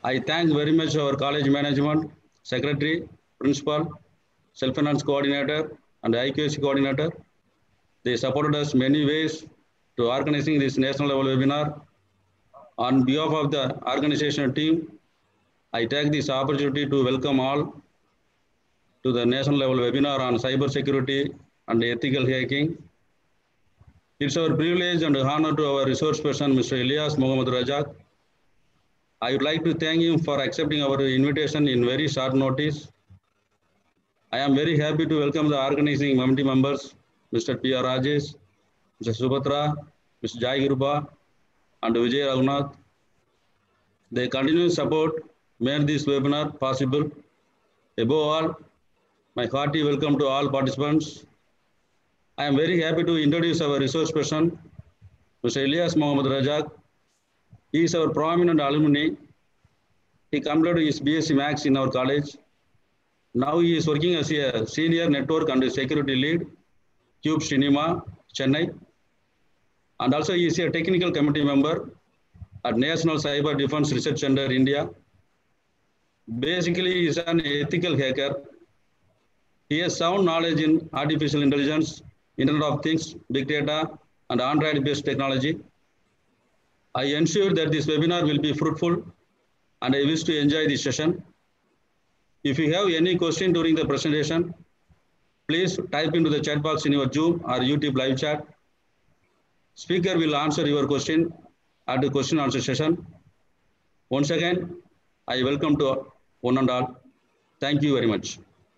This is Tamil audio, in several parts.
I thank very much our college management, secretary, principal, self-finance coordinator, and IQAC coordinator. They supported us many ways to organizing this national level webinar. On behalf of the organization team, I take this opportunity to welcome all to the national level webinar on cyber security and ethical hacking. It's our privilege and honor to our resource person, Mr. Elias Mohammed Rajak. I would like to thank him for accepting our invitation in very short notice. I am very happy to welcome the organizing committee members, Mr. P.R. Rajesh, Mr. Subhatra, Mr. Jai Giruba, and Vijay Raghunath. Their continuous support made this webinar possible. Above all, my hearty welcome to all participants. I am very happy to introduce our resource person, Mr. Elias Mohammed Rajak. He is our prominent alumni. He completed his BSc Max in our college. Now he is working as a senior network and security lead, Cube Cinema, Chennai. And also he is a technical committee member at National Cyber Defense Research Center, India. Basically, he is an ethical hacker. He has sound knowledge in artificial intelligence, Internet of Things, big data, and Android-based technology. I ensure that this webinar will be fruitful and I wish to enjoy this session. If you have any question during the presentation, please type into the chat box in your Zoom or YouTube live chat. Speaker will answer your question at the question answer session. Once again, I welcome to one and all. Thank you very much.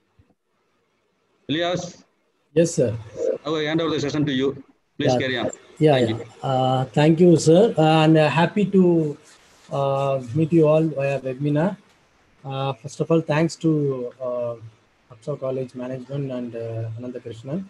Elias, Yes, sir. I will hand over the session to you. Please Yeah. carry on. Yeah, Thank yeah. Uh, thank you, sir. And uh, happy to uh, meet you all via webinar. Uh, first of all, thanks to uh, Apsa College Management and uh, Ananda Krishnan.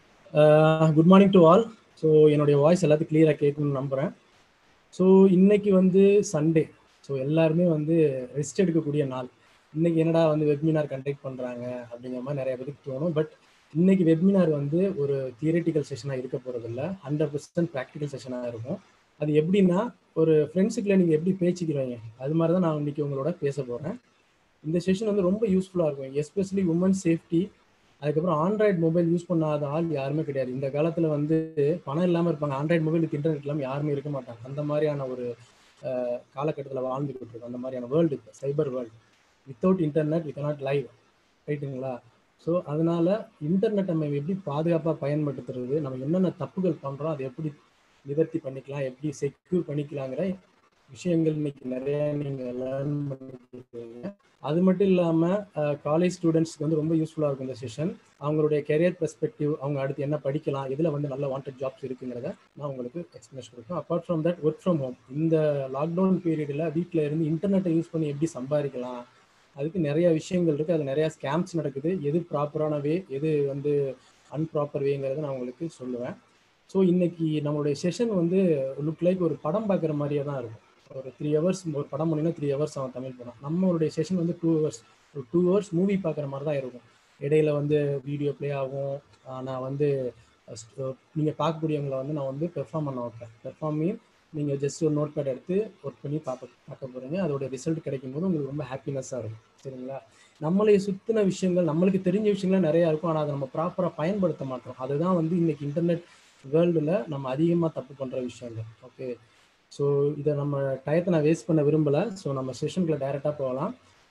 Uh, good morning to all. So என்னுடைய வாய்ஸ் எல்லாத்தையும் கிளியராக கேட்கணும்னு நம்புகிறேன் ஸோ இன்னைக்கு வந்து சண்டே ஸோ எல்லாருமே வந்து ரெஸ்ட் எடுக்கக்கூடிய நாள் இன்னைக்கு என்னடா வந்து வெபினார் கண்டக்ட் பண்ணுறாங்க அப்படிங்கிற மாதிரி நிறைய பேருக்கு தோணும் பட் இன்னைக்கு வெபினார் வந்து ஒரு தியரிட்டிக்கல் செஷனாக இருக்க போகிறதில்ல ஹண்ட்ரட் பர்சன்ட் ப்ராக்டிக்கல் செஷனாக இருக்கும் அது எப்படின்னா ஒரு ஃப்ரெண்ட்ஸுக்குள்ள நீங்கள் எப்படி பேச்சுக்கிறீங்க அது மாதிரி தான் நான் இன்னைக்கு உங்களோட பேச போகிறேன் இந்த செஷன் வந்து ரொம்ப யூஸ்ஃபுல்லாக இருக்கும் எஸ்பெஷலி உமன் சேஃப்டி அதுக்கப்புறம் ஆண்ட்ராய்டு மொபைல் யூஸ் பண்ணாத ஆள் யாருமே கிடையாது இந்த காலத்தில் வந்து பணம் இல்லாமல் இருப்பாங்க ஆண்ட்ராய்டு மொபைலுக்கு இன்டர்நெட் இல்லாமல் யாருமே இருக்க மாட்டாங்க அந்த மாதிரியான ஒரு காலகட்டத்தில் வாழ்ந்துக்கிட்டு இருக்கோம் அந்த மாதிரியான world cyber world without internet we cannot live ரைட்டுங்களா ஸோ அதனால இன்டர்நெட் நம்ம எப்படி பாதுகாப்பாக பயன்படுத்துறது நம்ம என்னென்ன தப்புகள் பண்ணுறோம் அதை எப்படி நிவர்த்தி பண்ணிக்கலாம் எப்படி செக்யூர் பண்ணிக்கலாங்கிற விஷயங்கள் இன்னைக்கு நிறைய நீங்கள் லேர்ன் பண்ணிருக்கீங்க அது மட்டும் இல்லாமல் காலேஜ் ஸ்டூடெண்ட்ஸ்க்கு வந்து ரொம்ப யூஸ்ஃபுல்லாக இருக்கும் இந்த செஷன் அவங்களுடைய கெரியர் பெர்ஸ்பெக்டிவ் அவங்க அடுத்து என்ன படிக்கலாம் இதில் வந்து நல்ல வாண்டட் ஜாப்ஸ் இருக்குங்கிறத நான் உங்களுக்கு எக்ஸ்பிளேஷன் கொடுப்பேன் apart from that work from home இந்த லாக்டவுன் பீரியடில் வீட்டில் இருந்து இன்டர்நெட்டை யூஸ் பண்ணி எப்படி சம்பாதிக்கலாம் அதுக்கு நிறைய விஷயங்கள் இருக்குது அதில் நிறையா ஸ்கேம்ஸ் நடக்குது எது ப்ராப்பரான வே எது வந்து அன்ப்ராப்பர் வேங்கிறத நான் உங்களுக்கு சொல்லுவேன் ஸோ இன்னைக்கு நம்மளுடைய செஷன் வந்து லுக் லைக் ஒரு படம் பார்க்குற மாதிரியே தான் இருக்கும் ஒரு த்ரீ ஹவர்ஸ் ஒரு படம் பண்ணினா த்ரீ ஹவர்ஸ் அவன் தமிழ் படம் நம்மளுடைய செஷன் வந்து டூ ஹவர்ஸ் ஒரு டூ ஹவர்ஸ் மூவி பார்க்குற மாதிரி தான் இருக்கும் இடையில வந்து வீடியோ ப்ளே ஆகும் நான் வந்து நீங்கள் பார்க்கக்கூடியவங்களை வந்து நான் வந்து பெர்ஃபார்ம் பண்ண வைப்பேன் பெர்ஃபார்ம் மீன் நீங்கள் ஜஸ்ட் ஒரு நோட் பேட் எடுத்து ஒர்க் பண்ணி பார்க்க பார்க்க போகிறீங்க அதோட ரிசல்ட் கிடைக்கும் போது உங்களுக்கு ரொம்ப ஹாப்பினஸ்ஸாக இருக்கும் சரிங்களா நம்மளை சுற்றின விஷயங்கள் நம்மளுக்கு தெரிஞ்ச விஷயங்கள் நிறையா இருக்கும் ஆனால் அதை நம்ம ப்ராப்பராக பயன்படுத்த மாட்டோம் அதுதான் வந்து இன்னைக்கு இன்டர்நெட் வேர்ல்டில் நம்ம அதிகமாக தப்பு பண்ணுற விஷயங்கள் ஓகே ஸோ இதை நம்ம டயத்தை நான் வேஸ்ட் பண்ண விரும்பலை ஸோ நம்ம செஷனுக்குள்ள டைரெக்டாக போகலாம்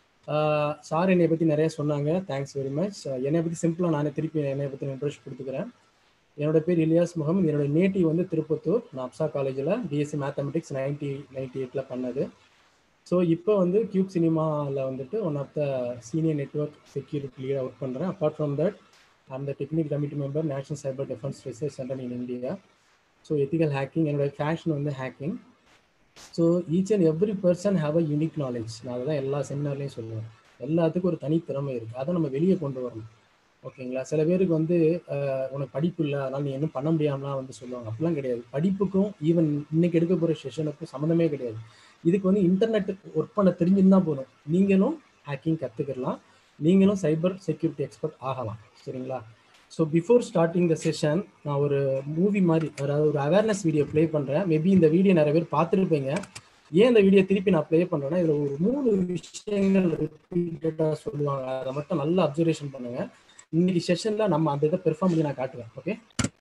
சார் என்னை பற்றி நிறைய சொன்னாங்க தேங்க்ஸ் வெரி மச் என்னை பற்றி சிம்பிளாக நானே திருப்பி என்னை பற்றி இன்ட்ரெஸ்ட் கொடுத்துக்கிறேன் என்னோட பேர் இலியாஸ் முகமது என்னோட நேட்டிவ் வந்து திருப்பத்தூர் நான் அப்சா காலேஜில் பிஎஸ்சி மேத்தமெட்டிக்ஸ் நைன்டி நைன்டி எயிட்டில் பண்ணது ஸோ இப்போ வந்து கியூப் சினிமாவில் வந்துட்டு one of the senior network security லீடாக ஒர்க் பண்ணுறேன் apart from that I'm the technique committee member national cyber defence research centre in India so ethical hacking என்னோட ஃபேஷன் வந்து hacking so each and every person have a unique knowledge நான் அதுதான் எல்லா செமினார்லையும் சொல்லுவேன் எல்லாத்துக்கும் ஒரு தனித்திறமை இருக்குது அதை நம்ம வெளியே கொண்டு வரணும் ஓகேங்களா சில பேருக்கு வந்து உனக்கு படிப்பு இல்லை அதனால் நீ இன்னும் பண்ண முடியாமலாம் வந்து சொல்லுவாங்க அப்படிலாம் கிடையாது படிப்புக்கும் ஈவன் இன்னைக்கு எடுக்க போகிற செஷனுக்கும் சம்மந்தமே கிடையாது இதுக்கு வந்து இன்டர்நெட் ஒர்க் பண்ண தெரிஞ்சிருந்தா போதும் நீங்களும் ஹேக்கிங் கற்றுக்கலாம் நீங்களும் சைபர் செக்யூரிட்டி எக்ஸ்பர்ட் ஆகலாம் சரிங்களா so before starting the session நான் ஒரு மூவி மாதிரி அதாவது ஒரு அவேர்னஸ் வீடியோ ப்ளே பண்ணுறேன் மேபி இந்த வீடியோ நிறைய பேர் பார்த்துருப்பீங்க ஏன் இந்த வீடியோ திருப்பி நான் ப்ளே பண்றேன்னா இதுல ஒரு மூணு விஷயங்கள் ரிப்பீட்டடா சொல்லுவாங்க அதை மட்டும் நல்லா அப்சர்வேஷன் பண்ணுங்க இன்னைக்கு செஷன்ல நம்ம அந்த இதை பெர்ஃபார்ம் பண்ணி நான் காட்டுவேன் ஓகே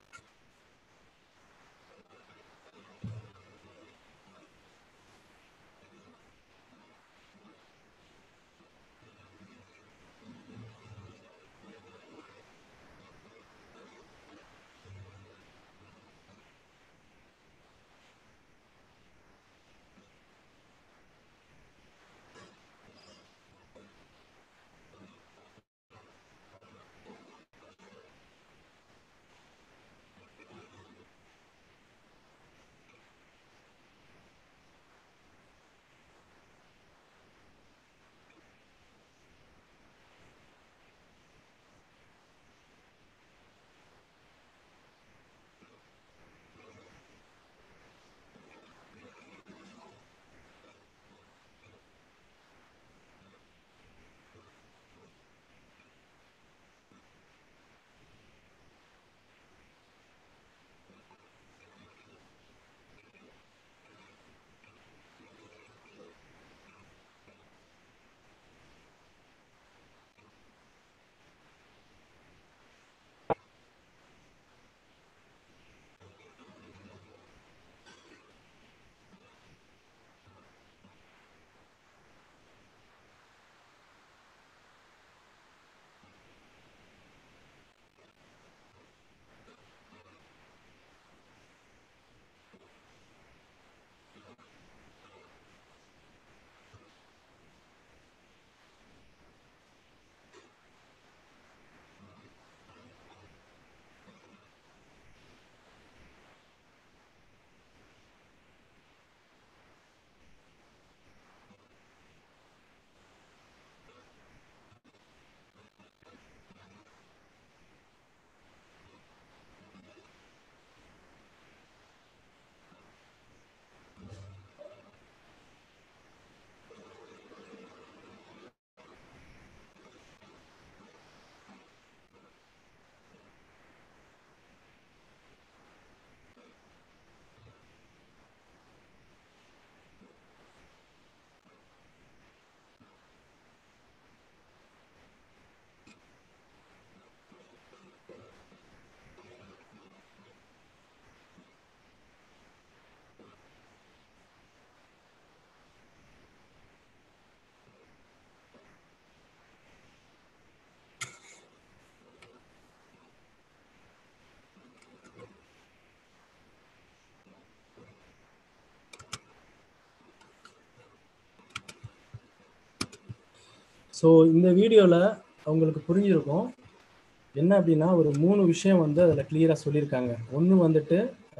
ஸோ இந்த வீடியோவில் அவங்களுக்கு புரிஞ்சிருக்கும் என்ன அப்படின்னா ஒரு மூணு விஷயம் வந்து அதில் கிளியராக சொல்லியிருக்காங்க ஒன்று வந்துட்டு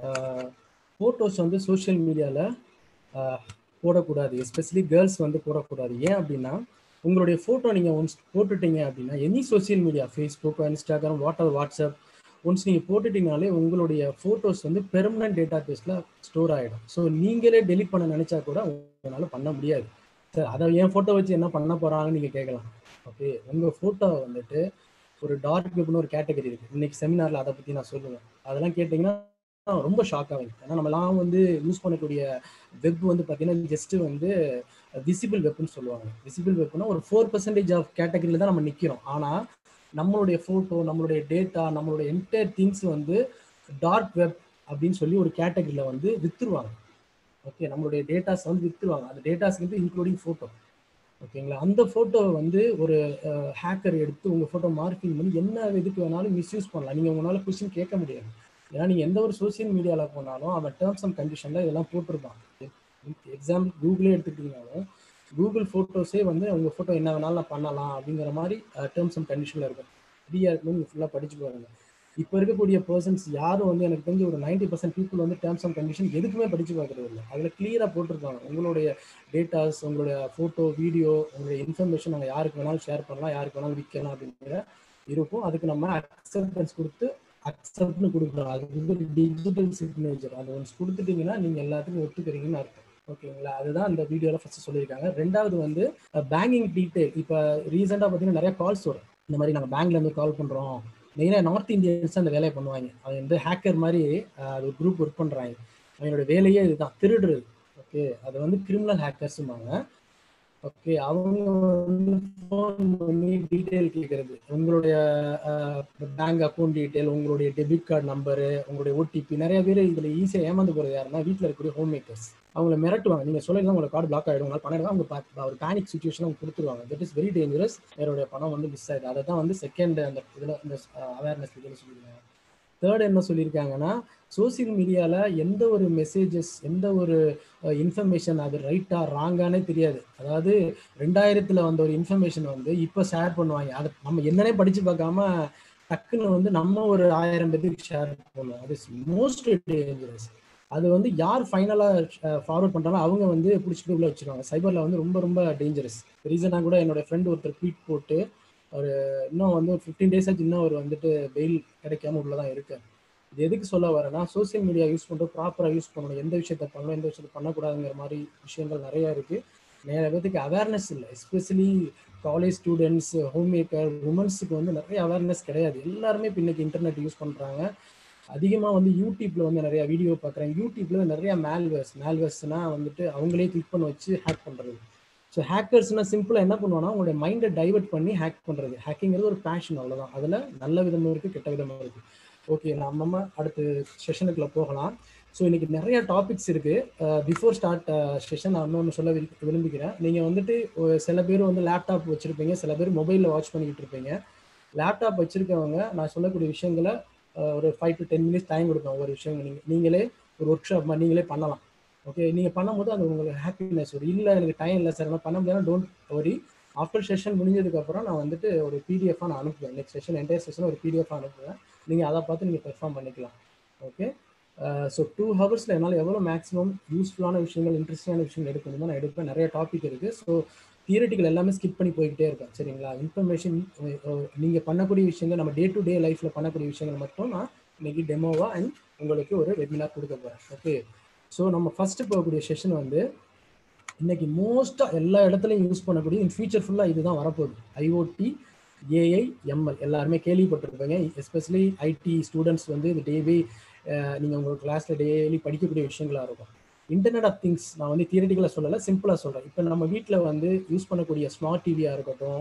ஃபோட்டோஸ் வந்து சோஷியல் மீடியாவில் போடக்கூடாது எஸ்பெஷலி கேர்ள்ஸ் வந்து போடக்கூடாது ஏன் அப்படின்னா உங்களுடைய ஃபோட்டோ நீங்கள் ஒன்ஸ் போட்டுட்டீங்க அப்படின்னா any social media Facebook Instagram what WhatsApp once நீங்கள் போட்டுட்டீங்கனாலே உங்களுடைய ஃபோட்டோஸ் வந்து பெர்மனன்ட் டேட்டா பேஸில் ஸ்டோர் ஆகிடும் ஸோ நீங்களே டெலிட் பண்ண நினச்சா கூட உங்களால் பண்ண முடியாது சார் அதை என் ஃபோட்டோ வச்சு என்ன பண்ண போகிறாங்கன்னு நீங்கள் கேட்கலாம் ஓகே உங்கள் ஃபோட்டோ வந்துட்டு ஒரு டார்க் வெப்னு ஒரு கேட்டகரி இருக்குது இன்னைக்கு செமினாரில் அதை பற்றி நான் சொல்லுவேன் அதெல்லாம் கேட்டிங்கன்னா ரொம்ப ஷாக் ஆகுது ஏன்னா நம்மலாம் வந்து யூஸ் பண்ணக்கூடிய வெப் வந்து பார்த்தீங்கன்னா ஜஸ்ட்டு வந்து விசிபிள் வெப்னு சொல்லுவாங்க விசிபிள் வெப்னா ஒரு ஃபோர் பர்சன்டேஜ் ஆஃப் கேட்டகரியில் தான் நம்ம நிற்கிறோம் ஆனால் நம்மளுடைய ஃபோட்டோ நம்மளுடைய டேட்டா நம்மளுடைய என்டையர் திங்ஸ் வந்து டார்க் வெப் அப்படின்னு சொல்லி ஒரு கேட்டகரியில் வந்து வித்துருவாங்க ஓகே நம்மளுடைய டேட்டாஸ் வந்து வித்துருவாங்க அந்த டேட்டாஸ் வந்து இன்க்ளூடிங் ஃபோட்டோ ஓகேங்களா அந்த ஃபோட்டோவை வந்து ஒரு ஹேக்கர் எடுத்து உங்கள் ஃபோட்டோ மார்க்கிங் பண்ணி என்ன இதுக்கு வேணாலும் மிஸ்யூஸ் பண்ணலாம் நீங்கள் உங்களால் கொஸ்டின் கேட்க முடியாது ஏன்னா நீங்கள் எந்த ஒரு சோசியல் மீடியாவில் போனாலும் அவன் டேர்ம்ஸ் அண்ட் கண்டிஷனில் இதெல்லாம் போட்டிருப்பான் எக்ஸாம்பிள் கூகுளே எடுத்துக்கிட்டிங்கனாலும் கூகுள் ஃபோட்டோஸே வந்து உங்கள் ஃபோட்டோ என்ன வேணாலும் நான் பண்ணலாம் அப்படிங்கிற மாதிரி டேர்ம்ஸ் அண்ட் கண்டிஷனில் இருக்கும் ஃப்ரீயாக இருக்கணும் நீங்கள் ஃபுல்லாக படிச்சு பாருங்க இப்போ இருக்கக்கூடிய பர்சன்ஸ் யாரும் வந்து எனக்கு தெரிஞ்சு ஒரு நைன்டி பர்சன்ட் பீப்புள் வந்து டேர்ம்ஸ் அண்ட் கண்டிஷன் எதுக்குமே படிச்சு பார்க்குறது இல்லை அதில் கிளியராக போட்டிருக்காங்க உங்களுடைய டேட்டாஸ் உங்களுடைய ஃபோட்டோ வீடியோ உங்களுடைய இன்ஃபர்மேஷன் நாங்கள் யாருக்கு வேணாலும் ஷேர் பண்ணலாம் யாருக்கு வேணாலும் விற்கலாம் அப்படிங்கிற இருக்கும் அதுக்கு நம்ம அக்செப்டன்ஸ் கொடுத்து அக்செப்ட்னு கொடுக்குறோம் அது வந்து டிஜிட்டல் சிக்னேச்சர் அது ஒன்ஸ் கொடுத்துட்டீங்கன்னா நீங்கள் எல்லாத்துக்கும் ஒத்துக்கிறீங்கன்னு அர்த்தம் ஓகேங்களா அதுதான் இந்த வீடியோவில் ஃபர்ஸ்ட் சொல்லியிருக்காங்க ரெண்டாவது வந்து பேங்கிங் டீட்டெயில் இப்போ ரீசெண்டாக பார்த்தீங்கன்னா நிறைய கால்ஸ் வரும் இந்த மாதிரி நாங்கள் பேங்க்ல இருந்து கால் பண்ணுறோம் மெயினாக நார்த் இந்தியன்ஸ் அந்த வேலையை பண்ணுவாங்க அது வந்து ஹேக்கர் மாதிரி அது குரூப் ஒர்க் பண்ணுறாங்க அவங்களோட வேலையே இதுதான் திருடுறது ஓகே ஓகே அது வந்து கிரிமினல் ஹேக்கர்ஸுமாங்க ஓகே அவங்க வந்து ஃபோன் பண்ணி டீட்டெயில் கேட்கறது உங்களுடைய பேங்க் அக்கௌண்ட் டீட்டெயில் உங்களுடைய டெபிட் கார்டு நம்பரு உங்களுடைய ஓடிபி நிறைய பேர் இதில் ஈஸியாக ஏமாந்து போகிறது யாருன்னா வீட்டில் இருக்கக்கூடிய ஹோம் மேக்கர்ஸ் அவங்கள மிரட்டுவாங்க நீங்கள் சொல்லலாம் உங்களோட கார்டு பிளாக் ஆகிடும் உங்களால் பணம் அவங்க பா- ஒரு பேனிக் சுச்சுவேஷன் அவங்க கொடுத்துருவாங்க தட் இஸ் வெரி டேஞ்சரஸ் என்னுடைய பணம் வந்து மிஸ் ஆயிடுது அதை தான் வந்து செகண்ட் அந்த இதில் இந்த அவேர்னஸ் இதில் சொல்லியிருக்காங்க தேர்ட் என்ன சொல்லியிருக்காங்கன்னா சோசியல் மீடியாவில் எந்த ஒரு மெசேஜஸ் எந்த ஒரு இன்ஃபர்மேஷன் அது ரைட்டா ராங்கானே தெரியாது அதாவது ரெண்டாயிரத்தில் வந்த ஒரு இன்ஃபர்மேஷன் வந்து இப்போ ஷேர் பண்ணுவாங்க அதை நம்ம என்னன்னே படித்து பார்க்காம டக்குன்னு வந்து நம்ம ஒரு ஆயிரம் பேருக்கு ஷேர் பண்ணுவோம் அது மோஸ்ட் டேஞ்சரஸ் அது வந்து யார் ஃபைனலாக ஃபார்வர்ட் பண்ணுறாங்களோ அவங்க வந்து பிடிச்சிட்டு உள்ள வச்சிருவாங்க சைபரில் வந்து ரொம்ப ரொம்ப டேஞ்சரஸ் ரீசனாக கூட என்னோட ஃப்ரெண்ட் ஒருத்தர் ட்வீட் போட்டு ஒரு இன்னும் வந்து ஒரு ஃபிஃப்டீன் டேஸ் ஆச்சு இன்னும் அவர் வந்துட்டு பெயில் கிடைக்காம உள்ள தான் இருக்கார் இது எதுக்கு சொல்ல வரேன்னா சோஷியல் மீடியா யூஸ் பண்ணுறது ப்ராப்பராக யூஸ் பண்ணணும் எந்த விஷயத்த பண்ணணும் எந்த விஷயத்த பண்ணக்கூடாதுங்கிற மாதிரி விஷயங்கள் நிறையா இருக்குது நிறைய பேருக்கு அவேர்னஸ் இல்லை especially college students homemaker உமன்ஸுக்கு வந்து நிறைய அவேர்னஸ் கிடையாது எல்லாருமே இப்போ இன்னைக்கு இன்டர்நெட் யூஸ் பண்ணுறாங்க அதிகமாக வந்து யூடியூப்ல வந்து நிறைய வீடியோ பார்க்குறேன் யூடியூப்ல நிறைய மேல்வேர்ஸ் மேல்வேர்ஸ்னா வந்துட்டு அவங்களே கிளிக் பண்ண வச்சு ஹேக் பண்ணுறது ஸோ ஹேக்கர்ஸ்னா சிம்பிளாக என்ன பண்ணுவாங்கன்னா உங்களுடைய மைண்டை டைவர்ட் பண்ணி ஹேக் பண்ணுறது ஹேக்கிங்கிறது ஒரு பேஷன் அவ்வளோதான் அதில் நல்ல விதமும் இருக்குது கெட்ட விதமும் இருக்குது ஓகே நம்ம அடுத்த செஷனுக்குள்ள போகலாம் ஸோ இன்னைக்கு நிறைய டாபிக்ஸ் இருக்கு பிஃபோர் ஸ்டார்ட் செஷன் நான் இன்னொன்று சொல்ல விரு- விரும்புகிறேன் நீங்கள் வந்துட்டு ஒரு சில பேர் வந்து லேப்டாப் வச்சுருப்பீங்க சில பேர் மொபைலில் வாட்ச் பண்ணிக்கிட்டு இருப்பீங்க லேப்டாப் வச்சிருக்கவங்க நான் சொல்லக்கூடிய விஷயங்களை அஹ், ஒரு five to ten minutes time கொடுப்பேன் ஒவ்வொரு விஷயம் நீங்கள் நீங்களே ஒரு ஒர்க் ஷாப் நீங்களே பண்ணலாம் ஓகே நீங்கள் பண்ணும்போது அது உங்களுக்கு ஹாப்பினஸ் ஒரு இல்லை எனக்கு டைம் இல்லை சார் நான் பண்ண முடியாது டோன்ட் வரி ஆஃப்டர் செஷன் முடிஞ்சதுக்கப்புறம் நான் வந்துட்டு ஒரு பிடிஎஃபாக நான் அனுப்புவேன் நெக்ஸ்ட் செஷன் என்டையர் செஷன் ஒரு பிடிஎஃப் அனுப்புவேன் நீங்கள் அதை பார்த்து நீங்கள் பெர்ஃபார்ம் பண்ணிக்கலாம் ஓகே ஸோ டூ ஹவர்ஸில் என்னால் எவ்வளோ மேக்ஸிமம் யூஸ்ஃபுல்லான விஷயங்கள் இன்ட்ரெஸ்டிங்கான விஷயங்கள் எடுக்க முடியுமோ நான் எடுப்பேன் நிறைய டாபிக் இருக்குது ஸோ தியரட்டிக்கல் எல்லாமே ஸ்கிப் பண்ணி போய்கிட்டே இருக்கேன் சரிங்களா இன்ஃபர்மேஷன் நீங்கள் பண்ணக்கூடிய விஷயங்கள் நம்ம டே டு டே லைஃப்பில் பண்ணக்கூடிய விஷயங்கள் மட்டும் நான் இன்னைக்கு டெமோவா அண்ட் உங்களுக்கு ஒரு வெபினார் கொடுக்க போகிறேன் ஓகே ஸோ நம்ம ஃபஸ்ட்டு போகக்கூடிய செஷன் வந்து இன்னைக்கு மோஸ்ட்டாக எல்லா இடத்துலையும் யூஸ் பண்ணக்கூடிய இன் ஃபியூச்சர் ஃபுல்லாக இதுதான் வரப்போகுது ஐஓடி ஏஐ எம்எல் எல்லாருமே கேள்விப்பட்டிருப்பீங்க எஸ்பெஷலி ஐடி ஸ்டூடெண்ட்ஸ் வந்து இது டேவே நீங்கள் உங்கள் கிளாஸில் டெய்லி படிக்கக்கூடிய விஷயங்களாக இருக்கும் இன்டர்நெட் ஆஃப் திங்ஸ் நான் வந்து தியரட்டிக்கலாக சொல்லலை சிம்பிளாக சொல்கிறேன் இப்போ நம்ம வீட்டில் வந்து யூஸ் பண்ணக்கூடிய ஸ்மார்ட் டிவியாக இருக்கட்டும்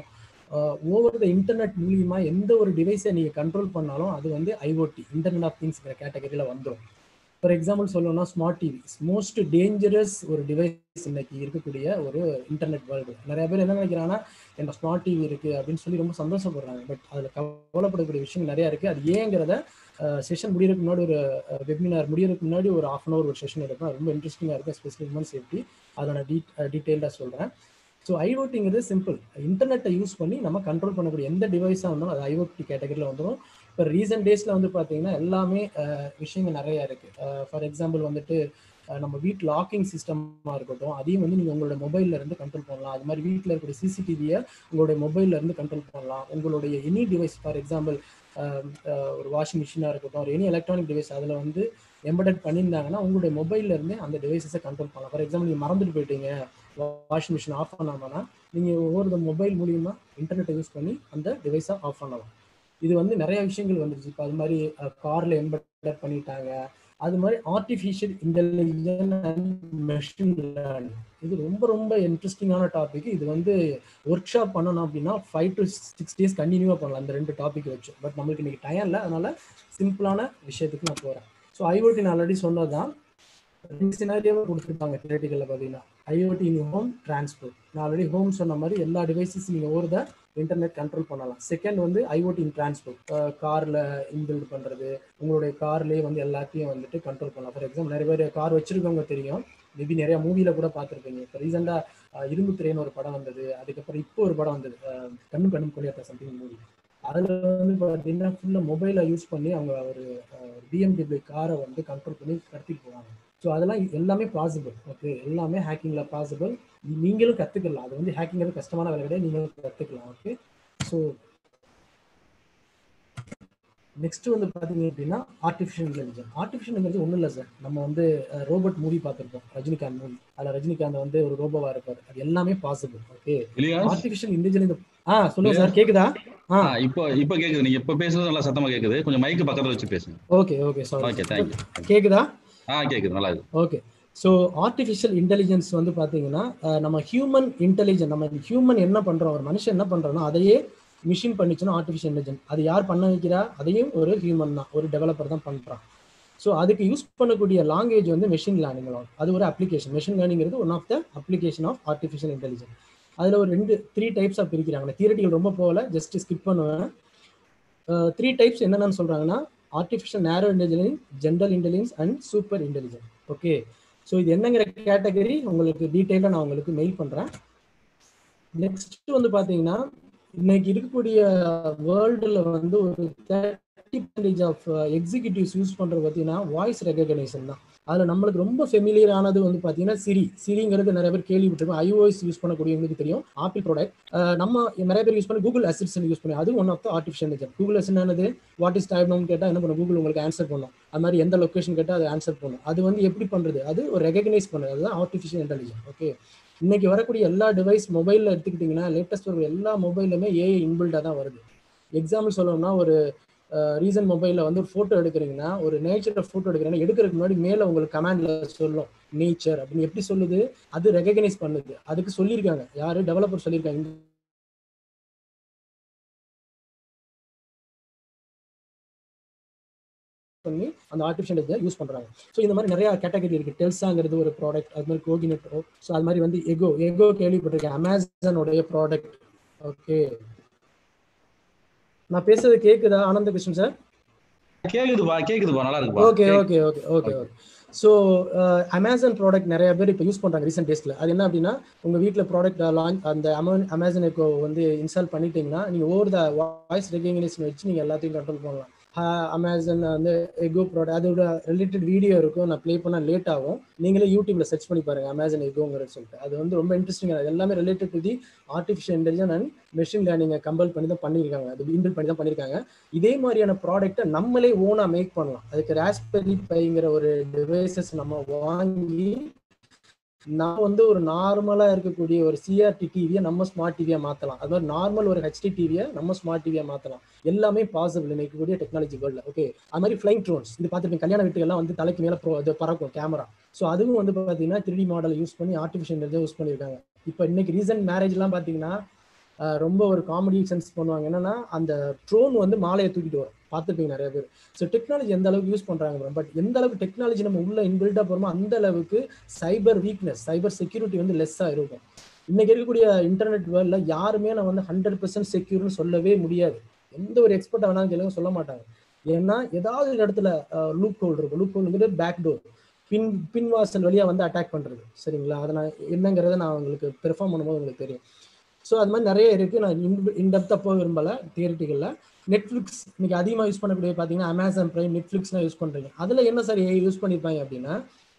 ஓவர் த இன்டர்நெட் மூலியமா எந்த ஒரு டிவைஸை நீங்கள் கண்ட்ரோல் பண்ணாலும் அது வந்து ஐஓடி இன்டர்நெட் ஆஃப் திங்ஸ்ங்கிற கேட்டகரியில் வந்துடும் ஃபார் எக்ஸாம்பிள் சொல்லணும்னா ஸ்மார்ட் டிவி மோஸ்ட் டேஞ்சரஸ் ஒரு டிவைஸ் இன்னைக்கு இருக்கக்கூடிய ஒரு இன்டர்நெட் வேர்ல்டு நிறைய பேர் என்ன நினைக்கிறாங்கன்னா என்ன ஸ்மார்ட் டிவி இருக்கு அப்படின்னு சொல்லி ரொம்ப சந்தோஷப்படுறாங்க பட் அதில் கவலைப்படக்கூடிய விஷயம் நிறைய இருக்கு அது ஏங்கிறத செஷன் முடியறதுக்கு முன்னாடி ஒரு வெபினார் முடியறதுக்கு முன்னாடி ஒரு ஆஃப் அன் அவர் ஒரு செஷன் எடுப்பேன் ரொம்ப இன்ட்ரெஸ்டிங்காக இருக்கும் ஸ்பெஷலி உமன் சேஃப்டி அதை நான் டீ டீட்டெயில்டாக சொல்கிறேன் ஸோ ஐஓடிங்கிறது சிம்பிள் இன்டர்நெட்டை யூஸ் பண்ணி நம்ம கண்ட்ரோல் பண்ணக்கூடிய எந்த டிவைஸாக இருந்தாலும் அது ஐஓடி கேட்டகரியில் வந்துடும் இப்போ ரீசெண்ட் டேஸில் வந்து பார்த்தீங்கன்னா எல்லாமே அஹ், விஷயங்கள் நிறையா இருக்குது ஃபார் எக்ஸாம்பிள் வந்துட்டு அஹ், நம்ம வீட் லாக்கிங் சிஸ்டமாக இருக்கட்டும் அதையும் வந்து நீங்கள் உங்களோட மொபைல்ல இருந்து கண்ட்ரோல் பண்ணலாம் அது மாதிரி வீட்டில் இருக்கக்கூடிய சிசிடிவியை உங்களுடைய மொபைல்ல இருந்து கண்ட்ரோல் பண்ணலாம் உங்களுடைய எனி டிவைஸ் ஃபார் எக்ஸாம்பிள் ஒரு வாஷிங் மிஷினாக இருக்கட்டும் ஒரு எனி எலக்ட்ரானிக் டிவைஸ் அதில் வந்து எம்படட் பண்ணியிருந்தாங்கன்னா உங்களுடைய மொபைல்ல இருந்தே அந்த டிவைஸஸை கண்ட்ரோல் பண்ணலாம் ஃபார் எக்ஸாம்பிள் நீங்கள் மறந்துட்டு போயிட்டீங்க வாஷிங் மிஷின் ஆஃப் பண்ணாமனா நீங்கள் ஒவ்வொரு மொபைல் மூலியமா இன்டர்நெட்டை யூஸ் பண்ணி அந்த டிவைஸை ஆஃப் பண்ணலாம் இது வந்து நிறைய விஷயங்கள் வந்துருச்சு இப்போ அது மாதிரி கார்ல எம்பெட் பண்ணிட்டாங்க அது மாதிரி artificial intelligence and machine learning இது ரொம்ப ரொம்ப இன்ட்ரெஸ்டிங்கான டாபிக் இது வந்து ஒர்க் ஷாப் பண்ணணும் அப்படின்னா ஃபைவ் டு சிக்ஸ் டேஸ் கண்டினியூவாக பண்ணலாம் அந்த ரெண்டு டாபிக் வச்சு பட் நம்மளுக்கு இன்னைக்கு டைம் இல்லை அதனால சிம்பிளான விஷயத்துக்கு நான் போகிறேன் ஸோ ஐஓடி நான் ஆல்ரெடி சொன்னதுதான் ரெண்டு சினாரியாவை கொடுத்துருப்பாங்க தியரட்டிக்கலில் பார்த்தீங்கன்னா ஐஓடி இன் ஹோம் டிரான்ஸ்போர்ட் நான் ஆல்ரெடி ஹோம் சொன்ன மாதிரி எல்லா டிவைசஸ் நீங்கள் ஓடுத இன்டர்நெட் கண்ட்ரோல் பண்ணலாம் செகண்ட் வந்து ஐஓடி இன் டிரான்ஸ்போர்ட் காரில் இன்பில்ட் பண்ணுறது உங்களுடைய கார்லேயே வந்து எல்லாத்தையும் வந்துட்டு கண்ட்ரோல் பண்ணலாம் ஃபார் எக்ஸாம்பிள் நிறைய பேர் கார் வச்சிருக்கவங்க தெரியும் மேபி நிறைய மூவியில் கூட பார்த்துருப்பீங்க இப்போ ரீசெண்டாக இரும்பு திரைன்னு ஒரு படம் வந்தது அதுக்கப்புறம் இப்போ ஒரு படம் வந்தது அஹ், கண்ணும் கண்ணும் கொள்ளையாத்த சம்திங் மூவி அதில் வந்து பார்த்தீங்கன்னா ஃபுல்லாக மொபைலை யூஸ் பண்ணி அவங்க ஒரு பிஎம்டபிள்யூ காரை வந்து கண்ட்ரோல் பண்ணி கடத்திட்டு போவாங்க ஸோ அதெல்லாம் எல்லாமே பாசிபிள் ஓகே எல்லாமே ஹேக்கிங்கில் பாசிபிள் நீங்களும் கற்றுக்கலாம் அது வந்து ஹேக்கிங்கிறது கஷ்டமான வேலை கிடையாது நீங்களும் கற்றுக்கலாம் ஓகே ஸோ நெக்ஸ்ட் வந்து பார்த்தீங்க அப்படின்னா ஆர்டிஃபிஷியல் இன்டெலிஜென்ஸ் ஆர்டிஃபிஷியல் இன்டெலிஜென்ஸ் ஒன்றும் இல்லை சார் நம்ம வந்து ரோபோட் மூவி பார்த்துருப்போம் ரஜினிகாந்த் மூவி அதில் ரஜினிகாந்த் வந்து ஒரு ரோபோவா இருப்பார் அது எல்லாமே பாசிபிள் ஓகே இல்லையா ஆர்டிஃபிஷியல் இன்டெலிஜென்ஸ் ஆ சொல்லுங்க சார் கேக்குதா ஆ ஆ, இப்போ இப்போ கேக்குது நீங்க இப்போ பேசுறது நல்லா சத்தமா கேக்குது கொஞ்சம் மைக்கு பக்கத்துல வச்சு பேசுங்க okay okay sorry okay thank you கேக்குதா ஆ கேக்குது நல்லா இருக்கு ஓகே ஸோ ஆர்டிஃபிஷியல் இன்டெலிஜென்ஸ் வந்து பார்த்தீங்கன்னா அஹ், நம்ம ஹியூமன் இன்டெலிஜென்ஸ் நம்ம ஹியூமன் என்ன பண்ணுறோம் ஒரு மனுஷன் என்ன பண்ணுறோன்னா அதையே மிஷின் பண்ணிச்சுன்னா ஆர்டிஃபிஷியல் இன்டெலிஜென்ஸ் அது யார் பண்ண வைக்கிறா அதையும் ஒரு ஹியூமன் தான் ஒரு டெவலப்பர் தான் பண்ணுறான் ஸோ அதுக்கு யூஸ் பண்ணக்கூடிய லாங்குவேஜ் வந்து மெஷின் லேர்னிங் அது ஒரு அப்ளிகேஷன் மெஷின் லேர்னிங்கிறது one of the application of artificial intelligence அதில் ஒரு ரெண்டு த்ரீ டைப்ஸ் ஆஃப் பிரிக்கிறாங்க தியரட்டிகள் ரொம்ப போகல ஜஸ்ட் ஸ்கிப் பண்ணுவேன் த்ரீ டைப்ஸ் என்னென்னு சொல்கிறாங்கன்னா artificial narrow intelligence general intelligence and super intelligence okay so இது என்னங்கிற கேட்டகரி உங்களுக்கு டீட்டெயிலாக நான் உங்களுக்கு மெயில் பண்ணுறேன் நெக்ஸ்ட் வந்து பார்த்தீங்கன்னா இன்னைக்கு இருக்கக்கூடிய வேர்ல்டில் வந்து ஒரு thirty percentage of executives use பண்ணுறது பார்த்தீங்கன்னா வாய்ஸ் ரெகக்னைசேஷன் தான் அதில் நம்மளுக்கு ரொம்ப ஃபெமிலியர் ஆனது வந்து பார்த்தீங்கன்னா சிரி சிரிங்கிறது நிறைய பேர் கேள்விப்பட்டிருக்கோம் ஐஓஎஸ் யூஸ் பண்ணக்கூடியவங்களுக்கு தெரியும் ஆப்பிள் ப்ராடக்ட் நம்ம நிறைய பேர் யூஸ் பண்ணி கூகுள் அசிஸ்டன்ட் யூஸ் பண்ணி அது one of the artificial intelligence Google assistant என்னது வாட் இஸ் டைம்னு கேட்டால் என்ன பண்ணும் கூகுள் உங்களுக்கு ஆன்சர் பண்ணும் அது மாதிரி எந்த லொக்கேஷன் கேட்டால் அது ஆன்சர் பண்ணும் அது வந்து எப்படி பண்ணுறது அது ஒரு ரெகக்னைஸ் பண்ணுறது அதுதான் ஆர்டிஃபிஷியல் இன்டெலிஜென்ஸ் ஓகே இன்னைக்கு வரக்கூடிய எல்லா டிவைஸ் மொபைலில் எடுத்துக்கிட்டிங்கன்னா லேட்டஸ்ட் வர எல்லா மொபைலுமே ஏஐ இன்பில்டாக தான் வருது எக்ஸாம்பிள் சொல்லணும்னா ஒரு ரீசன் மொபைலில் வந்து ஒரு ஃபோட்டோ எடுக்கிறீங்கன்னா ஒரு நேச்சரை ஃபோட்டோ எடுக்கிறீங்கன்னா எடுக்கிறதுக்கு முன்னாடி மேலே உங்களுக்கு கமாண்டில் சொல்லும் நேச்சர் அப்படின்னு எப்படி சொல்லுது அது ரெகக்னைஸ் பண்ணுது அதுக்கு சொல்லியிருக்காங்க யாரு டெவலப்பர் சொல்லியிருக்காங்க பண்ணி அந்த ஆர்டிஃபிஷியல் இன்டெலிஜென்ஸ் யூஸ் பண்றாங்க ஸோ இந்த மாதிரி நிறைய கேட்டகரி இருக்கு டெல்சாங்கிறது ஒரு ப்ராடக்ட் அது மாதிரி கோகினெட்டோ ஸோ அது மாதிரி வந்து எகோ எகோ கேள்விப்பட்டிருக்கேன் அமேசானோடைய ப்ராடக்ட் ஓகே நான் பேசுறது கேக்குதா ஆனந்த கிருஷ்ணன் சார் கேக்குதுப்பா கேக்குதுப்பா நல்லா இருக்குப்பா okay okay okay okay okay so Amazon product நிறைய பேர் இப்போ யூஸ் பண்ணுறாங்க ரீசெண்ட் டேஸில் அது என்ன அப்படின்னா உங்கள் வீட்டில் ப்ராடக்ட் லான்ச் அந்த அமோ அமேசான் எக்கோ வந்து இன்ஸ்டால் பண்ணிட்டீங்கன்னா நீங்கள் ஓவர் த வாய்ஸ் ரெகக்னேஷன் வச்சு நீங்கள் எல்லாத்தையும் கண்ட்ரோல் பண்ணலாம் அமேசான் வந்து எகோ ப்ராடக்ட் அதோட ரிலேட்டட் வீடியோ இருக்கும் நான் ப்ளே பண்ண லேட் ஆகும் நீங்களே யூடியூப்ல சர்ச் பண்ணி பாருங்க அமேசான் எகோங்கிறது சொல்லிட்டு அது வந்து ரொம்ப இன்ட்ரெஸ்டிங்காக அது எல்லாமே related to the artificial intelligence and machine லேர்னிங்கை கம்பல் பண்ணி தான் பண்ணியிருக்காங்க அது இன்பில் பண்ணி தான் பண்ணியிருக்காங்க இதே மாதிரியான ப்ராடக்ட்டை நம்மளே ஓனாக மேக் பண்ணலாம் அதுக்கு ராஸ்பெரி பைங்கிற ஒரு டிவைசஸ் நம்ம வாங்கி நான் வந்து ஒரு நார்மலா இருக்கக்கூடிய ஒரு சிஆர்டி டிவியை நம்ம ஸ்மார்ட் டிவியா மாத்தலாம் அது மாதிரி நார்மல் ஒரு ஹெச்டி டிவியை நம்ம ஸ்மார்ட் டிவியா மாத்தலாம் எல்லாமே பாசிபிள் இன்னைக்கு கூடிய டெக்னாலஜி வேர்ல்ட்ல ஓகே அது மாதிரி ஃபிளைங் ட்ரோன்ஸ் இது பார்த்துருப்பீங்க கல்யாண வீட்டுக்கெல்லாம் வந்து தலைக்கு மேல ப்ரோ இது பறக்கும் கேமரா ஸோ அதுவும் வந்து பார்த்தீங்கன்னா த்ரீ மாடல் யூஸ் பண்ணி ஆர்டிஃபிஷியல் இன்டெலிஜென்ஸ் யூஸ் பண்ணியிருக்காங்க இப்போ இன்னைக்கு ரீசன்ட் மேரேஜ்லாம் பார்த்தீங்கன்னா அஹ், ரொம்ப ஒரு காமெடி சென்ஸ் பண்ணுவாங்க என்னன்னா அந்த ட்ரோன் வந்து மாலையை தூக்கிட்டு வரும் பார்த்துருப்பீங்க நிறைய பேர் ஸோ டெக்னாலஜி எந்த அளவுக்கு யூஸ் பண்றாங்க பட் எந்த அளவுக்கு டெக்னாலஜி நம்ம உள்ள இன்பில்டா போறோமோ அந்த அளவுக்கு சைபர் வீக்னஸ் சைபர் செக்யூரிட்டி வந்து லெஸ்ஸா இருக்கும் இன்னைக்கு இருக்கக்கூடிய இன்டர்நெட் வேர்ல்ட்ல யாருமே நான் வந்து ஹண்ட்ரட் பர்சன்ட் செக்யூர்னு சொல்லவே முடியாது எந்த ஒரு எக்ஸ்பர்ட் வேணாலும் கேளுங்க சொல்ல மாட்டாங்க ஏன்னா ஏதாவது ஒரு இடத்துல லூப் ஹோல் இருக்கும் லூப் ஹோல்ங்கிறது பேக் டோர் பின் பின் வாசல் வழியா வந்து அட்டாக் பண்றது சரிங்களா அதை நான் என்னங்கிறத நான் உங்களுக்கு பெர்ஃபார்ம் பண்ணும்போது உங்களுக்கு தெரியும் ஸோ அது மாதிரி நிறைய இருக்கு நான் இன்டெப்த்தாக போக விரும்பல தியரிட்டிக்கல்ல நெட்ஃப்ளிக்ஸ் இன்னைக்கு அதிகமாக யூஸ் பண்ணக்கூடிய பார்த்தீங்கன்னா அமேசான் பிரைம் நெட்ஃப்ளிக்ஸ்லாம் யூஸ் பண்றீங்க அதில் என்ன சார் யூஸ் பண்ணியிருப்பாங்க அப்படின்னா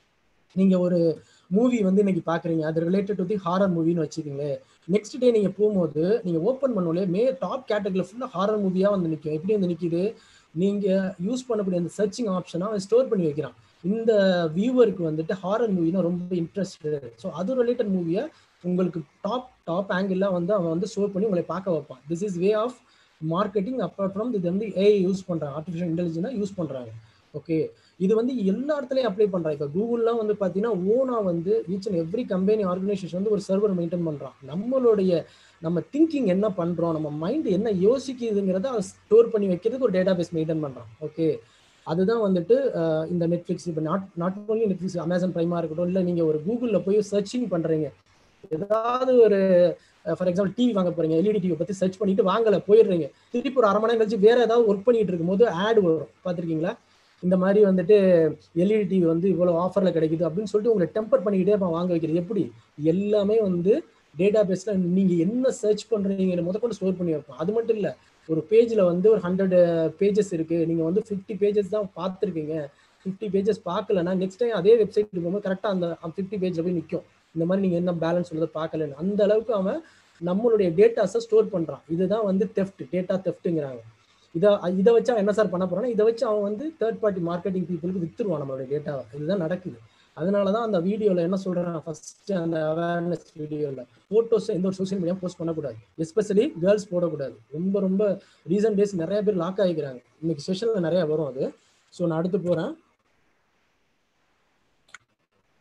நீங்க ஒரு மூவி வந்து இன்னைக்கு பாக்குறீங்க அது ரிலேட்டட் டு தி ஹாரர் மூவின்னு வச்சுக்கோங்களேன் நெக்ஸ்ட் டே நீங்க போகும்போது நீங்க ஓப்பன் பண்ணோலே மே டாப் கேட்டகரியில் ஃபுல்லாக ஹாரர் மூவியா வந்து நிற்கும் எப்படி வந்து நிக்குது நீங்க யூஸ் பண்ணக்கூடிய அந்த சர்ச்சிங் ஆப்ஷனை அவன் ஸ்டோர் பண்ணி வைக்கிறான் இந்த வியூவருக்கு வந்துட்டு ஹாரர் மூவினா ரொம்ப இன்ட்ரெஸ்டட் ஸோ அது ரிலேட்டட் மூவியை உங்களுக்கு டாப் டாப் ஆங்கிள் வந்து அவன் வந்து ஸ்டோர் பண்ணி உங்களை பார்க்க வைப்பான் this is way of marketing apart from இது வந்து ஏஐ யூஸ் பண்றாங்க ஆர்டிஃபிஷியல் இன்டெலிஜென்ஸாக யூஸ் பண்றாங்க ஓகே இது வந்து எல்லா இடத்துலையும் அப்ளை பண்றாங்க இப்போ கூகுள்லாம் வந்து பார்த்தீங்கன்னா ஓனா வந்து each and every company organisation வந்து ஒரு சர்வர் மெயின்டைன் பண்றான் நம்மளுடைய நம்ம திங்கிங் என்ன பண்றோம் நம்ம மைண்ட் என்ன யோசிக்குதுங்கிறத ஸ்டோர் பண்ணி வைக்கிறதுக்கு ஒரு டேட்டா பேஸ் மெயின்டைன் பண்றான் ஓகே அதுதான் வந்துட்டு அஹ், இந்த நெட்ஃப்ளிக்ஸ் இப்போ not not only Netflix Amazon பிரைமா இருக்கட்டும் இல்லை நீங்கள் ஒரு கூகுளில் போய் சர்ச்சிங் பண்ணுறீங்க ஏதாவது ஒரு ஃபார் எக்ஸாம்பிள் டிவி வாங்க போறீங்க எல்இடி டிவி பற்றி சர்ச் பண்ணிட்டு வாங்கல போயிடுறீங்க திருப்பி ஒரு அரை மணி நேரம் கழிச்சு வேற ஏதாவது ஒர்க் பண்ணிட்டு இருக்கும்போது ஆட் வரும் பார்த்துருக்கீங்களா இந்த மாதிரி வந்துட்டு எல்இடி டிவி வந்து இவ்வளோ ஆஃபரில் கிடைக்குது அப்படின்னு சொல்லிட்டு உங்களை டெம்பர் பண்ணிக்கிட்டே இருப்பான் வாங்க வைக்கிறது எப்படி எல்லாமே வந்து டேட்டா பேஸில் நீங்கள் என்ன சர்ச் பண்ணுறீங்கன்னு முத கொண்டு ஸ்டோர் பண்ணி வைப்போம் அது மட்டும் இல்லை ஒரு பேஜில் வந்து ஒரு ஹண்ட்ரட் பேஜஸ் இருக்கு நீங்கள் வந்து ஃபிஃப்டி பேஜஸ் தான் பார்த்துருக்கீங்க ஃபிஃப்டி பேஜஸ் பார்க்கலன்னா நெக்ஸ்ட் டைம் அதே வெப்சைட் போகும்போது கரெக்டாக அந்த ஃபிஃப்டி பேஜில் போய் நிற்கும் இந்த மாதிரி நீங்கள் என்ன பேலன்ஸ் உள்ளதை பார்க்கலன்னு அந்த அளவுக்கு அவன் நம்மளுடைய டேட்டாஸை ஸ்டோர் பண்ணுறான் இதுதான் வந்து தெஃப்ட் டேட்டா தெஃப்ட்டுங்கிறாங்க இதை இதை வச்சு அவன் என்ன சார் பண்ண போறான்னா இதை வச்சு அவன் வந்து தேர்ட் பார்ட்டி மார்க்கெட்டிங் பீப்புளுக்கு வித்துருவான் நம்மளுடைய டேட்டாவை இதுதான் நடக்குது அதனால தான் அந்த வீடியோவில் என்ன சொல்கிறேன் ஃபர்ஸ்ட் அந்த அவேர்னஸ் வீடியோவில் ஃபோட்டோஸ் எந்த ஒரு சோஷியல் மீடியா போஸ்ட் பண்ணக்கூடாது எஸ்பெஷலி கேர்ள்ஸ் போடக்கூடாது ரொம்ப ரொம்ப ரீசன்ட் டேஸ் நிறைய பேர் லாக் ஆகிக்கிறாங்க இன்னைக்கு செஷனில் நிறைய வரும் அது ஸோ நான் அடுத்து போகிறேன்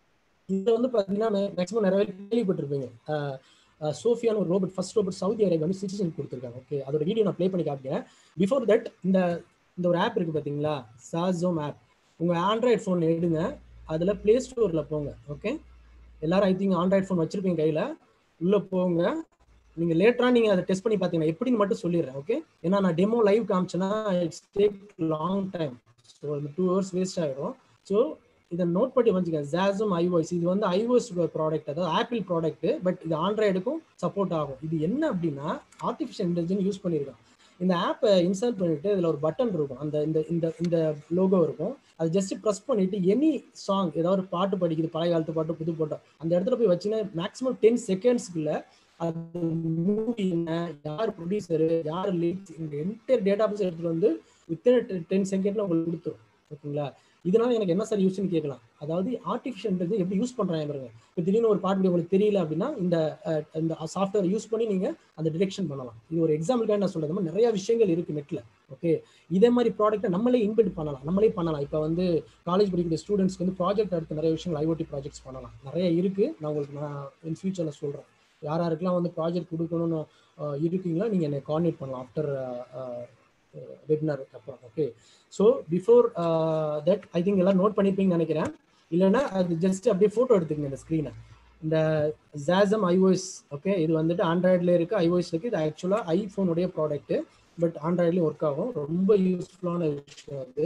இதுல வந்து பாத்தீங்கன்னா மேக்ஸிமம் நிறைய பேர் கேள்விப்பட்டிருப்பீங்க அஹ், அஹ், சோஃபியான்னு ஒரு robot first robot Saudi Arabia வந்து சிட்டிசன் கொடுத்துருக்காங்க ஓகே அதோட வீடியோ நான் ப்ளே பண்ணி காமிக்கிறேன் பிஃபோர் தட் இந்த இந்த ஒரு ஆப் இருக்கு பாத்தீங்களா சாசோம் ஆப் உங்க ஆண்ட்ராய்ட் ஃபோன் எடுங்க அதுல பிளே ஸ்டோர்ல போங்க ஓகே எல்லாரும் ஐ திங்க் ஆண்ட்ராய்ட் ஃபோன் வச்சிருப்பீங்க கையில உள்ள போங்க நீங்க லேட்டரா நீங்க அதை டெஸ்ட் பண்ணி பாத்தீங்கன்னா எப்படின்னு மட்டும் சொல்லிடுறேன் ஓகே ஏன்னா நான் டெமோ லைவ் காமிச்சேன்னா it's take long time so இந்த டூ ஹவர்ஸ் வேஸ்ட் ஆயிடும் ஸோ இதை நோட் பண்ணி வச்சுக்கோங்க ஜாஸும் ஐஓஎஸ் இது வந்து ஐஓஎஸ் ப்ராடக்ட் அதாவது ஆப்பிள் ப்ராடக்ட் பட் இது ஆண்ட்ராய்டுக்கும் சப்போர்ட் ஆகும் இது என்ன அப்படின்னா ஆர்டிஃபிஷியல் இன்டெலிஜென்ஸ் யூஸ் பண்ணியிருக்கான் இந்த ஆப்பை இன்ஸ்டால் பண்ணிட்டு இதுல ஒரு பட்டன் இருக்கும் அந்த இந்த இந்த இந்த லோகோ இருக்கும் அது ஜஸ்ட் ப்ரெஸ் பண்ணிட்டு எனி சாங் ஏதாவது ஒரு பாட்டு படிக்குது பழைய காலத்து பாட்டு புது பாட்டு அந்த இடத்துல போய் வச்சுன்னா மேக்ஸிமம் டென் செகண்ட்ஸ்க்குள்ள அது மூவி என்ன யார் ப்ரொடியூசரு யார் லிரிக்ஸ் இந்த என்டையர் டேட்டா பேஸ் எடுத்துட்டு வந்து வித்தின் டென் செகண்ட்ல உங்களுக்கு கொடுத்துரும் ஓகேங்களா இதனால எனக்கு என்ன சார் யூஸ்னு கேட்கலாம் அதாவது ஆர்டிஃபிஷியல் இன்டெலிஜென்ஸ் எப்படி யூஸ் பண்றாங்க பாருங்க இப்போ திடீர்னு ஒரு பாட்டு உங்களுக்கு தெரியல அப்படின்னா இந்த அஹ், இந்த சாஃப்ட்வேர் யூஸ் பண்ணி நீங்க அந்த டிரெக்ஷன் பண்ணலாம் இது ஒரு எக்ஸாம்பிளுக்காக நான் சொல்றது மாதிரி நிறைய விஷயங்கள் இருக்கு நெட்ல ஓகே இதே மாதிரி ப்ராடக்ட்டை நம்மளே இன்பில்ட் பண்ணலாம் நம்மளே பண்ணலாம் இப்போ வந்து காலேஜ் படிக்கிற ஸ்டூடெண்ட்ஸ்க்கு வந்து ப்ராஜெக்ட் அடுத்து நிறைய விஷயங்கள் ஐஓடி ப்ராஜெக்ட்ஸ் பண்ணலாம் நிறைய இருக்கு நான் உங்களுக்கு நான் இன் ஃபியூச்சர்ல சொல்றேன் யார் யாருக்கெல்லாம் வந்து ப்ராஜெக்ட் கொடுக்கணும்னு அஹ், இருக்கீங்களோ நீங்க என்னை கார்டினேட் பண்ணலாம் ஆஃப்டர் வெபினாருக்கு அப்புறம் okay so before that I think எல்லாம் நோட் பண்ணிப்பீங்கன்னு நினைக்கிறேன் இல்லைன்னா அது ஜஸ்ட் அப்படியே ஃபோட்டோ எடுத்துக்கங்க இந்த ஸ்க்ரீனை இந்த ஜாசம் ஐஓஎஸ் ஓகே இது வந்துட்டு ஆண்ட்ராய்டில் இருக்கு ஐஓஎஸ் இருக்கு இது ஆக்சுவலாக ஐஃபோனுடைய ப்ராடக்ட் பட் ஆண்ட்ராய்ட்லேயும் ஒர்க் ஆகும் ரொம்ப யூஸ்ஃபுல்லான விஷயம் அது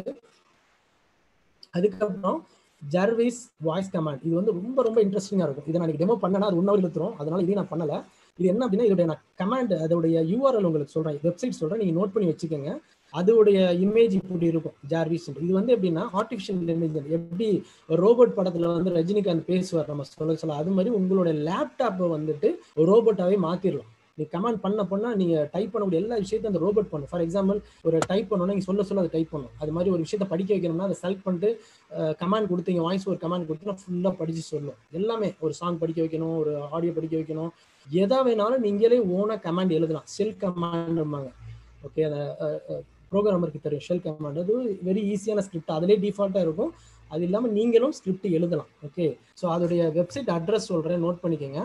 அதுக்கப்புறம் ஜர்விஸ் வாய்ஸ் கமாண்ட் இது வந்து ரொம்ப ரொம்ப இன்ட்ரெஸ்டிங்காக இருக்கும் இதை நான் டெமோ பண்ணனா அது ஒன் ஹவர் இழுத்துரும் அதனால இதையும் நான் பண்ணல இது என்ன அப்படின்னா இதோடைய நான் கமாண்ட் அதோடைய யூஆர்எல் உங்களுக்கு சொல்றேன் வெப்சைட் சொல்றேன் நீங்க நோட் பண்ணி வச்சுக்கோங்க அதோடைய இமேஜ் இப்படி இருக்கும் ஜார்விஸ் இது வந்து எப்படின்னா ஆர்டிஃபிஷியல் இன்டெலிஜென்ஸ் எப்படி ரோபோட் படத்துல வந்து ரஜினிகாந்த் பேசுவார் நம்ம சொல்ல சொல்ல அது மாதிரி உங்களோட லேப்டாப்பை வந்துட்டு ஒரு ரோபோட்டாவே மாத்திரலாம் நீ கமாண்ட் பண்ண பண்ணா நீங்க டைப் பண்ணக்கூடிய எல்லா விஷயத்தையும் அந்த ரோபோட் பண்ணும் ஃபார் எக்ஸாம்பிள் ஒரு டைப் பண்ணணும்னா நீங்க சொல்ல சொல்ல அதை டைப் பண்ணும் அது மாதிரி ஒரு விஷயத்த படிக்க வைக்கணும்னா அதை செலக்ட் பண்ணிட்டு கமாண்ட் கொடுத்தீங்க வாய்ஸ் ஒரு கமாண்ட் கொடுத்தீங்கன்னா ஃபுல்லா படிச்சு சொல்லும் எல்லாமே ஒரு சாங் படிக்க வைக்கணும் ஒரு ஆடியோ படிக்க வைக்கணும் எதா வேணாலும் நீங்களே ஓனா கமாண்ட் எழுதலாம் செல் கமாண்ட் ஓகே அந்த ப்ரோக்ராமருக்கு தெரியும் ஷெல் கமாண்ட் அது வெரி ஈஸியான ஸ்கிரிப்ட் அதிலே டிஃபால்ட்டாக இருக்கும் அது இல்லாமல் நீங்களும் ஸ்கிரிப்ட் எழுதலாம் ஓகே ஸோ அதோடைய வெப்சைட் அட்ரஸ் சொல்கிறேன் நோட் பண்ணிக்கோங்க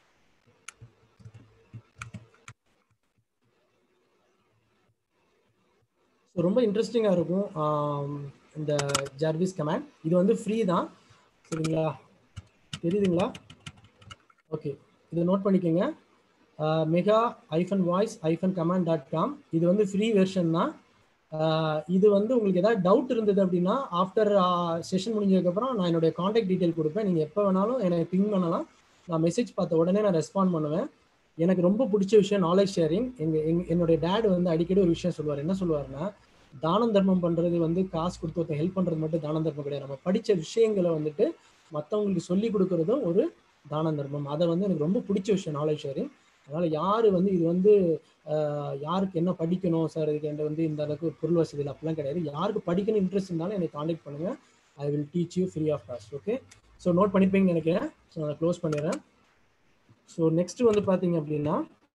ஸோ ரொம்ப இன்ட்ரெஸ்டிங்காக இருக்கும் ஆம், இந்த ஜார்விஸ் கமாண்ட் இது வந்து ஃப்ரீ தான் சரிங்களா தெரியுதுங்களா ஓகே இதை நோட் பண்ணிக்கோங்க மெகா ஐஃபன் வாய்ஸ் ஐஃபன் கமாண்ட் டாட் காம் இது வந்து ஃப்ரீ வெர்ஷன் தான் ஆஹ் இது வந்து உங்களுக்கு ஏதாவது டவுட் இருந்தது அப்படின்னா ஆஃப்டர் செஷன் முடிஞ்சதுக்கப்புறம் நான் என்னுடைய காண்டாக்ட் டீட்டெயில் கொடுப்பேன் நீங்கள் எப்போ வேணாலும் எனக்கு பிங் பண்ணலாம் நான் மெசேஜ் பார்த்த உடனே நான் ரெஸ்பாண்ட் பண்ணுவேன் எனக்கு ரொம்ப பிடிச்ச விஷயம் நாலேஜ் ஷேரிங் எங்க எங்க என்னுடைய டேட் வந்து அடிக்கடி ஒரு விஷயம் சொல்லுவார் என்ன சொல்லுவாருன்னா தானம் தர்மம் பண்றது வந்து காசு கொடுத்து ஒருத்தன் ஹெல்ப் பண்றது மட்டும் தானம் தர்மம் கிடையாது நம்ம படிச்ச விஷயங்களை வந்துட்டு மற்றவங்களுக்கு சொல்லி கொடுக்கறதும் ஒரு தான தர்மம் அதை வந்து எனக்கு ரொம்ப பிடிச்ச விஷயம் நாலேஜ் ஷேரிங் அதனால யாரு வந்து இது வந்து ஆஹ், யாருக்கு என்ன படிக்கணும் சார் இதுக்கு என்கிட்ட வந்து இந்த அளவுக்கு பொருள் வசதி இல்லை அப்படிலாம் கிடையாது யாருக்கு படிக்கணும் இன்ட்ரெஸ்ட் இருந்தாலும் என்னை காண்டாக்ட் பண்ணுங்க I will teach you free of cost okay so note பண்ணிப்பீங்கன்னு நினைக்கிறேன் ஸோ நான் க்ளோஸ் பண்ணிடுறேன் ஸோ நெக்ஸ்ட் வந்து பார்த்தீங்க அப்படின்னா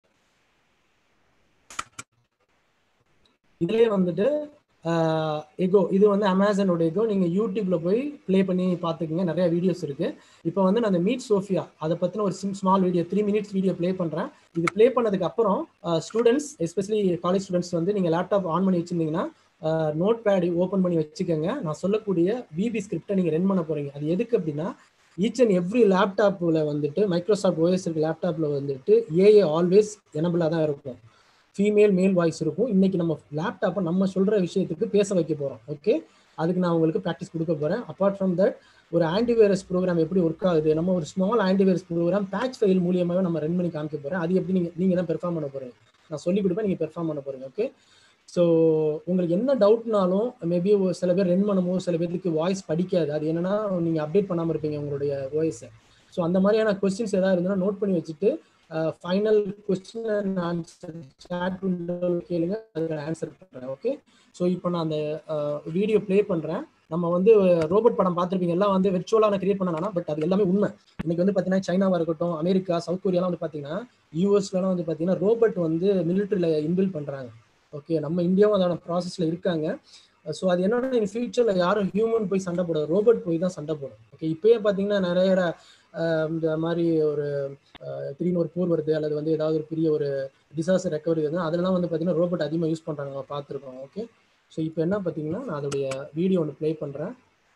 இதுலயே வந்துட்டு எகோ இது வந்து அமேசானோட எகோ நீங்க யூடியூப்ல போய் ப்ளே பண்ணி பார்த்துக்குங்க நிறைய வீடியோஸ் இருக்கு இப்போ வந்து நான் அந்த மீட் சோஃபியா அதை பத்தின ஒரு சிம் small video three minutes video play பண்றேன் இது ப்ளே பண்ணதுக்கு அப்புறம் ஸ்டூடெண்ட்ஸ் எஸ்பெஷலி காலேஜ் ஸ்டூடெண்ட்ஸ் வந்து நீங்க லேப்டாப் ஆன் பண்ணி வச்சிருந்தீங்கன்னா நோட் பேட் ஓப்பன் பண்ணி வச்சுக்கோங்க நான் சொல்லக்கூடிய விபி ஸ்கிரிப்டை நீங்க ரன் பண்ண போறீங்க அது எதுக்கு அப்படின்னா ஈச் அண்ட் எவ்ரி லேப்டாப்ல வந்துட்டு மைக்ரோசாஃப்ட் ஓஎஸ் இருக்க லேப்டாப்ல வந்துட்டு ஏஏ ஆல்வேஸ் எனபிளா தான் இருக்கும் ஃபீமேல் மேல் வாய்ஸ் இருக்கும் இன்னைக்கு நம்ம லேப்டாப்பை நம்ம சொல்ற விஷயத்துக்கு பேச வைக்க போறோம் ஓகே அதுக்கு நான் உங்களுக்கு ப்ராக்டிஸ் கொடுக்க போறேன் அப்பார்ட் ஃப்ரம் தட் ஒரு ஆன்டிவைரஸ் ப்ரோக்ராம் எப்படி ஒர்க் ஆகுது நம்ம ஒரு small antivirus program batch file மூலியமாவே நம்ம ரன் பண்ணி காமிக்க போறேன் அது எப்படி நீங்க நீங்க தான் பெர்ஃபார்ம் பண்ண போறீங்க நான் சொல்லி கொடுப்பேன் நீங்க பெர்ஃபார்ம் பண்ண போறீங்க ஓகே ஸோ உங்களுக்கு என்ன டவுட்னாலும் மேபி சில பேர் ரன் பண்ணும்போது சில பேருக்கு வாய்ஸ் படிக்காது அது என்னன்னா நீங்க அப்டேட் பண்ணாம இருப்பீங்க உங்களுடைய வாய்ஸை ஸோ அந்த மாதிரியான கொஸ்டின்ஸ் ஏதாவது இருந்ததுன்னா நோட் பண்ணி வச்சுட்டு final question and answer chat கேளுங்க அதுக்கு ஆன்சர் பண்றேன் ஓகே ஸோ இப்போ நான் அந்த வீடியோ ப்ளே பண்றேன் நம்ம வந்து ரோபோட் படம் பார்த்துருப்பீங்க எல்லாம் வந்து வெர்ச்சுவலாக நான் கிரியேட் பண்ணனா பட் அது எல்லாமே உண்மை இன்னைக்கு வந்து பார்த்தீங்கன்னா சைனாவா இருக்கட்டும் அமெரிக்கா சவுத் கொரியாலாம் வந்து பார்த்தீங்கன்னா யூஎஸ்லாம் வந்து பார்த்தீங்கன்னா ரோபோட் வந்து மிலிட்டரியில் இன்பில் பண்றாங்க ஓகே நம்ம இந்தியாவும் அதோட ப்ராசஸ்ல இருக்காங்க ஸோ அது என்னன்னா இன் ஃபியூச்சரில் யாரும் ஹியூமன் போய் சண்டை போடாது ரோபோட் போய் தான் சண்டை போடும் ஓகே இப்பயே பார்த்தீங்கன்னா நிறைய அஹ், இந்த மாதிரி ஒரு அஹ், திடீர்னு ஒரு போர் வருது அல்லது வந்து ஏதாவது ஒரு பெரிய ஒரு டிசாஸ்டர் ரெக்கவரி வருது அதெல்லாம் வந்து பார்த்தீங்கன்னா ரோபோட் அதிகமாக யூஸ் பண்ணுறாங்க நம்ம பார்த்துருக்கோம் ஓகே ஸோ இப்போ என்ன பார்த்தீங்கன்னா நான் அதோடைய வீடியோ ஒன்று ப்ளே பண்ணுறேன்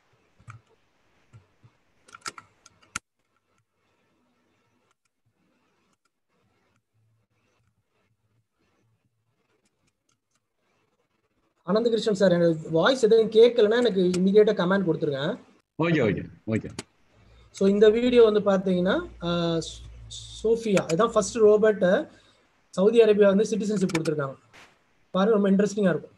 அனந்த கிருஷ்ணன் சார் எனக்கு வாய்ஸ் எதுவும் கேட்கலன்னா எனக்கு இமிடியேட்டாக கமெண்ட் கொடுத்துருங்க ஓகே ஓகே ஓகே ஸோ இந்த வீடியோ வந்து பார்த்தீங்கன்னா ஆஹ், சோ- சோஃபியா இதான் ஃபர்ஸ்ட் ரோபோட்டை சவுதி அரேபியா வந்து சிட்டிசன்ஷிப் கொடுத்துருக்காங்க பாருங்க ரொம்ப இன்ட்ரெஸ்டிங்காக இருக்கும்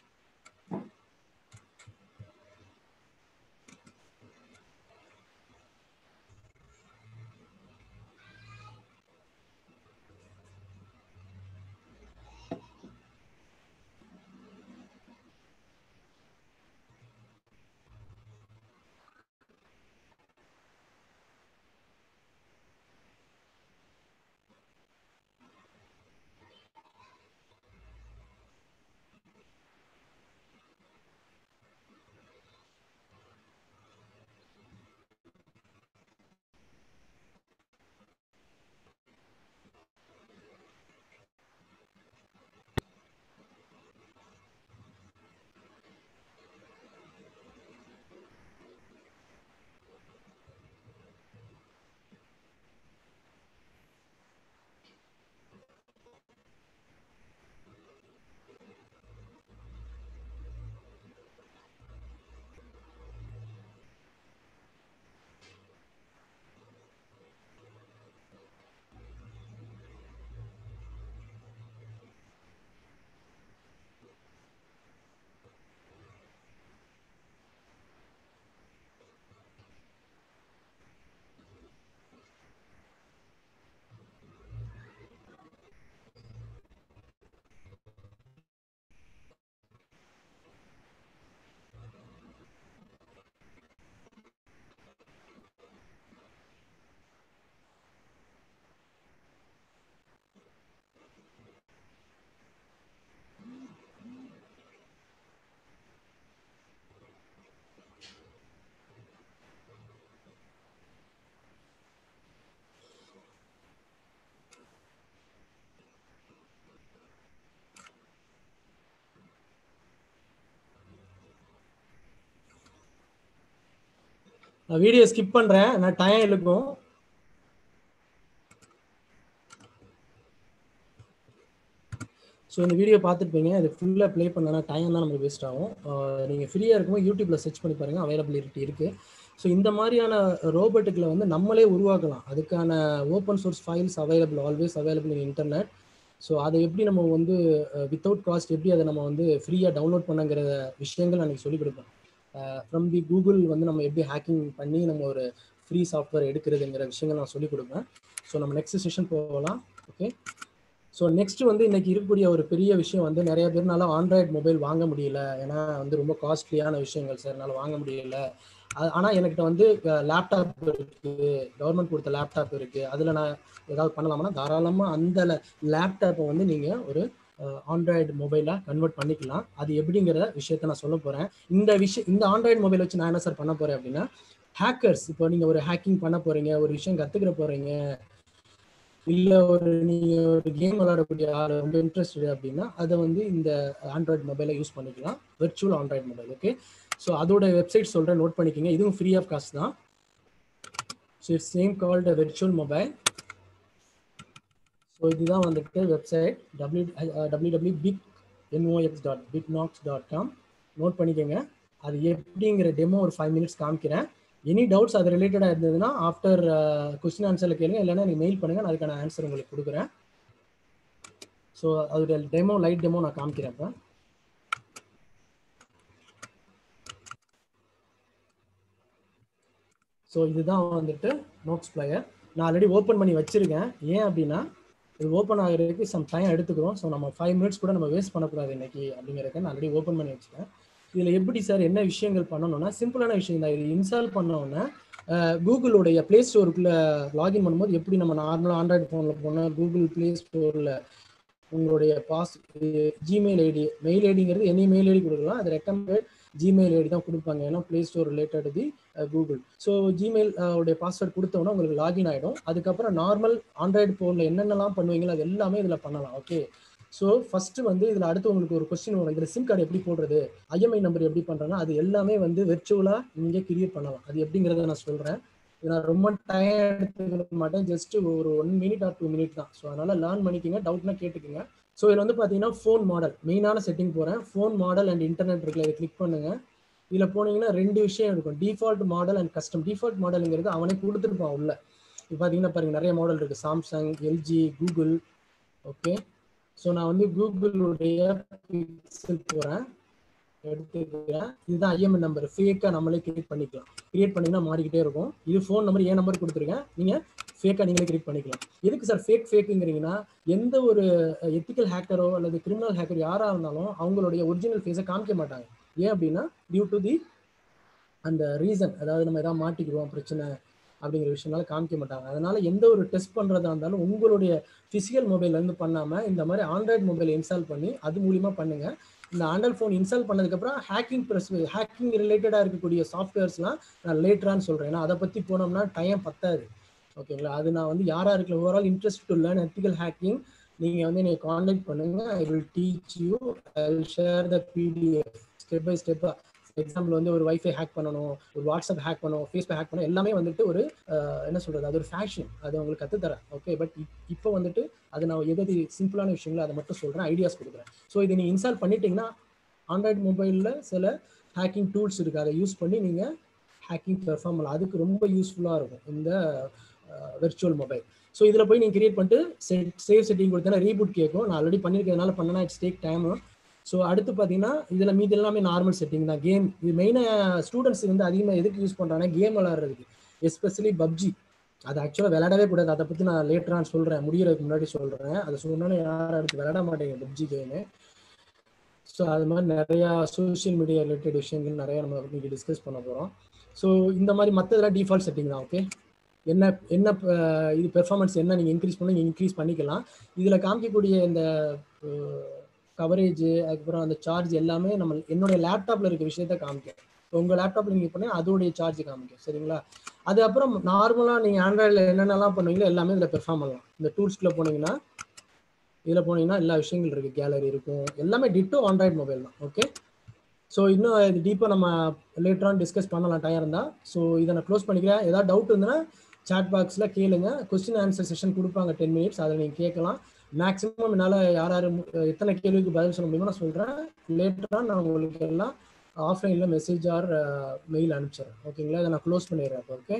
நான் வீடியோ ஸ்கிப் பண்ணுறேன் நான் டைம் இழுக்கும் ஸோ இந்த வீடியோ பார்த்துருப்பீங்க இது ஃபுல்லாக ப்ளே பண்ணனா டைம் தான் நமக்கு வேஸ்ட் ஆகும் நீங்கள் ஃப்ரீயாக இருக்கும்போது யூடியூப்பில் சர்ச் பண்ணி பாருங்கள் அவைலபிலிட்டி இருக்குது ஸோ இந்த மாதிரியான ரோபோட்டுகளை வந்து நம்மளே உருவாக்கலாம் அதுக்கான open source files available always available in internet so அதை எப்படி நம்ம வந்து வித்தவுட் காஸ்ட் எப்படி அதை நம்ம வந்து ஃப்ரீயாக டவுன்லோட் பண்ணுங்கிற விஷயங்கள் நான் சொல்லிக் கொடுப்பேன் ஃப்ரம் தி கூகுள் வந்து நம்ம எப்படி ஹேக்கிங் பண்ணி நம்ம ஒரு ஃப்ரீ சாஃப்ட்வேர் எடுக்கிறதுங்கிற விஷயங்கள் நான் சொல்லிக் கொடுப்பேன் ஸோ நம்ம நெக்ஸ்ட் செஷன் போகலாம் ஓகே ஸோ நெக்ஸ்ட் வந்து இன்னைக்கு இருக்கக்கூடிய ஒரு பெரிய விஷயம் வந்து நிறைய பேர்னால ஆண்ட்ராய்டு மொபைல் வாங்க முடியல ஏன்னா வந்து ரொம்ப காஸ்ட்லியான விஷயங்கள் சார் என்னால் வாங்க முடியல அது- ஆனா என்கிட்ட வந்து லேப்டாப் இருக்கு கவர்மெண்ட் கொடுத்த லேப்டாப் இருக்கு அதுல நான் ஏதாவது பண்ணலாம்னா தாராளமா அந்த லேப்டாப்பை வந்து நீங்க ஒரு ஆண்ட்ராய்டு மொபைலா கன்வெர்ட் பண்ணிக்கலாம் அது எப்படிங்கிற விஷயத்த நான் சொல்ல போறேன் இந்த விஷயம் இந்த ஆண்ட்ராய்டு மொபைல் வச்சு நான் என்ன சார் பண்ண போறேன் அப்படின்னா ஹேக்கர்ஸ் இப்போ நீங்க ஒரு ஹேக்கிங் பண்ண போறீங்க ஒரு விஷயம் கத்துக்கிற போறீங்க இல்ல ஒரு நீங்க ஒரு கேம் விளையாடக்கூடிய ஆள் ரொம்ப இன்ட்ரெஸ்டட் அப்படின்னா அதை வந்து இந்த ஆண்ட்ராய்டு மொபைலை யூஸ் பண்ணிக்கலாம் virtual Android mobile okay so அதோட வெப்சைட் சொல்றேன் நோட் பண்ணிக்கோங்க இதுவும் ஃப்ரீ ஆஃப் காஸ்ட் தான் so it's name called virtual mobile so இதுதான் வந்துட்டு website W W W big N O X dot big nox dot com note பண்ணிக்கோங்க அது எப்படிங்கிற டெமோ ஒரு ஃபைவ் மினிட்ஸ் காமிக்கிறேன் எனி டவுட்ஸ் அது ரிலேட்டடாக இருந்ததுன்னா ஆஃப்டர் கொஸ்டின் ஆன்சரில் கேளுங்க இல்லைன்னா எனக்கு மெயில் பண்ணுங்க நான் அதுக்கான ஆன்சர் உங்களுக்கு கொடுக்குறேன் ஸோ அதோட டெமோ லைட் டெமோ நான் காமிக்கிறேன் இப்போ ஸோ இதுதான் வந்துட்டு நோட்ஸ் பிளேயர் நான் ஆல்ரெடி ஓப்பன் பண்ணி வச்சிருக்கேன் ஏன் அப்படின்னா இது ஓப்பன் ஆகிறதுக்கு சம் டைம் எடுத்துக்கிறோம் ஸோ நம்ம ஃபைவ் மினிட்ஸ் கூட நம்ம வேஸ்ட் பண்ணக்கூடாது இன்னைக்கு அப்படிங்கிறத நான் ஆல்ரெடி ஓப்பன் பண்ணி வச்சுட்டேன் இதில் எப்படி சார் என்ன விஷயங்கள் பண்ணணும்னா சிம்பிளான விஷயம் தான் இது இன்ஸ்டால் பண்ணோன்னே கூகுளுடைய ப்ளே ஸ்டோருக்குள்ளே லாகின் பண்ணும்போது எப்படி நம்ம நார்மலாக ஆண்ட்ராய்டு ஃபோனில் போனால் கூகுள் ப்ளே ஸ்டோரில் உங்களுடைய பாஸ் ஜிமெயில் ஐடி மெயில் ஐடிங்கிறது எனி மெயில் ஐடி கொடுக்கலாம் அது ரெக்கமெண்டட் ஜிமெயில் ஐடி தான் கொடுப்பாங்க ஏன்னா play store related the Google so Gmail உடைய பாஸ்வேர்ட் கொடுத்தோன்னா உங்களுக்கு லாகின் ஆகிடும் அதுக்கப்புறம் நார்மல் ஆண்ட்ராய்டு ஃபோனில் என்னென்னலாம் பண்ணுவீங்களோ அது எல்லாமே இதில் பண்ணலாம் ஓகே ஸோ ஃபர்ஸ்ட் வந்து இதில் அடுத்து உங்களுக்கு ஒரு கொஸ்டின் வரும் இதில் சிம் கார்டு எப்படி போடுறது ஐஎம்ஐ நம்பர் எப்படி பண்ணுறேன்னா அது எல்லாமே வந்து வெர்ச்சுவலாக இங்கே கிரியேட் பண்ணலாம் அது எப்படிங்கிறத நான் சொல்கிறேன் இது நான் ரொம்ப டைம் எடுத்துக்க மாட்டேன் ஜஸ்ட் ஒரு one minute or two minute தான் ஸோ அதனால லேர்ன் பண்ணிக்கோங்க டவுட்னா கேட்டுக்கோங்க ஸோ இதில் வந்து பார்த்தீங்கன்னா ஃபோன் மாடல் மெயினான செட்டிங் போகிறேன் ஃபோன் மாடல் அண்ட் இன்டர்நெட் இருக்குல்ல இதை கிளிக் பண்ணுங்க இதில் போனீங்கன்னா ரெண்டு விஷயம் இருக்கும் default model and custom default மாடலுங்கிறது அவனே கொடுத்துருப்பான் உள்ள இப்போ பார்த்தீங்கன்னா பாருங்க நிறைய மாடல் இருக்குது Samsung LG Google okay so நான் வந்து கூகுளுடைய பிக்சல் போகிறேன் எடுத்துக்கிறேன் இதுதான் ஐஎம்என் நம்பர் ஃபேக்காக நம்மளே கிரியேட் பண்ணிக்கலாம் கிரியேட் பண்ணிங்கன்னா மாறிக்கிட்டே இருக்கும் இது ஃபோன் நம்பர் ஏன் நம்பர் கொடுத்துருக்கேன் நீங்கள் ஃபேக்காக நீங்களே கிரியேட் பண்ணிக்கலாம் எதுக்கு சார் ஃபேக் ஃபேக்குங்கிறீங்கன்னா எந்த ஒரு எத்திக்கல் ஹேக்கரோ அல்லது கிரிமினல் ஹேக்கர் யாராக இருந்தாலும் அவங்களுடைய ஒரிஜினல் ஃபேஸை காமிக்க மாட்டாங்க ஏன் அப்படின்னா டியூ டு தி அந்த ரீசன் அதாவது நம்ம எதாவது மாட்டிக்கிடுவோம் பிரச்சனை அப்படிங்கிற விஷயம்னால காமிக்க மாட்டாங்க அதனால எந்த ஒரு டெஸ்ட் பண்ணுறதா இருந்தாலும் உங்களுடைய ஃபிசிக்கல் மொபைல்லேருந்து பண்ணாமல் இந்த மாதிரி ஆண்ட்ராய்டு மொபைல் இன்ஸ்டால் பண்ணி அது மூலிமா பண்ணுங்க இந்த ஆண்ட்ராய்ட் ஃபோன் இன்ஸ்டால் பண்ணதுக்கப்புறம் ஹேக்கிங் ப்ரெஸ் ஹேக்கிங் ரிலேட்டடாக இருக்கக்கூடிய சாஃப்ட்வேர்ஸ்லாம் நான் லேட்டரான்னு சொல்கிறேன் ஏன்னா அதை பற்றி போனோம்னா டைம் பத்தாது ஓகேங்களா அது நான் வந்து யாராக இருக்கல overall interest to learn ethical hacking நீங்கள் வந்து என்னை காண்டாக்ட் பண்ணுங்க I will teach you I will share the PDF step by step example வந்து ஒரு வைஃபை ஹேக் பண்ணணும் ஒரு வாட்ஸ்அப் ஹேக் பண்ணணும் ஃபேஸ்புக் ஹேக் பண்ணணும் எல்லாமே வந்துட்டு ஒரு என்ன சொல்கிறது அது ஒரு ஃபேஷன் அது உங்களுக்கு கற்றுத்தரேன் ஓகே பட் இப்போ வந்துட்டு அது நான் எது சிம்பிளான விஷயங்களோ அதை மட்டும் சொல்கிறேன் ஐடியாஸ் கொடுக்குறேன் ஸோ இதை நீங்கள் இன்ஸ்டால் பண்ணிட்டீங்கன்னா ஆண்ட்ராய்டு மொபைலில் சில ஹேக்கிங் டூல்ஸ் இருக்குது அதை யூஸ் பண்ணி நீங்கள் ஹேக்கிங் பெர்ஃபார்ம் பண்ணலாம் அதுக்கு ரொம்ப யூஸ்ஃபுல்லாக இருக்கும் இந்த வெர்ச்சுவல் மொபைல் ஸோ இதில் போய் நீங்கள் கிரியேட் பண்ணிட்டு செட் சேவ் செட்டிங் கொடுத்தா ரீபூட் கேட்கும் நான் ஆல்ரெடி பண்ணியிருக்கிறதுனால பண்ணனா இட்ஸ் டேக் டைம் ஸோ அடுத்து பார்த்தீங்கன்னா இதில் மீதி எல்லாமே நார்மல் செட்டிங் தான் கேம் இது மெயினாக ஸ்டூடெண்ட்ஸ் வந்து அதிகமாக எதுக்கு யூஸ் பண்ணுறாங்கன்னா கேம் விளாட்றதுக்கு எஸ்பெஷலி பப்ஜி அது ஆக்சுவலாக விளையாடவே கூடாது அதை பற்றி நான் லேட்டராக சொல்கிறேன் முடியறதுக்கு முன்னாடி சொல்கிறேன் அதை சொன்னாலும் யாரும் அடுத்து விளையாட மாட்டேங்க பப்ஜி கேமு ஸோ அது மாதிரி நிறையா சோஷியல் மீடியா ரிலேட்டட் விஷயங்கள் நிறையா நம்ம இன்னைக்கு டிஸ்கஸ் பண்ண போகிறோம் ஸோ இந்த மாதிரி மற்றதெல்லாம் டிஃபால்ட் செட்டிங் தான் ஓகே என்ன என்ன இது பெர்ஃபார்மன்ஸ் என்ன நீங்கள் இன்க்ரீஸ் பண்ணி இன்க்ரீஸ் பண்ணிக்கலாம் இதில் காமிக்கக்கூடிய இந்த கவரேஜ் அதுக்கப்புறம் அந்த சார்ஜ் எல்லாமே நம்ம என்னுடைய லேப்டாப்பில் இருக்க விஷயத்த காமிக்கும் உங்கள் லேப்டாப்பில் நீங்கள் பண்ணி அதோடைய சார்ஜ் காமிக்கும் சரிங்களா அது அப்புறம் நார்மலாக நீங்கள் ஆண்ட்ராய்டில் என்னென்னலாம் பண்ணுவீங்களோ எல்லாமே இதில் பெர்ஃபார்ம் பண்ணலாம் இந்த டூல்ஸ்குள்ளே போனீங்கன்னா இதில் போனீங்கன்னா எல்லா விஷயங்கள் இருக்குது கேலரி இருக்கும் எல்லாமே டிட்டோ ஆண்ட்ராய்டு மொபைல் தான் ஓகே ஸோ இன்னும் இது டீப்பாக நம்ம லேட்டரான் டிஸ்கஸ் பண்ணலாம் டைம் இருந்தால் ஸோ இதை நான் க்ளோஸ் பண்ணிக்கிறேன் ஏதாவது டவுட் இருந்ததுன்னா சாட் பாக்ஸில் கேளுங்க கொஸ்டின் ஆன்சர் செஷன் கொடுப்பாங்க டென் மினிட்ஸ் அதில் நீங்கள் கேட்கலாம் மேக்ஸிமம் என்னால் யார் யார் எத்தனை கேள்விக்கு பதில் சொல்ல முடியுமோ நான் சொல்கிறேன் லேட்டராக நான் உங்களுக்கு எல்லாம் ஆஃப்லைனில் மெசேஜ் ஆர் மெயில் அனுப்பிச்சிடுறேன் ஓகேங்களா இதை நான் க்ளோஸ் பண்ணிடுறேன் ஓகே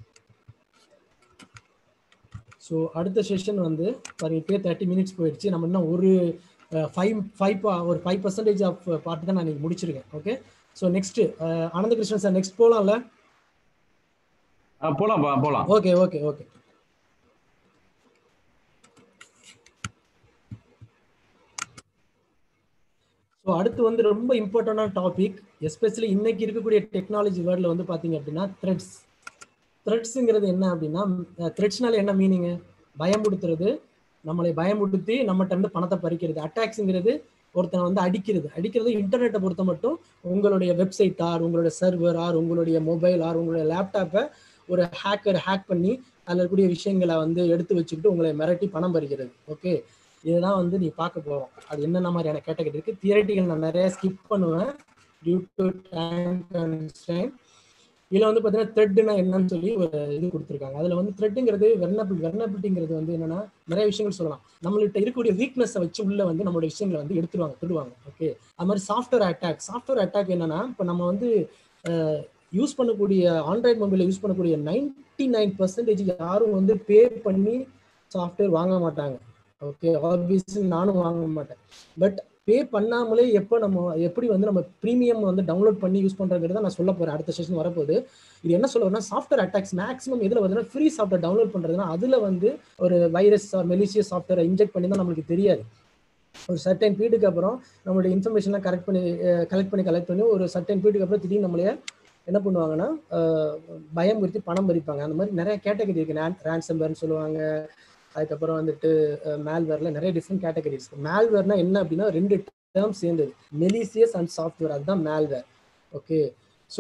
ஸோ அடுத்த செஷன் வந்து பாருங்க இப்போயே தேர்ட்டி மினிட்ஸ் போயிடுச்சு நம்ம இன்னும் ஒரு ஃபைவ் ஃபைவ் ஒரு ஃபைவ் பர்சன்டேஜ் ஆஃப் பார்ட் தான் நான் இன்னைக்கு முடிச்சிருக்கேன் okay so next Anantha Krishnan sir next போகலாம்ல போலாம்ப்பா போலாம் ஓகே ஓகே ஓகே ஸோ அடுத்து வந்து ரொம்ப இம்பார்ட்டண்டான டாபிக் எஸ்பெஷலி இன்னைக்கு இருக்கக்கூடிய டெக்னாலஜி வேர்டில் வந்து பார்த்தீங்க அப்படின்னா த்ரெட்ஸ் த்ரெட்ஸுங்கிறது என்ன அப்படின்னா த்ரெட்ஸ்னால என்ன மீனிங்கு பயமுடுத்துறது நம்மளை பயமுடுத்தி நம்மகிட்ட இருந்து பணத்தை பறிக்கிறது அட்டாக்ஸுங்கிறது ஒருத்தனை வந்து அடிக்கிறது அடிக்கிறது இன்டர்நெட்டை பொறுத்த மட்டும் உங்களுடைய வெப்சைட் ஆர் உங்களுடைய சர்வர் ஆர் உங்களுடைய மொபைல் ஆர் உங்களுடைய லேப்டாப்பை ஒரு ஹேக்கர் ஹேக் பண்ணி அதில் இருக்கக்கூடிய விஷயங்களை வந்து எடுத்து வச்சுக்கிட்டு உங்களை மிரட்டி பணம் பறிக்கிறது ஓகே இதுதான் வந்து நீ பார்க்க போகிறோம் அது என்னென்ன மாதிரியான கேட்டகரி இருக்குது தியரட்டிகள் நான் நிறைய ஸ்கிப் பண்ணுவேன் டியூ டு டைம் கன்ஸ்டைன் இதில் வந்து பார்த்தீங்கன்னா த்ரெட்னா என்னன்னு சொல்லி ஒரு இது கொடுத்துருக்காங்க அதில் வந்து த்ரெட்டுங்கிறது வெர்னபிள் வெர்னபிலிட்டிங்கிறது வந்து என்னன்னா நிறைய விஷயங்கள் சொல்லலாம் நம்மள்கிட்ட இருக்கக்கூடிய வீக்னஸை வச்சு உள்ள வந்து நம்மளோட விஷயங்களை வந்து எடுத்துருவாங்க திருடுவாங்க ஓகே அது மாதிரி சாஃப்ட்வேர் அட்டாக் சாஃப்ட்வேர் அட்டாக் என்னன்னா இப்போ நம்ம வந்து யூஸ் பண்ணக்கூடிய ஆண்ட்ராய்ட் மொபைலில் யூஸ் பண்ணக்கூடிய நைன்டி நைன் பர்சன்டேஜ் யாரும் வந்து பே பண்ணி சாஃப்ட்வேர் வாங்க மாட்டாங்க ஓகே ஆப்வியஸ்லி நானும் வாங்க மாட்டேன் பட் பே பண்ணாமலே எப்போ நம்ம எப்படி வந்து நம்ம ப்ரீமியம் வந்து டவுன்லோட் பண்ணி யூஸ் பண்ணுறதுக்கு நான் சொல்ல போகிறேன் அடுத்த செஷன் வரப்போகுது இது என்ன சொல்ல வரேன்னா சாஃப்ட்வேர் அட்டாக்ஸ் மேக்ஸிமம் எதில் வந்து ஃப்ரீ சாஃப்ட்வேர் டவுன்லோட் பண்ணுறதுனா அதில் வந்து ஒரு வைரஸ் மெலிசியஸ் சாஃப்ட்வேரை இன்ஜெக்ட் பண்ணி தான் நம்மளுக்கு தெரியாது ஒரு சர்டன் பீரியடுக்கு அப்புறம் நம்மளுடைய இன்ஃபர்மேஷன்லாம் கரெக்ட் பண்ணி கலெக்ட் பண்ணி கலெக்ட் பண்ணி ஒரு சர்டன் பீரியடுக்கு அப்புறம் திடீர்னு நம்மளே என்ன பண்ணுவாங்கன்னா பயம் குறித்து பணம் பறிப்பாங்க அந்த மாதிரி நிறைய கேட்டகரி இருக்கு ரேன்சம்பர்னு சொல்லுவாங்க அதுக்கப்புறம் வந்துட்டு மேல்வேர்ல நிறைய டிஃப்ரெண்ட் கேட்டகரிஸ் மேல்வேர்னா என்ன அப்படின்னா ரெண்டு டேர்ம் சேர்ந்தது மெலிசியஸ் அண்ட் சாஃப்ட்வேர் அதுதான் மேல்வேர் ஓகே ஸோ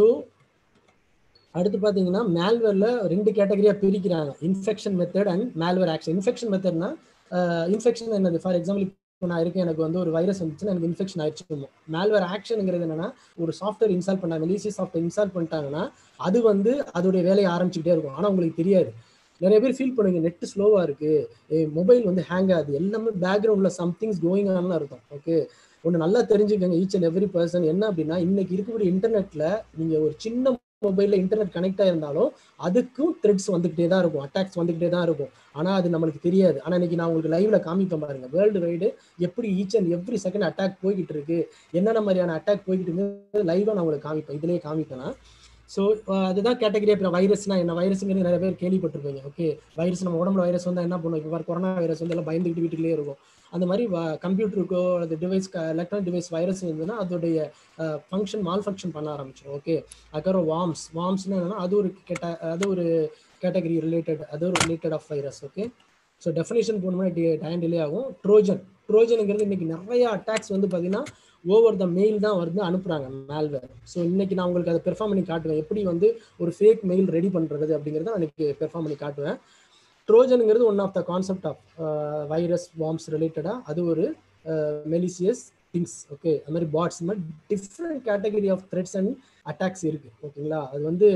அடுத்து பார்த்தீங்கன்னா மேல்வேர்ல ரெண்டு கேட்டகரியாக பிரிக்கிறாங்க infection method and malware action infection மெத்தட்னா இன்ஃபெக்ஷன் என்னது ஃபார் எக்ஸாம்பிள் இப்போ நான் இருக்கேன் எனக்கு வந்து ஒரு வைரஸ் வந்துச்சுன்னா எனக்கு இன்ஃபெக்ஷன் ஆயிடுச்சு மேல்வேர் ஆக்ஷனுங்கிறது என்னன்னா ஒரு சாஃப்ட்வேர் இன்ஸ்டால் பண்ணாங்க மெலிசியஸ் சாஃப்ட்வேர் இன்ஸ்டால் பண்ணிட்டாங்கன்னா அது வந்து அதோடைய வேலையை ஆரம்பிச்சுக்கிட்டே இருக்கும் ஆனால் உங்களுக்கு தெரியாது நிறைய பேர் ஃபீல் பண்ணுங்க நெட் ஸ்லோவா இருக்கு மொபைல் வந்து ஹேங் ஆகுது எல்லாமே பேக்ரவுண்ட்ல சம்திங்ஸ் கோயிங் ஆன் இருக்கும் ஓகே ஒன்று நல்லா தெரிஞ்சுக்கோங்க ஈச் அண்ட் எவ்ரி பர்சன் என்ன அப்படின்னா இன்னைக்கு இருக்கக்கூடிய இன்டர்நெட்ல நீங்க ஒரு சின்ன மொபைல்ல இன்டர்நெட் கனெக்ட் ஆயிருந்தாலும் அதுக்கும் த்ரெட்ஸ் வந்துகிட்டே தான் இருக்கும் அட்டாக்ஸ் வந்துகிட்டே தான் இருக்கும் ஆனா அது நம்மளுக்கு தெரியாது ஆனா இன்னைக்கு நான் உங்களுக்கு லைவ்ல காமிப்பேன் பாருங்க வேர்ல்டு வைடு எப்படி each and every second attack போய்கிட்டு இருக்கு என்னென்ன மாதிரியான அட்டாக் போய்கிட்டு இருக்கு லைவா நான் உங்களுக்கு காமிப்பேன் இதுலயே காமிப்பேன் ஸோ அதுதான் கேட்டகரி அப்புறம் வைரஸ்னா என்ன வைரஸ்ங்கிறது நிறைய பேர் கேள்விப்பட்டிருப்பீங்க ஓகே வைரஸ் நம்ம உடம்புல வைரஸ் வந்தால் என்ன பண்ணும் இப்போ கொரோனா வைரஸ் வந்து எல்லாம் பயந்துக்கிட்டு வீட்டுக்குள்ளே இருக்கும் அந்த மாதிரி கம்ப்யூட்டருக்கோ அல்லது டிவைஸ் எலக்ட்ரானிக் டிவைஸ் வைரஸ் இருந்ததுன்னா அதோடைய ஃபங்க்ஷன் மால் ஃபங்க்ஷன் பண்ண ஆரம்பிச்சிடும் ஓகே அதுக்கப்புறம் வார்ம்ஸ் வார்ம்ஸ்னா என்னன்னா அது ஒரு கேட்ட அது ஒரு கேட்டகரி ரிலேட்டட் அது ஒரு related of virus okay so definition போகணும்னா டைம் டிலே ஆகும் ட்ரோஜன் ட்ரோஜனுங்கிறது இன்னைக்கு நிறைய அட்டாக்ஸ் வந்து பார்த்தீங்கன்னா ஓவர் த மெயில் தான் வந்து அனுப்புறாங்க மேல்வேர் ஸோ இன்னைக்கு நான் உங்களுக்கு அதை பெர்ஃபார்ம் பண்ணி காட்டுவேன் எப்படி வந்து ஒரு ஃபேக் மெயில் ரெடி பண்ணுறது அப்படிங்கிறத அன்னைக்கு பெர்ஃபார்ம் பண்ணி காட்டுவேன் ட்ரோஜனுங்கிறது one of the concept of virus worms ரிலேட்டடாக அது ஒரு மெலிசியஸ் திங்ஸ் ஓகே அது மாதிரி பாட்ஸ் இந்த மாதிரி different category of threats and attacks இருக்கு ஓகேங்களா அது வந்து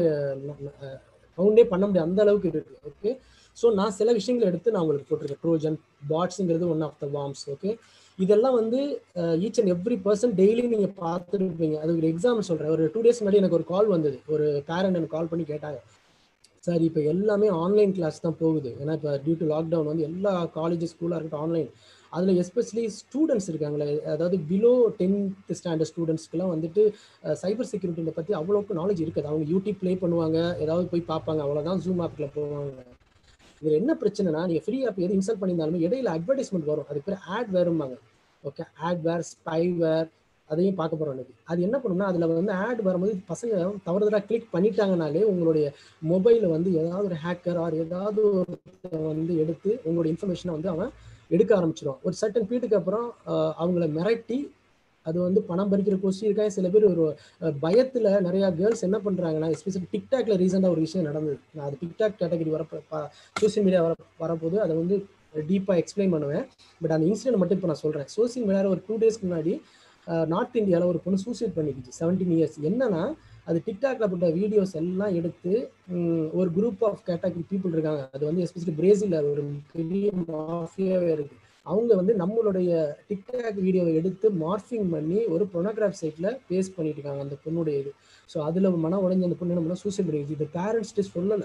கவுண்டே பண்ண முடியாது அந்த அளவுக்கு இருக்கு ஓகே ஸோ நான் சில விஷயங்களை எடுத்து நான் உங்களுக்கு போட்டிருக்கேன் ட்ரோஜன் பாட்ஸுங்கிறது one of the worms okay இதெல்லாம் வந்து each and every person daily நீங்கள் பார்த்துருப்பீங்க அது ஒரு எக்ஸாம்பிள் சொல்கிறேன் ஒரு டூ டேஸ் முன்னாடி எனக்கு ஒரு கால் வந்தது ஒரு பேரண்ட் எனக்கு கால் பண்ணி கேட்டாங்க சார் இப்போ எல்லாமே ஆன்லைன் கிளாஸ் தான் போகுது ஏன்னா இப்போ டியூ டு லாக்டவுன் வந்து எல்லா காலேஜ் ஸ்கூலாக இருக்கட்டும் ஆன்லைன் அதில் எஸ்பெஷலி ஸ்டூடெண்ட்ஸ் இருக்காங்களே அதாவது பிலோ டென்த் ஸ்டாண்டர்ட் ஸ்டூடெண்ட்ஸ்க்குலாம் வந்துட்டு சைபர் செக்யூரிட்டியை பற்றி அவ்வளோக்கு நாலேஜ் இருக்குது அவங்க யூடியூப் ப்ளே பண்ணுவாங்க ஏதாவது போய் பார்ப்பாங்க அவ்வளோதான் ஜூம் ஆப்பில் போவாங்க இதில் என்ன பிரச்சனைனா நீங்கள் ஃப்ரீ ஆப் எது இன்ஸ்டால் பண்ணியிருந்தாலுமே இடையில அட்வர்டைஸ்மெண்ட் வரும் அது பேர் ஆட் வேறும்பாங்க ஓகே ஆட் வேர் ஸ்பைவேர் அதையும் பார்க்க போகிறோம் இன்னைக்கு அது என்ன பண்ணும்னா அதில் வந்து ஆட் வரும்போது பசங்க தவறுதலாக கிளிக் பண்ணிட்டாங்கனாலே உங்களுடைய மொபைலில் வந்து ஏதாவது ஒரு ஹேக்கர் ஆர் ஏதாவது ஒரு வந்து எடுத்து உங்களோட இன்ஃபர்மேஷனை வந்து அவன் எடுக்க ஆரம்பிச்சிடும் ஒரு சர்டன் பீரியடுக்கு அப்புறம் அவங்கள மிரட்டி அது வந்து பணம் பறிக்கிற கொஸ்டி இருக்காங்க சில பேர் ஒரு பயத்தில் நிறையா கேர்ள்ஸ் என்ன பண்ணுறாங்கன்னா எஸ்பெஷலி டிக்டாக்ல ரீசெண்டாக ஒரு விஷயம் நடந்தது நான் அது டிக்டாக் கேட்டகரி வரப்போ சோசியல் மீடியா வர வரப்போது அதை வந்து டீப்பாக எக்ஸ்பிளைன் பண்ணுவேன் பட் அந்த இன்சிடென்ட் மட்டும் இப்போ நான் சொல்கிறேன் சோசியல் மீடியாவில் ஒரு டூ டேஸ்க்கு முன்னாடி நார்த் இந்தியாவில் ஒரு பொண்ணு சூசைட் பண்ணிக்கிச்சு செவன்டீன் இயர்ஸ் என்னன்னா அது டிக்டாக்ல போட்ட வீடியோஸ் எல்லாம் எடுத்து ஒரு குரூப் ஆஃப் கேட்டகரி பீப்புள் இருக்காங்க அது வந்து எஸ்பெஷலி பிரேசிலில் ஒரு பெரிய மாஃபியாவே இருக்கு அவங்க வந்து நம்மளுடைய டிக்டாக் வீடியோவை எடுத்து மார்ஃபிங் பண்ணி ஒரு பொனோகிராஃப் சைட்ல பேஸ்ட் பண்ணிட்டு இருக்காங்க அந்த பொண்ணுடைய இது ஸோ அதுல மன உடஞ்சி அந்த பொண்ணு என்ன பண்ணா சூசைட் பண்ணிடுச்சு இது பேரண்ட்ஸ்ட்டு சொல்லலை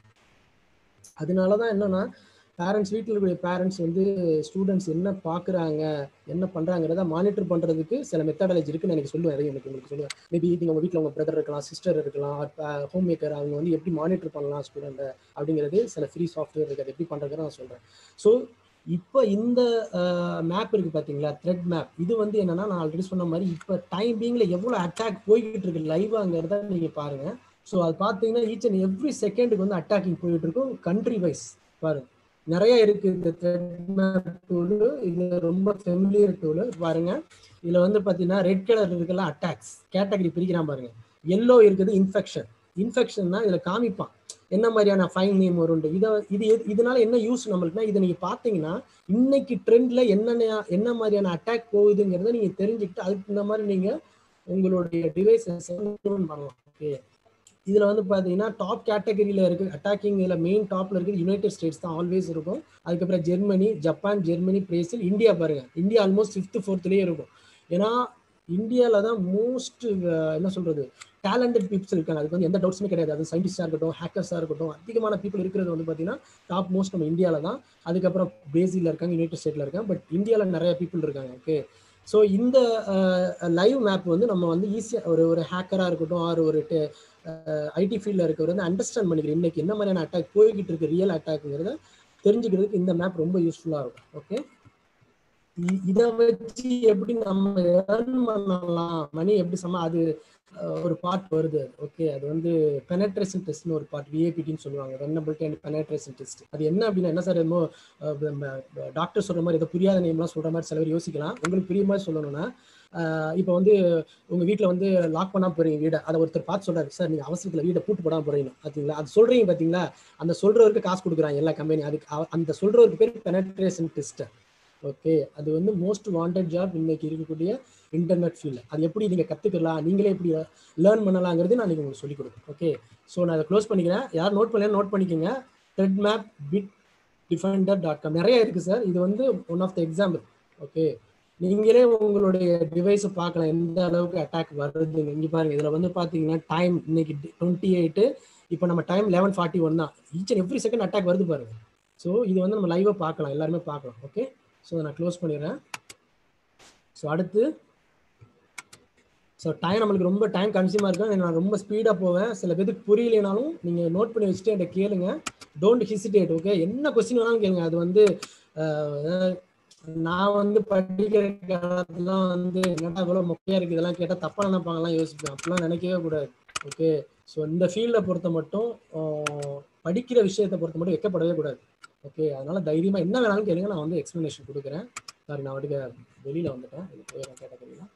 அதனாலதான் என்னன்னா பேரண்ட்ஸ் வீட்டில் இருக்கக்கூடிய பேரண்ட்ஸ் வந்து ஸ்டூடெண்ட்ஸ் என்ன பார்க்குறாங்க என்ன பண்ணுறாங்கிறத மானிட்டர் பண்ணுறதுக்கு சில மெத்தடாலஜி இருக்குன்னு எனக்கு சொல்லுவேன் அதையும் எனக்கு உங்களுக்கு சொல்லுவேன் மேபி நீங்கள் உங்கள் வீட்டில் உங்கள் பிரதர் இருக்கலாம் சிஸ்டர் இருக்கலாம் ஹோம் மேக்கர் அவங்க வந்து எப்படி மானிட்டர் பண்ணலாம் ஸ்டூடெண்ட்டை அப்படிங்கிறது சில ஃப்ரீ சாஃப்ட்வேர் இருக்குது அது எப்படி பண்ணுறதுன்னு நான் சொல்கிறேன் ஸோ இப்போ இந்த மேப் இருக்குது பார்த்தீங்களா த்ரெட் மேப் இது வந்து என்னன்னா நான் ஆல்ரெடி சொன்ன மாதிரி இப்போ டைம் பீங்கில் எவ்வளோ அட்டாக் போய்கிட்டு இருக்கு லைவாங்கிறத நீங்கள் பாருங்கள் ஸோ அது பார்த்தீங்கன்னா ஈச் அண்ட் எவ்ரி செகண்டுக்கு வந்து அட்டாக்கிங் போயிட்டு இருக்கும் கண்ட்ரி வைஸ் பாருங்க நிறைய இருக்கு இந்த த்ரெட் மேப் டூலு இது ரொம்ப ஃபெமிலியர் டூலு பாருங்க இதுல வந்து பாத்தீங்கன்னா ரெட் கலர் இருக்குல்ல அட்டாக்ஸ் கேட்டகரி பிரிக்கிறான் பாருங்க எல்லோ இருக்குது இன்ஃபெக்ஷன் இன்ஃபெக்ஷன்னா இதுல காமிப்பான் என்ன மாதிரியான ஃபைன் நேம் வரும் இதை இது இதனால என்ன யூஸ் நம்மளுக்குன்னா இதை நீங்க பாத்தீங்கன்னா இன்னைக்கு ட்ரெண்ட்ல என்னென்ன என்ன மாதிரியான அட்டாக் போகுதுங்கிறத நீங்க தெரிஞ்சுக்கிட்டு அதுக்கு இந்த மாதிரி நீங்க உங்களுடைய டிவைசஸ் பண்ணலாம் ஓகே இதுல வந்து பாத்தீங்கன்னா டாப் கேட்டகரியில இருக்கு அட்டாக்கிங் இதுல மெயின் டாப்ல இருக்கு யுனைடெட் ஸ்டேட்ஸ் தான் ஆல்வேஸ் இருக்கும் அதுக்கப்புறம் Germany Japan Germany Brazil India பாருங்க இந்தியா ஆல்மோஸ்ட் ஃபிஃப்த் ஃபோர்த்லயே இருக்கும் ஏன்னா இந்தியால தான் மோஸ்ட் என்ன சொல்றது டேலண்டட் பீப்புள்ஸ் இருக்காங்க அதுக்கு வந்து எந்த டவுட்ஸுமே கிடையாது அது சயின்டிஸ்டாக இருக்கட்டும் ஹேக்கர்ஸாக இருக்கட்டும் அதிகமான பீப்புள் இருக்கிறது வந்து பார்த்தீங்கன்னா டாப் மோஸ்ட் நம்ம இந்தியாவில் தான் அதுக்கப்புறம் பிரேசிலில் இருக்காங்க யுனைடெட் ஸ்டேட்டில் இருக்காங்க பட் இந்தியாவில் நிறைய பீப்புள் இருக்காங்க ஓகே ஸோ இந்த லைவ் மேப் வந்து நம்ம வந்து ஈஸியாக ஒரு ஒரு ஹேக்கராக இருக்கட்டும் ஆர் ஒரு ஐடி ஃபீல்டில் இருக்கிறவர் வந்து அண்டர்ஸ்டாண்ட் பண்ணிக்கிறேன் இன்னைக்கு என்ன மாதிரியான அட்டாக் போய்கிட்டு இருக்கு ரியல் அட்டாக்ங்கிறத தெரிஞ்சுக்கிறதுக்கு இந்த மேப் ரொம்ப யூஸ்ஃபுல்லாக இருக்கும் ஓகே இ- இத வச்சு எப்படி நம்ம ஏர்ன் பண்ணலாம் மணி எப்படி சம அது அஹ், ஒரு பார்ட் வருது ஓகே அது வந்து பெனட்ரேஷன் டெஸ்ட்னு ஒரு பார்ட் விஏபிடின்னு சொல்லுவாங்க வென்னபிலிட்டி அண்ட் பெனட்ரேஷன் டெஸ்ட் அது என்ன அப்படின்னா என்ன சார் என்னமோ டாக்டர் சொல்ற மாதிரி ஏதோ புரியாத நேம்லாம் சொல்ற மாதிரி சில பேர் யோசிக்கலாம் உங்களுக்கு புரிய மாதிரி சொல்லணும்னா இப்போ வந்து உங்க வீட்ல வந்து லாக் பண்ணாம போறீங்க வீடை அதை ஒருத்தர் பார்த்து சொல்றாரு சார் நீங்க அவசரத்துல வீடை பூட்டு போடாம போறீங்க பாத்தீங்களா அது சொல்றீங்க பாத்தீங்களா அந்த சொல்றவருக்கு காசு கொடுக்குறாங்க எல்லா கம்பெனி அதுக்கு அவ- அந்த சொல்றவருக்கு பேர் பெனட்ரேஷன் டெஸ்ட் ஓகே அது வந்து மோஸ்ட் வாண்டட் ஜாப் இன்னைக்கு இருக்கக்கூடிய இன்டர்நெட் ஃபீல்டு அது எப்படி நீங்க கத்துக்கலாம் நீங்களே எப்படி லேர்ன் பண்ணலாங்கிறது நான் இன்னைக்கு உங்களுக்கு சொல்லிக் கொடுப்பேன் ஓகே ஸோ நான் அதை க்ளோஸ் பண்ணிக்கிறேன் யார் நோட் பண்ணல நோட் பண்ணிக்கோங்க threat map Bitdefender dot com நிறைய இருக்கு சார் இது வந்து one of the example okay நீங்களே உங்களுடைய டிவைஸை பார்க்கலாம் எந்த அளவுக்கு அட்டாக் வருது இங்க பாருங்க இதுல வந்து பாத்தீங்கன்னா டைம் இன்னைக்கு டுவெண்ட்டி எயிட்டு இப்போ நம்ம டைம் லெவன் ஃபார்ட்டி ஒன் தான் each and every second attack வருது பாருங்க ஸோ இது வந்து நம்ம லைவாக பார்க்கலாம் எல்லாருமே பார்க்கலாம் ஓகே ஸோ நான் க்ளோஸ் பண்ணிடுறேன் ஸோ அடுத்து ஸோ டைம் நம்மளுக்கு ரொம்ப டைம் கன்சியூமாக இருக்கும் நான் ரொம்ப ஸ்பீடாக போவேன் சில பேருக்கு புரியலைனாலும் நீங்கள் நோட் பண்ணி வச்சுட்டு என்கிட்ட கேளுங்க டோன்ட் ஹிசிடேட் ஓகே என்ன கொஸ்டின் வேணாலும் கேளுங்க அது வந்து அஹ், நான் வந்து படிக்கிற காலத்துலாம் வந்து என்னடா இவ்வளோ மொக்கையாக இருக்குது இதெல்லாம் கேட்டால் தப்பாக நினைப்பாங்கலாம் யோசிப்பேன் அப்படிலாம் நினைக்கவே கூடாது ஓகே ஸோ இந்த ஃபீல்டை பொறுத்த மட்டும் அஹ், படிக்கிற விஷயத்தை பொறுத்த மட்டும் வைக்கப்படவே கூடாது ஓகே அதனால தைரியமா என்ன வேணாலும் கேளுங்க நான் வந்து எக்ஸ்பிளனேஷன் கொடுக்குறேன் சாரி நான் வந்துட்டு வெளியில வந்துட்டேன் இது போய் நான் கேட்டகரியில்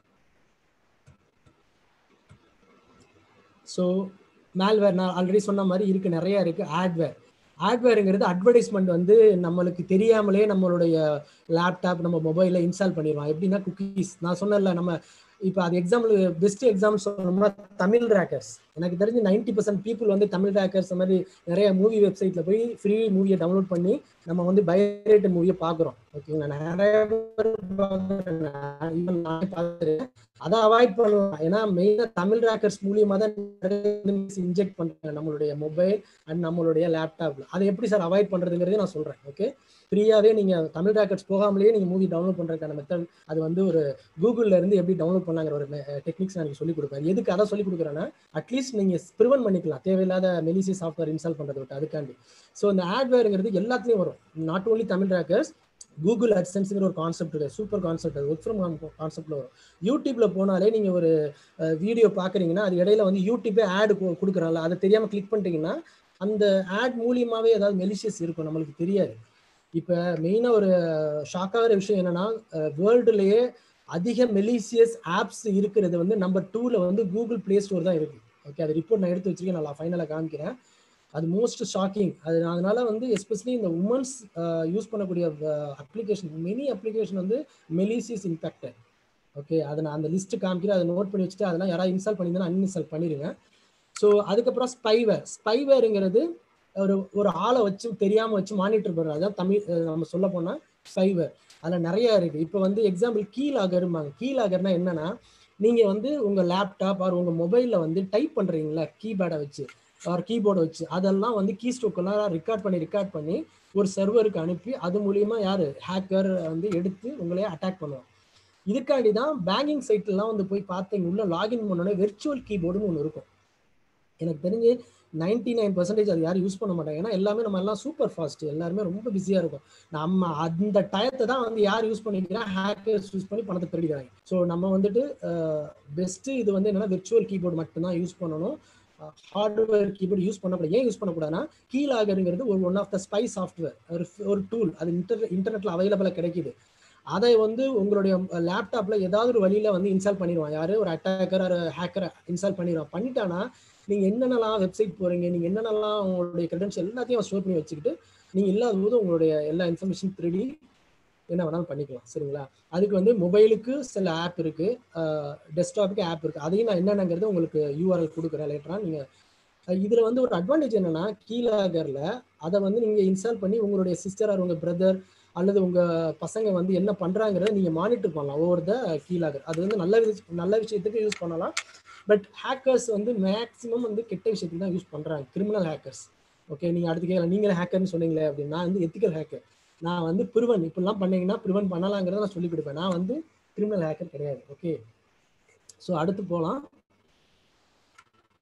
ஸோ மேல்வேர் நான் ஆல்ரெடி சொன்ன மாதிரி இருக்கு நிறைய இருக்கு ஆட்வேர் ஆட்வேருங்கிறது அட்வர்டைஸ்மெண்ட் வந்து நம்மளுக்கு தெரியாமலே நம்மளுடைய லேப்டாப் நம்ம மொபைலில் இன்ஸ்டால் பண்ணிடுவோம் எப்படின்னா குக்கீஸ் நான் சொன்னேன்ல நம்ம இப்போ அது எக்ஸாம்பிள் பெஸ்ட் எக்ஸாம்பிள் சொல்லணும்னா தமிழ் ரேக்கர்ஸ் எனக்கு தெரிஞ்சு நைன்டி பர்சன்ட் பீப்புள் வந்து தமிழ் ரேக்கர்ஸ் மாதிரி நிறைய மூவி வெப்சைட்ல போய் ஃப்ரீ மூவியை டவுன்லோட் பண்ணி நம்ம வந்து பைரேட்டட் மூவியை பார்க்குறோம் ஓகேங்களா நிறைய பேர் பார்க்குறேன். even நானே பார்த்துருக்கேன் அதை அவாய்ட் பண்ணலாம் ஏன்னா மெயினாக தமிழ் ரேக்கர்ஸ் மூலியமா தான் இன்ஜெக்ட் பண்றாங்க நம்மளுடைய மொபைல் அண்ட் நம்மளுடைய லேப்டாப்ல அதை எப்படி சார் அவாய்ட் பண்றதுங்கிறதே நான் சொல்றேன் ஓகே ஃப்ரீயாவே நீங்க தமிழ் ரேக்கர்ஸ் போகாமலேயே நீங்க மூவி டவுன்லோட் பண்றதுக்கான மெத்தட் அது வந்து ஒரு கூகுள்ல இருந்து எப்படி டவுன்லோட் பண்ணலாங்கிற ஒரு டெக்னிக்ஸ் நான் எனக்கு சொல்லிக் கொடுப்பேன் எதுக்கு அதை சொல்லிக் கொடுக்குறேன்னா அட்லீஸ்ட் நீங்க ப்ரிவென்ட் பண்ணிக்கலாம் தேவையில்லாத மெலிசி சாஃப்ட்வேர் இன்ஸ்டால் பண்றதை விட்டு அதுக்காண்டி ஸோ இந்த ஆட்வேருங்கிறது எல்லாத்துலயும் வரும் not only Tamil rockers Google அட்சன்ஸ்ங்கிற ஒரு கான்செப்ட் இருக்கு சூப்பர் கான்செப்ட் அது ஒர்க் ஃப்ரம் கான்செப்ட்ல வரும் யூடியூப்ல போனாலே நீங்க ஒரு வீடியோ பாக்குறீங்கன்னா அது இடையில வந்து யூடியூபே ஆடு கொடுக்குறாங்கல்ல அதை தெரியாம கிளிக் பண்ணிட்டீங்கன்னா அந்த ஆட் மூலியமாவே ஏதாவது மெலிஷியஸ் இருக்கும் நம்மளுக்கு தெரியாது இப்ப மெயினா ஒரு ஷாக்காகிற விஷயம் என்னன்னா வேர்ல்டுலயே அதிக மெலிசியஸ் ஆப்ஸ் இருக்கிறது வந்து நம்பர் டூல வந்து கூகுள் பிளே ஸ்டோர் தான் இருக்கு ஓகே அது ரிப்போர்ட் நான் எடுத்து வச்சிருக்கேன் நான் ஃபைனலாக காமிக்கிறேன் அது மோஸ்ட் ஷாக்கிங் அது அதனால வந்து எஸ்பெஷலி இந்த உமன்ஸ் யூஸ் பண்ணக்கூடிய அப்ளிகேஷன் மெனி அப்ளிகேஷன் வந்து மெலிசியஸ் இம்பேக்டட் ஓகே அதை நான் அந்த லிஸ்ட் காமிக்கிறேன் அதை நோட் பண்ணி வச்சுட்டு அதெல்லாம் யாராவது இன்ஸ்டால் பண்ணியிருந்தா அன்இன்ஸ்டால் பண்ணிடுங்க ஸோ அதுக்கப்புறம் ஸ்பைவேர் ஸ்பைவேருங்கிறது ஒரு ஒரு ஆளை வச்சு தெரியாம வச்சு மானிட்டர் பண்ணுறது அதான் தமிழ் அஹ் நம்ம சொல்ல போனா ஸ்பைவேர் அதில் நிறைய இருக்கு இப்போ வந்து எக்ஸாம்பிள் கீலாகரும்பாங்க கீலாகர்னா என்னன்னா நீங்க வந்து உங்க லேப்டாப் ஆர் உங்க மொபைல்ல வந்து டைப் பண்றீங்களா கீபேடை வச்சு ஆர் கீபோர்டை வச்சு அதெல்லாம் வந்து கீ ஸ்டோக்கெல்லாம் ரெக்கார்ட் பண்ணி ரெக்கார்ட் பண்ணி ஒரு சர்வருக்கு அனுப்பி அது மூலியமா யாரு ஹேக்கர் வந்து எடுத்து உங்களையே அட்டாக் பண்ணுவாங்க இதுக்காண்டி தான் பேங்கிங் சைட்லாம் வந்து போய் பார்த்தீங்க உள்ள லாகின் பண்ணோடனே வெர்ச்சுவல் கீபோர்டுன்னு ஒன்று இருக்கும் எனக்கு தெரிஞ்சு நைன்டி நைன் பர்சன்டேஜ் அது யாரும் யூஸ் பண்ண மாட்டாங்க ஏன்னா எல்லாமே நம்ம எல்லாம் சூப்பர் ஃபாஸ்ட் எல்லாருமே ரொம்ப பிஸியாக இருக்கும் நம்ம அந்த டயத்தை தான் வந்து யார் யூஸ் பண்ணிக்கிறாங்க ஹேக்கர்ஸ் யூஸ் பண்ணி பணத்தை திருடிக்கிறாங்க ஸோ நம்ம வந்துட்டு பெஸ்ட்டு இது வந்து என்னன்னா வெர்ச்சுவல் கீபோர்டு மட்டும்தான் யூஸ் பண்ணணும் ஹார்ட்வேர் கீபோர்டு யூஸ் பண்ணக்கூடாது ஏன் யூஸ் பண்ணக்கூடாதுன்னா கீழாகருங்கிறது ஒரு one of the spy software ஒரு ஒரு டூல் அது இன்டர் இன்டர்நெட்ல அவைலபிளாக கிடைக்குது அதை வந்து உங்களுடைய லேப்டாப்ல ஏதாவது ஒரு வழியில வந்து இன்ஸ்டால் பண்ணிடுவான் யாரு ஒரு அட்டாக்கர் ஒரு ஹேக்கர் இன்ஸ்டால் பண்ணிடுவான் பண்ணிட்டானா நீங்க என்னென்னலாம் வெப்சைட் போறீங்க நீங்க என்னென்னலாம் உங்களுடைய கிரெடென்ஷியல் எல்லாத்தையும் ஸ்டோர் பண்ணி வச்சுக்கிட்டு நீங்க இல்லாத போது உங்களுடைய எல்லா இன்ஃபர்மேஷன் திருடி என்ன வேணாலும் பண்ணிக்கலாம் சரிங்களா அதுக்கு வந்து மொபைலுக்கு சில ஆப் இருக்கு டெஸ்க்டாப்புக்கு ஆப் இருக்கு அதையும் நான் என்னென்னங்கிறது உங்களுக்கு யூஆர்எல் கொடுக்குறேன் லேட்டரா நீங்க இதுல வந்து ஒரு அட்வான்டேஜ் என்னன்னா கீழாகர்ல அதை வந்து நீங்க இன்ஸ்டால் பண்ணி உங்களுடைய சிஸ்டர் ஆர் உங்க பிரதர் அல்லது உங்க பசங்க வந்து என்ன பண்றாங்கிறத நீங்க மானிட்டர் பண்ணலாம் ஒவ்வொரு த கீழாகர் அது வந்து நல்ல நல்ல விஷயத்துக்கு யூஸ் பண்ணலாம் பட் ஹேக்கர்ஸ் வந்து மேக்ஸிமம் வந்து கெட்ட விஷயத்துக்கு தான் யூஸ் பண்றாங்க கிரிமினல் ஹேக்கர்ஸ் ஓகே நீங்க அடுத்து கேட்கலாம் நீங்களே ஹேக்கர்னு சொன்னீங்களே அப்படின்னா வந்து எத்திக்கல் ஹேக்கர் நான் வந்து ப்ரிவன் இப்படிலாம் பண்ணீங்கன்னா ப்ரிவன் பண்ணலாங்கிறத நான் சொல்லி கொடுப்பேன் நான் வந்து கிரிமினல் ஹேக்கர் கிடையாது ஓகே ஸோ அடுத்து போகலாம்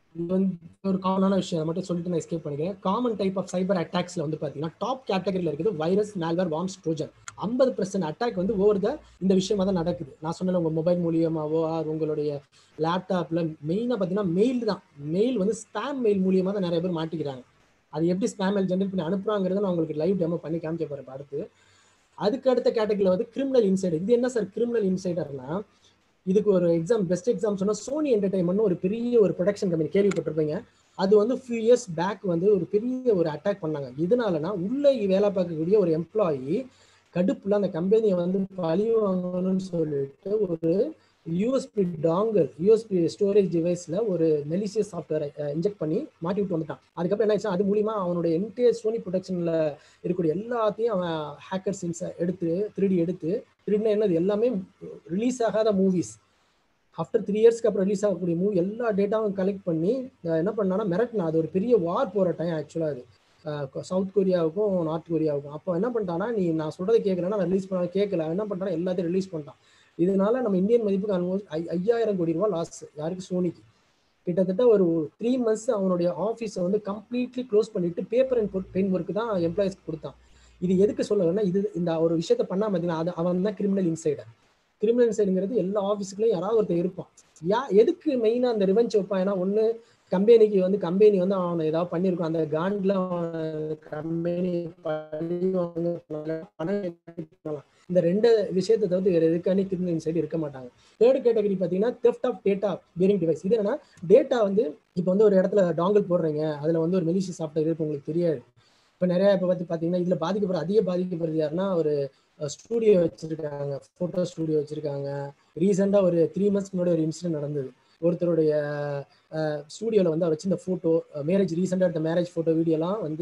இது வந்து ஒரு காமனான விஷயம் அதை மட்டும் சொல்லிட்டு நான் எஸ்கேப் பண்ணிக்கிறேன் காமன் டைப் ஆஃப் சைபர் அட்டாக்ஸ்ல வந்து பாத்தீங்கன்னா டாப் கேட்டகரியில் இருக்குது வைரஸ் மேல்வேர் வார்ம்ஸ் ட்ரோஜன் ஐம்பது பர்சன்ட் அட்டாக் வந்து ஓவர் த இந்த விஷயமா தான் நடக்குது நான் சொன்னேன் உங்க மொபைல் மூலியமாவோ ஆர் உங்களுடைய லேப்டாப்ல மெயினாக பார்த்தீங்கன்னா மெயில் தான் மெயில் வந்து ஸ்பேம் மெயில் மூலியமா தான் நிறைய பேர் மாட்டிக்கிறாங்க அது எப்படி ஸ்பேம் மெயில் ஜென்ரேட் பண்ணி அனுப்புறாங்கிறத நான் உங்களுக்கு லைவ் டெமோ பண்ணி காமிக்க போறேன் இப்ப அடுத்து அதுக்கு அடுத்த கேட்டகரியில் வந்து கிரிமினல் இன்சைடர் இது என்ன சார் கிரிமினல் இன்சைடர்னா இதுக்கு ஒரு எக்ஸாம் பெஸ்ட் எக்ஸாம் சொன்னா சோனி என்டர்டைன்மெண்ட் ஒரு பெரிய ஒரு ப்ரொடக்ஷன் கம்பெனி கேள்விப்பட்டிருப்பீங்க அது வந்து ஃபியூ இயர்ஸ் பேக் வந்து ஒரு பெரிய ஒரு அட்டாக் பண்ணாங்க இதனாலனா உள்ள வேலை பார்க்கக்கூடிய ஒரு எம்ப்ளாயி கடுப்புல அந்த கம்பெனியை வந்து பழி வாங்கணும்னு சொல்லிட்டு ஒரு யூஎஸ்பி டாங்கல் யூஎஸ்பி ஸ்டோரேஜ் டிவைஸ்ல ஒரு மெலிசியஸ் சாஃப்ட்வேரை இன்ஜெக்ட் பண்ணி மாட்டி விட்டு வந்துட்டான் அதுக்கப்புறம் என்ன ஆச்சு அது மூலியமா அவனுடைய என்டையர் சோனி ப்ரொடக்ஷன்ல இருக்கக்கூடிய எல்லாத்தையும் அவன் ஹேக்கர் சின்ஸை எடுத்து திருடி எடுத்து திருடினா என்னது எல்லாமே ரிலீஸ் ஆகாத மூவிஸ் ஆஃப்டர் த்ரீ இயர்ஸ்க்கு அப்புறம் ரிலீஸ் ஆகக்கூடிய மூவி எல்லா டேட்டாவும் கலெக்ட் பண்ணி அஹ் என்ன பண்ணானா மிரட்டினா அது ஒரு பெரிய வார் போகிற டைம் ஆக்சுவலாக அது அஹ் சவுத் கொரியாவுக்கும் நார்த் கொரியாவுக்கும் அப்போ என்ன பண்ணிட்டானா நீ நான் சொல்றதை கேட்கலன்னா நான் ரிலீஸ் பண்ண கேட்கல அவன் என்ன பண்ணிட்டானா எல்லாத்தையும் ரிலீஸ் பண்ணிட்டான் இதனால நம்ம இந்தியன் மதிப்புக்கு ஆல்மோஸ்ட் ஐயாயிரம் கோடி ரூபாய் லாஸ் யாருக்கு சோனிக்கு கிட்டத்தட்ட ஒரு த்ரீ மந்த்ஸ் அவனுடைய ஆஃபீஸை வந்து கம்ப்ளீட்லி க்ளோஸ் பண்ணிட்டு பேப்பர் அண்ட் பெயின் ஒர்க் தான் எம்ப்ளாயிஸ்க்கு கொடுத்தான் இது எதுக்கு சொல்லலைன்னா இது இந்த ஒரு விஷயத்த பண்ணா பார்த்தீங்கன்னா அது அவன் தான் கிரிமினல் இன்சைடர் கிரிமினல் இன்சைடுங்கிறது எல்லா ஆஃபீஸுக்குள்ளேயும் யாராவது ஒருத்தர் இருப்பான் யா எதுக்கு மெயினாக அந்த ரிவெஞ்ச் வைப்பான் ஏன்னா ஒன்று கம்பெனிக்கு வந்து கம்பெனி வந்து அவனை ஏதாவது பண்ணியிருக்கும் அந்த காண்டில் கம்பெனி பணம் இந்த ரெண்டு விஷயத்தை தவிர்த்து வேற எதுக்கானே கிரிமினல் இன்சைடு இருக்க மாட்டாங்க தேர்ட் கேட்டகரி பார்த்தீங்கன்னா theft of data bearing device இது என்னன்னா டேட்டா வந்து இப்போ வந்து ஒரு இடத்துல டாங்கல் போடுறீங்க அதில் வந்து ஒரு மெலிசி சாஃப்ட்வேர் இருக்கு உங்களுக்கு தெரியாது இப்போ நிறைய இப்போ பார்த்து பார்த்தீங்கன்னா இதில் பாதிக்கப்படுற அதிக பாதிக்கப்படுறது யாருன்னா ஒரு ஸ்டூடியோ வச்சிருக்காங்க ஃபோட்டோ ஸ்டூடியோ வச்சிருக்காங்க ரீசெண்டாக ஒரு த்ரீ மந்த்ஸ்க்கு முன்னாடி ஒரு இன்சிடென்ட் நடந்தது ஒருத்தருடைய ஸ்டூடியோவில் வந்து அவர் வச்சிருந்த ஃபோட்டோ மேரேஜ் ரீசெண்டாக எடுத்த மேரேஜ் ஃபோட்டோ வீடியோலாம் வந்து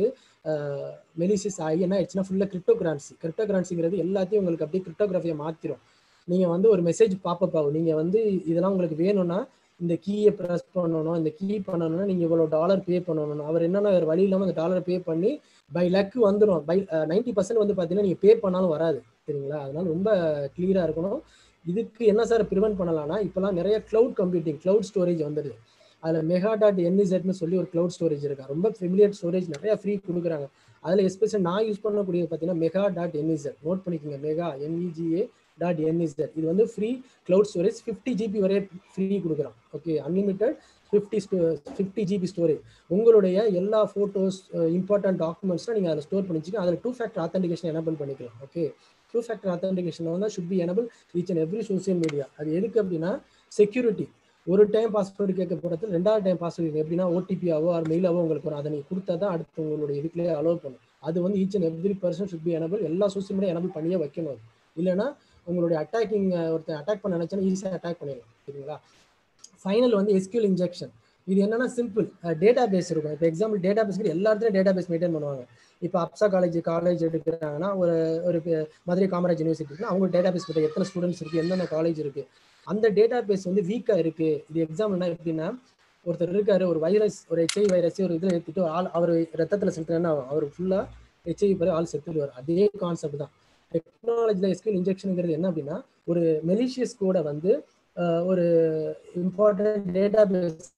மெலிசிஸ் ஆகி என்ன ஆயிடுச்சுன்னா ஃபுல்லாக கிரிப்டோகிரான்சி கிரிப்டோகிரான்சிங்கிறது எல்லாத்தையும் உங்களுக்கு அப்படியே கிரிப்டோகிராஃபியை மாற்றிடும் நீங்கள் வந்து ஒரு மெசேஜ் பாப்பப் ஆகும் நீங்கள் வந்து இதெல்லாம் உங்களுக்கு வேணும்னா இந்த கீயை ப்ரெஸ் பண்ணணும் இந்த கீ பண்ணணும்னா நீங்கள் இவ்வளோ டாலர் பே பண்ணணும் அவர் என்னன்னா வேறு வழி இல்லாமல் அந்த டாலர் பே பண்ணி பை லக் வந்துடும் பை நைன்டி பர்சன்ட் வந்து பார்த்தீங்கன்னா நீங்கள் பே பண்ணாலும் வராது சரிங்களா அதனால ரொம்ப கிளியராக இருக்கணும் இதுக்கு என்ன சார் ப்ரிவென்ட் பண்ணலாம்னா இப்போலாம் நிறைய க்ளவுட் கம்ப்யூட்டிங் க்ளவுட் ஸ்டோரேஜ் வந்துடுது அதில் மெகா டாட் என்இசெட்னு சொல்லி ஒரு க்ளவுட் ஸ்டோரேஜ் இருக்கா ரொம்ப ஃபெமிலியர் ஸ்டோரேஜ் நிறைய ஃப்ரீ கொடுக்குறாங்க அதில் எஸ்பெஷல் நான் யூஸ் பண்ணக்கூடியது பார்த்தீங்கன்னா மெகா டாட் என்இசெட் நோட் பண்ணிக்கோங்க மெகா என்இஜிஏ டாட் என்இசெட் இது வந்து free cloud storage fifty GB வரைய ஃப்ரீ கொடுக்குறோம் okay unlimited fifty sto fifty GB storage உங்களுடைய எல்லா ஃபோட்டோஸ் இம்பார்ட்டன்ட் டாக்குமெண்ட்ஸ்லாம் நீங்கள் அதில் ஸ்டோர் பண்ணிச்சுக்க அதில் டூ ஃபேக்டர் ஆத்தென்டிகேஷன் எனபிள் பண்ணிக்கலாம் ஓகே டூ ஃபேக்டர் ஆத்தென்டிகேஷன் வந்து should be enable each and every social media அது எதுக்கு அப்படின்னா செக்யூரிட்டி ஒரு டைம் பாஸ்வேர்டு கேட்க போகிறது ரெண்டாவது டைம் பாஸ்வேர்டு எப்படின்னா ஓடிபியாவோ ஆர் மெயிலாவோ உங்களுக்கு வரும் அதை நீங்கள் கொடுத்தா தான் அடுத்து உங்களுடைய இதுக்குள்ளேயே அலோவ் பண்ணும் அது வந்து each and every person should be enable எல்லா சோசியல் மீடியா எனபிள் பண்ணியே வைக்கணும் அது இல்லைன்னா உங்களுடைய அட்டாக்கிங் ஒருத்தர் அட்டாக் பண்ண நினைச்சா ஈஸியாக அட்டாக் பண்ணிடலாம் சரிங்களா ஃபைனல் வந்து எஸ்கியூல் இன்ஜெக்ஷன் இது என்னன்னா சிம்பிள் டேட்டா பேஸ் இருக்கும் இப்போ எக்ஸாம்பிள் டேட்டா பேஸ் எல்லா இடத்துலையும் டேட்டா பேஸ் மெயின்டைன் பண்ணுவாங்க இப்போ அப்சா காலேஜ் காலேஜ் எடுக்கிறாங்கன்னா ஒரு ஒரு மதுரை காமராஜ் யூனிவர்சிட்டி இருக்குன்னா அவங்க டேட்டா பேஸ் பற்றி எத்தனை ஸ்டூடெண்ட்ஸ் இருக்குது எந்தெந்த காலேஜ் இருக்குது அந்த டேட்டா பேஸ் வந்து வீக்காக இருக்குது இது எக்ஸாம்பிள்னா எப்படின்னா ஒருத்தர் இருக்காரு ஒரு வைரஸ் ஒரு ஹெச்ஐ வைரஸ் ஒரு இதில் எடுத்துட்டு ஒரு ஆள் அவர் ரத்தத்தில் செலுத்துறேன்னா அவர் ஃபுல்லாக ஹெச்ஐவி பிறகு ஆள் செத்துடுவார் அதே கான்செப்ட் தான் டெக்னாலஜியில் எஸ்கியூல் இன்ஜெக்ஷனுங்கிறது என்ன அப்படின்னா ஒரு மெலிஷியஸ் கூட வந்து ஒரு important data base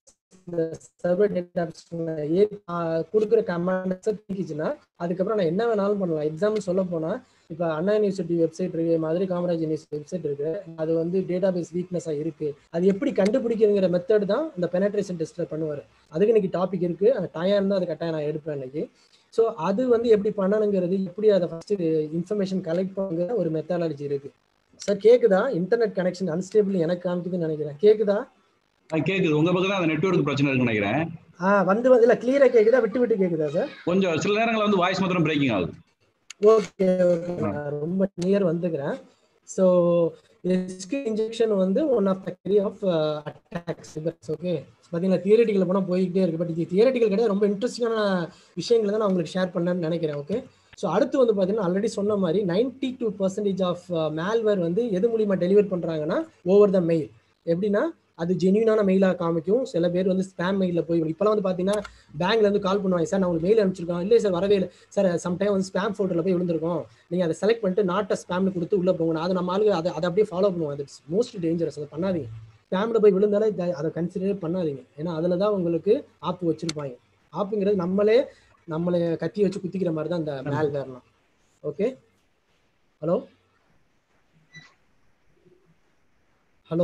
server data கொடுக்குற கமாண்ட்ஸை தூக்கிச்சுன்னா அதுக்கப்புறம் நான் என்ன வேணாலும் பண்ணலாம் எக்ஸாம்பிள் சொல்ல போனா இப்போ அண்ணா யூனிவர்சிட்டி வெப்சைட் இருக்கு மதுரை காமராஜ் யூனிவர்சிட்டி வெப்சைட் இருக்கு அது வந்து டேட்டா பேஸ் வீக்னஸா இருக்கு அது எப்படி கண்டுபிடிக்கிறங்கிற மெத்தட் தான் இந்த பெனட்ரேஷன் டெஸ்ட்ல பண்ணுவார் அதுக்கு இன்னைக்கு டாபிக் இருக்கு அந்த டயம் இருந்தால் அது கட்டாயம் நான் எடுப்பேன் இன்னைக்கு ஸோ அது வந்து எப்படி பண்ணணுங்கிறது எப்படி அதை ஃபர்ஸ்ட் இன்ஃபர்மேஷன் கலெக்ட் பண்ணுங்கிற ஒரு மெத்தாலஜி இருக்கு சார் கேக்குதா இன்டர்நெட் கனெக்ஷன் அன்ஸ்டேபிள் எனக்கு காமிக்குதுன்னு நினைக்கிறேன் கேக்குதா கேக்குது உங்க பக்கம் தான் அந்த நெட்ஒர்க் பிரச்சனை இருக்குன்னு நினைக்கிறேன் ஆ வந்து இல்ல கிளியரா கேக்குதா விட்டு விட்டு கேக்குதா சார் கொஞ்சம் சில நேரங்களில் வந்து வாய்ஸ் மாத்திரம் பிரேக்கிங் ஆகுது ஓகே ஓகே நான் ரொம்ப நியர் வந்துக்கிறேன் ஸோ இன்ஜெக்ஷன் வந்து ஒன் ஆஃப் த கரி ஆஃப் அட்டாக்ஸ் ஓகே பார்த்தீங்கன்னா தியரட்டிக்கல் போனால் போய்கிட்டே இருக்கு பட் இது தியரட்டிக்கல் கிடையாது ரொம்ப இன்ட்ரெஸ்டிங்கான விஷயங்களை தான் நான் உங்களுக்கு ஷேர் பண்ணேன்னு நினைக்கிறேன் ஓகே ஸோ அடுத்து வந்து பார்த்தீங்கன்னா ஆல்ரெடி சொன்ன மாதிரி ninety two percentage of malware வந்து எது மூலியமா டெலிவர் பண்ணுறாங்கன்னா ஓவர் த மெயில் எப்படின்னா அது ஜென்யூனான மெயிலாக காமிக்கும் சில பேர் வந்து ஸ்பேம் மெயிலில் போய் இப்போலாம் வந்து பார்த்தீங்கன்னா பேங்க்ல இருந்து கால் பண்ணுவாங்க சார் நான் உங்களுக்கு மெயில் அனுப்பிச்சிருக்கோம் இல்லை சார் வரவே இல்லை சார் சம்டைம் வந்து ஸ்பேம் ஃபோட்டோவில் போய் விழுந்திருக்கோம் நீங்கள் அதை செலக்ட் பண்ணிட்டு நாட்டை ஸ்பேம்னு கொடுத்து உள்ளே போகணும் அது நம்ம ஆளுங்க அதை அதை அப்படியே ஃபாலோ பண்ணுவோம் அது மோஸ்ட் டேஞ்சரஸ் அதை பண்ணாதீங்க ஸ்பேமில் போய் விழுந்தாலே இத- அதை கன்சிடரே பண்ணாதீங்க ஏன்னா அதில் தான் உங்களுக்கு ஆப்பு வச்சிருப்பாங்க ஆப்புங்கிறது நம்மளே நம்மளை கத்தி வச்சு குத்திக்கிற மாதிரி தான் இந்த மேல்வேர்லாம் ஓகே ஹலோ ஹலோ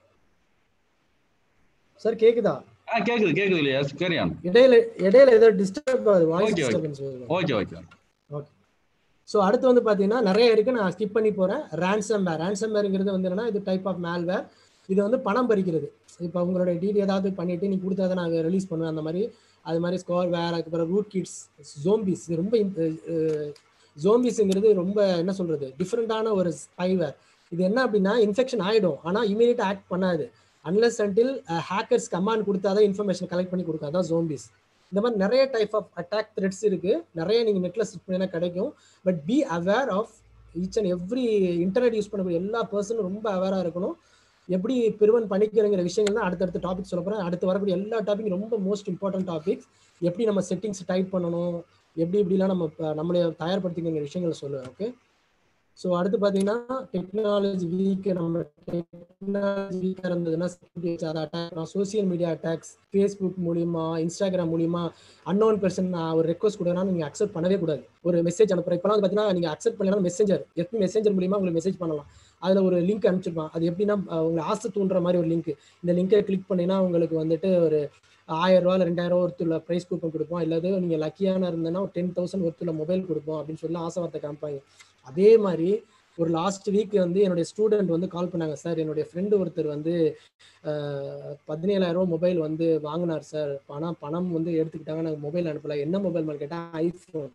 சார் கேக்குதா ஆ கேக்குது கேக்குது இல்லையா கேரி ஆன் இடையில இடையில ஏதோ டிஸ்டர்ப் ஆகுது வாய்ஸ் Okay, okay. டிஸ்டர்பன்ஸ் வருது ஓகே ஓகே ஓகே ஸோ அடுத்து வந்து பார்த்தீங்கன்னா நிறைய இருக்கு நான் ஸ்கிப் பண்ணி போறேன் ரேன்சம் வேர் ரேன்சம் வேர்ங்கிறது வந்து என்னன்னா இது டைப் ஆஃப் மேல்வேர் இது வந்து பணம் பறிக்கிறது இப்போ உங்களோட டீடி ஏதாவது பண்ணிட்டு நீ கொடுத்தா தான் நான் ரிலீஸ் பண்ணுவேன் அந்த மாதிரி அது மாதிரி ஸ்கோர் வேர் அதுக்கப்புறம் ரூட் கிட்ஸ் ஜோம்பிஸ் இது ரொம்ப ஜோம்பிஸ்ங்கிறது ரொம்ப என்ன சொல்றது டிஃப்ரெண்டான ஒரு ஸ்பைவேர் இது என்ன அப்படின்னா இன்ஃபெக்ஷன் ஆயிடும் ஆனால் இமீடியட் ஆக்ட் பண்ணாது அன்லஸ் அன்டில் ஹேக்கர்ஸ் கமாண்ட் கொடுத்தாதான் இன்ஃபர்மேஷன் கலெக்ட் பண்ணி கொடுக்காதான் ஜோம்பிஸ் இந்த மாதிரி நிறைய டைப் ஆஃப் அட்டாக் த்ரெட்ஸ் இருக்கு நிறைய நீங்க நெட்ல செட் பண்ணினா கிடைக்கும் but be aware of each and every internet use பண்ணக்கூடிய எல்லா பர்சனும் ரொம்ப அவேரா இருக்கணும் எப்படி பிரிவன் பண்ணிக்கிறங்கிற விஷயங்கள் தான் அடுத்தடுத்த டாபிக் சொல்ல போறேன் அடுத்து வரக்கூடிய எல்லா டாபிக் ரொம்ப மோஸ்ட் இம்பார்ட்டன்ட் டாபிக்ஸ் எப்படி நம்ம செட்டிங்ஸ் டைப் பண்ணணும் எப்படி இப்படிலாம் நம்ம ப- நம்மளை தயார்படுத்திக்கிற விஷயங்கள் சொல்லுவேன் ஓகே ஸோ அடுத்து பார்த்தீங்கன்னா டெக்னாலஜி வீக் நம்ம டெக்னாலஜி வீக்காக இருந்ததுன்னா security அதை attack social media attacks Facebook மூலியமா இன்ஸ்டாகிராம் மூலியமா அன்னோன் பர்சன் ஒரு ரெக்வஸ்ட் கொடுக்கறா நீங்க அக்செப்ட் பண்ணவே கூடாது ஒரு மெசேஜ் அனுப்புறேன் இப்பலாம் வந்து பார்த்தீங்கன்னா நீங்க அக்செப்ட் பண்ணலாம் மெசேஞ்சர் எப்படி மெசேஞ்சர் மூலியமா உங்களுக்கு மெசேஜ் பண்ணலாம் அதுல ஒரு லிங்க் அனுப்பிச்சிருப்பான் அது எப்படின்னா அஹ், உங்களை ஆசை தூண்டுற மாதிரி ஒரு லிங்க் இந்த லிங்கை கிளிக் பண்ணினா உங்களுக்கு வந்துட்டு ஒரு ஆயிரம் ரூபா இல்லை ரெண்டாயிரம் ரூபா ஒருத்துள்ள ப்ரைஸ் கூப்பன் கொடுப்போம் இல்லாத நீங்க லக்கியான இருந்தேன்னா ஒரு டென் தௌசண்ட் ஒருத்துள்ள மொபைல் கொடுப்போம் அப்படின்னு சொல்லி ஆசை வார்த்தை காமிப்பாங்க அதே மாதிரி ஒரு லாஸ்ட் வீக் வந்து என்னுடைய ஸ்டூடெண்ட் வந்து கால் பண்ணாங்க சார் என்னுடைய ஃப்ரெண்டு ஒருத்தர் வந்து அஹ், பதினேழாயிரம் ரூபா மொபைல் வந்து வாங்கினார் சார் பணம் பணம் வந்து எடுத்துக்கிட்டாங்க நாங்கள் மொபைல் அனுப்பல என்ன மொபைல் மேலே கேட்டால் ஐஃபோன்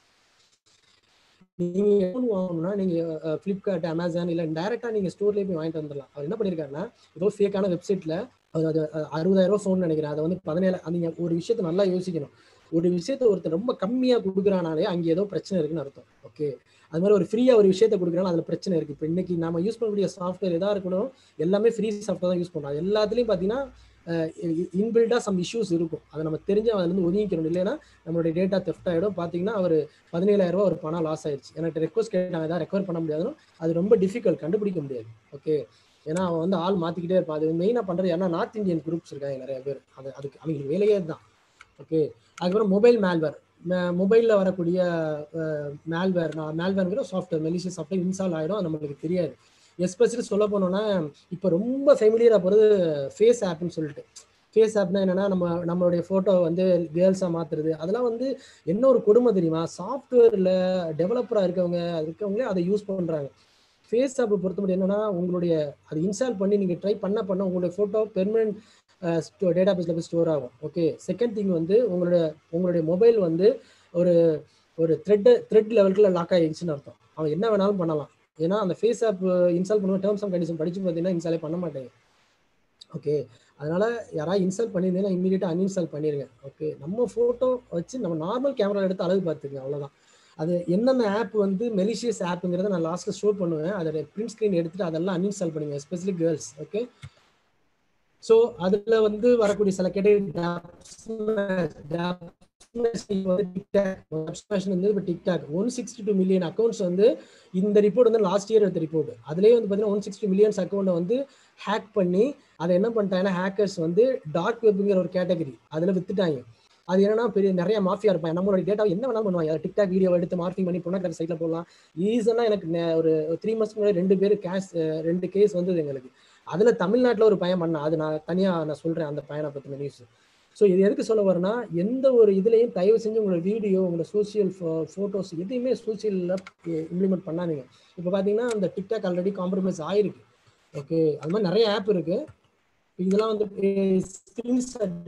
நீங்க ஃபோன் வாங்கணும்னா நீங்க ஃப்ளிப்கார்ட் அமேசான் இல்ல டைரக்டா நீங்க ஸ்டோர்லயே போய் வாங்கிட்டு வந்துடலாம் அவர் என்ன பண்ணிருக்காருன்னா ஏதோ ஃபேக்கான வெப்சைட்ல அவர் அது அஹ், அறுபதாயிரம் ரூபாய் ஃபோன் நினைக்கிறேன் அதை வந்து பதினேழு அது நீங்க ஒரு விஷயத்தை நல்லா யோசிக்கணும் ஒரு விஷயத்த ஒருத்தர் ரொம்ப கம்மியா கொடுக்குறானாலே அங்க ஏதோ பிரச்சனை இருக்குன்னு அர்த்தம் ஓகே அது மாதிரி ஒரு ஃப்ரீயா ஒரு விஷயத்த கொடுக்குறாங்க அதுல பிரச்சனை இருக்கு இப்போ இன்னைக்கு நம்ம யூஸ் பண்ணக்கூடிய சாஃப்ட்வேர் எதா இருக்கணும் எல்லாமே ஃப்ரீ சாஃப்ட்வேர் தான் யூஸ் பண்றோம் அது எல்லாத்துலயும் பாத்தீங்கன்னா இன்பில்டா சம் இஷ்யூஸ் இருக்கும் அதை நம்ம தெரிஞ்சு அதுல இருந்து ஒதுங்கிக்கணும் இல்லைன்னா நம்மளுடைய டேட்டா தெஃப்ட் ஆயிடும் பாத்தீங்கன்னா அவர் பதினேழாயிரம் ரூபாய் ஒரு பணம் லாஸ் ஆயிடுச்சு எனக்கு ரெக்வஸ்ட் கேட்டாங்க ஏதாவது ரெக்கவர் பண்ண முடியாதுன்னு அது ரொம்ப டிஃபிகல்ட் கண்டுபிடிக்க முடியாது ஓகே ஏன்னா அவன் வந்து ஆள் மாத்திக்கிட்டே இருப்பான் அது மெயினாக பண்றது ஏன்னா நார்த் இந்தியன் குரூப்ஸ் இருக்காங்க நிறைய பேர் அது அதுக்கு அவங்களுக்கு வேலையே தான் ஓகே அதுக்கப்புறம் மொபைல் மேல்வேர் மொபைலில் வரக்கூடிய மேல்வேர் நான் மேல்வேர்ங்கிற சாஃப்ட்வேர் மெலிஷியஸ் சாஃப்ட்வேர் இன்ஸ்டால் ஆயிடும் அது நம்மளுக்கு தெரியாது எஸ்பெஷலி சொல்ல போனோம்னா இப்போ ரொம்ப ஃபெமிலியராக போகிறது ஃபேஸ் ஆப்னு சொல்லிட்டு ஃபேஸ் ஆப்னா என்னன்னா நம்ம நம்மளுடைய ஃபோட்டோ வந்து கேர்ள்ஸாக மாத்துறது அதெல்லாம் வந்து என்ன ஒரு கொடுமை தெரியுமா சாஃப்ட்வேரில் டெவலப்பராக இருக்கவங்க அது இருக்கவங்களே அதை யூஸ் பண்ணுறாங்க ஃபேஸ் ஆப்பை பொறுத்த மட்டும் என்னன்னா உங்களுடைய அது இன்ஸ்டால் பண்ணி நீங்கள் ட்ரை பண்ண பண்ண உங்களுடைய ஃபோட்டோ பெர்மனன்ட் டேட்டா பேஸில் போய் ஸ்டோர் ஆகும் ஓகே செகண்ட் திங் வந்து உங்களுடைய உங்களுடைய மொபைல் வந்து ஒரு ஒரு த்ரெட் த்ரெட் லெவலுக்குள்ள லாக் ஆகிடுச்சுன்னு அர்த்தம் அவன் என்ன வேணாலும் பண்ணலாம் ஏன்னா அந்த ஃபேஸ் ஆப் இன்ஸ்டால் பண்ணுவோம் டேர்ம்ஸ் அண்ட் கண்டிஷன் படிச்சு பார்த்தீங்கன்னா இன்ஸ்டாலே பண்ண மாட்டேங்க ஓகே அதனால யாராவது இன்ஸ்டால் பண்ணியிருந்தீங்கன்னா இமீடியட்டாக அன்இன்ஸ்டால் பண்ணிடுங்க ஓகே நம்ம ஃபோட்டோ வச்சு நம்ம நார்மல் கேமரா எடுத்து அழகு பார்த்துங்க அவ்வளோதான் அது என்னென்ன ஆப் வந்து மெலிஷியஸ் ஆப்புங்கிறத நான் லாஸ்ட்டில் ஷோ பண்ணுவேன் அதோட பிரிண்ட் ஸ்க்ரீன் எடுத்துட்டு அதெல்லாம் அன்இன்ஸ்டால் பண்ணுங்க எஸ்பெஷலி கேர்ள்ஸ் ஓகே ஸோ அதுல வந்து வரக்கூடிய சில கேட்டகரி வந்து இப்போ TikTok one sixty two million accounts வந்து இந்த ரிப்போர்ட் வந்து லாஸ்ட் இயர் எடுத்த ரிப்போர்ட் அதுலேயே வந்து பார்த்தீங்கன்னா ஒன் சிக்ஸ்டி மில்லியன்ஸ் அக்கௌண்ட்டை வந்து ஹேக் பண்ணி அதை என்ன பண்ணிட்டாங்கன்னா ஹேக்கர்ஸ் வந்து டார்க் வெப்ங்கிற ஒரு கேட்டகரி அதில் வித்துட்டாங்க அது என்னன்னா பெரிய நிறைய மாஃபியா இருப்பாங்க நம்மளோட டேட்டா என்ன வேணாலும் பண்ணுவாங்க டிக்டாக் வீடியோ எடுத்து மார்க்கிங் பண்ணி பொண்ணாக்கிற சைட்ல போடலாம் ரீசனா எனக்கு நெ- ஒரு த்ரீ மந்த்ஸ் முன்னாடி ரெண்டு பேர் கேஷ் ரெண்டு கேஸ் வந்தது எங்களுக்கு அதுல தமிழ்நாட்டுல ஒரு பையன் பண்ணான் அது நான் தனியா நான் சொல்றேன் அந்த பையனை பத்தின நியூஸ் ஸோ இது எதுக்கு சொல்ல வரேன்னா எந்த ஒரு இதுலையும் தயவு செஞ்சு உங்களோட வீடியோ உங்களோட சோசியல் ஃபோட்டோஸ் எதையுமே சோசியலில் இம்ப்ளிமெண்ட் பண்ணாதீங்க இப்போ பார்த்தீங்கன்னா அந்த டிக்டாக் ஆல்ரெடி காம்ப்ரமைஸ் ஆயிருக்கு ஓகே அது மாதிரி நிறைய ஆப் இருக்கு இதெல்லாம் வந்து ஸ்கிரீன்ஷாட்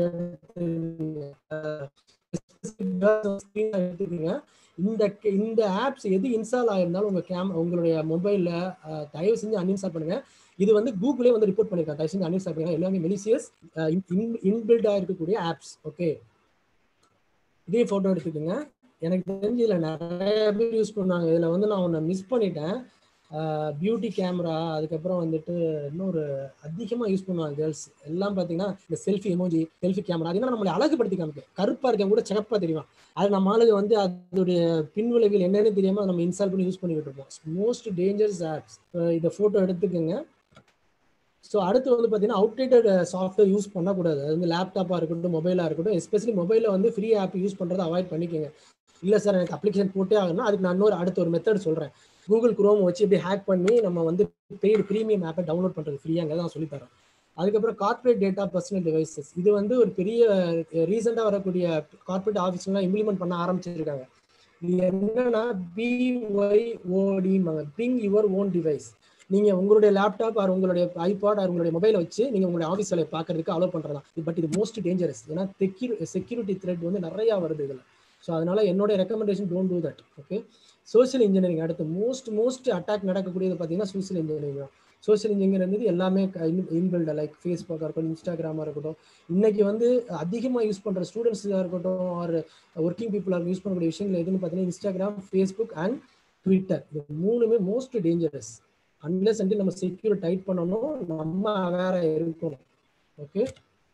எடுத்துக்கோங்க இந்த இந்த ஆப்ஸ் எது இன்ஸ்டால் ஆயிருந்தாலும் உங்க கேம் உங்களுடைய மொபைல்ல தயவு செஞ்சு அன்இன்ஸ்டால் பண்ணுங்க இது வந்து கூகுளே வந்து ரிப்போர்ட் பண்ணிருக்காங்க தயவு செஞ்சு அன்இன்ஸ்டால் பண்ணுங்க எல்லாமே மெலிசியஸ் இன்பில்டா இருக்கக்கூடிய ஆப்ஸ் ஓகே இதே போட்டோ எடுத்துக்கோங்க எனக்கு தெரிஞ்சு இதுல நிறைய பேர் யூஸ் பண்ணாங்க இதுல வந்து நான் ஒன்று மிஸ் பண்ணிட்டேன் பியூட்டி கேமரா அதுக்கப்புறம் வந்துட்டு இன்னொரு அதிகமா யூஸ் பண்ணுவாங்க கேர்ள்ஸ் எல்லாம் பாத்தீங்கன்னா இந்த செல்ஃபி எமோஜி செல்ஃபி கேமரா அது நம்மளை அழகுபடுத்தி காமிக்கும் கருப்பா இருக்கவங்க கூட சிகப்பா தெரியும் அது நம்ம ஆளுங்க வந்து அதோடைய பின்விளைவுகள் என்னன்னு தெரியாம நம்ம இன்ஸ்டால் பண்ணி யூஸ் பண்ணிக்கிட்டு இருப்போம் மோஸ்ட் டேஞ்சரஸ் ஆப்ஸ் இதை போட்டோ எடுத்துக்கோங்க ஸோ அடுத்து வந்து பார்த்தீங்கன்னா அவுடேட்டட் சாஃப்ட்வேர் யூஸ் பண்ணக்கூடாது அது வந்து லேப்டாப்பாக இருக்கட்டும் மொபைலாக இருக்கட்டும் எஸ்பெஷலி மொபைலில் வந்து ஃப்ரீ ஆப் யூஸ் பண்ணுறதை அவாய்ட் பண்ணிக்கோங்க இல்லை சார் எனக்கு அப்ளிகேஷன் போட்டே ஆகணும்னா அதுக்கு நான் இன்னொரு அடுத்த ஒரு மெத்தட் சொல்கிறேன் கூகுள் குரோம் வச்சு இப்படி ஹேக் பண்ணி நம்ம வந்து பெய்டு ப்ரீமியம் ஆப்பை டவுன்லோட் பண்ணுறது ஃப்ரீயாங்கிறத நான் சொல்லித்தரேன் அதுக்கப்புறம் கார்ப்பரேட் டேட்டா பர்சனல் டிவைசஸ் இது வந்து ஒரு பெரிய ரீசெண்டாக வரக்கூடிய கார்ப்பரேட் ஆஃபீஸ்லாம் இம்ப்ளிமெண்ட் பண்ண ஆரம்பிச்சிருக்காங்க இது என்னன்னா பிஒய்ஓடின்னு பிரிங் யுவர் ஓன் டிவைஸ் நீங்க உங்களுடைய லேப்டாப் ஆர் உங்களுடைய ஐபாட் ஆர் உங்களுடைய மொபைலை வச்சு நீங்க உங்களுடைய ஆஃபீஸ் வேலையை பார்க்கறதுக்கு அலோவ் பண்றதா பட் இது மோஸ்ட் டேஞ்சரஸ் ஏன்னா செக்யூரிட்டி த்ரெட் வந்து நிறைய வருது இதுல ஸோ அதனால என்னோட recommendation don't do that okay social engineering அடுத்து மோஸ்ட் மோஸ்ட் அட்டாக் நடக்கக்கூடியது பார்த்தீங்கன்னா சோஷியல் இன்ஜினியரிங் தான் சோஷியல் இன்ஜினியரிங் வந்து எல்லாமே இன்பில்ட லைக் ஃபேஸ்புக்காக இருக்கட்டும் இன்ஸ்டாகிராமாக இருக்கட்டும் இன்னைக்கு வந்து அதிகமாக யூஸ் பண்ணுற ஸ்டூடெண்ட்ஸாக இருக்கட்டும் ஆர் ஒர்க்கிங் பீப்புளாக யூஸ் பண்ணக்கூடிய விஷயங்கள் எதுன்னு பார்த்தீங்கன்னா இன்ஸ்டாகிராம் ஃபேஸ்புக் அண்ட் ட்விட்டர் இது மூணுமே மோஸ்ட் டேஞ்சரஸ் அன்லெஸ் வந்து நம்ம செக்யூர் டைட் பண்ணணும் நம்ம அவேர இருக்கணும் ஓகே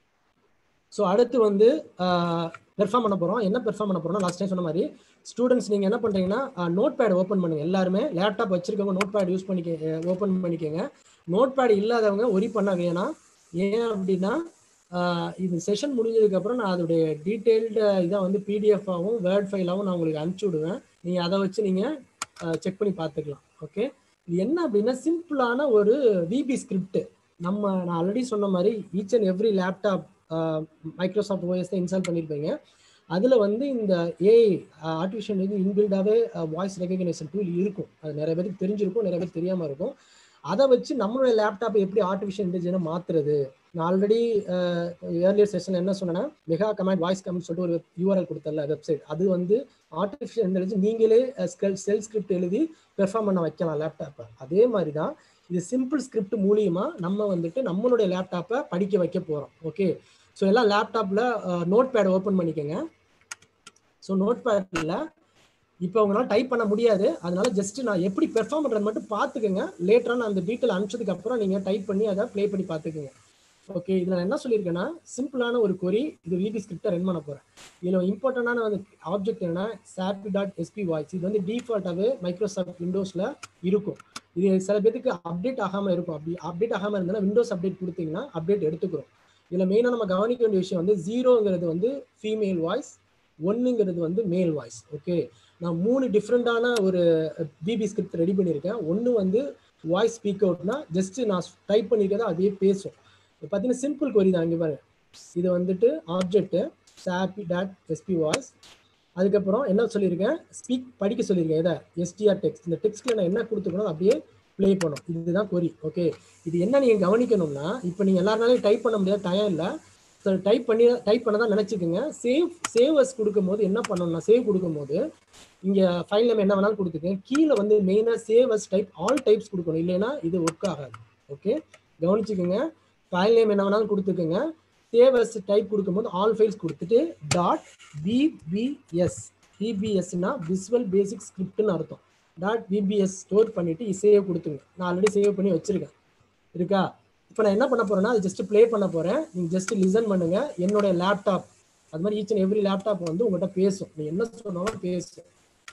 ஸோ அடுத்து வந்து பெர்ஃபார்ம் பண்ண போகிறோம் என்ன பெர்ஃபார்ம் பண்ண போகிறோம்னா லாஸ்ட் டைம் சொன்ன மாதிரி ஸ்டூடெண்ட்ஸ் நீங்கள் என்ன பண்ணுறீங்கன்னா நோட் பேட் ஓப்பன் பண்ணுங்க எல்லாருமே லேப்டாப் வச்சிருக்கவங்க நோட் பேட் யூஸ் பண்ணிக்க ஓப்பன் பண்ணிக்கோங்க நோட் பேட் இல்லாதவங்க ஒரி பண்ண வேணாம் ஏன் அப்படின்னா இது செஷன் முடிஞ்சதுக்கப்புறம் நான் அதோடைய டீட்டெயில்டு இதை வந்து பிடிஎஃபாகவும் வேர்ட் ஃபைலாகவும் நான் உங்களுக்கு அனுப்பிச்சி விடுவேன் நீங்கள் அதை வச்சு நீங்கள் செக் பண்ணி பார்த்துக்கலாம் ஓகே இது என்ன அப்படின்னா சிம்பிளான ஒரு விபி ஸ்கிரிப்ட் நம்ம நான் ஆல்ரெடி சொன்ன மாதிரி each and every laptop Microsoft OS தான் இன்ஸ்டால் பண்ணியிருப்பீங்க அதில் வந்து இந்த ஏஐ ஆர்டிஃபிஷியல் இது இன்பில்டாகவே வாய்ஸ் ரெகக்னேஷன் டூல் இருக்கும் அது நிறைய பேருக்கு தெரிஞ்சிருக்கும் நிறைய பேருக்கு தெரியாமல் இருக்கும் அதை வச்சு நம்மளுடைய லேப்டாப்பை எப்படி ஆர்டிஃபிஷியல் இன்டெலிஜென்ட் மாற்றுறது நான் ஆல்ரெடி ஏர்லியர் செஷன் என்ன சொன்னேன்னா மெகா கமாண்ட் வாய்ஸ் கமெண்ட் சொல்லிட்டு ஒரு யூஆர்எல் கொடுத்தல வெப்சைட் அது வந்து ஆர்டிஃபிஷியல் இன்டெலிஜென்ஸ் நீங்களே செல் ஸ்கிரிப்ட் எழுதி பெர்ஃபார்ம் பண்ண வைக்கலாம் லேப்டாப்பை அதே மாதிரி தான் இது சிம்பிள் ஸ்கிரிப்ட் மூலியமா நம்ம வந்துட்டு நம்மளுடைய லேப்டாப்பை படிக்க வைக்க போகிறோம் ஓகே ஸோ எல்லாம் லேப்டாப்பில் நோட் பேட் ஓப்பன் பண்ணிக்கோங்க ஸோ நோட் பேடில் இப்போ உங்களால் டைப் பண்ண முடியாது அதனால ஜஸ்ட் நான் எப்படி பெர்ஃபார்ம் பண்ணுறது மட்டும் பார்த்துக்கோங்க லேட்டராக நான் அந்த டீட்டெயில் அனுப்பிச்சதுக்கு அப்புறம் நீங்கள் டைப் பண்ணி அதை ப்ளே பண்ணி பார்த்துக்கோங்க ஓகே இதில் நான் என்ன சொல்லியிருக்கேன்னா சிம்பிளான ஒரு கொரி இது விபி ஸ்கிரிப்டை ரன் பண்ண போகிறேன் இதில் இம்பார்ட்டண்டான வந்து ஆப்ஜெக்ட் என்னன்னா சாப்பி டாட் எஸ்பி வாய்ஸ் இது வந்து டிஃபால்ட்டாகவே மைக்ரோசாஃப்ட் விண்டோஸில் இருக்கும் இது சில பேருக்கு அப்டேட் ஆகாமல் இருக்கும் அப்படி அப்டேட் ஆகாமல் இருந்தால் விண்டோஸ் அப்டேட் கொடுத்தீங்கன்னா அப்டேட் எடுத்துக்கிறோம் இதில் மெயினாக நம்ம கவனிக்க வேண்டிய விஷயம் வந்து ஜீரோங்கிறது வந்து ஃபீமேல் வாய்ஸ் ஒன்றுங்கிறது வந்து மேல் வாய்ஸ் ஓகே நான் மூணு டிஃப்ரெண்டான ஒரு பிபி ஸ்கிரிப்ட் ரெடி பண்ணியிருக்கேன் ஒன்று வந்து வாய்ஸ் ஸ்பீக் அவுட்னா ஜஸ்ட் நான் டைப் பண்ணியிருக்கதை அதே பேசும் பார்த்தீங்கன்னா சிம்பிள் கொரி தான் இங்கே பாருங்க இது வந்துட்டு object SAPI dot SP voice அதுக்கப்புறம் என்ன சொல்லியிருக்கேன் ஸ்பீக் படிக்க சொல்லியிருக்கேன் இதை எஸ்டிஆர் டெக்ஸ்ட் இந்த டெக்ஸ்ட்டில் நான் என்ன கொடுத்துக்கணும் அப்படியே ப்ளே பண்ணும் இதுதான் கொரி ஓகே இது என்ன நீங்கள் கவனிக்கணும்னா இப்போ நீங்கள் எல்லாருனாலையும் டைப் பண்ண முடியாது டயம் இல்லை ஸோ டைப் பண்ணி டைப் பண்ண தான் நினச்சிக்கோங்க சேவ் சேவர்ஸ் கொடுக்கும்போது என்ன பண்ணணும்னா சேவ் கொடுக்கும்போது இங்கே ஃபைல் நேம் என்ன வேணாலும் கொடுத்துக்கேன் கீழே வந்து மெயினாக சேவர்ஸ் டைப் ஆல் டைப்ஸ் கொடுக்கணும் இல்லைன்னா இது ஒர்க் ஆகாது ஓகே கவனிச்சுக்கோங்க ஃபைல் நேம் என்ன வேணாலும் கொடுத்துக்கோங்க சேவர்ஸ் டைப் கொடுக்கும்போது ஆல் ஃபைல்ஸ் கொடுத்துட்டு டாட் பிபிஎஸ் பிபிஎஸ்னா விசுவல் பேசிக் ஸ்கிரிப்ட்னு அர்த்தம் டாட் பிபிஎஸ் ஸ்டோர் பண்ணிட்டு சேவ் கொடுத்துங்க நான் ஆல்ரெடி சேவ் பண்ணி வச்சிருக்கேன் இருக்கா இப்போ நான் என்ன பண்ண போறேன்னா அது ஜஸ்ட் ப்ளே பண்ண போறேன் நீங்க ஜஸ்ட் லிசன் பண்ணுங்க என்னுடைய லேப்டாப் அது மாதிரி ஈச் அண்ட் எவ்ரி லேப்டாப் வந்து உங்கள்கிட்ட பேசும் நீ என்ன சொன்னாலும் பேசும்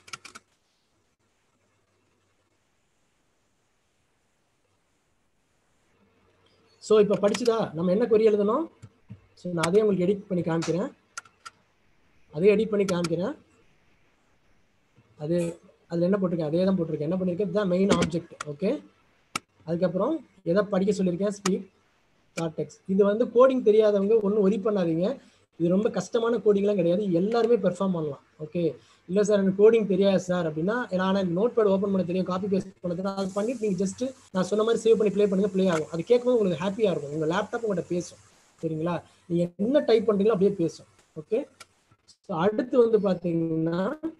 ஸோ இப்போ படிச்சுதா நம்ம என்ன கொரி எழுதணும் ஸோ நான் அதே உங்களுக்கு எடிட் பண்ணி காமிக்கிறேன் அதே எடிட் பண்ணி காமிக்கிறேன் அது அதில் என்ன போட்டிருக்கேன் அதே தான் போட்டிருக்கேன் என்ன பண்ணியிருக்கேன் இதுதான் மெயின் ஆப்ஜெக்ட் ஓகே அதுக்கப்புறம் எதை படிக்க சொல்லியிருக்கேன் ஸ்பீட் கார்டெக்ஸ் இது வந்து கோடிங் தெரியாதவங்க ஒன்றும் ஒரி பண்ணாதீங்க இது ரொம்ப கஷ்டமான கோடிங்லாம் கிடையாது எல்லாருமே பெர்ஃபார்ம் பண்ணலாம் ஓகே இல்லை சார் எனக்கு கோடிங் தெரியாது சார் அப்படின்னா நான் எனக்கு நோட் பேட் ஓப்பன் பண்ண தெரியும் காப்பி பேஸ்ட் பண்ண தெரியும் அது பண்ணிட்டு நீங்கள் ஜஸ்ட் நான் சொன்ன மாதிரி சேவ் பண்ணி ப்ளே பண்ணுங்க ப்ளே ஆகும் அது கேட்கும்போது உங்களுக்கு ஹாப்பியாக இருக்கும் உங்கள் லேப்டாப் உங்கள்கிட்ட பேசும் சரிங்களா நீங்கள் என்ன டைப் பண்ணுறீங்களோ அப்படியே பேசும் ஓகே ஸோ அடுத்து வந்து பார்த்தீங்கன்னா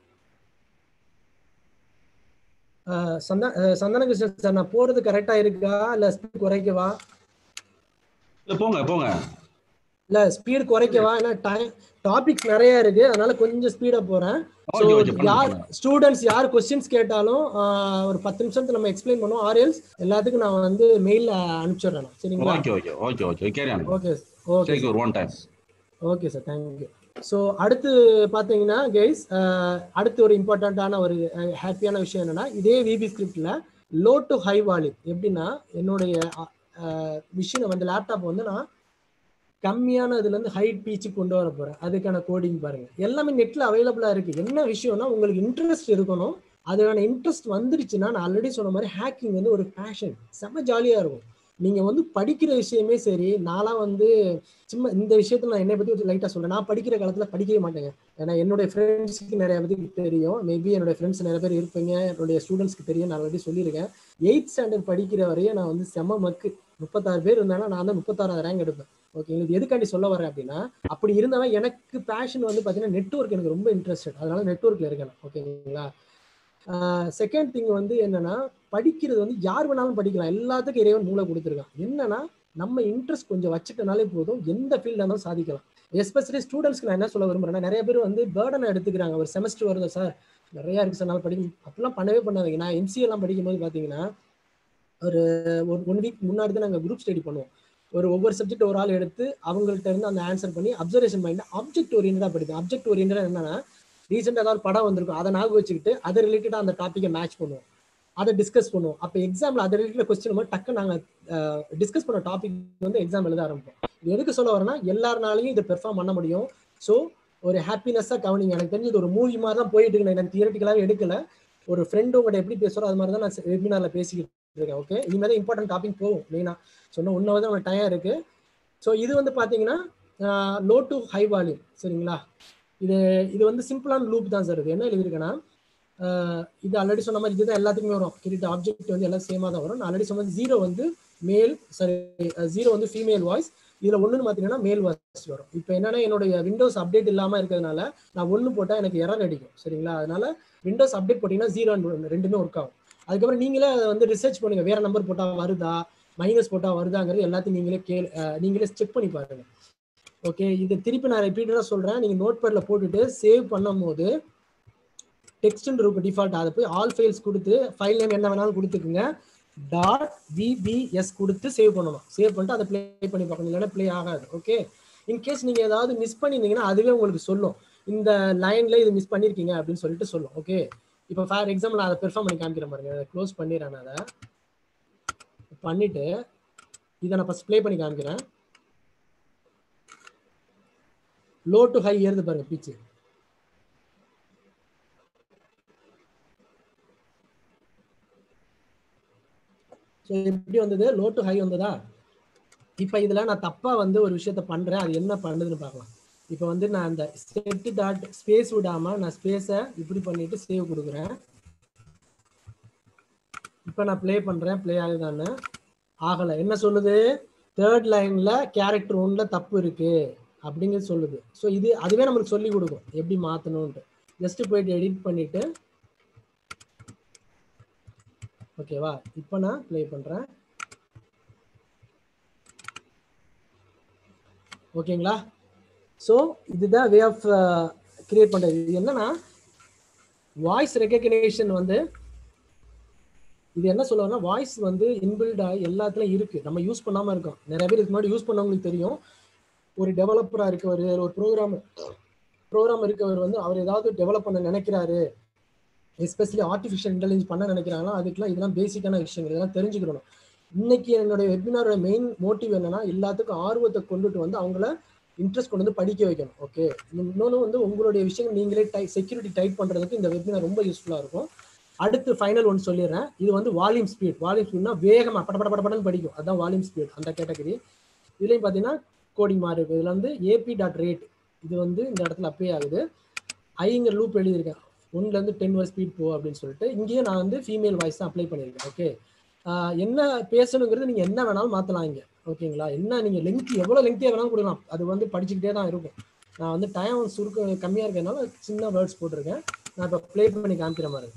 சந்தா சந்தன கிருஷ்ணன் சார் நான் போறது கரெக்டா இருக்கா இல்ல ஸ்பீட் குறைக்கவா இல்ல போங்க போங்க இல்ல ஸ்பீட் குறைக்கவா ஏன்னா டைம் டாபிக்ஸ் நிறைய இருக்கு அதனால கொஞ்சம் ஸ்பீடா போறேன் Okay, okay, பண்ணுங்க, யார் பண்ணுங்க. ஸ்டூடெண்ட்ஸ் யார் கொஸ்டின்ஸ் கேட்டாலும் ஆஹ், ஒரு பத்து நிமிஷத்துல நம்ம எக்ஸ்பிளைன் பண்ணுவோம் ஆர்எல்ஸ் எல்லாத்துக்கும் நான் வந்து மெயில்ல அனுப்பிச்சிடுறேன் நான். சரிங்களா okay okay okay okay carry on okay okay take your own time okay sir thank you so அடுத்து பார்த்தீங்கன்னா கைஸ் அடுத்து ஒரு இம்பார்ட்டண்ட்டான ஒரு ஹாப்பியான விஷயம் என்னன்னா இதே விபி ஸ்கிரிப்டில் லோ டு ஹை வால்யூம் எப்படின்னா என்னுடைய மிஷினை வந்து லேப்டாப் வந்து நான் கம்மியான இதுல இருந்து ஹைட் பீச்சு கொண்டு வர போறேன் அதுக்கான கோடிங் பாருங்க எல்லாமே நெட்ல அவைலபிளா இருக்கு என்ன விஷயம்னா உங்களுக்கு இன்ட்ரெஸ்ட் இருக்கணும் அதுக்கான இன்ட்ரெஸ்ட் வந்துருச்சுன்னா நான் ஆல்ரெடி சொன்ன மாதிரி ஹேக்கிங் வந்து ஒரு பேஷன் செம்ம ஜாலியா இருக்கும் நீங்க வந்து படிக்கிற விஷயமே சரி நான்லாம் வந்து சும்மா இந்த விஷயத்துல நான் என்னை பத்தி லைட்டா சொல்றேன் நான் படிக்கிற காலத்துல படிக்கவே மாட்டேங்க ஏன்னா என்னுடைய ஃப்ரெண்ட்ஸுக்கு நிறைய பேருக்கு தெரியும் மேபி என்னுடைய ஃப்ரெண்ட்ஸ் நிறைய பேர் இருப்பீங்க என்னுடைய ஸ்டூடெண்ட்ஸ்க்கு தெரியும் நான் ஆல்ரெடி சொல்லியிருக்கேன் எயித் ஸ்டாண்டர்ட் படிக்கிற வரையும் நான் வந்து செம மக்கு முப்பத்தாறு பேர் இருந்தாலும் நான் தான் முப்பத்தாறாவது ரேங்க் எடுப்பேன் ஓகேங்களா இது எதுக்காண்டி சொல்ல வரேன் அப்படின்னா அப்படி இருந்தாலும் எனக்கு பேஷன் வந்து பார்த்தீங்கன்னா நெட்ஒர்க் எனக்கு ரொம்ப இன்ட்ரெஸ்டட் அதனால நெட்ஒர்க்ல இருக்கேன் ஓகேங்களா செகண்ட் திங் வந்து என்னன்னா படிக்கிறது வந்து யார் வேணாலும் படிக்கலாம் எல்லாத்துக்கும் இறைவன் மூளை கொடுத்துருக்கான் என்னன்னா நம்ம இன்ட்ரெஸ்ட் கொஞ்சம் வச்சுட்டனாலே போதும் எந்த ஃபீல்டாக இருந்தாலும் சாதிக்கலாம் எஸ்பெஷலி ஸ்டூடெண்ட்ஸ்க்கு நான் என்ன சொல்ல விரும்புறேன்னா நிறைய பேர் வந்து பேர்டனை எடுத்துக்கிறாங்க ஒரு செமஸ்டர் வருது சார் நிறைய இருக்கு சார் நான் படிக்க அப்படிலாம் பண்ணவே பண்ணாதீங்க நான் எம்சிஏ எல்லாம் படிக்கும்போது பார்த்தீங்கன்னா ஒரு ஒரு ஒன் வீக் முன்னாடி தான் நாங்கள் குரூப் ஸ்டடி பண்ணுவோம் ஒரு ஒவ்வொரு சப்ஜெக்ட் ஒரு ஆள் எடுத்து அவங்கள்ட்ட இருந்து அந்த ஆன்சர் பண்ணி அப்சர்வேஷன் பண்ணிட்டு ஆப்ஜெக்ட் ஓரியன்டாக படிப்பேன் ஆப்ஜெக்ட் ஓரியன்டா என்னன்னா ரீசெண்டாக ஏதாவது படம் வந்திருக்கும் அதை ஞாபகம் வச்சுக்கிட்டு அதை ரிலேட்டடாக அந்த டாப்பிக்கை மேட்ச் பண்ணுவோம் அதை டிஸ்கஸ் பண்ணுவோம் அப்போ எக்ஸாமில் அதை ரிலேட்டட் கொஸ்டின் மாதிரி டக்கு நாங்கள் டிஸ்கஸ் பண்ண டாபிக் வந்து எக்ஸாம் எழுத ஆரம்பிப்போம் இது எதுக்கு சொல்ல வரேன்னா எல்லாருனாலையும் இதை பெர்ஃபார்ம் பண்ண முடியும் ஸோ ஒரு ஹாப்பினஸ்ஸாக கவனிங்க எனக்கு தெரிஞ்சு இது ஒரு மூவி மாதிரி தான் போயிட்டு இருக்கு எனக்கு தியரட்டிக்கலாகவே எடுக்கல ஒரு ஃப்ரெண்டு உங்கள்கிட்ட எப்படி பேசுகிறோம் அது மாதிரி தான் நான் வெபினாரில் பேசிக்கிட்டு இருக்கேன் ஓகே இனிமேல் தான் இம்பார்ட்டன்ட் டாபிக் போகும் மெயினாக சொன்ன ஒன்றாவது தான் உங்களுக்கு டைம் இருக்குது ஸோ இது வந்து பார்த்தீங்கன்னா லோ டு ஹை வால்யூம் சரிங்களா இது இது வந்து சிம்பிளான லூப் தான் சார் இது என்ன எழுதியிருக்கேன்னா இது ஆல்ரெடி சொன்ன மாதிரி இதுதான் எல்லாத்துக்குமே வரும் கிரெடிட் ஆப்ஜெக்ட் வந்து எல்லாம் சேமாக தான் வரும் நான் ஆல்ரெடி சொன்னது ஜீரோ வந்து மேல் சாரி ஜீரோ வந்து ஃபீமேல் வாய்ஸ் இதில் ஒன்றுன்னு பார்த்தீங்கன்னா மேல் வாய்ஸ் வரும் இப்போ என்னன்னா என்னுடைய விண்டோஸ் அப்டேட் இல்லாமல் இருக்கிறதுனால நான் ஒன்று போட்டால் எனக்கு எரர் அடிக்கும் சரிங்களா அதனால விண்டோஸ் அப்டேட் போட்டிங்கன்னா ஜீரோ ரெண்டுமே ஒர்க் ஆகும் அதுக்கப்புறம் நீங்களே அதை வந்து ரிசர்ச் பண்ணுங்க வேற நம்பர் போட்டால் வருதா மைனஸ் போட்டால் வருதாங்கிறது எல்லாத்தையும் நீங்களே கேள் நீங்களே செக் பண்ணி பாருங்க ஓகே இது திருப்பி நான் ரிப்பீட்டடாக சொல்கிறேன் நீங்கள் நோட் பேடில் போட்டுட்டு சேவ் பண்ணும் போது டெக்ஸ்ட்னு இருக்கும் டிஃபால்ட் அதை போய் ஆல் ஃபைல்ஸ் கொடுத்து ஃபைல் நேம் என்ன வேணாலும் கொடுத்துக்குங்க டாட் விபிஎஸ் கொடுத்து சேவ் பண்ணணும் சேவ் பண்ணிட்டு அதை ப்ளே பண்ணி பார்க்கணும் இல்லைன்னா ப்ளே ஆகாது ஓகே இன்கேஸ் நீங்கள் ஏதாவது மிஸ் பண்ணியிருந்தீங்கன்னா அதுவே உங்களுக்கு சொல்லும் இந்த லைனில் இது மிஸ் பண்ணியிருக்கீங்க அப்படின்னு சொல்லிட்டு சொல்லும் ஓகே இப்போ ஃபார் எக்ஸாம்பிள் நான் அதை பெர்ஃபார்ம் பண்ணி காமிக்கிறேன் பாருங்க அதை க்ளோஸ் பண்ணிடுறேன் அதை பண்ணிட்டு இதை நான் ஃபஸ்ட் ப்ளே பண்ணி காமிக்கிறேன் லோ டு ஹை ஏறுது பாருங்க பீச்சு ஸோ எப்படி வந்தது லோ டு ஹை வந்ததா இப்போ இதில் நான் தப்பாக வந்து ஒரு விஷயத்த பண்ணுறேன் அது என்ன பண்ணுதுன்னு பார்க்கலாம் இப்போ வந்து நான் அந்த செட் டாட் ஸ்பேஸ் விடாமல் நான் ஸ்பேஸை இப்படி பண்ணிட்டு சேவ் கொடுக்குறேன் இப்போ நான் ப்ளே பண்ணுறேன் ப்ளே ஆகுதான்னு ஆகலை என்ன சொல்லுது தேர்ட் லைனில் கேரக்டர் ஒன்றில் தப்பு இருக்குது அப்படிங்கிறது சொல்லுது ஸோ இது அதுவே நம்மளுக்கு சொல்லி கொடுக்கும் எப்படி மாற்றணுன்ட்டு ஜஸ்ட்டு போயிட்டு எடிட் பண்ணிவிட்டு ஓகேவா இப்போ நான் ப்ளே பண்ணுறேன் ஓகேங்களா ஸோ இதுதான் வே ஆஃப் கிரியேட் பண்ணுறது இது என்னன்னா வாய்ஸ் ரெக்கக்னேஷன் வந்து இது என்ன சொல்லுவாங்கன்னா வாய்ஸ் வந்து இன்பில்டாக எல்லாத்துலையும் இருக்கு நம்ம யூஸ் பண்ணாமல் இருக்கோம் நிறைய பேர் இதுக்கு முன்னாடி யூஸ் பண்ணவங்களுக்கு தெரியும் ஒரு டெவலப்பராக இருக்கவர் ஒரு ப்ரோக்ராம் ப்ரோக்ராம் இருக்கவர் வந்து அவர் ஏதாவது டெவலப் பண்ண நினைக்கிறாரு எஸ்பெஷலி ஆர்டிஃபிஷியல் இன்டெலிஜென்ஸ் பண்ண நினைக்கிறாங்களோ அதுக்கெல்லாம் இதெல்லாம் பேசிக்கான விஷயங்கள் இதெல்லாம் தெரிஞ்சுக்கணும் இன்னைக்கு என்னுடைய வெபினாரோட மெயின் மோட்டிவ் என்னன்னா எல்லாத்துக்கும் ஆர்வத்தை கொண்டுட்டு வந்து அவங்கள இன்ட்ரெஸ்ட் கொண்டு வந்து படிக்க வைக்கணும் ஓகே இன்னொன்று வந்து உங்களுடைய விஷயங்கள் நீங்களே டை செக்யூரிட்டி டைப் பண்ணுறதுக்கு இந்த வெபினார் ரொம்ப யூஸ்ஃபுல்லாக இருக்கும் அடுத்து ஃபைனல் ஒன்று சொல்லிடுறேன் இது வந்து வால்யூம் ஸ்பீட் வால்யூம் ஸ்பீட்னா வேகமாக பட பட பட படன்னு படிக்கும் அதுதான் வால்யூம் ஸ்பீட் அந்த கேட்டகரி இதுலேயும் பார்த்தீங்கன்னா கோடிங் மாறி இருக்கு இதில் வந்து ஏபி டாட் ரேட் இது வந்து இந்த இடத்துல அப்ளை ஆகுது ஐங்கிற லூப் எழுதியிருக்கேன் ஒன்லேருந்து டென் வரை ஸ்பீட் போ அப்படின்னு சொல்லிட்டு இங்கேயும் நான் வந்து ஃபீமேல் வாய்ஸ் தான் அப்ளை பண்ணியிருக்கேன் ஓகே என்ன பேசணுங்கிறது நீங்கள் என்ன வேணாலும் மாற்றலாம் இங்கே ஓகேங்களா என்ன நீங்கள் லெங்க் எவ்வளோ லெங்க்தியாக வேணாலும் கொடுக்கலாம் அது வந்து படிச்சுக்கிட்டே தான் இருக்கும் நான் வந்து டைம் சுருக்க கம்மியாக இருக்கிறதுனால சின்ன வேர்ட்ஸ் போட்டிருக்கேன் நான் இப்போ ப்ளே பண்ணி காமிக்கிற மாதிரி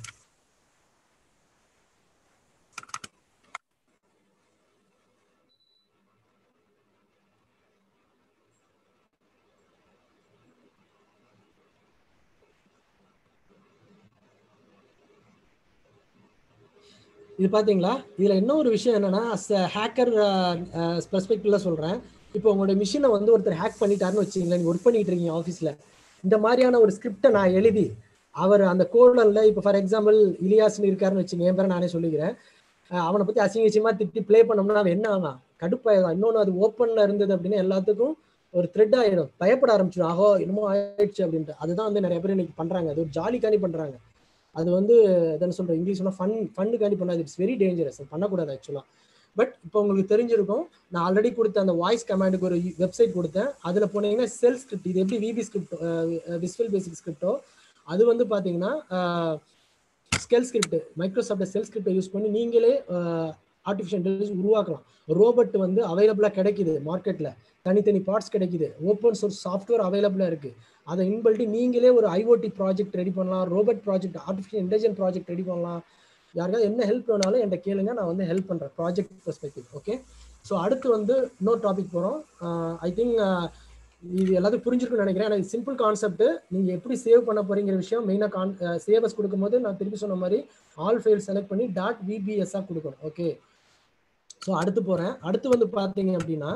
இது பார்த்தீங்களா இதில் என்ன ஒரு விஷயம் என்னன்னா ஹேக்கர் பெர்ஸ்பெக்டிவ்ல சொல்கிறேன் இப்போ உங்களோட மிஷினை வந்து ஒருத்தர் ஹேக் பண்ணிட்டாருன்னு வச்சுங்களேன் நீங்கள் ஒர்க் பண்ணிட்டு இருக்கீங்க ஆஃபீஸில் இந்த மாதிரியான ஒரு ஸ்கிரிப்டை நான் எழுதி அவர் அந்த கோடனில் இப்போ ஃபார் எக்ஸாம்பிள் இலியாஸ்னு இருக்காருன்னு வச்சுங்க என் பேரை நானே சொல்லிக்கிறேன் அஹ் அவனை பத்தி அசிங்கசியமா திட்டி ப்ளே பண்ணோம்னா அவன் என்ன ஆகும் கடுப்பாயிடும் இன்னொன்று அது ஓப்பன்ல இருந்தது அப்படின்னா எல்லாத்துக்கும் ஒரு த்ரெட் ஆயிடும் பயப்பட ஆரம்பிச்சிடும் ஆகோ என்னமோ ஆயிடுச்சு அப்படின்ட்டு அதுதான் வந்து நிறைய பேர் இன்னைக்கு பண்றாங்க அது ஒரு ஜாலிக்காண்டி பண்றாங்க அது வந்து என்ன சொல்றேன் இங்கிலீஷ் சொன்னா ஃபன் ஃபன்னுக்காண்டி பண்ணாது இட்ஸ் வெரி டேஞ்சரஸ் பண்ணக்கூடாது ஆக்சுவலா பட் இப்போ உங்களுக்கு தெரிஞ்சிருக்கும் நான் ஆல்ரெடி கொடுத்த அந்த வாய்ஸ் கமாண்டுக்கு ஒரு வெப்சைட் கொடுத்தேன் அதுல போனீங்கன்னா செல் ஸ்கிரிப்ட் இது எப்படி விபி ஸ்கிரிப்ட் விஸ்வல் பேசிக் ஸ்கிரிப்டோ அது வந்து பாத்தீங்கன்னா ஸ்கெல் ஸ்கிரிப்ட் மைக்ரோசாஃப்ட் செல் ஸ்கிரிப்டை யூஸ் பண்ணி நீங்களே ஆர்டிஃபிஷியல் இன்டெலிஜென்ஸ் உருவாக்கலாம் ரோபோட் வந்து அவைலபிளாக கிடைக்குது மார்க்கெட்டில் தனித்தனி பார்ட்ஸ் கிடைக்குது ஓப்பன் சோர்ஸ் சாஃப்ட்வேர் அவைலபிளாக இருக்குது அதை இன்பில்ட்டி நீங்களே ஒரு ஐஓடி ப்ராஜெக்ட் ரெடி பண்ணலாம் robot project artificial intelligent project ready பண்ணலாம் யாருக்காவது என்ன ஹெல்ப் வேணாலும் என்கிட்ட கேளுங்க நான் வந்து ஹெல்ப் பண்ணுறேன் ப்ராஜெக்ட் பெர்ஸ்பெக்டிவ் ஓகே ஸோ அடுத்து வந்து இன்னொரு டாபிக் போகிறோம் ஐ திங்க் இது எல்லாத்துக்கும் புரிஞ்சிருக்கும்னு நினைக்கிறேன் எனக்கு சிம்பிள் கான்செப்ட் நீங்கள் எப்படி சேவ் பண்ண போறீங்கிற விஷயம் மெயினாக கான் சேவஸ் கொடுக்கும்போது நான் திருப்பி சொன்ன மாதிரி ஆல் ஃபைல் செலக்ட் பண்ணி டாட் விபிஎஸ்ஸாக கொடுக்கணும் ஓகே ஸோ அடுத்து போகிறேன் அடுத்து வந்து பார்த்தீங்க அப்படின்னா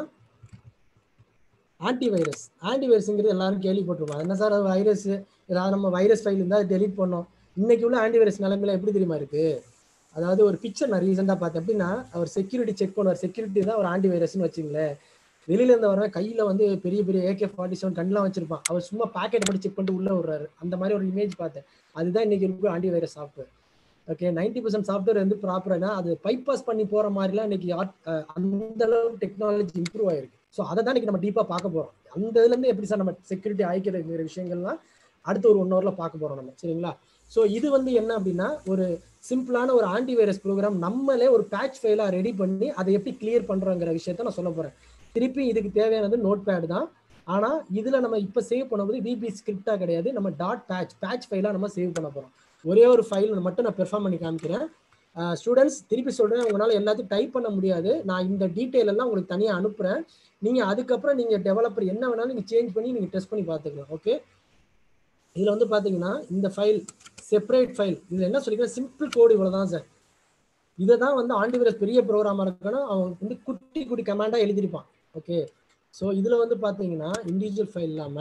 ஆன்டிவைரஸ் ஆன்டிவைரஸ்ங்கிறது எல்லாரும் கேள்விப்பட்டிருப்போம் என்ன சார் வைரஸ் ஏதாவது நம்ம வைரஸ் ஃபைல் இருந்தால் டெலீட் பண்ணோம் இன்னைக்கு உள்ள ஆன்டிவைரஸ் நிலைமையில எப்படி தெரியுமா இருக்கு அதாவது ஒரு பிக்சர் நான் ரீசெண்டாக பார்த்தேன் எப்படின்னா அவர் செக்யூரிட்டி செக் பண்ணுவார் செக்யூரிட்டி தான் ஒரு ஆன்டிவைரஸ்னு வச்சுங்களேன் வெளியில இருந்து வரவன் கையில வந்து பெரிய பெரிய ஏகே ஃபார்ட்டி செவன் கண்லாம் வச்சிருப்பான் அவர் சும்மா பாக்கெட் மட்டும் செக் பண்ணிட்டு உள்ள விடுறாரு அந்த மாதிரி ஒரு இமேஜ் பார்த்தேன் அதுதான் இன்னைக்கு இருக்கும் antivirus software okay ninety percent software வந்து ப்ராப்பரானா அது பைபாஸ் பண்ணி போற மாதிரிலாம் இன்னைக்கு அந்த அளவுக்கு டெக்னாலஜி இம்ப்ரூவ் ஆயிருக்கு ஸோ அதை தான் இன்னைக்கு நம்ம டீப்பா பார்க்க போறோம் அந்த இதுல இருந்து எப்படி சார் நம்ம செக்யூரிட்டி ஆயிக்கிறதுங்கிற விஷயங்கள்லாம் அடுத்த ஒரு ஒன் ஹவர்ல பார்க்க போறோம் நம்ம சரிங்களா ஸோ இது வந்து என்ன அப்படின்னா ஒரு சிம்பிளான ஒரு ஆன்டிவைரஸ் ப்ரோக்ராம் நம்மளே ஒரு பேட்ச் ஃபைலா ரெடி பண்ணி அதை எப்படி கிளியர் பண்றோங்கிற விஷயத்த நான் சொல்ல போறேன் திருப்பி இதுக்கு தேவையானது நோட் பேட் தான் ஆனா இதுல நம்ம இப்ப சேவ் பண்ணும்போது விபி ஸ்கிரிப்டா கிடையாது நம்ம டாட் பேட்ச் பேட்ச் ஃபைலா நம்ம சேவ் பண்ண போறோம் ஒரே ஒரு ஃபைல் மட்டும் நான் பெர்ஃபார்ம் பண்ணி காமிக்கிறேன் ஸ்டூடெண்ட்ஸ் திருப்பி சொல்றேன் உங்களால எல்லாத்தையும் டைப் பண்ண முடியாது நான் இந்த டீட்டெயில் எல்லாம் உங்களுக்கு தனியாக அனுப்புறேன் நீங்க அதுக்கப்புறம் நீங்க டெவலப்பர் என்ன வேணாலும் நீங்க சேஞ்ச் பண்ணி நீங்க டெஸ்ட் பண்ணி பார்த்துக்கலாம் ஓகே இதுல வந்து பாத்தீங்கன்னா இந்த ஃபைல் செப்பரேட் ஃபைல் இதுல என்ன சொல்லிக்கிறேன் சிம்பிள் கோடு இவ்வளவுதான் சார் இதை தான் வந்து ஆண்டிவைரஸ் பெரிய ப்ரோக்ராமா இருக்கணும் அவன் வந்து குட்டி குட்டி கமாண்டா எழுதிருப்பான் ஓகே ஸோ இதுல வந்து பாத்தீங்கன்னா இண்டிவிஜுவல் ஃபைல் இல்லாம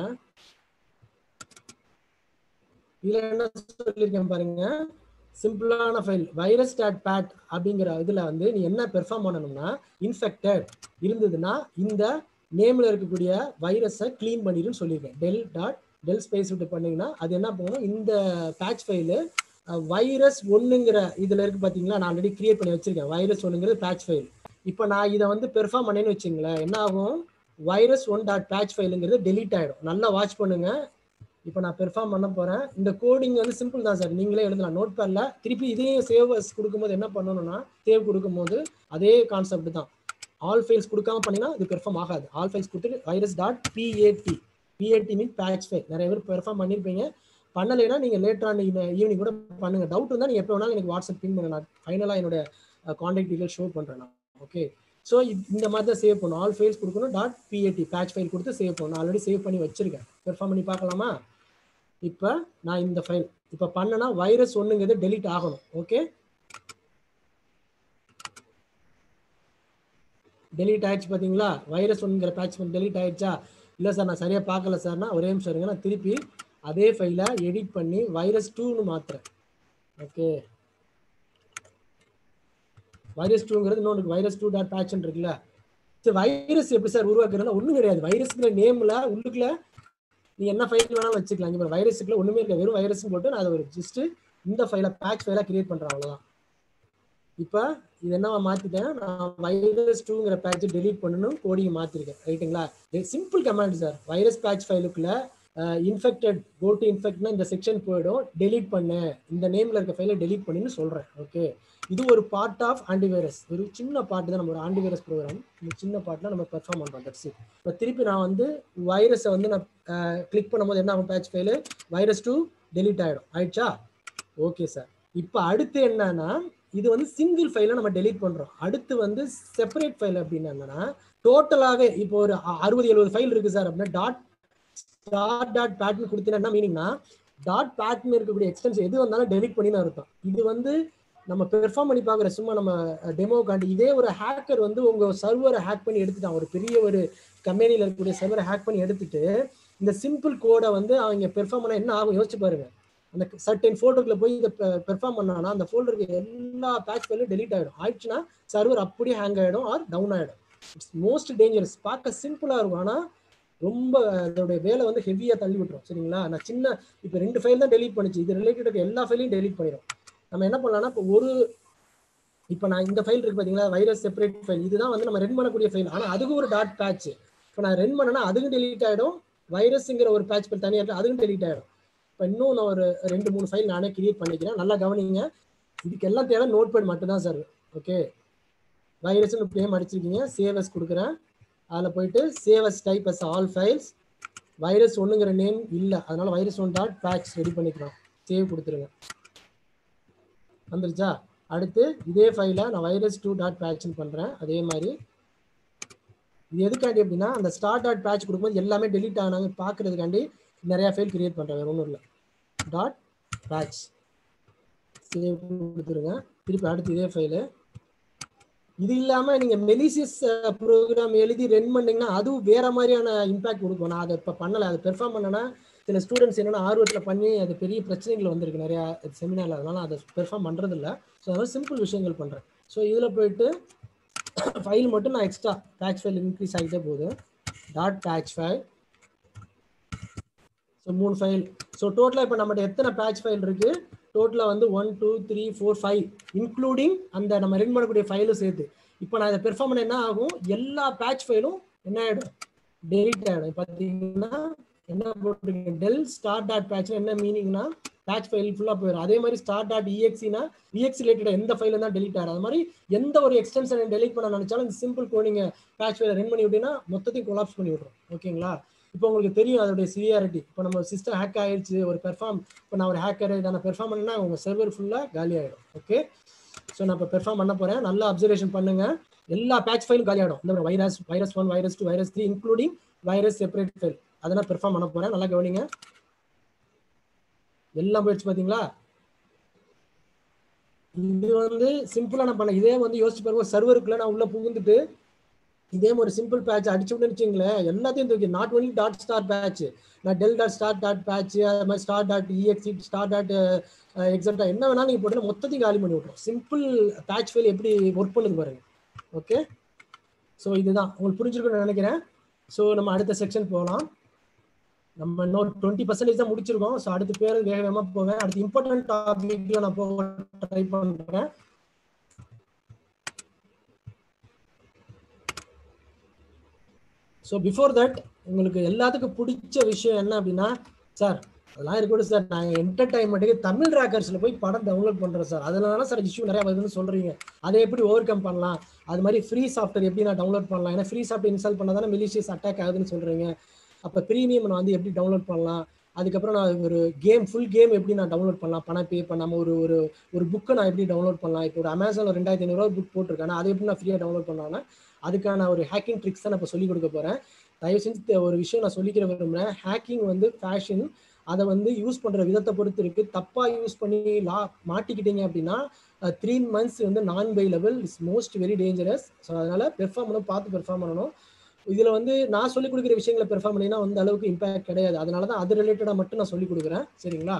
இதுல என்ன சொல்லியிருக்கேன் பாருங்க சிம்பிளான ஃபைல் வைரஸ் டாட் பேட் அப்படிங்கிற இதுல வந்து நீ என்ன பெர்ஃபார்ம் பண்ணணும்னா இன்ஃபெக்டட் இருந்ததுன்னா இந்த நேம்ல இருக்கக்கூடிய வைரஸை க்ளீன் பண்ணிடுன்னு சொல்லியிருக்கேன் டெல் டாட் டெல் ஸ்பேஸ் விட்டு பண்ணீங்கன்னா அது என்ன பண்ணணும் இந்த பேட்ச் ஃபைலு வைரஸ் ஒன்றுங்கிற இதுல இருக்கு பாத்தீங்களா நான் ஆல்ரெடி கிரியேட் பண்ணி வச்சிருக்கேன் வைரஸ் ஒன்றுங்கிறது பேட்ச் ஃபைல் இப்போ நான் இதை வந்து பெர்ஃபார்ம் பண்ணேன்னு வச்சுங்களேன் என்ன ஆகும் வைரஸ் ஒன் டாட் பேட்ச் ஃபைலுங்கிறது டெலீட் ஆயிடும் நல்லா வாட்ச் பண்ணுங்க இப்போ நான் பெர்ஃபார்ம் பண்ண போறேன் இந்த கோடிங் வந்து சிம்பிள் தான் சார் நீங்களே எழுதலாம் நோட் பேட்ல திருப்பி இதையும் சேவ் கொடுக்கும்போது என்ன பண்ணணும்னா சேவ் கொடுக்கும்போது அதே கான்செப்ட் தான் ஆல் ஃபைல்ஸ் கொடுக்காம பண்ணீங்கன்னா இது பெர்ஃபார்ம் ஆகாது ஆல் ஃபைல்ஸ் கொடுத்துட்டு virus dot BAT BAT mean batch file நிறைய பேர் பெர்ஃபார்ம் பண்ணியிருப்பீங்க பண்ணலைன்னா நீங்க லேட்டரான ஈவினிங் கூட பண்ணுங்க டவுட் இருந்தால் நீங்க எப்போ வேணாலும் எனக்கு வாட்ஸ்அப் பின் பண்ண நான் ஃபைனலாக என்னோட கான்டாக்ட் டீடைல் ஷோ பண்றேன் நான் ஓகே ஸோ இந்த மாதிரி தான் சேவ் பண்ணணும் ஆல் ஃபைல்ஸ் கொடுக்கணும் டாட் பிஏடி பேட்ச் ஃபைல் கொடுத்து சேவ் பண்ணணும் ஆல்ரெடி சேவ் பண்ணி வச்சிருக்கேன் பெர்ஃபார்ம் பண்ணி பார்க்கலாமா இப்போ நான் இந்த ஃபைல் இப்போ பண்ணனா வைரஸ் ஒன்றுங்கிறது டெலீட் ஆகணும் ஓகே டெலீட் ஆயிடுச்சு பார்த்தீங்களா வைரஸ் ஒன்றுங்கிற பேட்ச் டெலீட் ஆயிடுச்சா இல்லை சார் நான் சரியாக பார்க்கல சார்னா ஒரே நிமிஷம் இருங்க நான் திருப்பி அதே ஃபைலை எடிட் பண்ணி வைரஸ் டூன்னு மாத்துறேன் ஓகே வைரஸ் டூங்கிறது இன்னொன்று வைரஸ் டூ டாட் பேட்ச்னு இருக்குல்ல சரி வைரஸ் எப்படி சார் உருவாக்குறதுனா ஒன்றும் கிடையாது வைரஸ்ங்கிற நேமில் உள்ளுக்குள்ள நீ என்ன ஃபைல் வேணாலும் வச்சுக்கலாம் இங்கே வைரஸுக்குள்ள ஒன்றுமே இருக்க வெறும் வைரஸ் போட்டு நான் அதை ஒரு ஜஸ்ட் இந்த ஃபைலை பேட்ச் ஃபைலாக கிரியேட் பண்ணுறேன் அவ்வளோதான் இப்போ இது என்ன மாற்றிட்டேன் நான் வைரஸ் டூங்கிற பேட்ச் டெலீட் பண்ணணும் கோடிங் மாற்றிருக்கேன் ரைட்டுங்களா simple command sir virus batch ஃபைலுக்குள்ள இன்ஃபெக்டட் கோ டு இன்ஃபெக்ட்னா இந்த செக்ஷன் போயிடும் டெலீட் பண்ணு இந்த நேம்ல இருக்க ஃபைலை டெலீட் பண்ணுன்னு சொல்றேன் ஓகே இது ஒரு பார்ட் ஆஃப் ஆன்டிவைரஸ் ஒரு சின்ன பார்ட் தான் நம்ம ஒரு ஆன்டிவைரஸ் ப்ரோக்ராம் இந்த சின்ன பார்ட்ல நம்ம பெர்ஃபார்ம் பண்றோம் தட்ஸ் இட் இப்போ திருப்பி நான் வந்து வைரஸை வந்து நான் கிளிக் பண்ணும்போது என்ன ஆகும் batch file virus two delete ஆயிடும் ஆயிடுச்சா ஓகே சார் இப்போ அடுத்து என்னன்னா இது வந்து சிங்கிள் ஃபைலை நம்ம டெலீட் பண்றோம் அடுத்து வந்து செப்பரேட் ஃபைல் அப்படின்னா என்னன்னா டோட்டலாக இப்போ ஒரு அறுபது எழுபது ஃபைல் இருக்கு சார் அப்படின்னா டாட் டாட் டாட் பேட்னு கொடுத்தீங்கன்னா என்ன மீனிங்னா டாட் பேட்னு இருக்கக்கூடிய எக்ஸ்டென்ஸ் எது வந்தாலும் டெலிட் பண்ணி அர்த்தம் இது வந்து நம்ம பெர்ஃபார்ம் பண்ணி பார்க்குற சும்மா நம்ம டெமோ காண்டி இதே ஒரு ஹேக்கர் வந்து உங்க சர்வரை ஹேக் பண்ணி எடுத்துட்டான் ஒரு பெரிய ஒரு கம்பெனியில் இருக்கக்கூடிய சர்வரை ஹேக் பண்ணி எடுத்துட்டு இந்த சிம்பிள் கோடை வந்து அவங்க பெர்ஃபார்ம் பண்ண என்ன ஆகும் யோசிச்சு பாருங்க அந்த சர்டன் ஃபோல்டருக்குள்ள போய் இதை பெர்ஃபார்ம் பண்ணானா அந்த ஃபோல்டருக்கு எல்லா பேட்ச் ஃபைலும் டெலீட் ஆகிடும் ஆயிடுச்சுன்னா சர்வர் அப்படியே ஹேங் ஆகிடும் ஆர் டவுன் ஆகிடும் இட்ஸ் மோஸ்ட் டேஞ்சரஸ் பார்க்க சிம்பிளாக இருக்கும் ஆனால் ரொம்ப அதோடைய வேலை வந்து ஹெவியாக தள்ளி விட்டுரும் சரிங்களா நான் சின்ன இப்போ ரெண்டு ஃபைல் தான் டெலீட் பண்ணிச்சு இது ரிலேட்டட் எல்லா ஃபைலையும் டெலீட் பண்ணிடும் நம்ம என்ன பண்ணலாம்னா இப்போ ஒரு இப்போ நான் இந்த ஃபைல் இருக்கு பார்த்தீங்களா வைரஸ் செப்பரேட் ஃபைல் இதுதான் வந்து நம்ம ரன் பண்ணக்கூடிய ஃபைல் ஆனால் அதுக்கு ஒரு டாட் பேட்ச் இப்போ நான் ரன் பண்ணனா அதுக்கும் டெலீட் ஆகிடும் வைரஸ்ங்கிற ஒரு பேட்ச் ஃபைல் தனியாக இருக்கு அதுக்கும் டெலீட் ஆகிடும் இப்போ இன்னும் நான் ஒரு ரெண்டு மூணு ஃபைல் நானே கிரியேட் பண்ணிக்கிறேன் நல்லா கவனிங்க இதுக்கு எல்லாம் தேவை நோட் பேட் மட்டும் தான் சார் ஓகே வைரஸ்னு நேம் அடிச்சிருக்கீங்க சேவஸ் கொடுக்குறேன் அதில் போயிட்டு save as type as all files virus ஒன்றுங்கிற நேம் இல்லை அதனால virus one dot batch ready பண்ணிக்கிறோம் சேவ் கொடுத்துருங்க வந்துருச்சா அடுத்து இதே ஃபைலை நான் வைரஸ் டூ டாட் பேட்ச்னு பண்ணுறேன் அதே மாதிரி இது எதுக்காண்டி அப்படின்னா அந்த ஸ்டார் டாட் பேட்ச் கொடுக்கும்போது எல்லாமே டெலீட் ஆனாங்க பார்க்கறதுக்காண்டி நிறைய ஃபைல் கிரியேட் பண்ணுறேன் வேறு ஒன்றும் இல்லை டாட் பேட்ச் சேவ் கொடுத்துருங்க திருப்பி அடுத்து இதே ஃபைலு இது இல்லாமல் நீங்கள் மெலிசியஸ் ப்ரோக்ராம் எழுதி ரன் பண்ணீங்கன்னா அதுவும் வேற மாதிரியான இம்பாக்ட் கொடுக்கும் நான் அதை இப்போ பண்ணலை அதை பெர்ஃபார்ம் பண்ணனா சில ஸ்டூடெண்ட்ஸ் என்னென்னா ஆர்வத்தில் பண்ணி அது பெரிய பிரச்சனைகள் வந்திருக்கு நிறையா செமினாரில் அதனால அதை பெர்ஃபார்ம் பண்ணுறதில்ல ஸோ அதனால சிம்பிள் விஷயங்கள் பண்ணுறேன் ஸோ இதில் போயிட்டு ஃபைல் மட்டும் நான் எக்ஸ்ட்ரா பேட்ச் ஃபைல் இன்க்ரீஸ் ஆகிட்டே போகுது டாட் பேட்ச் ஃபைல் ஸோ மூணு ஃபைல் ஸோ டோட்டலாக இப்போ நம்மகிட்ட எத்தனை பேட்ச் ஃபைல் இருக்குது டோட்டலாக வந்து one two three four five including அந்த நம்ம ரெடி பண்ணக்கூடிய ஃபைலும் சேர்த்து இப்போ நான் இதை பெர்ஃபார்ம் பண்ண என்ன ஆகும் எல்லா பேட்ச் ஃபைலும் என்ன ஆகிடும் டெலிட் ஆகிடும் பார்த்தீங்கன்னா என்ன போட்டிருக்கீங்க டெல் ஸ்டார் டாட் பேட்ச் என்ன மீனிங்னா பேட்ச் ஃபைல் ஃபுல்லாக போயிடும் அதே மாதிரி ஸ்டார் டாட் இஎக்ஸினா இஎக்ஸ் ரிலேட்டட் எந்த ஃபைலும் தான் டெலிட் ஆகும் அது மாதிரி எந்த ஒரு எக்ஸ்டென்ஷன் டெலிட் பண்ண நினைச்சாலும் இந்த சிம்பிள் கோடிங்க பேட்ச் ஃபைலை ரன் பண்ணி விட்டீங்கன்னா மொத்தத்தையும் கொலாப்ஸ் பண்ணி விட்ரும் ஓகேங்களா இப்போ உங்களுக்கு தெரியும் அதோடைய சிவியாரிட்டி இப்போ நம்ம சிஸ்டம் ஹேக் ஆயிடுச்சு ஒரு பெர்ஃபார்ம் இப்போ நான் ஒரு ஹேக்கர் இதை நான் பெர்ஃபார்ம் பண்ணா உங்க சர்வர் ஃபுல்லாக காலி ஆகிடும் ஓகே ஸோ நான் இப்போ பெர்ஃபார்ம் பண்ண போகிறேன் நல்லா அப்சர்வேஷன் பண்ணுங்க எல்லா பேட்ச் ஃபைலும் காலி ஆகிடும் இந்த virus virus one virus two virus three including virus separate file அதை நான் பெர்ஃபார்ம் பண்ண போகிறேன் நல்லா கவனிங்க எல்லாம் போயிடுச்சு பார்த்தீங்களா இது வந்து சிம்பிளா நான் பண்ண இதே வந்து யோசிச்சு பாருங்க சர்வருக்குள்ள நான் உள்ள புகுந்துட்டு இதே ஒரு சிம்பிள் பேட்ச் அடிச்சு விட்டு வச்சுங்களேன் எல்லாத்தையும் தூக்கி not only dot star batch நான் del dot star dot batch அது மாதிரி star dot exe star dot எக்ஸாக்டா என்ன வேணாலும் நீங்க போட்டு மொத்தத்தையும் காலி பண்ணி விட்ரும் சிம்பிள் பேட்ச் ஃபைல் எப்படி ஒர்க் பண்ணுது பாருங்க ஓகே ஸோ இதுதான் உங்களுக்கு புரிஞ்சிருக்குன்னு நினைக்கிறேன் ஸோ நம்ம அடுத்த செக்ஷன் போகலாம் நம்ம இன்னும் டுவெண்ட்டி பர்சன்டேஜ் தான் முடிச்சிருக்கோம் ஸோ அடுத்த பேர் வேக வேகமாக போவேன் அடுத்து இம்பார்ட்டன்ட் டாபிக்ல நான் போக ட்ரை பண்ணுறேன் ஸோ பிஃபோர் தட் உங்களுக்கு எல்லாத்துக்கும் பிடிச்ச விஷயம் என்ன அப்படின்னா சார் அதெல்லாம் இருக்கட்டும் சார் நாங்கள் என்டர்டைன்மெண்ட்டுக்கு தமிழ் ரேக்கர்ஸில் போய் படம் டவுன்லோட் பண்ணுறோம் சார் அதனால சார் இஷ்யூ நிறையா வருதுன்னு சொல்கிறீங்க அதை எப்படி ஓவர் கம் பண்ணலாம் அது மாதிரி ஃப்ரீ சாஃப்ட்வேர் எப்படி நான் டவுன்லோட் பண்ணலாம் ஏன்னா ஃப்ரீ சாஃப்ட்வேர் இன்ஸ்டால் பண்ணால் தானே மெலிஷியஸ் அட்டாக் ஆகுதுன்னு சொல்கிறீங்க அப்போ ப்ரீமியம் நான் வந்து எப்படி டவுன்லோட் பண்ணலாம் அதுக்கப்புறம் நான் ஒரு கேம் ஃபுல் கேம் எப்படி நான் டவுன்லோட் பண்ணலாம் பணம் பே பண்ணாமல் ஒரு ஒரு ஒரு புக்கை நான் எப்படி டவுன்லோட் பண்ணலாம் இப்போ ஒரு அமேசானில் ரெண்டாயிரத்தி ஐநூறுரூவா புக் போட்டிருக்கேன் அதை எப்படி நான் ஃப்ரீயாக டவுன்லோட் பண்ணலாம்னா அதுக்கான ஒரு ஹேக்கிங் ட்ரிக்ஸ் தான் நான் இப்போ சொல்லிக் கொடுக்க போகிறேன் தயவு செஞ்சு ஒரு விஷயம் நான் சொல்லிக்கிற விரும்புகிறேன் ஹேக்கிங் வந்து ஃபேஷன் அதை வந்து யூஸ் பண்ணுற விதத்தை பொறுத்து இருக்கு தப்பாக யூஸ் பண்ணி லா மாட்டிக்கிட்டீங்க அப்படின்னா த்ரீ மந்த்ஸ் வந்து நான் பைலபிள் is most very dangerous so அதனால பெர்ஃபார்ம் பண்ணணும் பார்த்து பெர்ஃபார்ம் பண்ணணும் இதில் வந்து நான் சொல்லிக் கொடுக்குற விஷயங்களை பெர்ஃபார்ம் பண்ணினா அந்த அளவுக்கு இம்பாக்ட் கிடையாது அதனால தான் அது ரிலேட்டடாக மட்டும் நான் சொல்லிக் கொடுக்குறேன் சரிங்களா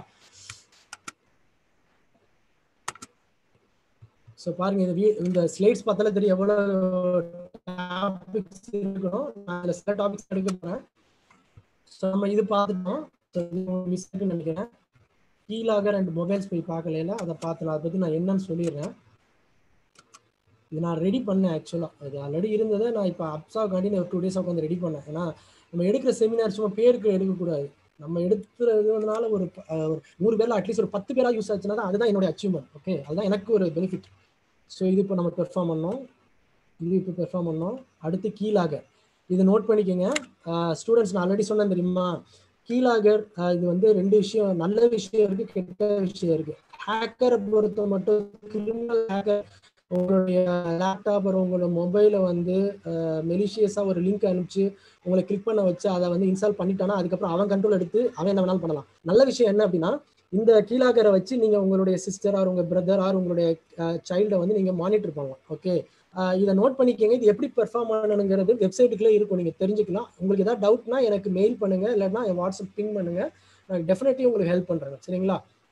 ஸோ பாருங்க இந்த இந்த ஸ்லைட்ஸ் பார்த்தாலே தெரியும் எவ்வளோ டாபிக்ஸ் இருக்கணும் நான் அதில் சில டாபிக்ஸ் எடுக்க போகிறேன் ஸோ நம்ம இது பார்த்துட்டோம் ஸோ மிஸ் நினைக்கிறேன் கீழாக ரெண்டு மொபைல்ஸ் போய் பார்க்கல அதை பார்த்தலாம் அதை பற்றி நான் என்னன்னு சொல்லிடுறேன் இது நான் ரெடி பண்ணேன் ஆக்சுவலாக இது ஆல்ரெடி இருந்ததை நான் இப்போ அப்சாவுக்காண்டி நான் டூ டேஸ் உட்காந்து ரெடி பண்ணேன் ஏன்னா நம்ம எடுக்கிற செமினார் சும்மா பேருக்கு எடுக்கக்கூடாது நம்ம எடுத்துறதுனால ஒரு ஒரு நூறு பேரில் அட்லீஸ்ட் ஒரு பத்து பேராக யூஸ் ஆச்சுன்னா தான் அதுதான் என்னுடைய அச்சீவ்மெண்ட் ஓகே அதுதான் எனக்கு ஒரு பெனிஃபிட் ஸோ இது இப்போ நம்ம பெர்ஃபார்ம் பண்ணோம் இது இப்போ பெர்ஃபார்ம் பண்ணோம் அடுத்து கீழாக இது நோட் பண்ணிக்கோங்க ஸ்டூடெண்ட்ஸ் நான் ஆல்ரெடி சொன்னேன் தெரியுமா கீழாகர் இது வந்து ரெண்டு விஷயம் நல்ல விஷயம் இருக்கு கெட்ட விஷயம் இருக்கு ஹேக்கரை பொறுத்த மட்டும் கிரிமினல் ஹேக்கர் உங்களுடைய லேப்டாப் உங்களோட மொபைலை வந்து மெலிஷியஸாக ஒரு லிங்க் அனுப்பிச்சு உங்களை கிளிக் பண்ண வச்சு அதை வந்து இன்ஸ்டால் பண்ணிட்டானா அதுக்கப்புறம் அவன் கண்ட்ரோல் எடுத்து அவன் என்ன வேணாலும் பண்ணலாம் நல்ல விஷயம் என்ன அப்படின்னா இந்த கீழாகரை வச்சு நீங்க உங்களுடைய சிஸ்டர் ஆர் உங்க பிரதர் ஆர் உங்களுடைய சைல்டை வந்து நீங்க மானிட்டர் பண்ணலாம் ஓகே இதை நோட் பண்ணிக்கோங்க இது எப்படி பெர்ஃபார்ம் பண்ணணுங்கிறது வெப்சைட்டுக்குள்ளே இருக்கும் நீங்கள் தெரிஞ்சுக்கலாம் உங்களுக்கு ஏதாவது டவுட்னா எனக்கு மெயில் பண்ணுங்க இல்லைன்னா என் வாட்ஸ்அப் பிங் பண்ணுங்க நான் டெஃபினெட்லி உங்களுக்கு ஹெல்ப் பண்ணுறேன் சரிங்களா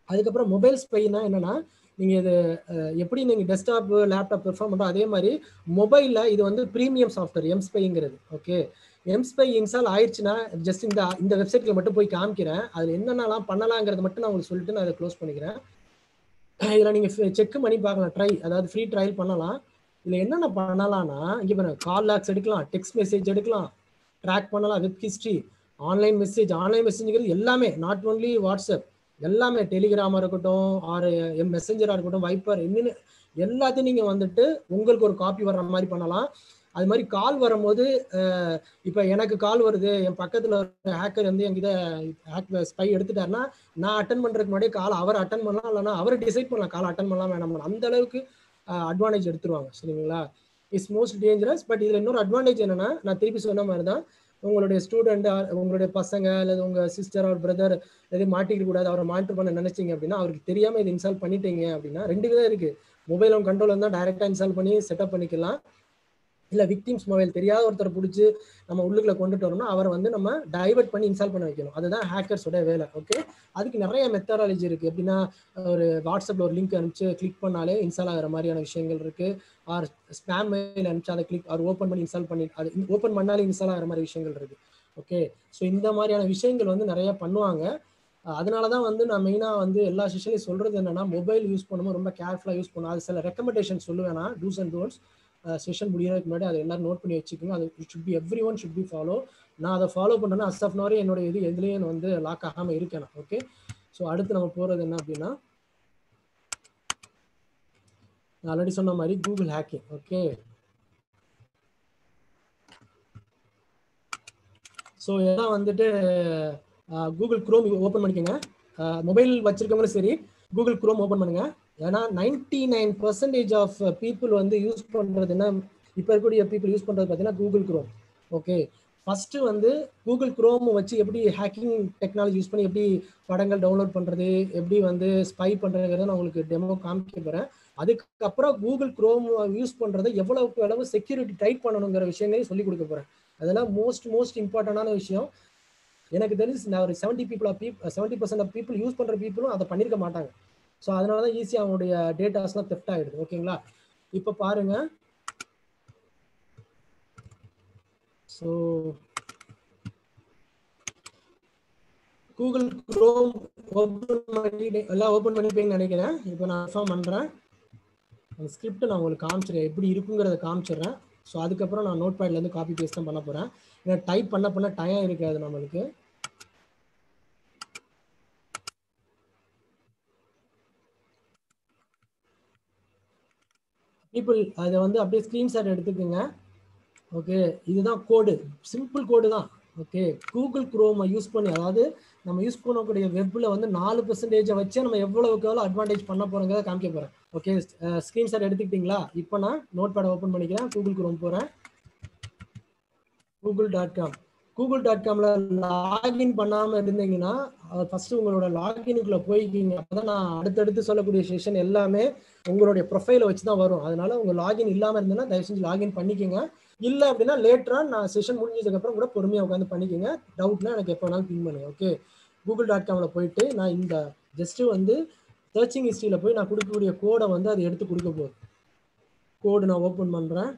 அதுக்கப்புறம் மொபைல் ஸ்பைனா என்னன்னா நீங்க இது அஹ், எப்படி நீங்க டெஸ்க்டாப் லேப்டாப் பெர்ஃபார்ம் பண்றோம் அதே மாதிரி மொபைல்ல இது வந்து ப்ரீமியம் சாஃப்ட்வேர் எம்ஸ்பைங்கிறது ஓகே எம்ஸ்பை இன்ஸ்டால் ஆயிடுச்சுன்னா ஜஸ்ட் இந்த இந்த வெப்சைட்ல மட்டும் போய் காமிக்கிறேன் அதுல என்னென்னலாம் பண்ணலாங்கிறத மட்டும் நான் உங்களுக்கு சொல்லிட்டு நான் அதை க்ளோஸ் பண்ணிக்கிறேன் இதுல நீங்க செக் பண்ணி பார்க்கலாம் ட்ரை அதாவது ஃப்ரீ ட்ரையல் பண்ணலாம் இதுல என்னென்ன பண்ணலாம்னா இங்க பாருங்க கால் லாக்ஸ் எடுக்கலாம் டெக்ஸ்ட் மெசேஜ் எடுக்கலாம் ட்ராக் பண்ணலாம் web history online message online மெசேஜ்ங்கிறது எல்லாமே நாட் ஒன்லி வாட்ஸ்அப் எல்லாமே டெலிகிராமா இருக்கட்டும் ஆர் எம் மெசஞ்சரா இருக்கட்டும் வைப்பர் இன்னும் எல்லாத்தையும் நீங்க வந்துட்டு உங்களுக்கு ஒரு காப்பி வர்ற மாதிரி பண்ணலாம் அது மாதிரி கால் வரும்போது அஹ், இப்ப எனக்கு கால் வருது என் பக்கத்துல ஒரு ஹேக்கர் வந்து என்கிட்ட ஹேக் ஸ்பை எடுத்துட்டாருன்னா நான் அட்டன் பண்றதுக்கு முன்னாடி கால் அவர் அட்டன் பண்ணலாம் இல்லைன்னா அவர் டிசைட் பண்ணலாம் கால் அட்டன் பண்ணலாம் வேணாம் அந்த அளவுக்கு அட்வான்டேஜ் எடுத்துருவாங்க சரிங்களா இட்ஸ் மோஸ்ட் டேஞ்சரஸ் பட் இதுல இன்னொரு அட்வான்டேஜ் என்னன்னா நான் திருப்பி சொன்ன மாதிரி தான் உங்களுடைய ஸ்டூடெண்ட் உங்களுடைய பசங்க அல்லது உங்க சிஸ்டர் அவர் பிரதர் எதையும் மாட்டிக்க கூடாது அவரை மானிட்டர் பண்ண நினைச்சீங்க அப்படின்னா அவருக்கு தெரியாம இது இன்ஸ்டால் பண்ணிட்டீங்க அப்படின்னா ரெண்டு விதம் இருக்கு மொபைல் உங்க கண்ட்ரோல் இருந்தால் டைரக்டா இன்ஸ்டால் பண்ணி செட்டப் பண்ணிக்கலாம் இல்ல விக்டிம்ஸ் மொபைல் தெரியாத ஒருத்தரை பிடிச்சி நம்ம உள்ளுக்குள்ள கொண்டுட்டு வரோம்னா அவரை வந்து நம்ம டைவர்ட் பண்ணி இன்ஸ்டால் பண்ண வைக்கணும் அதுதான் ஹேக்கர்ஸோட வேலை ஓகே அதுக்கு நிறைய மெத்தடாலஜி இருக்கு எப்படின்னா ஒரு வாட்ஸ்அப்ல ஒரு லிங்க் அனுப்பிச்சு கிளிக் பண்ணாலே இன்ஸ்டால் ஆகிற மாதிரியான விஷயங்கள் இருக்கு ஆர் ஸ்பேம் மெயில் அனுப்பிச்சு அதை கிளிக் அவர் ஓப்பன் பண்ணி இன்ஸ்டால் பண்ணி அது ஓப்பன் பண்ணாலே இன்ஸ்டால் ஆகிற மாதிரி விஷயங்கள் இருக்கு ஓகே ஸோ இந்த மாதிரியான விஷயங்கள் வந்து நிறைய பண்ணுவாங்க அஹ் அதனால தான் வந்து நான் மெயினாக வந்து எல்லா செஷன்லையும் சொல்றது என்னன்னா மொபைல் யூஸ் பண்ணும்போது ரொம்ப கேர்ஃபுல்லாக யூஸ் பண்ணும் அது சில ரெக்கமெண்டேஷன் சொல்லுவேன் நான் டூஸ் அண்ட் டோன்ஸ் செஷன் முடியறதுக்கு முன்னாடி அதை எல்லாரும் நோட் பண்ணி வச்சுக்கோங்க அது should be every one should be follow நான் அதை ஃபாலோ பண்ணேன்னா அஸ் ஆஃப் நவரே என்னோட இது எதுலேயும் நான் வந்து லாக் ஆகாமல் இருக்கேன் ஓகே ஸோ அடுத்து நம்ம போகிறது என்ன அப்படின்னா நான் ஆல்ரெடி சொன்ன மாதிரி கூகுள் ஹேக்கிங் ஓகே ஸோ இதெல்லாம் வந்துட்டு கூகுள் குரோம் ஓப்பன் பண்ணிக்கோங்க மொபைல் வச்சிருக்கவங்களும் சரி கூகுள் குரோம் ஓப்பன் பண்ணுங்க ஏன்னா ninety nine percentage of people வந்து யூஸ் பண்றது என்ன இப்போ இருக்கக்கூடிய பீப்புள் யூஸ் பண்றது பார்த்தீங்கன்னா கூகுள் குரோம் ஓகே ஃபர்ஸ்ட் வந்து கூகுள் குரோம் வச்சு எப்படி ஹேக்கிங் டெக்னாலஜி யூஸ் பண்ணி எப்படி படங்கள் டவுன்லோட் பண்றது எப்படி வந்து ஸ்பை பண்றதுங்கிறத நான் உங்களுக்கு டெமோ காமிக்க போறேன் அதுக்கப்புறம் கூகுள் குரோம் யூஸ் பண்றதை எவ்வளவுக்கு எவ்வளவு செக்யூரிட்டி டைட் பண்ணணுங்கிற விஷயங்களையும் சொல்லி கொடுக்க போறேன் அதெல்லாம் மோஸ்ட் மோஸ்ட் இம்பார்ட்டண்டான விஷயம் எனக்கு தெரிஞ்சு நான் ஒரு seventy people of people seventy percent of people use பண்ற பீப்புளும் அதை பண்ணிருக்க மாட்டாங்க ஸோ அதனால தான் ஈஸியாக அவங்களுடைய டேட்டாஸ்லாம் தெஃப்ட் ஆகிடுது ஓகேங்களா இப்போ பாருங்க ஸோ கூகுள் குரோம் ஓப்பன் பண்ணி எல்லாம் ஓப்பன் பண்ணிப்பீங்கன்னு நினைக்கிறேன் இப்போ நான் இன்ஃபார்ம் பண்ணுறேன் அந்த ஸ்கிரிப்ட் நான் உங்களுக்கு காமிச்சிடுறேன் எப்படி இருக்குங்கிறத காமிச்சிடுறேன் ஸோ அதுக்கப்புறம் நான் நோட் பேட்லேருந்து காப்பி பேஸ்ட் தான் பண்ண போகிறேன் ஏன்னா டைப் பண்ண பண்ண டைம் இருக்காது நம்மளுக்கு பீப்புள் அதை வந்து அப்படியே ஸ்க்ரீன்ஷாட் எடுத்துக்கோங்க ஓகே இதுதான் கோடு சிம்பிள் கோடு தான் ஓகே கூகுள் குரோமை யூஸ் பண்ணி அதாவது நம்ம யூஸ் பண்ணக்கூடிய வெப்பில் வந்து நாலு பெர்சன்டேஜை வச்சு நம்ம எவ்வளவுக்கு எவ்வளோ அட்வான்டேஜ் பண்ண போகிறோங்கிறத காமிக்க போகிறேன் ஓகே ஸ்க்ரீன்ஷாட் எடுத்துக்கிட்டீங்களா இப்போ நான் நோட் பேடை ஓப்பன் பண்ணிக்கிறேன் கூகுள் குரோம் போகிறேன் Google dot com Google dot காம்ல லாகின் பண்ணாமல் இருந்தீங்கன்னா ஃபர்ஸ்ட் உங்களோட லாகினுக்குள்ள போய்க்கிங்க அப்பதான் நான் அடுத்தடுத்து சொல்லக்கூடிய செஷன் எல்லாமே உங்களுடைய ப்ரொஃபைலை வச்சு தான் வரும் அதனால உங்க லாகின் இல்லாமல் இருந்ததுன்னா தயவு செஞ்சு லாகின் பண்ணிக்கோங்க இல்லை அப்படின்னா லேட்டரா நான் செஷன் முடிஞ்சதுக்கு அப்புறம் கூட பொறுமையாக உட்காந்து பண்ணிக்கோங்க டவுட்னா எனக்கு எப்போ வேணாலும் பிங் பண்ணுங்க ஓகே கூகுள் டாட் காம்ல போயிட்டு நான் இந்த ஜஸ்ட் வந்து சர்ச்சிங் ஹிஸ்ட்ரியில் போய் நான் கொடுக்கக்கூடிய கோடை வந்து அது எடுத்து கொடுக்க போகுது கோடு நான் ஓப்பன் பண்ணுறேன்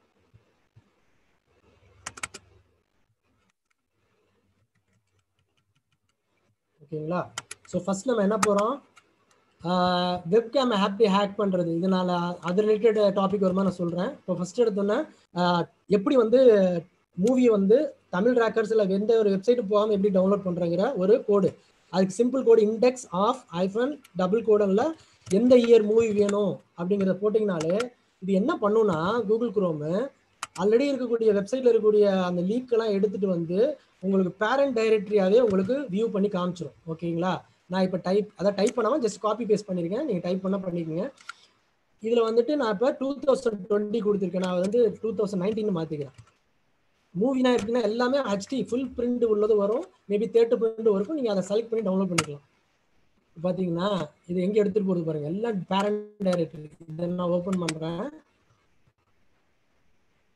ஓகேங்களா ஸோ ஃபர்ஸ்ட் நம்ம என்ன போகிறோம் வெப் கேம் ஹாப்பி ஹேக் பண்ணுறது இதனால அது ரிலேட்டட் டாபிக் வருமா நான் சொல்கிறேன் இப்போ ஃபர்ஸ்ட் எடுத்தோன்னே எப்படி வந்து மூவி வந்து தமிழ் ரேக்கர்ஸ் இல்லை எந்த ஒரு வெப்சைட்டு போகாமல் எப்படி டவுன்லோட் பண்ணுறங்கிற ஒரு கோடு அதுக்கு simple code index of hyphen double கோடனில் எந்த இயர் மூவி வேணும் அப்படிங்கிறத போட்டிங்கனாலே இது என்ன பண்ணுன்னா கூகுள் குரோமு ஆல்ரெடி இருக்கக்கூடிய வெப்சைட்ல இருக்கக்கூடிய அந்த லீக் எல்லாம் எடுத்துட்டு வந்து உங்களுக்கு பேரண்ட் டைரக்டரியாவே உங்களுக்கு வியூ பண்ணி காமிச்சிரும் ஓகேங்களா நான் இப்போ டைப் அதான் டைப் பண்ணாமல் ஜஸ்ட் காப்பி பேஸ்ட் பண்ணியிருக்கேன் நீங்கள் டைப் பண்ண பண்ணிக்கோங்க இதில் வந்துட்டு நான் இப்போ டூ தௌசண்ட் டுவெண்ட்டி கொடுத்துருக்கேன் நான் வந்து டூ தௌசண்ட் நைன்டீன் மாற்றிக்கிறேன் மூவினா எப்படின்னா எல்லாமே ஹெச்டி ஃபுல் பிரிண்ட் உள்ளது வரும் மேபி தேர்ட்டு பிரிண்ட் வரும் நீங்கள் அதை செலக்ட் பண்ணி டவுன்லோட் பண்ணிக்கலாம் பார்த்தீங்கன்னா இது எங்கே எடுத்துகிட்டு போகிறது பாருங்க எல்லாம் பேரண்ட் டைரக்டரி இதை நான் ஓப்பன் பண்ணுறேன்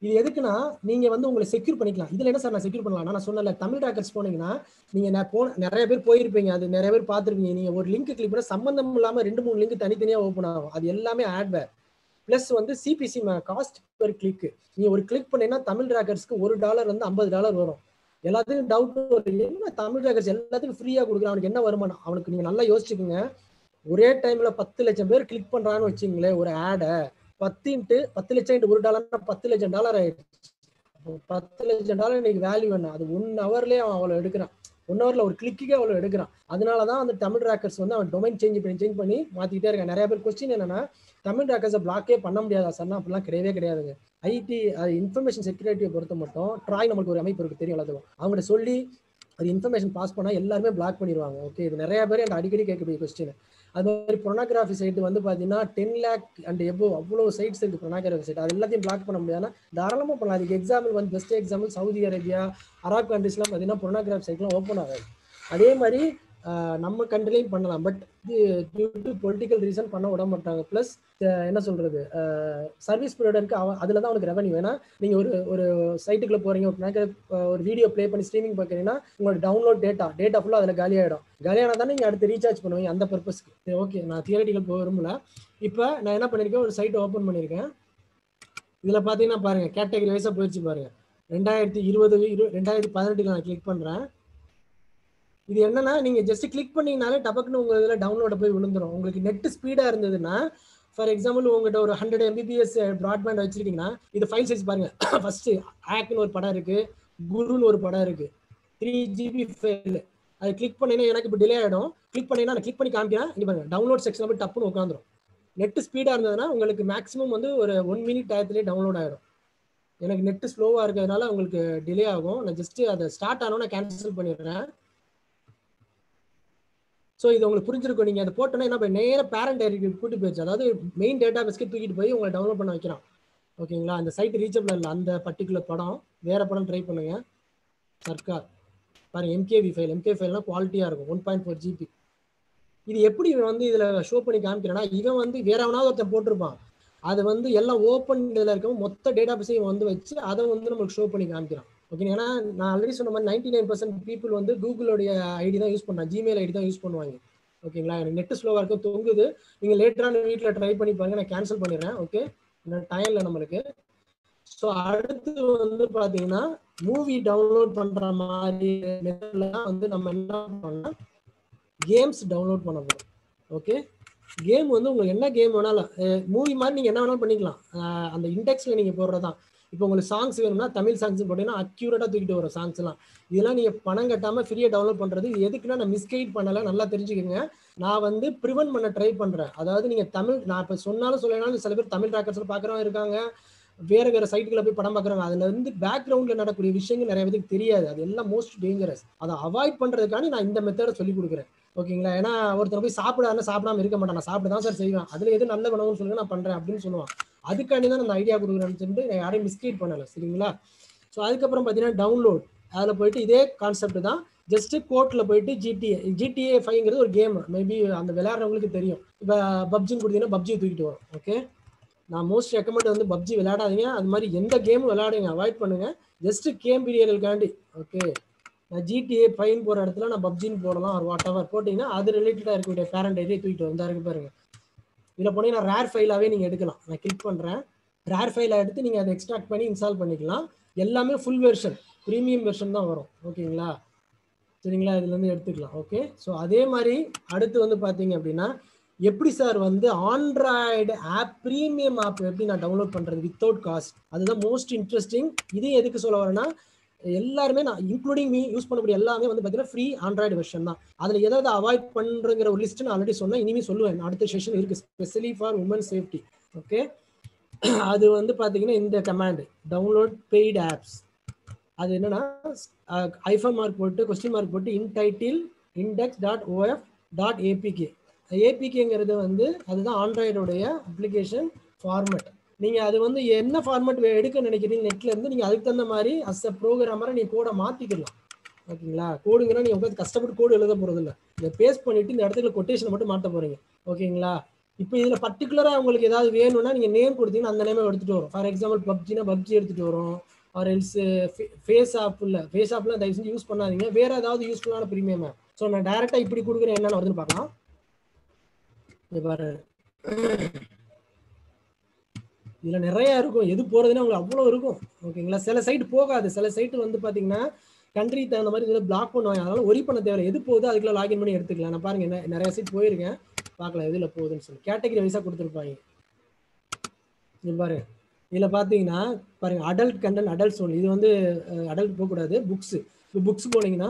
இது எதுக்குன்னா நீங்க வந்து உங்களை செக்யூர் பண்ணிக்கலாம் இதுல என்ன சார் நான் செக்யூர் பண்ணலாம் நான் சொன்னல தமிழ் டாக்கர்ஸ் போனீங்கன்னா நீங்க நான் போன நிறைய பேர் போயிருப்பீங்க அது நிறைய பேர் பார்த்துருப்பீங்க நீங்க ஒரு லிங்க் கிளிக் பண்ண சம்பந்தம் இல்லாம ரெண்டு மூணு லிங்க் தனித்தனியா ஓப்பன் ஆகும் அது எல்லாமே ஆட்வேர் பிளஸ் வந்து சிபிசி காஸ்ட் பெர் கிளிக் நீ ஒரு கிளிக் பண்ணீங்கன்னா தமிழ் ட்ராக்கர்ஸ்க்கு ஒரு டாலர் வந்து ஐம்பது டாலர் வரும் எல்லாத்துக்கும் டவுட் வரும் என்ன தமிழ் ட்ராக்கர்ஸ் எல்லாத்துக்கும் ஃப்ரீயா கொடுக்குறான் அவனுக்கு என்ன வருமானம் அவனுக்கு நீங்க நல்லா யோசிச்சுக்கோங்க ஒரே டைம்ல பத்து லட்சம் பேர் கிளிக் பண்றான்னு வச்சுங்களேன் ஒரு ஆடை பத்து இன்ட்டு பத்து லட்சம் இன்ட்டு ஒரு டாலர்னா பத்து லட்சம் டாலர் ஆயிடுச்சு அப்போ பத்து லட்சம் டாலர் இன்னைக்கு வேல்யூ என்ன அது ஒன் ஹவர்லயே அவன் அவ்வளோ எடுக்கிறான் ஒன் ஹவர்ல ஒரு கிளிக்கே அவ்வளோ எடுக்கிறான் அதனால தான் அந்த தமிழ் ராக்கர்ஸ் வந்து அவன் டொமைன் சேஞ்ச் பண்ணி சேஞ்ச் பண்ணி மாத்திக்கிட்டே இருக்கான் நிறைய பேர் கொஸ்டின் என்னன்னா தமிழ் ராக்கர்ஸை பிளாக்கே பண்ண முடியாதா சார்னா அப்படிலாம் கிடையவே கிடையாதுங்க ஐடி அது இன்ஃபர்மேஷன் செக்யூரிட்டியை பொறுத்த மட்டும் ட்ராய் நம்மளுக்கு ஒரு அமைப்பு இருக்கு தெரியும் எல்லாத்துக்கும் அவங்கள்ட்ட சொல்லி அது இன்ஃபர்மேஷன் பாஸ் பண்ணா எல்லாருமே பிளாக் பண்ணிடுவாங்க ஓகே இது நிறைய பேர் எனக்கு அடிக்கடி கேட்கக்கூடிய கொஸ்டின் அது மாதிரி பொர்னோகிராஃபி சைட் வந்து பார்த்தீங்கன்னா டென் லேக் அண்ட் எபோ அவ்வளோ சைட்ஸ் இருக்கு பொர்னோகிராஃபி சைட் அது எல்லாத்தையும் பிளாக் பண்ண முடியாதுன்னா தாராளமாக பண்ணலாம் அதுக்கு எக்ஸாம்பிள் வந்து best example Saudi Arabia Arab கண்ட்ரிஸ்லாம் பார்த்தீங்கன்னா பொர்னோகிராஃபி சைட்லாம் ஓப்பன் ஆகாது அதே மாதிரி ஆஹ், நம்ம கண்ட்ரிலையும் பண்ணலாம் பட் இது டியூ டு பொலிட்டிக்கல் ரீசன் பண்ண விட மாட்டாங்க ப்ளஸ் என்ன சொல்றது சர்வீஸ் ப்ரொவைடருக்கு அவன் அதில் தான் அவனுக்கு ரெவன்யூ ஏன்னா நீங்கள் ஒரு ஒரு சைட்டுக்குள்ள போறீங்க ஒரு connector, ஆஹ், ஒரு வீடியோ ப்ளே பண்ணி ஸ்ட்ரீமிங் பார்க்குறீங்கன்னா உங்களோட டவுன்லோட் டேட்டா டேட்டா ஃபுல்லாக அதில் காலியாயிடும் காலியானா தான் நீங்கள் அடுத்து ரீசார்ஜ் பண்ணுவீங்க அந்த பர்பஸ்க்கு ஓகே நான் தியரட்டிக்கல் போக விரும்பல இப்போ நான் என்ன பண்ணியிருக்கேன் ஒரு சைட் ஓப்பன் பண்ணியிருக்கேன் இதில் பார்த்தீங்கன்னா பாருங்க கேட்டகரி வைஸாக போயிடுச்சு பாருங்க ரெண்டாயிரத்தி இருபது இரு ரெண்டாயிரத்தி பதினெட்டுக்கு நான் கிளிக் பண்ணுறேன் இது என்னன்னா நீங்க ஜஸ்ட் கிளிக் பண்ணீங்கனாலே டபக்குன்னு உங்க இதில் டவுன்லோட போய் விழுந்துரும் உங்களுக்கு நெட் ஸ்பீடா இருந்ததுன்னா ஃபார் எக்ஸாம்பிள் உங்ககிட்ட ஒரு ஹண்ட்ரட் எம்பிபிஎஸ் ப்ராட்பேண்ட் வச்சிருக்கீங்கன்னா இது ஃபைல் சைஸ் பாருங்க ஃபர்ஸ்ட் ஆக்னு ஒரு படம் இருக்கு குருன்னு ஒரு படம் இருக்கு த்ரீ ஜிபி ஃபைல் அது கிளிக் பண்ணீங்கன்னா எனக்கு இப்போ டிலே ஆகிடும் கிளிக் பண்ணீங்கன்னா நான் கிளிக் பண்ணி காமிக்கிறேன் இங்க பாருங்க டவுன்லோட் செக்ஷன் போய் டப்புன்னு உட்காந்துரும் நெட் ஸ்பீடாக இருந்ததுன்னா உங்களுக்கு மேக்ஸிமம் வந்து ஒரு ஒன் மினிட் டயத்துலேயே டவுன்லோட் ஆகிடும் எனக்கு நெட் ஸ்லோவாக இருக்கிறதுனால உங்களுக்கு டிலே ஆகும் நான் ஜஸ்ட் அதை ஸ்டார்ட் ஆனோன்னு கேன்சல் பண்ணிடுறேன் ஸோ இது உங்களுக்கு புரிஞ்சிருக்கும் நீங்கள் அதை போட்டோன்னா என்ன பண்ண நேராக பேரண்ட் டைரிக்கு கூட்டி போயிடுச்சு அதாவது மெயின் டேட்டா பேஸ்க்கு தூக்கிட்டு போய் உங்களை டவுன்லோட் பண்ண வைக்கிறான் ஓகேங்களா அந்த சைட் ரீச்சபிள் இல்லை அந்த பர்டிகுலர் படம் வேற படம் ட்ரை பண்ணுங்க சர்க்கார் பாருங்க எம்கேவி ஃபைல் எம்கே ஃபைல்னா குவாலிட்டியாக இருக்கும் ஒன் பாயிண்ட் ஃபோர் ஜிபி இது எப்படி இவன் வந்து இதில் ஷோ பண்ணி காமிக்கிறான்னா இவன் வந்து வேற எவனாவது ஒருத்தன் போட்டிருப்பான் அது வந்து எல்லாம் ஓப்பன் இதில் இருக்கவும் மொத்த டேட்டா பேஸையும் வந்து வச்சு அதை வந்து நம்மளுக்கு ஷோ பண்ணி காமிக்கிறான் ஓகே ஏன்னா நான் ஆல்ரெடி சொன்ன மாதிரி நைன்டி நைன் பர்சன்ட் பீப்புள் வந்து கூகுளோடைய ஐடி தான் யூஸ் பண்ணுறாங்க ஜிமெயில் ஐடி தான் யூஸ் பண்ணுவாங்க ஓகேங்களா எனக்கு நெட் ஸ்லோவாக இருக்கும் தொங்குது நீங்கள் லேட்டரான வீட்டில் ட்ரை பண்ணி பாருங்க நான் கேன்சல் பண்ணிடுறேன் ஓகே டைம் இல்லை நம்மளுக்கு ஸோ அடுத்து வந்து பார்த்தீங்கன்னா மூவி டவுன்லோட் பண்ணுற மாதிரி மெத்தட்லாம் வந்து நம்ம என்ன பண்ணோம்னா கேம்ஸ் டவுன்லோட் பண்ண போகிறோம் ஓகே கேம் வந்து உங்களுக்கு என்ன கேம் வேணாலும் மூவி மாதிரி நீங்கள் என்ன வேணாலும் பண்ணிக்கலாம் அஹ் அந்த இண்டெக்ஸில் நீங்கள் போடுறதான் இப்போ உங்களுக்கு சாங்ஸ் வேணும்னா தமிழ் சாங்ஸ் போட்டீங்கன்னா அக்யூரேட்டாக தூக்கிட்டு வரும் சாங்ஸ்லாம் இதெல்லாம் நீங்கள் பணம் கட்டாமல் ஃப்ரீயாக டவுன்லோட் பண்ணுறது இது எதுக்குன்னா நான் மிஸ்கைட் பண்ணலை நல்லா தெரிஞ்சுக்கோங்க நான் வந்து ப்ரிவென்ட் பண்ண ட்ரை பண்ணுறேன் அதாவது நீங்கள் தமிழ் நான் இப்போ சொன்னாலும் சொல்லனாலும் சில பேர் தமிழ் ட்ராக்கர்ஸில் பார்க்குறவங்க இருக்காங்க வேற வேற சைட்டுகளை போய் படம் பார்க்குறாங்க அதுல இருந்து பேக்ரவுண்ட்ல நடக்கக்கூடிய விஷயங்கள் நிறைய பேருக்கு தெரியாது அது எல்லாம் மோஸ்ட் டேஞ்சரஸ் அதை அவாய்ட் பண்றதுக்காண்டி நான் இந்த மெத்தடை சொல்லி கொடுக்குறேன் ஓகேங்களா ஏன்னா ஒருத்தர் போய் சாப்பிடாம சாப்பிடாம இருக்க மாட்டேன் நான் சாப்பிட தான் சார் செய்வேன் அதுல எது நல்ல உணவுன்னு சொல்லுங்க நான் பண்றேன் அப்படின்னு சொல்லுவான் அதுக்காண்டி தான் அந்த ஐடியா கொடுக்குறேன்னு சொல்லிட்டு நான் யாரையும் மிஸ்கீட் பண்ணல சரிங்களா ஸோ அதுக்கப்புறம் பார்த்தீங்கன்னா டவுன்லோட் அதில் போயிட்டு இதே கான்செப்ட் தான் ஜஸ்ட் கோர்ட்டில் போயிட்டு ஜிடிஏ ஜிடிஏ ஃபைங்கிறது ஒரு கேம் மேபி அந்த விளையாடுறவங்களுக்கு தெரியும் இப்போ பப்ஜின்னு கொடுத்தீங்கன்னா பப்ஜி தூக்கிட்டு வரும் ஓகே நான் மோஸ்ட் ரெக்கமெண்ட் வந்து பப்ஜி விளையாடாதீங்க அது மாதிரி எந்த கேமும் விளையாடுங்க அவாய்ட் பண்ணுங்க ஜஸ்ட் கேம் பீரியர்களுக்காண்டி ஓகே நான் ஜிடிஏ ஃபைன் போகிற இடத்துல நான் பப்ஜின்னு போடலாம் ஒரு வாட் எவர் போட்டிங்கன்னா அது ரிலேட்டடாக இருக்கக்கூடிய பேரண்ட் ஐடியா தூக்கிட்டு வந்தா இருக்கு பாருங்க இதில் போனீங்கன்னா ரேர் ஃபைலாகவே நீங்கள் எடுக்கலாம் நான் கிளிக் பண்ணுறேன் ரேர் ஃபைலை எடுத்து நீங்கள் அதை எக்ஸ்ட்ராக்ட் பண்ணி இன்ஸ்டால் பண்ணிக்கலாம் எல்லாமே ஃபுல் வெர்ஷன் ப்ரீமியம் வெர்ஷன் தான் வரும் ஓகேங்களா சரிங்களா இதுலேருந்து எடுத்துக்கலாம் ஓகே ஸோ அதே மாதிரி அடுத்து வந்து பார்த்தீங்க அப்படின்னா எப்படி சார் வந்து ஆண்ட்ராய்டு ஆப் ப்ரீமியம் ஆப் எப்படி நான் டவுன்லோட் பண்ணுறது வித்தவுட் காஸ்ட் அதுதான் மோஸ்ட் இன்ட்ரெஸ்டிங் இது எதுக்கு சொல்ல வரேன்னா எல்லாருமே நான் இன்க்ளூடிங் மீ யூஸ் பண்ணக்கூடிய எல்லாமே வந்து பார்த்தீங்கன்னா ஃப்ரீ ஆண்ட்ராய்டு வெர்ஷன் தான் அதில் எதாவது அவாய்ட் பண்ணுறங்கிற ஒரு லிஸ்ட் நான் ஆல்ரெடி சொன்னேன் இனிமேல் சொல்லுவேன் அடுத்த செஷன் இருக்குது specially for women safety okay அது வந்து பார்த்தீங்கன்னா இந்த கமாண்ட் டவுன்லோட் பெய்டு ஆப்ஸ் அது என்னன்னா ஐஃபன் மார்க் போட்டு கொஸ்டின் மார்க் போட்டு intitle index dot of dot APK ஏபிகேங்கிறது வந்து அதுதான் ஆண்ட்ராய்டோடைய அப்ளிகேஷன் ஃபார்மேட் நீங்க அது வந்து என்ன ஃபார்மேட் எடுக்க நினைக்கிறீங்க நெட்ல இருந்து நீங்க அதுக்கு தகுந்த மாதிரி அஸ் அ ப்ரோக்ராமரை நீங்க கோடை மாத்திக்கலாம் ஓகேங்களா கோடுங்கன்னா நீங்க உட்காந்து கஷ்டப்பட்டு கோடு எழுத போறது இல்ல இதை பேஸ்ட் பண்ணிட்டு இந்த இடத்துல கொட்டேஷன் மட்டும் மாத்த போறீங்க ஓகேங்களா இப்போ இதுல பர்டிகுலரா உங்களுக்கு ஏதாவது வேணும்னா நீங்க நேம் கொடுத்தீங்கன்னா அந்த நேமே எடுத்துட்டு வரும் ஃபார் எக்ஸாம்பிள் பப்ஜினா பப்ஜி எடுத்துட்டு வரும் ஆர் எல்ஸ் ஃபேஸ் ஆப் இல்ல ஃபேஸ் ஆப்லாம் தயவு செஞ்சு யூஸ் பண்ணாதீங்க வேற ஏதாவது யூஸ்ஃபுல்லான ப்ரீமியம் ஸோ நான் டைரக்டா இப்படி கொடுக்குறேன் என்னன்னு வருதுன்னு பார்க்கலாம் இங்க பாரு இதுல நிறைய இருக்கும் எது போறதுன்னு உங்களுக்கு அவ்வளவு இருக்கும் ஓகேங்களா சில சைட் போகாது சில சைட் வந்து பாத்தீங்கன்னா கண்ட்ரி தகுந்த மாதிரி இதில் பிளாக் பண்ணுவாங்க அதனால ஒரி பண்ண தேவை எது போகுதோ அதுக்குள்ள லாகின் பண்ணி எடுத்துக்கலாம் நான் பாருங்க என்ன- நிறைய சைட் போயிருக்கேன் பார்க்கலாம் எதுல போகுதுன்னு சொல்லி கேட்டகரி வைஸா கொடுத்துருப்பாங்க இங்க பாருங்க இதுல பாத்தீங்கன்னா பாருங்க அடல்ட் கண்டென்ட் அடல்ட் ஒன்லி இது வந்து அடல்ட் போகக்கூடாது புக்ஸ் இப்போ புக்ஸ் போனீங்கன்னா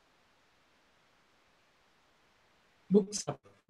புக்ஸ்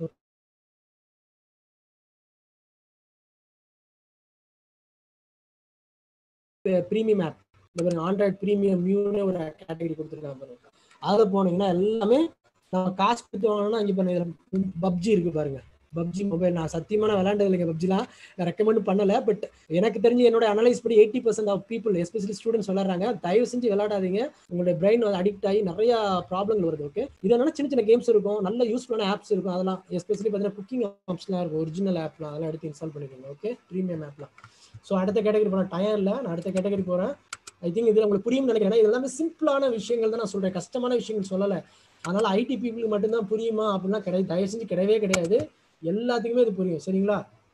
ப்ரீமியம் ஆப் இந்த பாருங்க ஆண்ட்ராய்ட் ப்ரீமியம் மியூன்னு ஒரு கேட்டகரி கொடுத்துருக்காங்க பாருங்க அதில் போனீங்கன்னா எல்லாமே நம்ம காசு கொடுத்து வாங்கணும்னா இங்கே பாருங்க இதில் பப்ஜி இருக்கு பாருங்க பப்ஜி மொபைல் நான் சத்தியமா நான் விளையாண்டது இல்லைங்க பப்ஜிலாம் ரெக்கமெண்ட் பண்ணல பட் எனக்கு தெரிஞ்சு என்னோட அனலைஸ் படி eighty percent of people especially students விளாட்றாங்க தயவு செஞ்சு விளையாடாதீங்க உங்களுடைய பிரெயின் வந்து அடிக்ட் ஆகி நிறைய ப்ராப்ளங்கள் வருது ஓகே இதனால சின்ன சின்ன கேம்ஸ் இருக்கும் நல்ல யூஸ்ஃபுல்லான ஆப்ஸ் இருக்கும் அதெல்லாம் எஸ்பெஷலி பார்த்தீங்கன்னா குக்கிங் ஆப்ஸ்லாம் இருக்கும் ஒரிஜினல் ஆப்லாம் அதெல்லாம் எடுத்து இன்ஸ்டால் பண்ணிக்கோங்க ஓகே ப்ரீமியம் ஆப்லாம் ஸோ அடுத்த கேட்டகரி போகிறேன் டயர் இல்லை நான் அடுத்த கேட்டகரி போகிறேன் ஐ திங்க் இதில் உங்களுக்கு புரியும்னு நினைக்கிறேன் ஏன்னா இது எல்லாமே சிம்பிளான விஷயங்கள் தான் நான் சொல்கிறேன் கஷ்டமான விஷயங்கள் சொல்லலை அதனால ஐடி பீப்புளுக்கு மட்டும்தான் புரியுமா அப்படின்னா கிடையாது தயவு செஞ்சு கிடையவே கிடையாது எல்லாத்துக்குமே இது புரியும் சரிங்களா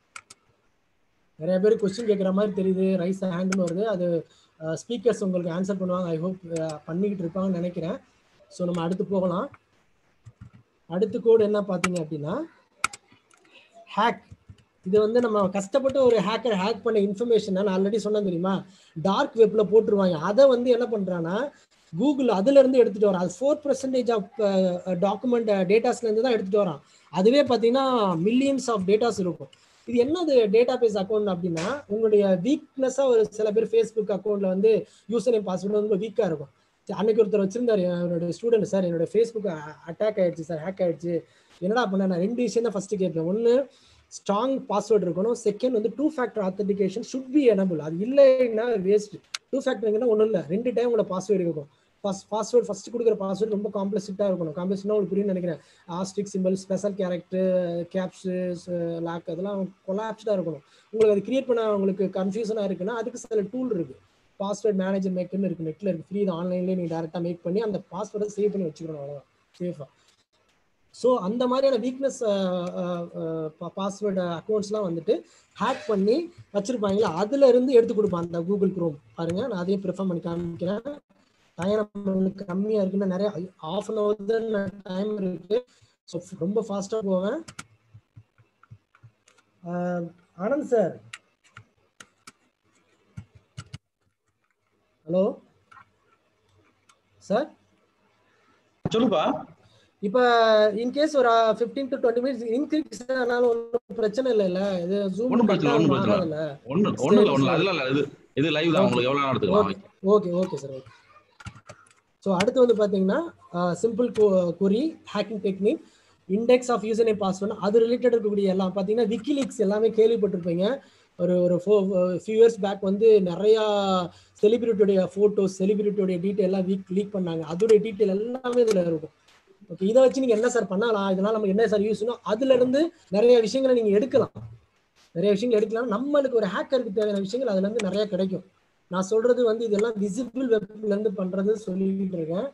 நிறைய பேர் கொஸ்டின் கேட்குற மாதிரி தெரியுது ரைஸ் ஹேண்டுன்னு வருது அது ஸ்பீக்கர்ஸ் உங்களுக்கு ஆன்சர் பண்ணுவாங்க ஐ ஹோப் பண்ணிக்கிட்டு இருப்பாங்கன்னு நினைக்கிறேன் ஸோ நம்ம அடுத்து போகலாம் அடுத்த கோடு என்ன பார்த்தீங்க அப்படின்னா ஹேக் இது வந்து நம்ம கஷ்டப்பட்டு ஒரு ஹேக்கர் ஹேக் பண்ண இன்ஃபர்மேஷன் நான் ஆல்ரெடி சொன்னேன் தெரியுமா டார்க் வெப்ல போட்டுருவாங்க அதை வந்து என்ன பண்றான்னா கூகுள் அதுல இருந்து எடுத்துட்டு வரான் அது ஃபோர் பர்சன்டேஜ் ஆஃப் டாக்குமெண்ட் டேட்டாஸ்ல இருந்து தான் எடுத்துட்டு வரான் அதுவே பார்த்தீங்கன்னா மில்லியன்ஸ் ஆஃப் டேட்டாஸ் இருக்கும் இது என்னது டேட்டா பேஸ் அக்கௌண்ட் அப்படின்னா உங்களுடைய வீக்னஸாக ஒரு சில பேர் ஃபேஸ்புக் அக்கௌண்ட்ல வந்து யூசர் நேம் பாஸ்வேர்டு ரொம்ப வீக்காக இருக்கும் சரி, அன்னைக்கு ஒருத்தர் வச்சிருந்தாரு என்னோட ஸ்டூடெண்ட் சார் என்னோட ஃபேஸ்புக் அட்டாக் ஆயிடுச்சு சார் ஹேக் ஆயிடுச்சு என்னடா பண்ண நான் ரெண்டு விஷயம் தான் ஃபர்ஸ்ட் கேட்பேன் ஒன்று ஸ்ட்ராங் பாஸ்வேர்டு இருக்கணும் செகண்ட் வந்து two factor authentication should be enable அது இல்லைன்னா வேஸ்ட் டூ ஃபேக்டர்ங்கன்னா ஒன்றும் இல்லை ரெண்டு டைம் உங்களோட பாஸ்வேர்டு இருக்கும் ஃபர்ஸ்ட் பாஸ்வேர்டு ஃபர்ஸ்ட் கொடுக்குற பாஸ்வேர்டு ரொம்ப காம்ப்ளெக்ஸிட்டாக இருக்கணும் காம்ப்ளெக்ஸ்னா உங்களுக்கு புரியும் நினைக்கிறேன் asterisk simple special character caps lock அதெல்லாம் கொலாப்ஸ்டாக இருக்கணும் உங்களுக்கு அது கிரியேட் பண்ண உங்களுக்கு கன்ஃபியூஷனாக இருக்குன்னா அதுக்கு சில டூல் இருக்கு பாஸ்வேர்ட் மேனேஜர் மேக்குன்னு இருக்கு நெட்டில் இருக்கு ஃப்ரீ ஆன்லைன்லேயே நீங்கள் டேரெக்டாக மேக் பண்ணி அந்த பாஸ்வேர்டை சேவ் பண்ணி வச்சுக்கணும் அவ்வளோதான் சேஃபாக ஸோ அந்த மாதிரியான வீக்னஸ் பாஸ்வேர்டு அக்கௌண்ட்ஸ்லாம் வந்துட்டு ஹேக் பண்ணி வச்சிருப்பாங்களா அதுல இருந்து எடுத்து கொடுப்பான் அந்த கூகுள் குரோம் பாருங்க நான் அதையும் ப்ரிஃபர் பண்ணி காமிக்கிறேன் டைம் கம்மியா இருக்குன்னு நிறைய ஆஃப் அன் ஹவர் தான் டைம் இருக்கு ஸோ ரொம்ப ஃபாஸ்டா போவேன் ah Anand sir hello sir சொல்லுப்பா இப்போ இன்கேஸ் ஒரு fifteen to twenty minutes increase ஆனாலும் ஒன்றும் பிரச்சனை இல்லைல்ல இது ஜூம் ஒண்ணும் பிரச்சனை இல்ல, ஒண்ணும் பிரச்சனை இல்ல ஒண்ணு ஒண்ணு இல்ல ஒண்ணு இல்ல அதெல்லாம் இல்ல இது இது லைவ் தான் உங்களுக்கு எவ்வளவு நேரம் எடுத்துக்கலாம் okay okay sir okay so அடுத்து வந்து பார்த்தீங்கன்னா சிம்பிள் குறி hacking technique index of user name password அது ரிலேட்டட் இருக்கக்கூடிய எல்லாம் பார்த்தீங்கன்னா விக்கிலீக்ஸ் எல்லாமே கேள்விப்பட்டிருப்பீங்க ஒரு ஒரு ஃபோ ஃபியூ இயர்ஸ் பேக் வந்து நிறையா செலிபிரிட்டியோடைய ஃபோட்டோஸ் செலிபிரிட்டியோடைய டீட்டெயில் எல்லாம் வீக் லீக் பண்ணாங்க அதோடைய டீட்டெயில் எல்லாமே இதில் இருக்கும் ஓகே இதை வச்சு நீங்கள் என்ன சார் பண்ணலாம் இதனால நமக்கு என்ன சார் யூஸ்னா அதுல இருந்து நிறைய விஷயங்களை நீங்கள் எடுக்கலாம் நிறைய விஷயங்கள் எடுக்கலாம் நம்மளுக்கு ஒரு ஹேக்கருக்கு தேவையான விஷயங்கள் அதுல இருந்து நிறைய கிடைக்கும் நான் சொல்றது வந்து இதெல்லாம் விசிபிள் வெப்ல இருந்து பண்றது சொல்லிட்டு இருக்கேன்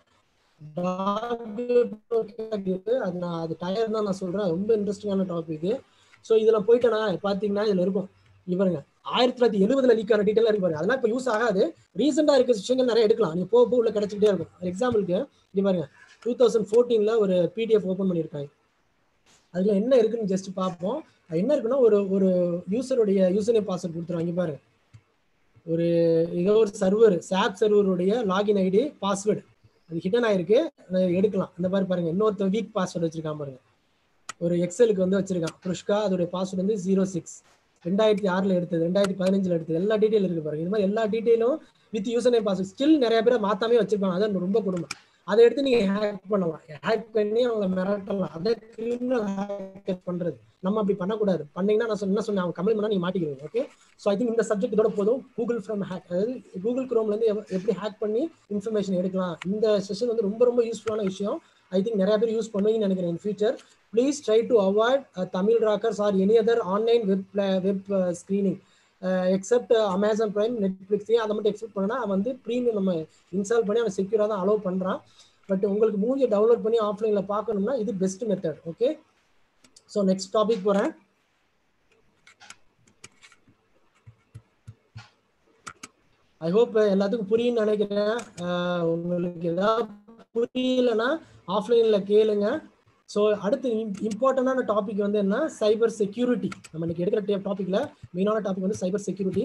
அது நான் அது டயர் தான் நான் சொல்றேன் ரொம்ப இன்ட்ரெஸ்டிங்கான டாபிக் ஸோ இதுல போயிட்டேனா பாத்தீங்கன்னா இதுல இருக்கும் இவருங்க ஆயிரத்தி தொள்ளாயிரத்தி எழுபதுல லீக் ஆன டீட்டெயில் இருக்கு பாருங்க அதெல்லாம் இப்போ யூஸ் ஆகாது ரீசெண்டா இருக்க விஷயங்கள் நிறைய எடுக்கலாம் நீங்க போக போக உள்ள கிடைச்சிக்கிட்டே இருக்கும் எக்ஸாம்பிளுக்கு இங்க பாருங்க டூ தௌசண்ட் ஃபோர்டீன்ல ஒரு பிடிஎஃப் ஓப்பன் பண்ணியிருக்காங்க அதுல என்ன இருக்குன்னு ஜஸ்ட் பார்ப்போம் அது என்ன இருக்குன்னா ஒரு ஒரு யூசருடைய யூசர் நேம் பாஸ்வேர்ட் கொடுத்துருவாங்க பாருங்க ஒரு ஏதோ ஒரு சர்வர் சாப் சர்வருடைய லாகின் ஐடி பாஸ்வேர்டு அது ஹிடன் ஆயிருக்கு அதை எடுக்கலாம் அந்த மாதிரி பாருங்க இன்னொருத்த வீக் பாஸ்வேர்டு வச்சிருக்கான் பாருங்க ஒரு எக்ஸலுக்கு வந்து வச்சிருக்கான் புஷ்கா அதோடைய பாஸ்வேர்டு வந்து ஜீரோ சிக்ஸ் ரெண்டாயிரத்தி ஆறுல எடுத்தது ரெண்டாயிரத்தி பதினஞ்சுல எடுத்தது எல்லா டீட்டெயில் இருக்கு பாருங்க இது மாதிரி எல்லா டீட்டெயிலும் with user name password still நிறைய பேர் மாத்தாமே வச்சிருப்பாங்க அதான் ரொம்ப கொடுமை அதை எடுத்து நீங்க ஹேக் பண்ணலாம் ஹேக் பண்ணி அவங்கள மிரட்டலாம் அதை கிரிமினல் ஹேக் பண்றது நம்ம அப்படி பண்ணக்கூடாது பண்ணீங்கன்னா நான் சொன்ன- என்ன சொன்னேன் அவங்க கமெண்ட் பண்ணா நீங்க மாட்டிக்கிறீங்க ஓகே ஸோ ஐ திங்க் இந்த சப்ஜெக்ட் இதோட போதும் கூகுள் ஃப்ரம் ஹேக் அதாவது கூகுள் குரோம்ல இருந்து எவ- எப்படி ஹேக் பண்ணி இன்ஃபர்மேஷன் எடுக்கலாம் இந்த செஷன் வந்து ரொம்ப ரொம்ப யூஸ்ஃபுல்லான விஷயம் ஐ திங்க் நிறைய பேர் யூஸ் பண்ணுவீங்கன்னு நினைக்கிறேன் in future please try to avoid Tamil Rockers or any other online web web screening except Amazon Prime நெட்ஃப்ளிக்ஸையும் அதை மட்டும் எக்ஸப்ட் பண்ணா அவன் வந்து ப்ரீமியம் நம்ம இன்ஸ்டால் பண்ணி அவன் செக்யூராக தான் அலோவ் பண்ணுறான் பட் உங்களுக்கு மூவியை டவுன்லோட் பண்ணி ஆஃப்லைனில் பார்க்கணும்னா இது best method okay so next topic போகிறேன் ஐ ஹோப் எல்லாத்துக்கும் புரியும்னு நினைக்கிறேன் அஹ் உங்களுக்கு ஏதாவது புரியலன்னா ஆஃப்லைனில் கேளுங்க ஸோ அடுத்து இம்பார்ட்டண்டான டாபிக் வந்து என்ன சைபர் செக்யூரிட்டி நம்ம இன்னைக்கு எடுக்கிற டாபிக்ல மெயினான டாபிக் வந்து சைபர் செக்யூரிட்டி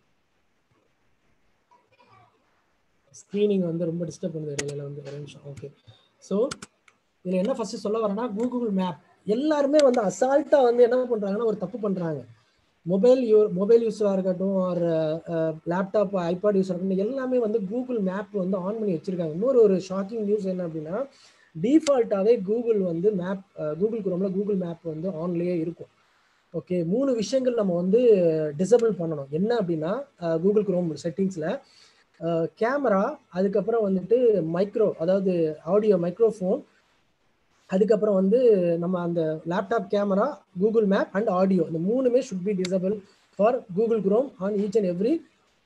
ஸ்க்ரீனிங் வந்து ரொம்ப டிஸ்டர்ப் பண்ணுது இடையில வந்து ஒரு நிமிஷம் ஓகே ஸோ இதில் என்ன ஃபர்ஸ்ட் சொல்ல வரேன்னா கூகுள் மேப் எல்லாருமே வந்து அசால்ட்டாக வந்து என்ன பண்ணுறாங்கன்னா ஒரு தப்பு பண்ணுறாங்க மொபைல் யூ மொபைல் யூஸராக இருக்கட்டும் ஒரு லேப்டாப் ஐபாட் யூஸராக இருக்கட்டும் எல்லாமே வந்து கூகுள் மேப் வந்து ஆன் பண்ணி வச்சிருக்காங்க இன்னொரு ஒரு ஷாக்கிங் நியூஸ் என்ன அப்படின்னா டிஃபால்ட்டாகவே கூகுள் வந்து மேப் கூகுள் குரோமில் கூகுள் மேப் வந்து ஆன்லேயே இருக்கும் ஓகே மூணு விஷயங்கள் நம்ம வந்து டிசபிள் பண்ணணும் என்ன அப்படின்னா கூகுள் குரோம் செட்டிங்ஸில் கேமரா அதுக்கப்புறம் வந்துட்டு மைக்ரோ அதாவது ஆடியோ மைக்ரோஃபோன் அதுக்கப்புறம் வந்து நம்ம அந்த laptop camera Google map and audio இந்த மூணுமே should be disable for Google Chrome on each and every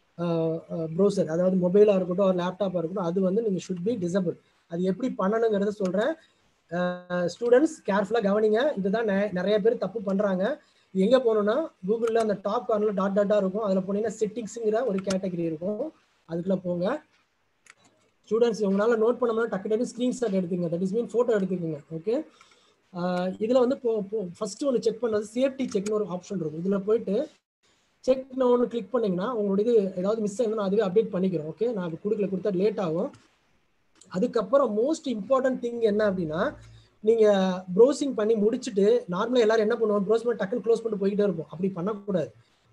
browser அதாவது மொபைலாக இருக்கட்டும் ஒரு லேப்டாப்பாக இருக்கட்டும் அது வந்து நீங்கள் ஷுட் பி டிசபிள் அது எப்படி பண்ணணுங்கிறத சொல்கிறேன் ஸ்டூடெண்ட்ஸ் கேர்ஃபுல்லாக கவனிங்க இதுதான் நிறைய பேர் தப்பு பண்ணுறாங்க எங்கே போகணுன்னா கூகுளில் அந்த டாப் கார்னில் டாட் டாட்டாக இருக்கும் அதில் போனீங்கன்னா செட்டிங்ஸுங்கிற ஒரு கேட்டகரி இருக்கும் அதுக்குள்ளே போங்க ஸ்டூடெண்ட்ஸ் உங்களால நோட் பண்ண மாதிரி டக்கு டக்கு ஸ்க்ரீன்ஷாட் எடுத்துங்க தட் இஸ் மீன் ஃபோட்டோ எடுத்துக்கோங்க ஓகே இதில் வந்து ஃபர்ஸ்ட் ஒன்று செக் பண்ணுறது சேஃப்டி செக்னு ஒரு ஆப்ஷன் இருக்கும் இதில் போயிட்டு செக் ஒன்று கிளிக் பண்ணீங்கன்னா உங்களோட இது ஏதாவது மிஸ் ஆயிருந்தா அதுவே அப்டேட் பண்ணிக்கிறோம் ஓகே நான் அது கொடுக்கல கொடுத்தா லேட் ஆகும் அதுக்கப்புறம் மோஸ்ட் இம்பார்ட்டன்ட் திங் என்ன அப்படின்னா நீங்கள் ப்ரௌசிங் பண்ணி முடிச்சுட்டு நார்மலாக எல்லாரும் என்ன பண்ணுவோம் ப்ரௌஸ் பண்ணி டக்குன்னு க்ளோஸ் பண்ணிட்டு போயிட்டே இருப்போம் அப்படி பண்ணக்கூடாது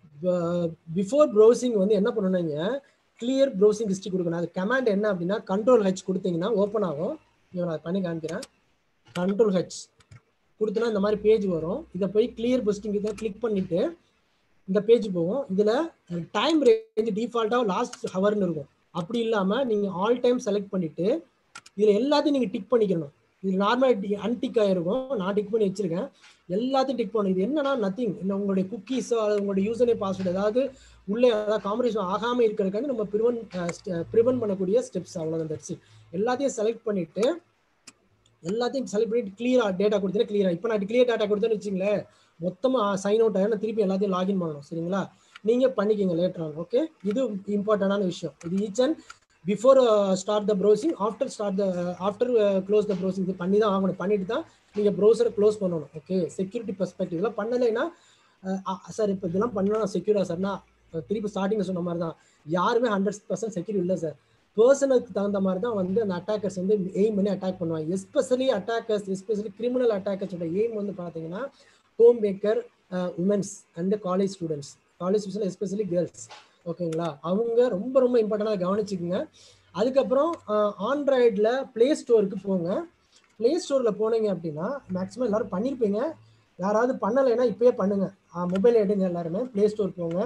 பிஃபோர் ப்ரௌசிங் வந்து என்ன பண்ணணுங்க கிளியர் ப்ரௌசிங் ஹிஸ்ட்ரி கொடுக்கணும் அது கமாண்ட் என்ன அப்படின்னா கண்ட்ரோல் ஹெச் கொடுத்தீங்கன்னா ஓப்பன் ஆகும் இவன் நான் பண்ணி காமிக்கிறேன் கண்ட்ரோல் ஹெச் கொடுத்தனா இந்த மாதிரி பேஜ் வரும் இதை போய் கிளியர் ப்ரௌசிங் இதை கிளிக் பண்ணிட்டு இந்த பேஜ் போகும் இதில் டைம் ரேஞ்ச் டிஃபால்ட்டாக லாஸ்ட் ஹவர்னு இருக்கும் அப்படி இல்லாமல் நீங்கள் ஆல் டைம் செலக்ட் பண்ணிவிட்டு இதில் எல்லாத்தையும் நீங்கள் டிக் பண்ணிக்கணும் இது நார்மலாக அன்டிக் ஆகிருக்கும் நான் டிக் பண்ணி வச்சிருக்கேன் எல்லாத்தையும் டிக் பண்ணணும் இது என்னன்னா நத்திங் இல்லை உங்களுடைய குக்கீஸோ அல்லது உங்களுடைய யூசர் நேம் பாஸ்வேர்டு ஏதாவது உள்ளே ஏதாவது காம்படிஷன் ஆகாமல் இருக்கிறதுக்காக நம்ம ப்ரிவென்ட் ப்ரிவென்ட் பண்ணக்கூடிய ஸ்டெப்ஸ் அவ்வளோதான் தட்ஸ் எல்லாத்தையும் செலக்ட் பண்ணிட்டு எல்லாத்தையும் செலக்ட் பண்ணிட்டு கிளியரா டேட்டா கொடுத்தேன் கிளியரா இப்போ நான் கிளியர் டேட்டா கொடுத்தேன்னு வச்சுங்களேன் மொத்தமாக சைன் அவுட் ஆகிடும் திருப்பி எல்லாத்தையும் லாகின் பண்ணணும் சரிங்களா நீங்கள் பண்ணிக்கோங்க லேட்டர் ஆன் ஓகே இது இம்பார்ட்டண்டான விஷயம் இது each and before start the browsing after start the after close the browsing இது பண்ணி தான் ஆகணும் பண்ணிட்டு தான் நீங்கள் ப்ரௌசரை க்ளோஸ் பண்ணணும் ஓகே செக்யூரிட்டி பெர்ஸ்பெக்டிவ் இதெல்லாம் பண்ணலைன்னா சார் இப்போ இதெல்லாம் பண்ணலாம் செக்யூரா சார்னா திருப்பி ஸ்டார்டிங்கில் சொன்ன மாதிரி தான் யாருமே ஹண்ட்ரட் பர்சன்ட் செக்யூர் இல்லை சார் பர்சனுக்கு தகுந்த மாதிரி தான் வந்து அந்த அட்டாக்கர்ஸ் வந்து எய்ம் பண்ணி அட்டாக் பண்ணுவாங்க எஸ்பெஷலி அட்டாக்கர்ஸ் எஸ்பெஷலி கிரிமினல் அட்டாக்கர்ஸோட எய்ம் வந்து பார்த்தீங்கன்னா home maker womens and college students college students especially girls ஓகேங்களா அவங்க ரொம்ப ரொம்ப இம்பார்ட்டண்டாக கவனிச்சுக்குங்க அதுக்கப்புறம் ஆண்ட்ராய்டில் ப்ளே ஸ்டோருக்கு போங்க ப்ளே ஸ்டோரில் போனீங்க அப்படின்னா மேக்ஸிமம் எல்லாரும் பண்ணியிருப்பீங்க யாராவது பண்ணலைன்னா இப்பயே பண்ணுங்க மொபைல் எடுங்க எல்லாருமே ப்ளே ஸ்டோர் போங்க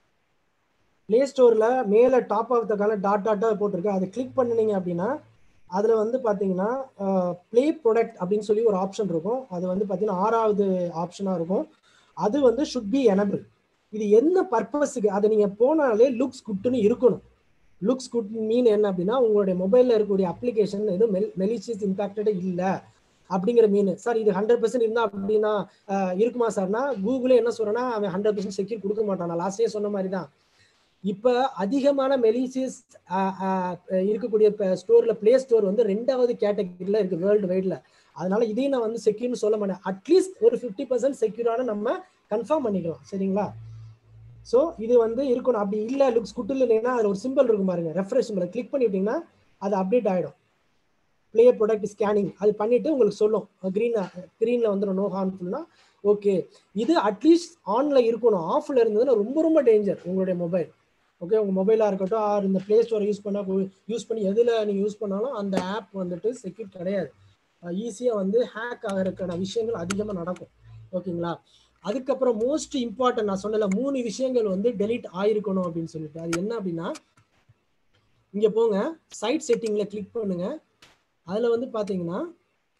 ப்ளே ஸ்டோரில் மேலே டாப் ஆஃப் த கால டாட் டாட்டாக போட்டிருக்கு அதை கிளிக் பண்ணினீங்க அப்படின்னா அதில் வந்து பார்த்தீங்கன்னா ப்ளே ப்ரொடக்ட் அப்படின்னு சொல்லி ஒரு ஆப்ஷன் இருக்கும் அது வந்து பார்த்தீங்கன்னா ஆறாவது ஆப்ஷனாக இருக்கும் அது வந்து ஷுட் பி எனபிள் இது என்ன பர்பஸுக்கு அதை நீங்கள் போனாலே லுக்ஸ் குட்டுன்னு இருக்கணும் லுக்ஸ் குட் மீன் என்ன அப்படின்னா உங்களுடைய மொபைலில் இருக்கக்கூடிய அப்ளிகேஷன் எதுவும் மெல் மெலிஷியஸ் இம்பாக்டடே இல்லை அப்படிங்கிற மீன் சார் இது ஹண்ட்ரட் பர்சன்ட் இருந்தா அப்படின்னா இருக்குமா சார்னா கூகுளே என்ன சொல்றேன்னா அவன் ஹண்ட்ரட் பர்சன்ட் செக்யூர் கொடுக்க மாட்டான் நான் லாஸ்டே சொன்ன மாதிரி தான் இப்போ அதிகமான மெலிசியஸ் இருக்கக்கூடிய ஸ்டோர்ல பிளே ஸ்டோர் வந்து ரெண்டாவது கேட்டகரியில் இருக்கு வேர்ல்டு வைடில் அதனால இதையும் நான் வந்து செக்யூர்னு சொல்ல மாட்டேன் அட்லீஸ்ட் ஒரு ஃபிஃப்டி பர்சன்ட் செக்யூரான நம்ம கன்ஃபார்ம் பண்ணிக்கலாம் சரிங்களா ஸோ இது வந்து இருக்கணும் அப்படி இல்லை லுக்ஸ் குட்டில் இல்லைன்னா அதில் ஒரு சிம்பிள் இருக்கும் பாருங்க ரெஃப்ரெஷ் சிம்பிளை கிளிக் பண்ணிவிட்டீங்கன்னா அது அப்டேட் ஆகிடும் பிளே ப்ராடக்ட் ஸ்கேனிங் அது பண்ணிட்டு உங்களுக்கு சொல்லும் க்ரீன் க்ரீனில் வந்துடும் நோ ஹார்ம்ஃபுல்னா ஓகே இது அட்லீஸ்ட் ஆன்ல இருக்கணும் ஆஃப்ல இருந்ததுன்னா ரொம்ப ரொம்ப டேஞ்சர் உங்களுடைய மொபைல் ஓகே உங்கள் மொபைலாக இருக்கட்டும் ஆர் இந்த ப்ளே ஸ்டோர் யூஸ் பண்ணால் யூஸ் பண்ணி எதில் நீங்கள் யூஸ் பண்ணாலும் அந்த ஆப் வந்துட்டு செக்யூர் கிடையாது ஈஸியாக வந்து ஹேக் ஆகிறதுக்கான விஷயங்கள் அதிகமாக நடக்கும் ஓகேங்களா அதுக்கப்புறம் மோஸ்ட் இம்பார்ட்டன்ட் நான் சொன்னல மூணு விஷயங்கள் வந்து டெலிட் ஆயிருக்கணும் அப்படின்னு சொல்லிட்டு அது என்ன அப்படின்னா இங்கே போங்க சைட் செட்டிங்கில் கிளிக் பண்ணுங்க அதில் வந்து பார்த்தீங்கன்னா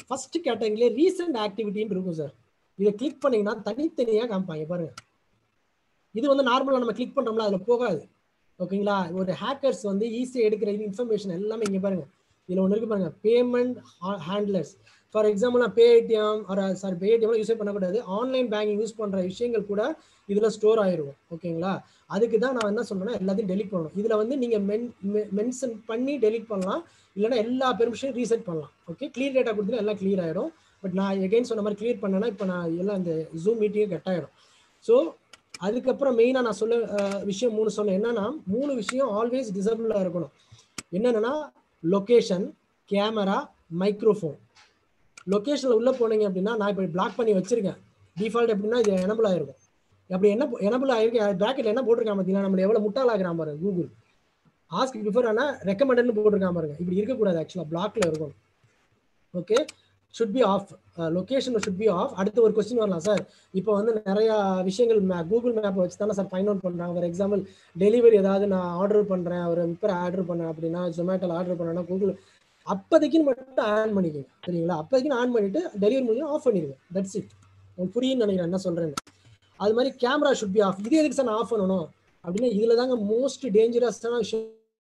ஃபர்ஸ்ட் கேட்டகரியில ரீசெண்ட் ஆக்டிவிட்டின்னு இருக்கும் சார் இதை கிளிக் பண்ணீங்கன்னா தனித்தனியா காமிப்பாங்க பாருங்க இது வந்து நார்மலா நம்ம கிளிக் பண்றோம்ல அதுல போகாது ஓகேங்களா ஒரு ஹேக்கர்ஸ் வந்து ஈஸியாக எடுக்கிற இன்ஃபர்மேஷன் எல்லாமே இங்க பாருங்க இதுல ஒன்று இருக்கு பாருங்க பேமெண்ட் ஹேண்ட்லர்ஸ் ஃபார் எக்ஸாம்பிள் நான் பேடிஎம் சாரி பேடிஎம் யூஸே பண்ணக்கூடாது ஆன்லைன் பேங்கிங் யூஸ் பண்ற விஷயங்கள் கூட இதுல ஸ்டோர் ஆயிரும் ஓகேங்களா அதுக்கு தான் நான் என்ன சொன்னேன்னா எல்லாத்தையும் டெலிட் பண்ணணும் இதுல வந்து நீங்க மென் மென்ஷன் பண்ணி டெலிட் பண்ணலாம் இல்லைன்னா எல்லா பெர்மிஷனும் ரீசெட் பண்ணலாம் ஓகே கிளியர் டேட்டா கொடுத்துட்டு எல்லாம் கிளியர் ஆயிடும் பட் நான் எகைன் சொன்ன மாதிரி கிளியர் பண்ணேன்னா இப்போ நான் எல்லாம் இந்த ஜூம் மீட்டிங்கே கட் ஆயிடும் ஸோ அதுக்கப்புறம் மெயினாக நான் சொல்ல அஹ், விஷயம் மூணு சொன்னேன் என்னன்னா மூணு விஷயம் ஆல்வேஸ் டிசபிளாக இருக்கணும் என்னென்னா லொக்கேஷன் கேமரா மைக்ரோஃபோன் லொக்கேஷனில் உள்ளே போனீங்க அப்படின்னா நான் இப்போ பிளாக் பண்ணி வச்சிருக்கேன் டிஃபால்ட் எப்படின்னா இது எனபிள் ஆயிருக்கும் அப்படி என்ன எனபிள் ஆயிருக்கு பேக்கெட்ல என்ன போட்டிருக்கான் பார்த்தீங்கன்னா நம்மள எவ்வளோ முட்டாளாகிறான் பாருங்க கூகுள் ஆஸ்க் பிஃபோர் ஆனால் ரெக்கமெண்டட்னு போட்டிருக்கான் பாருங்க இப்படி இருக்கக்கூடாது ஆக்சுவலாக பிளாக்ல இருக்கும் okay should be off location should be off அடுத்து ஒரு கொஸ்டின் வரலாம் சார் இப்போ வந்து நிறைய விஷயங்கள் கூகுள் மேப் வச்சு தானே சார் ஃபைண்ட் அவுட் பண்ணுறாங்க ஃபார் எக்ஸாம்பிள் டெலிவரி ஏதாவது நான் ஆர்டர் பண்ணுறேன் ஒரு விப்பர் ஆர்டர் பண்ணேன் அப்படின்னா ஜொமேட்டோவில் ஆர்டர் பண்ணேன்னா கூகுள் அப்போதைக்குன்னு மட்டும் ஆன் பண்ணிக்கோங்க சரிங்களா அப்போதைக்கு ஆன் பண்ணிட்டு டெலிவரி முடிஞ்சு ஆஃப் பண்ணிடுங்க தட்ஸ் இட் உங்களுக்கு புரியுன்னு நினைக்கிறேன் என்ன சொல்கிறேன்னு அது மாதிரி கேமரா ஷுட் பி ஆஃப் இது எதுக்கு சார் நான் ஆஃப் பண்ணணும் அப்படின்னா இதில் தாங்க மோஸ்ட் டேஞ்சரஸான விஷயம்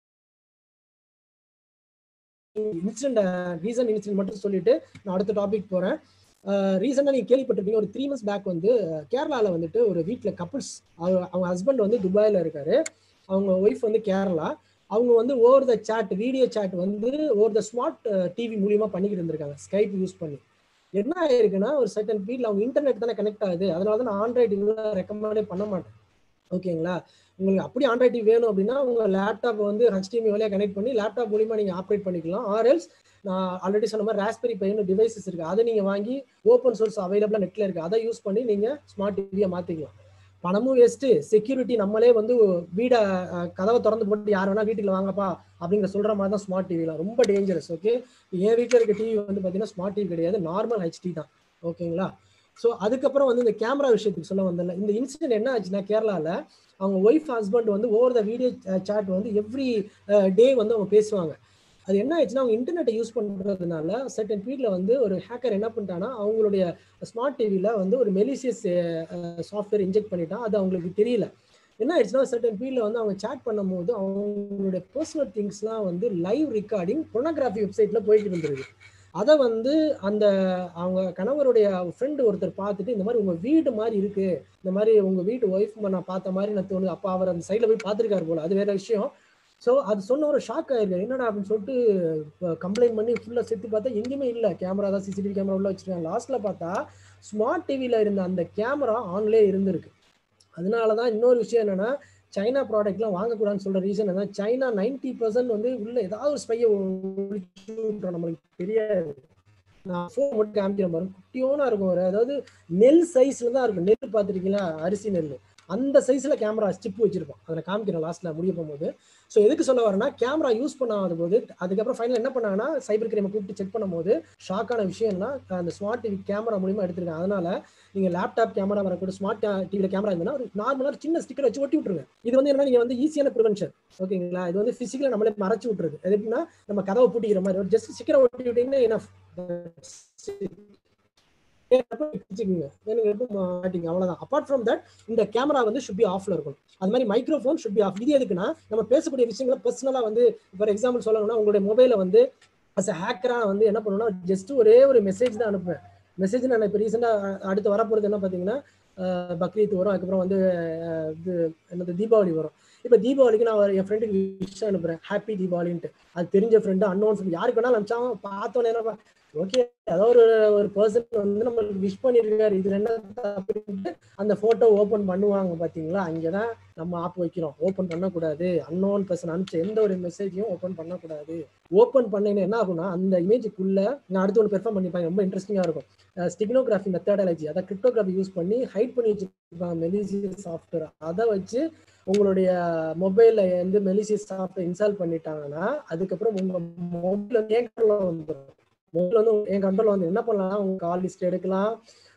இன்சிடென்ட் ரீசன் இன்சிடென்ட் மட்டும் சொல்லிட்டு நான் அடுத்த டாபிக் போறேன் ரீசெண்டாக நீங்கள் கேள்விப்பட்டிருப்பீங்க ஒரு த்ரீ மந்த்ஸ் பேக் வந்து கேரளாவில் வந்துட்டு ஒரு வீட்டில் கப்புள்ஸ் அவங்க ஹஸ்பண்ட் வந்து துபாயில் இருக்காரு அவங்க ஒய்ஃப் வந்து கேரளா அவங்க வந்து over the chat video chat வந்து ஓவர் த ஸ்மார்ட் டிவி மூலியமா பண்ணிக்கிட்டு இருந்திருக்காங்க ஸ்கைப் யூஸ் பண்ணி என்ன ஆயிருக்குன்னா ஒரு செகண்ட் வீட்டில் அவங்க இன்டர்நெட் தானே கனெக்ட் ஆகுது அதனால தான் நான் ஆண்ட்ராய்டு ரெக்கமெண்டே பண்ண மாட்டேன் ஓகேங்களா உங்களுக்கு அப்படி ஆண்ட்ராய்ட் டிவி வேணும் அப்படின்னா உங்க லேப்டாப் வந்து ஹெச்டிஎம் வழியாக கனெக்ட் பண்ணி லேப்டாப் மூலியமா நீங்க ஆப்ரேட் பண்ணிக்கலாம் ஆர்எல்ஸ் நான் ஆல்ரெடி சொன்ன மாதிரி ராஸ்பெரி பையன் டிவைசஸ் இருக்கு அதை நீங்க வாங்கி ஓப்பன் சோர்ஸ் அவைலபிளா நெட்ல இருக்கு அதை யூஸ் பண்ணி நீங்க ஸ்மார்ட் டிவியை மாத்திக்கலாம் பணமும் வேஸ்ட்டு செக்யூரிட்டி நம்மளே வந்து வீடை அஹ், கதவை திறந்து போட்டு யார் வேணா வீட்டுக்கு வாங்கப்பா அப்படிங்கிற சொல்ற மாதிரி தான் ஸ்மார்ட் டிவிலாம் ரொம்ப டேஞ்சரஸ் ஓகே என் வீட்டில் இருக்க டிவி வந்து பார்த்தீங்கன்னா ஸ்மார்ட் டிவி கிடையாது நார்மல் ஹெச்டி தான் ஓகேங்களா ஸோ அதுக்கப்புறம் வந்து இந்த கேமரா விஷயத்துக்கு சொல்ல வந்தல இந்த இன்சிடென்ட் என்ன ஆச்சுன்னா கேரளாவில் அவங்க ஒய்ஃப் ஹஸ்பண்ட் வந்து ஓவர் த வீடியோ சாட் வந்து எவ்ரி டே வந்து அவங்க பேசுவாங்க அது என்ன ஆயிடுச்சுன்னா அவங்க இன்டர்நெட்டை யூஸ் பண்ணுறதுனால சர்டன் பீரியட்ல வந்து ஒரு ஹேக்கர் என்ன பண்ணிட்டான்னா அவங்களுடைய ஸ்மார்ட் டிவியில் வந்து ஒரு மெலிசியஸ் சாஃப்ட்வேர் இன்ஜெக்ட் பண்ணிட்டான் அது அவங்களுக்கு தெரியல என்ன ஆயிடுச்சுன்னா சர்டன் பீரியட்ல வந்து அவங்க சேட் பண்ணும்போது அவங்களுடைய பர்சனல் திங்ஸ்லாம் வந்து லைவ் ரெக்கார்டிங் பொனோகிராஃபி வெப்சைட்ல போயிட்டு இருந்திருக்கு அதை வந்து அந்த அவங்க கணவருடைய ஃப்ரெண்டு ஒருத்தர் பார்த்துட்டு இந்த மாதிரி உங்க வீடு மாதிரி இருக்கு இந்த மாதிரி உங்க வீட்டு ஒய்ஃப் நான் பார்த்த மாதிரி நான் தோணுது அப்போ அவர் அந்த சைடில் போய் பார்த்துருக்காரு போல அது வேற விஷயம் ஸோ அது சொன்ன ஒரு ஷாக் ஆயிருக்கு என்னடா அப்படின்னு சொல்லிட்டு கம்ப்ளைண்ட் பண்ணி ஃபுல்லாக செத்து பார்த்தா எங்கேயுமே இல்லை கேமரா தான் சிசிடிவி கேமரா உள்ள வச்சிருக்காங்க லாஸ்ட்ல பார்த்தா ஸ்மார்ட் டிவியில் இருந்த அந்த கேமரா ஆன்லேயே இருந்திருக்கு அதனால தான் இன்னொரு விஷயம் என்னன்னா சைனா ப்ராடக்ட்லாம் வாங்கக்கூடாதுன்னு சொல்ற ரீசன் என்ன சைனா நைன்டி பர்சன்ட் வந்து உள்ள ஏதாவது ஒரு ஸ்பையை ஒழிச்சுன்றோம் நம்மளுக்கு தெரியாது நான் ஃபோன் மட்டும் காமிக்கிறேன் பாருங்க குட்டியோனா இருக்கும் ஒரு அதாவது நெல் சைஸ்ல தான் இருக்கும் நெல் பார்த்துருக்கீங்களா அரிசி நெல் அந்த சைஸ்ல கேமரா சிப் வச்சிருப்போம் அதில் காமிக்கிறேன் லாஸ்ட்ல முடிய போகும்போது ஸோ எதுக்கு சொல்ல வரேன்னா கேமரா யூஸ் பண்ணாத போது அதுக்கப்புறம் ஃபைனல் என்ன பண்ணாங்கன்னா சைபர் கிரைமை கூப்பிட்டு செக் பண்ணும்போது ஷாக்கான விஷயம்னா அந்த ஸ்மார்ட் டிவி கேமரா மூலியமா எடுத்திருக்காங்க அதனால நீங்க லேப்டாப் கேமரா வரக்கூடிய ஸ்மார்ட் டிவில கேமரா இருந்ததுன்னா ஒரு நார்மலாக சின்ன ஸ்டிக்கர் வச்சு ஒட்டி விட்டுருங்க இது வந்து என்ன நீங்க வந்து ஈஸியான ப்ரிவென்ஷன் ஓகேங்களா இது வந்து பிசிக்கலா நம்மளே மறைச்சு விட்டுருது அது எப்படின்னா நம்ம கதவை பூட்டிக்கிற மாதிரி ஒரு ஜஸ்ட் ஸ்டிக்கரை ஒட்டி விட்டீங்கன்னா என்ன மாட்டிங்க அவ்வளவுதான் அப்பார்ட் ஃப்ரம் தட் இந்த கேமரா வந்து ஷுட் பி ஆஃப்ல இருக்கும் அது மாதிரி மைக்ரோஃபோன் ஷுட் பி ஆஃப் இது எதுக்குன்னா நம்ம பேசக்கூடிய விஷயங்களை பர்சனலா வந்து ஃபார் எக்ஸாம்பிள் சொல்லணும்னா உங்களுடைய மொபைலை வந்து அஸ் அ ஹேக்கரா வந்து என்ன பண்ணணும்னா ஜஸ்ட் ஒரே ஒரு மெசேஜ் தான் அனுப்புவேன் மெசேஜ் நான் இப்போ ரீசெண்டாக அடுத்து வரப்போகிறது என்ன பார்த்தீங்கன்னா பக்ரீத் வரும் அதுக்கப்புறம் வந்து அஹ், இது என்னது தீபாவளி வரும் இப்போ தீபாவளிக்கு நான் ஒரு- என் ஃப்ரெண்டுக்கு விஷயம் அனுப்புறேன் ஹாப்பி தீபாவளின்ட்டு அது தெரிஞ்ச ஃப்ரெண்டு அன்னோன் ஃப்ரெண்ட் யாருக்கு வேணாலும் அனுப்பிச்சாலும் பார்த்தோன்னே என்ன ஓகே ஏதோ ஒரு ஒரு பர்சன் வந்து நம்மளுக்கு விஷ் பண்ணிருக்காரு இது என்ன அப்படின்ட்டு அந்த போட்டோ ஓபன் பண்ணுவாங்க பாத்தீங்களா அங்கதான் நம்ம ஆப் வைக்கிறோம் ஓபன் பண்ணக்கூடாது அன்னோன் பர்சன் அனுப்பிச்ச எந்த ஒரு மெசேஜையும் ஓபன் பண்ணக்கூடாது ஓபன் பண்ணீங்கன்னா என்ன ஆகும்னா அந்த இமேஜுக்குள்ள நான் அடுத்து ஒன்று பெர்ஃபார்ம் பண்ணிப்பாங்க ரொம்ப இன்ட்ரெஸ்டிங்கா இருக்கும் ஸ்டிக்னோகிராஃபி மெத்தடாலஜி அதை கிரிப்டோகிராஃபி யூஸ் பண்ணி ஹைட் பண்ணி வச்சிருப்பாங்க மெலிசியஸ் சாஃப்ட்வேர் அதை வச்சு உங்களுடைய மொபைல்ல வந்து மெலிசியஸ் சாஃப்ட்வேர் இன்ஸ்டால் பண்ணிட்டாங்கன்னா அதுக்கப்புறம் உங்க மொபைல் ஏன் வந்துடும் மொபைல் வந்து என் கண்ட்ரோல் வந்து என்ன பண்ணலாம் உங்க கால் லிஸ்ட் எடுக்கலாம்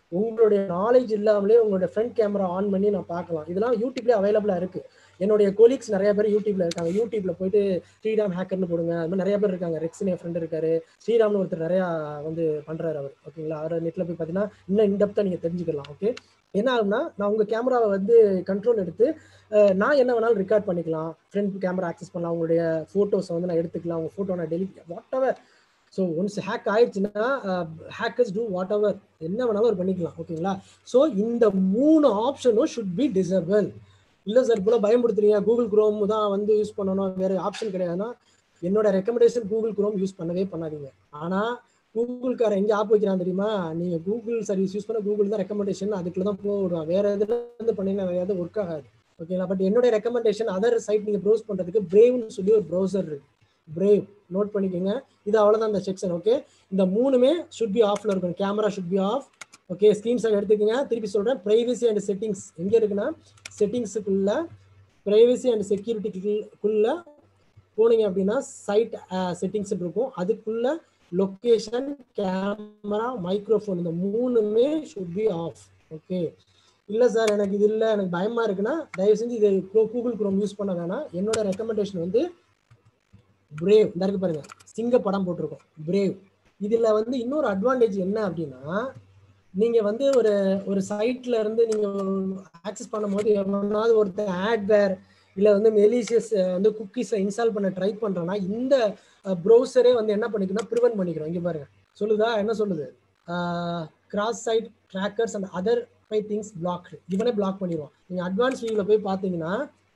உங்களுடைய நாலேஜ் இல்லாமலே உங்களுடைய ஃப்ரண்ட் கேமரா ஆன் பண்ணி நான் பார்க்கலாம் இதெல்லாம் யூடியூப்ல அவைலபிளா இருக்கு என்னுடைய கொலீக்ஸ் நிறைய பேர் யூடியூப்ல இருக்காங்க யூடியூப்ல போயிட்டு ஸ்ரீராம் ஹேக்கர்னு போடுங்க அது மாதிரி நிறைய பேர் இருக்காங்க ரெக்ஸின் என் ஃப்ரெண்ட் இருக்காரு ஸ்ரீராம்னு ஒருத்தர் நிறைய வந்து பண்றாரு அவர் ஓகேங்களா அவர் நெட்ல போய் பார்த்தீங்கன்னா இன்னும் இன்டெப்தா நீங்க தெரிஞ்சுக்கலாம் ஓகே என்ன ஆகும்னா நான் உங்க கேமராவை வந்து கண்ட்ரோல் எடுத்து அஹ், நான் என்ன வேணாலும் ரெக்கார்ட் பண்ணிக்கலாம் ஃப்ரண்ட் கேமரா ஆக்சஸ் பண்ணலாம் உங்களுடைய ஃபோட்டோஸை வந்து நான் எடுத்துக்கலாம் உங்க ஃபோட்டோ நான் delete whatever so once hack ஆயிடுச்சுன்னா ஹேக்கர்ஸ் டூ வாட் எவர் என்ன வேணாலும் ஒரு பண்ணிக்கலாம் ஓகேங்களா ஸோ இந்த மூணு ஆப்ஷனும் ஷுட் பி டிசபிள் இல்லை சார் இப்போ பயன்படுத்துறீங்க கூகுள் குரோம் தான் வந்து யூஸ் பண்ணணும் வேற ஆப்ஷன் கிடையாதுன்னா என்னோட ரெக்கமெண்டேஷன் கூகுள் குரோம் யூஸ் பண்ணவே பண்ணாதீங்க ஆனால் கூகுள்கார எங்க ஆப் வைக்கிறான் தெரியுமா நீங்க கூகுள் சர்வீஸ் யூஸ் பண்ண கூகுள் தான் ரெக்கமெண்டேஷன் அதுக்குள்ள தான் போக விடுவான் வேற எதுல இருந்து பண்ணீங்கன்னா வேற எதுவும் ஒர்க் ஆகாது ஓகேங்களா பட் என்னுடைய ரெக்கமெண்டேஷன் அதர் சைட் நீங்க ப்ரௌஸ் பண்றதுக்கு பிரேவ்னு சொல்லி ஒரு ப்ரௌசர் இருக்கு பிரேவ் நோட் பண்ணிக்கோங்க இது அவ்வளவுதான் இந்த செக்ஷன் ஓகே இந்த மூணுமே ஷுட் பி ஆஃப்ல இருக்கணும் camera should be off okay screenshot எடுத்துக்கங்க திருப்பி சொல்றேன் பிரைவசி அண்ட் செட்டிங்ஸ் எங்க இருக்குன்னா செட்டிங்ஸுக்குள்ள பிரைவசி அண்ட் செக்யூரிட்டிக்குள்ள போனீங்க அப்படின்னா சைட் செட்டிங்ஸ் இருக்கும் அதுக்குள்ள லொகேஷன் கேமரா மைக்ரோஃபோன் இந்த மூணுமே ஷுட் பி ஆஃப் ஓகே இல்ல சார் எனக்கு இது இல்ல எனக்கு பயமா இருக்குன்னா தயவு செஞ்சு இது கூகுள் குரோம் யூஸ் பண்ண வேணாம் என்னோட ரெக்கமெண்டேஷன் வந்து பிரேவ் இந்த இருக்கு பாருங்க சிங்க படம் போட்டிருக்கோம் பிரேவ் இதுல வந்து இன்னொரு அட்வான்டேஜ் என்ன அப்படின்னா நீங்க வந்து ஒரு ஒரு சைட்ல இருந்து நீங்க ஆக்சஸ் பண்ணும்போது எவனாவது ஒருத்தர் ஆட்வேர் இல்ல வந்து மெலிசியஸ் வந்து குக்கீஸை இன்ஸ்டால் பண்ண ட்ரை பண்றேன்னா இந்த ப்ரௌசரே வந்து என்ன பண்ணிக்கணும் ப்ரிவென்ட் பண்ணிக்கிறோம் இங்க பாருங்க சொல்லுதா என்ன சொல்லுது cross site trackers and other five things block இவனே பிளாக் பண்ணிடுவான் நீங்க அட்வான்ஸ் வியூல போய் பாத்தீங்கன்னா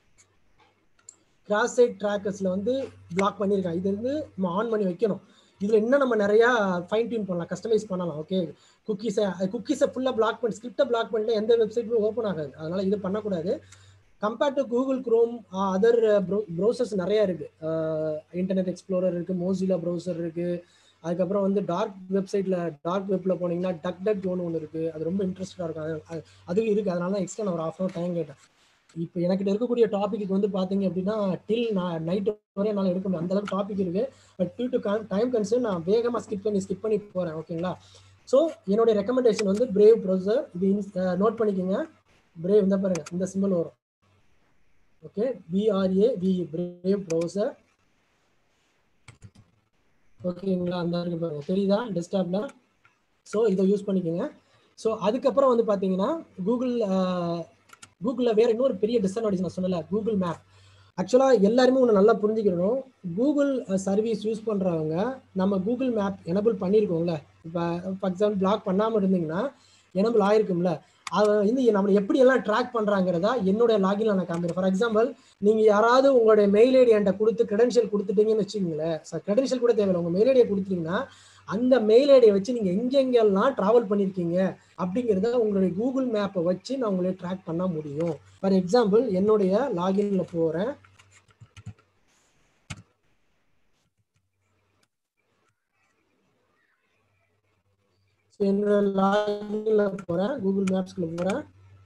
கிராஸ் சைட் ட்ராக்கர்ஸ்ல வந்து பிளாக் பண்ணியிருக்கான் இது வந்து நம்ம ஆன் பண்ணி வைக்கணும் இதுல இன்னும் நம்ம நிறைய ஃபைன் டியூன் பண்ணலாம் கஸ்டமைஸ் பண்ணலாம் ஓகே குக்கீஸை குக்கீஸை ஃபுல்லாக பிளாக் பண்ணி ஸ்கிரிப்டை பிளாக் பண்ணிட்டு எந்த வெப்சைட்டுமே ஓப்பன் ஆகாது அதனால இது பண்ணக்கூடாது compared to Google Chrome other browsers நிறைய இருக்கு இன்டர்நெட் எக்ஸ்ப்ளோரர் இருக்கு மோசிலா ப்ரௌசர் இருக்கு அதுக்கப்புறம் வந்து டார்க் வெப்சைட்ல டார்க் வெப்ல போனீங்கன்னா டக் டக் ஒன்று ஒன்று இருக்கு அது ரொம்ப இன்ட்ரெஸ்டா இருக்கும் அது- அது- அதுவும் இருக்கு அதனால தான் எக்ஸ்ட்ரா நான் ஒரு ஆஃப் ஹவர் டைம் கேட்டேன் இப்போ எனக்கிட்ட இருக்கக்கூடிய டாபிக் வந்து பாத்தீங்க அப்படின்னா டில் நான் நைட் வரை என்னால் எடுக்க முடியும் அந்த அளவுக்கு டாபிக் இருக்கு but due to time concern நான் வேகமா ஸ்கிப் பண்ணி ஸ்கிப் பண்ணி போறேன் ஓகேங்களா ஸோ என்னுடைய ரெக்கமெண்டேஷன் வந்து பிரேவ் ப்ரௌசர் இது நோட் பண்ணிக்கோங்க பிரேவ் இந்த பாருங்க இந்த சிம்பிள் வரும் okay B R A V brave browser ஓகேங்களா அந்த இருக்கு பாருங்க தெரியுதா டெஸ்க்டாப்ல ஸோ இதை யூஸ் பண்ணிக்கோங்க ஸோ அதுக்கப்புறம் வந்து பார்த்தீங்கன்னா கூகுள் கூகுளில் வேற இன்னொரு பெரிய டிஸ்அட்வான்டேஜ் நான் சொன்னல கூகுள் மேப் ஆக்சுவலாக எல்லாருமே ஒன்று நல்லா புரிஞ்சுக்கணும் கூகுள் சர்வீஸ் யூஸ் பண்ணுறவங்க நம்ம கூகுள் மேப் எனபிள் பண்ணியிருக்கோம்ல இப்போ ஃபார் எக்ஸாம்பிள் பிளாக் பண்ணாமல் இருந்தீங்கன்னா எனபிள் ஆயிருக்கும்ல அதை வந்து நம்மளை எப்படி எல்லாம் ட்ராக் பண்ணுறாங்கிறதா என்னோட லாகின்ல நான் காமிக்கிறேன் ஃபார் எக்ஸாம்பிள் நீங்கள் யாராவது உங்களுடைய மெயில் ஐடி என்கிட்ட கொடுத்து கிரெடென்ஷியல் கொடுத்துட்டீங்கன்னு வச்சுக்கோங்களேன் கிரெடென்ஷியல் கூட தேவையில்லை உங்கள் மெயில் ஐடியை கொடுத்துட்டீங்கன்னா அந்த மெயில் ஐடியை வச்சு நீங்கள் எங்கெங்கெல்லாம் ட்ராவல் பண்ணியிருக்கீங்க அப்படிங்கிறத உங்களுடைய கூகுள் மேப்பை வச்சு நான் உங்களை ட்ராக் பண்ண முடியும் ஃபார் எக்ஸாம்பிள் என்னுடைய லாகின்ல போகிறேன் ஸோ என்னோட லாகின்ல போகிறேன் கூகுள் மேப்ஸ்குள்ள போகிறேன்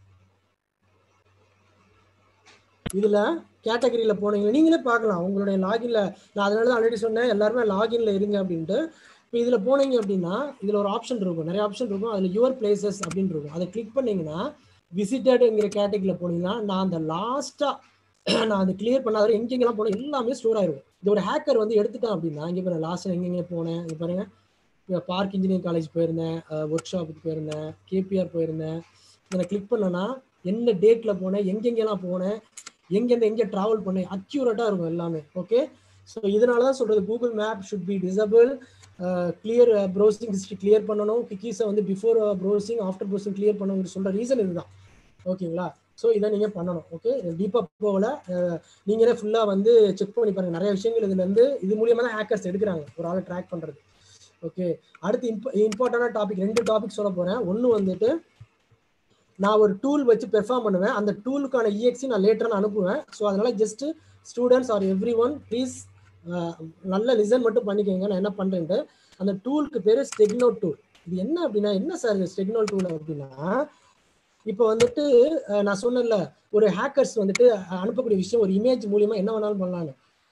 இதுல கேட்டகரியில போனீங்க நீங்களே பார்க்கலாம் உங்களுடைய லாகின்ல நான் அதனால தான் ஆல்ரெடி சொன்னேன் எல்லாருமே லாகின்ல இருங்க அப்படின்ட்டு இப்போ இதுல போனீங்க அப்படின்னா இதுல ஒரு ஆப்ஷன் இருக்கும் நிறைய ஆப்ஷன் இருக்கும் அதுல யுவர் பிளேசஸ் அப்படின்னு இருக்கும் அதை கிளிக் பண்ணீங்கன்னா விசிட்டட்ங்கிற கேட்டகரியில போனீங்கன்னா நான் அந்த லாஸ்டா நான் அதை கிளியர் பண்ணாத எங்கெங்கெல்லாம் போனேன் எல்லாமே ஸ்டோர் ஆயிரும் இது ஒரு ஹேக்கர் வந்து எடுத்துட்டான் அப்படின்னா இங்க பாருங்க லாஸ்ட் எங்கெங்க போனேன் இங்க பாருங்க பார்க் இன்ஜினியரிங் காலேஜ் போயிருந்தேன் ஒர்க் ஷாப்புக்கு போயிருந்தேன் கேபிஆர் போயிருந்தேன் இதை கிளிக் பண்ணனா என்ன டேட்ல போனேன் எங்கெங்கெல்லாம் போனேன் எங்கெந்த எங்கே ட்ராவல் பண்ணேன் அக்யூரேட்டாக இருக்கும் எல்லாமே ஓகே ஸோ இதனால தான் சொல்றது Google map should be disable clear browsing history clear பண்ணணும் குக்கீஸை வந்து before browsing after browsing clear பண்ணணுங்கிற சொல்ற ரீசன் இதுதான் ஓகேங்களா ஸோ இதை நீங்கள் பண்ணணும் ஓகே டீப்பாக போகல அஹ், நீங்களே ஃபுல்லாக வந்து செக் பண்ணி பாருங்க நிறைய விஷயங்கள் இதுல இருந்து இது மூலியமா தான் ஹேக்கர்ஸ் எடுக்கிறாங்க ஒரு ஆளை ட்ராக் பண்ணுறது ஓகே அடுத்து இம்ப் இம்பார்ட்டண்டான டாபிக் ரெண்டு டாபிக் சொல்ல போகிறேன் ஒன்று வந்துட்டு நான் ஒரு டூல் வச்சு பெர்ஃபார்ம் பண்ணுவேன் அந்த டூலுக்கான இஎக்ஸி நான் லேட்டராக நான் அனுப்புவேன் ஸோ அதனால just students are everyone please நல்ல லிசன் மட்டும் பண்ணிக்கோங்க நான் என்ன பண்ணுறேன்ட்டு அந்த டூலுக்கு பேர் ஸ்டெக்னோ டூல் இது என்ன அப்படின்னா என்ன சார் இது ஸ்டெக்னோ டூல் அப்படின்னா இப்போ வந்துட்டு அஹ், நான் சொன்னேன்ல ஒரு ஹேக்கர்ஸ் வந்துட்டு அஹ், அனுப்பக்கூடிய விஷயம் ஒரு இமேஜ் மூலியமா என்ன வேணாலும் பண்ணலான்னு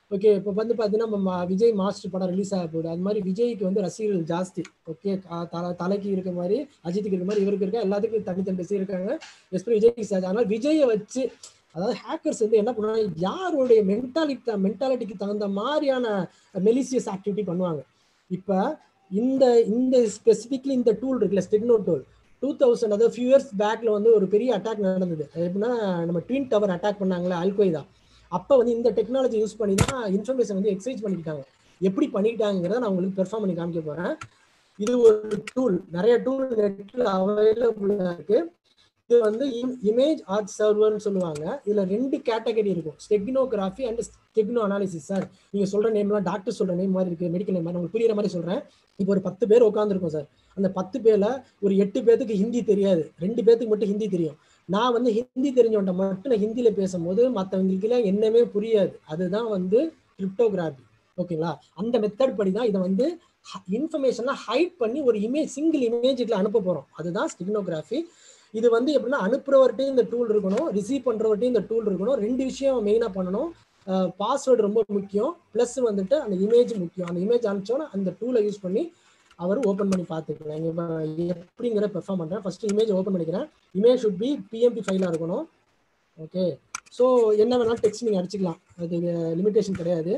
ஓகே இப்போ வந்து பார்த்தீங்கன்னா நம்ம மா- விஜய் மாஸ்டர் படம் ரிலீஸ் ஆக போகுது அது மாதிரி விஜய்க்கு வந்து ரசிகர்கள் ஜாஸ்தி ஓகே தலை தலைக்கு இருக்க மாதிரி அஜித்துக்கு இருக்க மாதிரி இவருக்கு இருக்க எல்லாத்துக்கும் தனித்தனி ரசிகர் இருக்காங்க எஸ்பி விஜய்க்கு சார் அதனால விஜயை வச்சு அதாவது ஹேக்கர்ஸ் வந்து என்ன பண்ணுவாங்க யாருடைய மென்டாலிட்டி மென்டாலிட்டிக்கு தகுந்த மாதிரியான மெலிசியஸ் ஆக்டிவிட்டி பண்ணுவாங்க இப்போ இந்த இந்த ஸ்பெசிஃபிக்லி இந்த டூல் இருக்குல்ல ஸ்டெக்னோ டூல் டூ தௌசண்ட் அதாவது ஃபியூ இயர்ஸ் பேக்ல வந்து ஒரு பெரிய அட்டாக் நடந்தது எப்படின்னா நம்ம ட்வின் டவர் அட்டாக் பண்ணாங்களே அல்கொய்தா அப்போ வந்து இந்த டெக்னாலஜி யூஸ் பண்ணி தான் இன்ஃபர்மேஷன் வந்து எக்ஸைஸ் பண்ணிக்கிட்டாங்க எப்படி பண்ணிக்கிட்டாங்கிறத நான் உங்களுக்கு பெர்ஃபார்ம் பண்ணி காமிக்க போறேன் இது ஒரு டூல் நிறைய டூல் நெட்ல அவைலபிளா இருக்கு இது வந்து இமேஜ் ஆர்ட் சர்வர்னு சொல்லுவாங்க இதுல ரெண்டு கேட்டகரி இருக்கும் steganography and stegno analysis sir நீங்க சொல்ற நேம்லாம் டாக்டர் சொல்ற நேம் மாதிரி இருக்கு மெடிக்கல் நேம் மாதிரி உங்களுக்கு புரியுற மாதிரி சொல்றேன் இப்போ ஒரு பத்து பேர் உட்காந்துருக்கோம் சார் அந்த பத்து பேர்ல ஒரு எட்டு பேத்துக்கு ஹிந்தி தெரியாது ரெண்டு பேத்துக்கு மட்டும் ஹிந்தி தெரியும் நான் வந்து ஹிந்தி தெரிஞ்சவன்ட்ட மட்டும் நான் ஹிந்தியில பேசும்போது மற்றவங்களுக்குலாம் என்னமே புரியாது அதுதான் வந்து கிரிப்டோகிராஃபி ஓகேங்களா அந்த மெத்தட் படி தான் இதை வந்து இன்ஃபர்மேஷன்லாம் ஹைட் பண்ணி ஒரு இமேஜ் சிங்கிள் இமேஜுக்குள்ள அனுப்ப போறோம் அதுதான் ஸ்டிக்னோகிராஃபி இது வந்து எப்படின்னா அனுப்புறவர்கிட்டையும் இந்த டூல் இருக்கணும் ரிசீவ் பண்றவர்கிட்டையும் இந்த டூல் இருக்கணும் ரெண்டு விஷயம் மெயினா பண்ணணும் பாஸ்வேர்டு ரொம்ப முக்கியம் ப்ளஸ் வந்துட்டு அந்த இமேஜ் முக்கியம் அந்த இமேஜ் அனுப்பிச்சோன்னா அந்த டூலை யூஸ் பண்ணி அவர் ஓப்பன் பண்ணி பார்த்துக்கலாம் இங்க இப்ப எப்படிங்கிற பெர்ஃபார்ம் பண்றேன் ஃபர்ஸ்ட் இமேஜ் ஓப்பன் பண்ணிக்கிறேன் இமேஜ் ஷுட் பி பிஎம்பி ஃபைலாக இருக்கணும் ஓகே ஸோ என்ன வேணாலும் டெக்ஸ்ட் நீங்கள் அடிச்சுக்கலாம் அது லிமிடேஷன் கிடையாது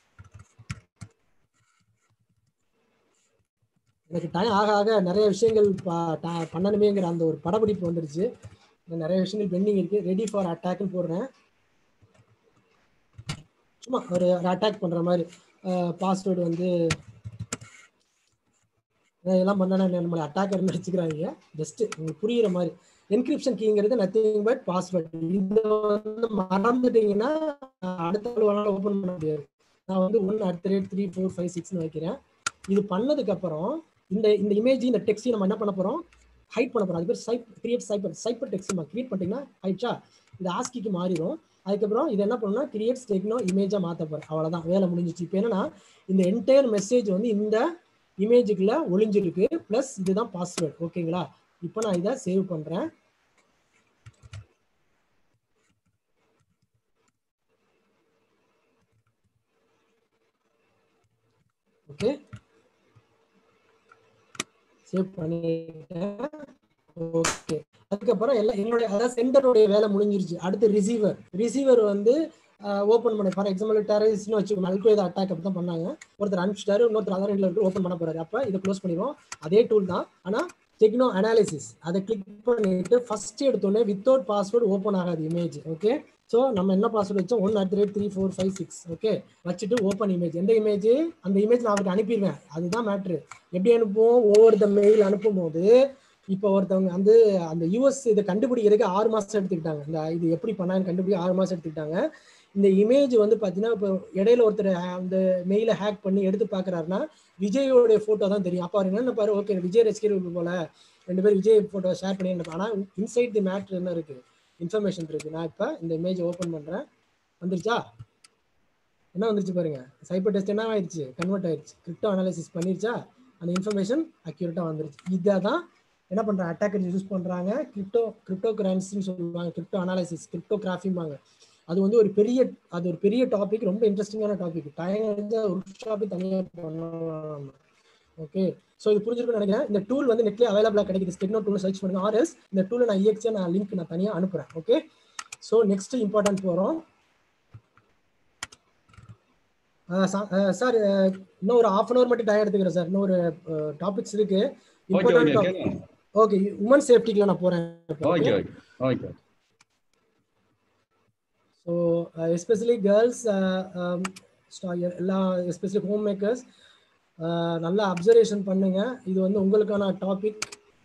எனக்கு டைம் ஆக ஆக நிறைய விஷயங்கள் ப- ட- பண்ணணுமேங்கிற அந்த ஒரு படப்பிடிப்பு வந்துருச்சு இன்னும் நிறைய விஷயங்கள் பெண்டிங் இருக்கு ரெடி ஃபார் அட்டாக்னு போடுறேன் சும்மா ஒரு அட்டாக் பண்ற மாதிரி பாஸ்வேர்டு வந்து அஹ் இதெல்லாம் பண்ணா நம்மளை அட்டாக்கர் வச்சுக்கிறாங்க ஜஸ்ட் உங்களுக்கு புரியுற மாதிரி என்கிரிப்ஷன் கீங்கிறது நத்திங் பட் பாஸ்வேர்டு இதை வந்து மறந்துட்டீங்கன்னா அஹ் அடுத்த வேணாலும் ஓப்பன் பண்ண முடியாது நான் வந்து one at rate three four five சிக்ஸ்னு வைக்கிறேன் இது பண்ணதுக்கு அப்புறம் இந்த இந்த இமேஜ் இந்த டெக்ஸ்டையும் நம்ம என்ன பண்ண போறோம் ஹைட் பண்ண போறோம் அது பேர் சைப் கிரியேட் சைப்பர் சைப்பர் டெக்ஸ்ட் நம்ம கிரியேட் பண்ணிட்டீங்கன்னா ஆயிடுச்சா இது ஆஸ்கிக்கு மாறிடும் அதுக்கப்புறம் இது என்ன பண்ணணும்னா கிரியேட் ஸ்டெக்னோ இமேஜா மாத்த போறேன் அவ்வளவுதான் வேலை முடிஞ்சிச்சு இப்போ என்னன்னா இந்த என்டையர் மெசேஜ் வந்து இந்த இமேஜுக்குள்ள ஒளிஞ்சிருக்கு ப்ளஸ் இதுதான் பாஸ்வேர்டு ஓகேங்களா இப்போ நான் இதை சேவ் பண்றேன் ஓகே சேவ் பண்ணிட்டேன் ஓகே அதுக்கப்புறம் எல்லாம் என்னுடைய அதாவது சென்டருடைய வேலை முடிஞ்சிருச்சு அடுத்து ரிசீவர் ரிசீவர் வந்து ஓப்பன் பண்ண ஃபார் எக்ஸாம்பிள் டெரரிஸ்ட்னு வச்சுக்கோங்க அல்கோய்தா அட்டாக் அப்படி தான் பண்ணாங்க ஒருத்தர் அனுப்பிச்சிட்டாரு இன்னொருத்தர் அதர் ரெண்டு ஓப்பன் பண்ண போறாரு அப்போ இதை க்ளோஸ் பண்ணிடுவோம் அதே டூல் தான் ஆனால் டெக்னோ அனாலிசிஸ் அதை கிளிக் பண்ணிட்டு ஃபர்ஸ்ட் எடுத்தோடனே வித்தவுட் பாஸ்வேர்டு ஓப்பன் ஆகாது இமேஜ் ஓகே ஸோ நம்ம என்ன பாஸ்வேர்டு வச்சோம் one at rate three four five six okay வச்சுட்டு ஓப்பன் இமேஜ் எந்த இமேஜ் அந்த இமேஜ் நான் அவருக்கு அனுப்பிடுவேன் அதுதான் மேட்ரு எப்படி அனுப்புவோம் ஒவ்வொரு மெயில் அனுப்பும் போது இப்போ ஒருத்தவங்க வந்து அந்த யூஎஸ் இதை கண்டுபிடிக்கிறதுக்கு ஆறு மாசம் எடுத்துக்கிட்டாங்க இந்த இது எப்படி பண்ணாங்கன்னு கண்டுபிடிக்க ஆறு மாசம் எடுத்துக்கிட்டாங்க இந்த இமேஜ் வந்து பார்த்தீங்கன்னா இப்போ இடையில ஒருத்தர் அந்த மெயிலை ஹேக் பண்ணி எடுத்து பார்க்குறாருன்னா விஜயோடைய ஃபோட்டோ தான் தெரியும் அப்போ அவர் என்ன பாரு ஓகே விஜய் ரசிகர்கள் போல ரெண்டு பேரும் விஜய் ஃபோட்டோ ஷேர் பண்ணி ஆனால் இன்சைட் தி மேட்ரு என்ன இருக்கு இன்ஃபர்மேஷன் இருக்கு நான் இப்போ இந்த இமேஜ் ஓப்பன் பண்ணுறேன் வந்துருச்சா என்ன வந்துருச்சு பாருங்க சைபர் டெஸ்ட் என்ன ஆயிடுச்சு கன்வெர்ட் ஆயிடுச்சு கிரிப்டோ அனாலிசிஸ் பண்ணிருச்சா அந்த இன்ஃபர்மேஷன் அக்யூரேட்டாக வந்துருச்சு இதை தான் என்ன பண்ணுறாங்க அட்டாக்கர் யூஸ் பண்ணுறாங்க கிரிப்டோ கிரிப்டோ கரன்சின்னு சொல்லுவாங்க கிரிப்டோ அனாலிசிஸ் கிரிப்டோ கிராஃபிம்பாங்க அது வந்து ஒரு பெரிய அது ஒரு பெரிய டாபிக் ரொம்ப இன்ட்ரெஸ்டிங்கான டாபிக் டைம் ஒரு டாபிக் தனியாக பண்ணலாம் ஓகே ஸோ இது புரிஞ்சிருக்கும்னு நினைக்கிறேன் இந்த டூல் வந்து நெட்லேயே அவைலபிளாக கிடைக்குது ஸ்டெக்னோ டூல் சர்ச் பண்ணுங்க ஆர்எஸ் இந்த டூலை நான் இஎக்ஸியாக நான் லிங்க் நான் தனியாக அனுப்புகிறேன் ஓகே ஸோ நெக்ஸ்ட் இம்பார்ட்டன்ட் போகிறோம் சார் இன்னும் ஒரு ஹாஃப் அன் அவர் மட்டும் டைம் எடுத்துக்கிறேன் சார் இன்னும் ஒரு டாபிக்ஸ் இருக்கு ஓகே ஓகே இம்பார்ட்டன்ட் கேளுங்க ஓகே உமன் சேஃப்டிக்குள்ள நான் போறேன் okay okay okay so especially girls எல்லா எஸ்பெஷலி ஹோம் மேக்கர்ஸ் நல்லா அப்சர்வேஷன் பண்ணுங்க இது வந்து உங்களுக்கான டாபிக்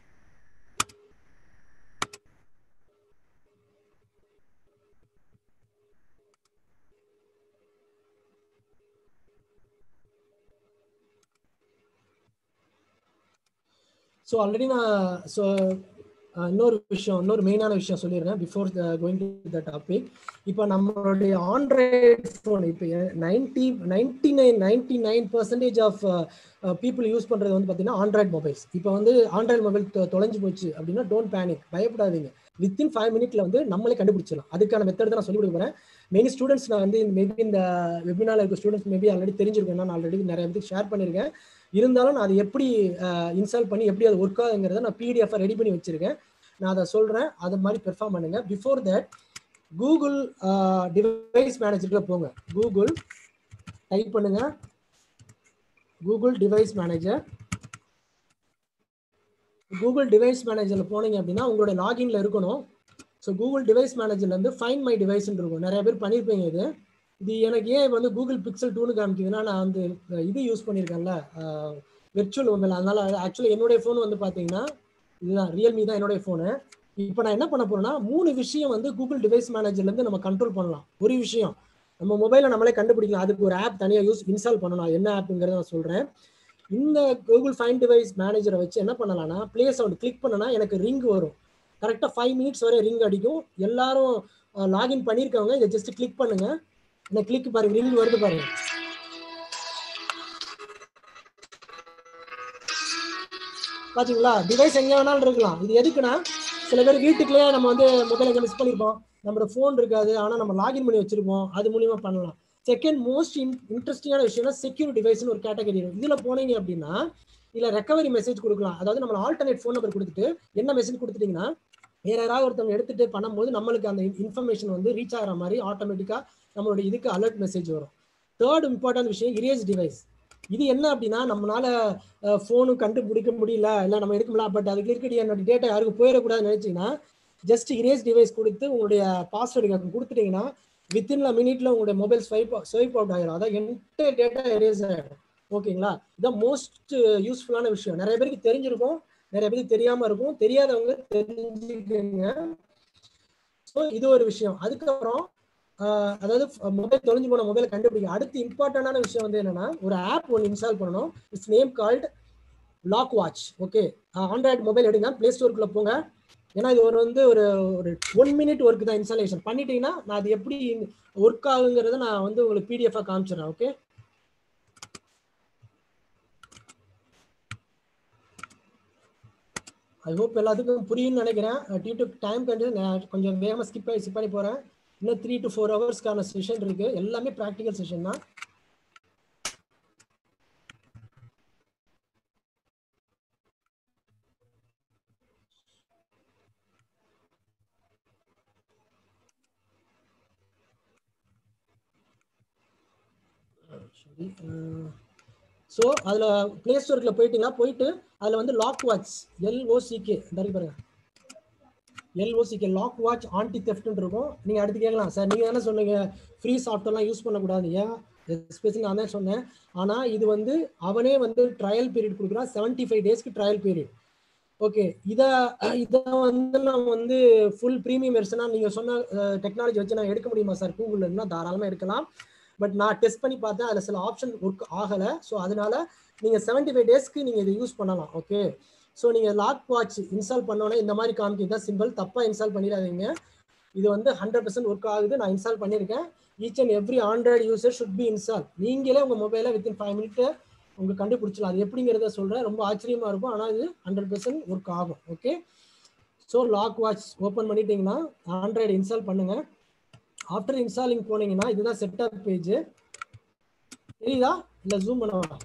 ஸோ ஆல்ரெடி நான் ஸோ இன்னொரு விஷயம் இன்னொரு மெயினான விஷயம் சொல்லிடுறேன் before going to the topic இப்போ நம்மளுடைய ஆண்ட்ராய்ட் ஃபோன் இப்போ ninety ninety nine ninety nine percentage of people use பண்ணுறது வந்து பார்த்தீங்கன்னா ஆண்ட்ராய்ட் மொபைல்ஸ் இப்போ வந்து ஆண்ட்ராய்டு மொபைல் தொலைஞ்சு போச்சு அப்படின்னா டோன்ட் பேனிக் பயப்படாதீங்க வித்தின் ஃபைவ் மினிட்ல வந்து நம்மளே கண்டுபிடிச்சிடலாம் அதுக்கான மெத்தட் தான் நான் சொல்லி கொடுக்க போறேன் மெனி ஸ்டூடெண்ட்ஸ் நான் வந்து மேபி இந்த வெபினால இருக்க ஸ்டூடெண்ட்ஸ் மேபி ஆல்ரெடி தெரிஞ்சிருக்கேன் நான் ஆல்ரெடி நிறைய பேருக்கு ஷேர் பண்ணியிருக்கேன் இருந்தாலும் நான் அதை எப்படி இன்ஸ்டால் பண்ணி எப்படி அது ஒர்க் ஆகுங்கிறத நான் பிடிஎஃப் ரெடி பண்ணி வச்சிருக்கேன் நான் அதை சொல்றேன் அது மாதிரி பெர்ஃபார்ம் பண்ணுங்க பிஃபோர் தட் கூகுள் டிவைஸ் மேனேஜருக்குள்ள போங்க கூகுள் டைப் பண்ணுங்க Google device manager Google device மேனேஜரில் போனீங்க அப்படின்னா உங்களோட லாகின்ல இருக்கணும் ஸோ கூகுள் டிவைஸ் மேனேஜர்லேருந்து ஃபைன் மை டிவைஸ்ன்னு இருக்கும் நிறைய பேர் பண்ணியிருப்பீங்க இது இது எனக்கு ஏன் இப்போ வந்து கூகுள் பிக்சல் டூனு காமிக்குதுன்னா நான் வந்து இது யூஸ் பண்ணியிருக்கேன்ல வெர்ச்சுவல் மொபைல் அதனால ஆக்சுவலி என்னுடைய ஃபோன் வந்து பார்த்தீங்கன்னா இதுதான் ரியல்மி தான் என்னுடைய ஃபோனு இப்போ நான் என்ன பண்ண போறேன்னா மூணு விஷயம் வந்து கூகுள் டிவைஸ் மேனேஜர்லேருந்து நம்ம கண்ட்ரோல் பண்ணலாம் ஒரு விஷயம் நம்ம மொபைலை நம்மளே கண்டுபிடிக்கலாம் அதுக்கு ஒரு ஆப் தனியாக யூஸ் இன்ஸ்டால் பண்ணணும் என்ன ஆப்புங்கிறத நான் சொல்கிறேன் இந்த கூகுள் ஃபைன் டிவைஸ் மேனேஜரை வச்சு என்ன பண்ணலாம்னா பிளே சவுண்ட் கிளிக் பண்ணனா எனக்கு ரிங் வரும் கரெக்டாக ஃபைவ் மினிட்ஸ் வரை ரிங் அடிக்கும் எல்லாரும் லாகின் பண்ணியிருக்கவங்க இதை ஜஸ்ட் கிளிக் பண்ணுங்க இந்த கிளிக் பாருங்க ரிங் வருது பாருங்க பாத்தீங்களா டிவைஸ் எங்க வேணாலும் இருக்கலாம் இது எதுக்குன்னா சில பேர் வீட்டுக்குள்ளேயே நம்ம வந்து மொபைல் எங்க மிஸ் பண்ணிருப்போம் நம்மளோட ஃபோன் இருக்காது ஆனா நம்ம லாகின் பண்ணி வச்சிருப்போம் அது மூலியமா பண்ணலாம் செகண்ட் மோஸ்ட் இன்ட்ரெஸ்டிங்கான விஷயம்னா செக்யூர் டிவைஸ்னு ஒரு கேட்டகரி இருக்கும் இதுல போனீங்க அப்படின்னா இதுல ரெக்கவரி மெசேஜ் கொடுக்கலாம் அதாவது நம்ம ஆல்டர்னேட் ஃபோன் நம்பர் கொடுத்துட்டு என்ன மெசேஜ் கொடுத்துட்டீங்கன்னா வேற யாராவது ஒருத்தவங்க எடுத்துட்டு பண்ணும்போது நம்மளுக்கு அந்த இன்ஃபர்மேஷன் வந்து ரீச் ஆகிற மாதிரி ஆட்டோமேட்டிக்கா நம்மளோட இதுக்கு அலர்ட் மெசேஜ் வரும் தேர்ட் இம்பார்ட்டன்ட் விஷயம் இரேஸ் டிவைஸ் இது என்ன அப்படின்னா நம்மளால ஃபோனு கண்டுபிடிக்க முடியல இல்லை நம்ம எடுக்க முடியல பட் அதுக்கு இருக்கக்கூடிய என்னோட டேட்டா யாருக்கும் போயிடக்கூடாதுன்னு நினைச்சீங்கன்னா ஜஸ்ட் இரேஸ் டிவைஸ் கொடுத்து உங்களுடைய பாஸ்வேர்டு கொடுத்துட்டீங்கன்னா வித்தின் மினிட்ல உங்களுடைய மொபைல் ஸ்வைப் ஸ்வைப் அவுட் ஆகிடும் அதான் என்ட டேட்டா எரேஸ் ஆகிடும் ஓகேங்களா இதான் மோஸ்ட் யூஸ்ஃபுல்லான விஷயம் நிறைய பேருக்கு தெரிஞ்சிருக்கும் நிறைய பேருக்கு தெரியாம இருக்கும் தெரியாதவங்க தெரிஞ்சுக்கங்க ஸோ இது ஒரு விஷயம் அதுக்கப்புறம் அதாவது மொபைல் தொலைஞ்சு போன மொபைலை கண்டுபிடிக்க அடுத்து இம்பார்ட்டண்டான விஷயம் வந்து என்னன்னா ஒரு ஆப் ஒன்று இன்ஸ்டால் பண்ணணும் it's name called lock watch okay Android mobile எடுங்க பிளே ஸ்டோருக்குள்ள போங்க ஏன்னா இது ஒரு வந்து ஒரு ஒரு ஒன் மினிட் ஒர்க் தான் இன்ஸ்டாலேஷன் பண்ணிட்டீங்கன்னா நான் அது எப்படி ஒர்க் ஆகுங்கிறத நான் வந்து உங்களுக்கு பிடிஎஃபாக காமிச்சிடறேன் ஓகே ஐ ஹோப் எல்லாத்துக்கும் புரியும்னு நினைக்கிறேன் டியூ டு டைம் கண்டு நான் கொஞ்சம் வேகமாக ஸ்கிப் ஆகி ஸ்கிப் பண்ணி போகிறேன் இன்னும் த்ரீ டு ஃபோர் ஹவர்ஸ்க்கான செஷன் இருக்கு எல்லாமே ப்ராக்டிக்கல் செஷன் தான் சரி ஸோ அதில் பிளே ஸ்டோருக்குள்ள போயிட்டீங்கன்னா போயிட்டு அதில் வந்து லாக் வாட்ச் எல்ஓசிகே இந்த பாருங்க எல்ஓசிகே லாக் வாட்ச் ஆன்டி தெஃப்ட்னு இருக்கும் நீங்கள் அடுத்து கேட்கலாம் சார் நீங்கள் தானே சொன்னீங்க ஃப்ரீ சாஃப்ட்வேர்லாம் யூஸ் பண்ணக்கூடாது ஏன் எஸ்பெஷலி நான் தான் சொன்னேன் ஆனால் இது வந்து அவனே வந்து ட்ரையல் பீரியட் கொடுக்குறான் செவன்ட்டி ஃபைவ் டேஸ்க்கு ட்ரையல் பீரியட் ஓகே இதை இதை வந்து நான் வந்து ஃபுல் ப்ரீமியம் வெர்ஷனாக நீங்கள் சொன்ன டெக்னாலஜி வச்சு நான் எடுக்க முடியுமா சார் கூகுளில் இருந்தால் தாராளமாக எடுக்கலாம் பட் நான் டெஸ்ட் பண்ணி பார்த்தேன் அதில் சில ஆப்ஷன் ஒர்க் ஆகலை ஸோ அதனால நீங்கள் செவன்ட்டி ஃபைவ் டேஸ்க்கு நீங்கள் இதை யூஸ் பண்ணலாம் ஓகே ஸோ நீங்கள் லாக் வாட்ச் இன்ஸ்டால் பண்ணோன்னே இந்த மாதிரி காமிக்கிறது தான் சிம்பிள் தப்பாக இன்ஸ்டால் பண்ணிடாதீங்க இது வந்து ஹண்ட்ரட் பர்சன்ட் ஒர்க் ஆகுது நான் இன்ஸ்டால் பண்ணியிருக்கேன் each and every Android user should be install நீங்களே உங்கள் மொபைலை வித்தின் ஃபைவ் மினிட் உங்களுக்கு கண்டுபிடிச்சலாம் அது எப்படிங்கிறத சொல்கிறேன் ரொம்ப ஆச்சரியமாக இருக்கும் ஆனால் இது ஹண்ட்ரட் பர்சன்ட் ஒர்க் ஆகும் okay so lock watch open பண்ணிட்டீங்கன்னா ஆண்ட்ராய்டு இன்ஸ்டால் பண்ணுங்கள் ஆஃப்டர் இன்ஸ்டாலிங் போனீங்கன்னா இதுதான் செட்டப் பேஜ் தெரியுதா இல்லை ஜூம் பண்ணவா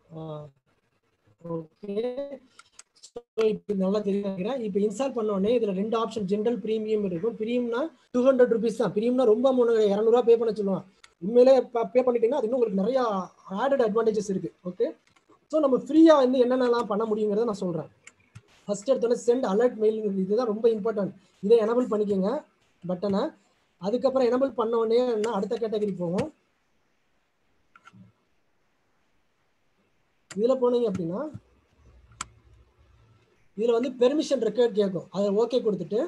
ஓகே இப்போ நல்லா தெரியுறேன் இப்போ இன்ஸ்டால் பண்ண உடனே இதில் ரெண்டு ஆப்ஷன் ஜென்ரல் ப்ரீமியம் இருக்கும் ப்ரீமியம்னா டூ ஹண்ட்ரட் ருபீஸ் தான் ப்ரீமியம்னா ரொம்ப மூணு இரநூறுவா பே பண்ண சொல்லுவான் உண்மையிலே பே பண்ணிட்டீங்கன்னா அது இன்னும் உங்களுக்கு நிறைய ஆடட் அட்வான்டேஜஸ் இருக்கு ஓகே ஸோ நம்ம ஃப்ரீயாக வந்து என்னென்னலாம் பண்ண முடியுங்கிறத நான் சொல்கிறேன் ஃபர்ஸ்ட் எடுத்தோன்னே சென்ட் அலர்ட் மெயில் இதுதான் ரொம்ப இம்பார்ட்டன்ட் இதை எனபிள் பண்ணிக்கோங்க பட்டனை அதுக்கப்புறம் எனபிள் பண்ண உடனே அடுத்த கேட்டகரி போகும் இதுல போனீங்க அப்படின்னா இதுல வந்து பெர்மிஷன் ரெக்கார்ட் கேட்கும் அதை ஓகே கொடுத்துட்டு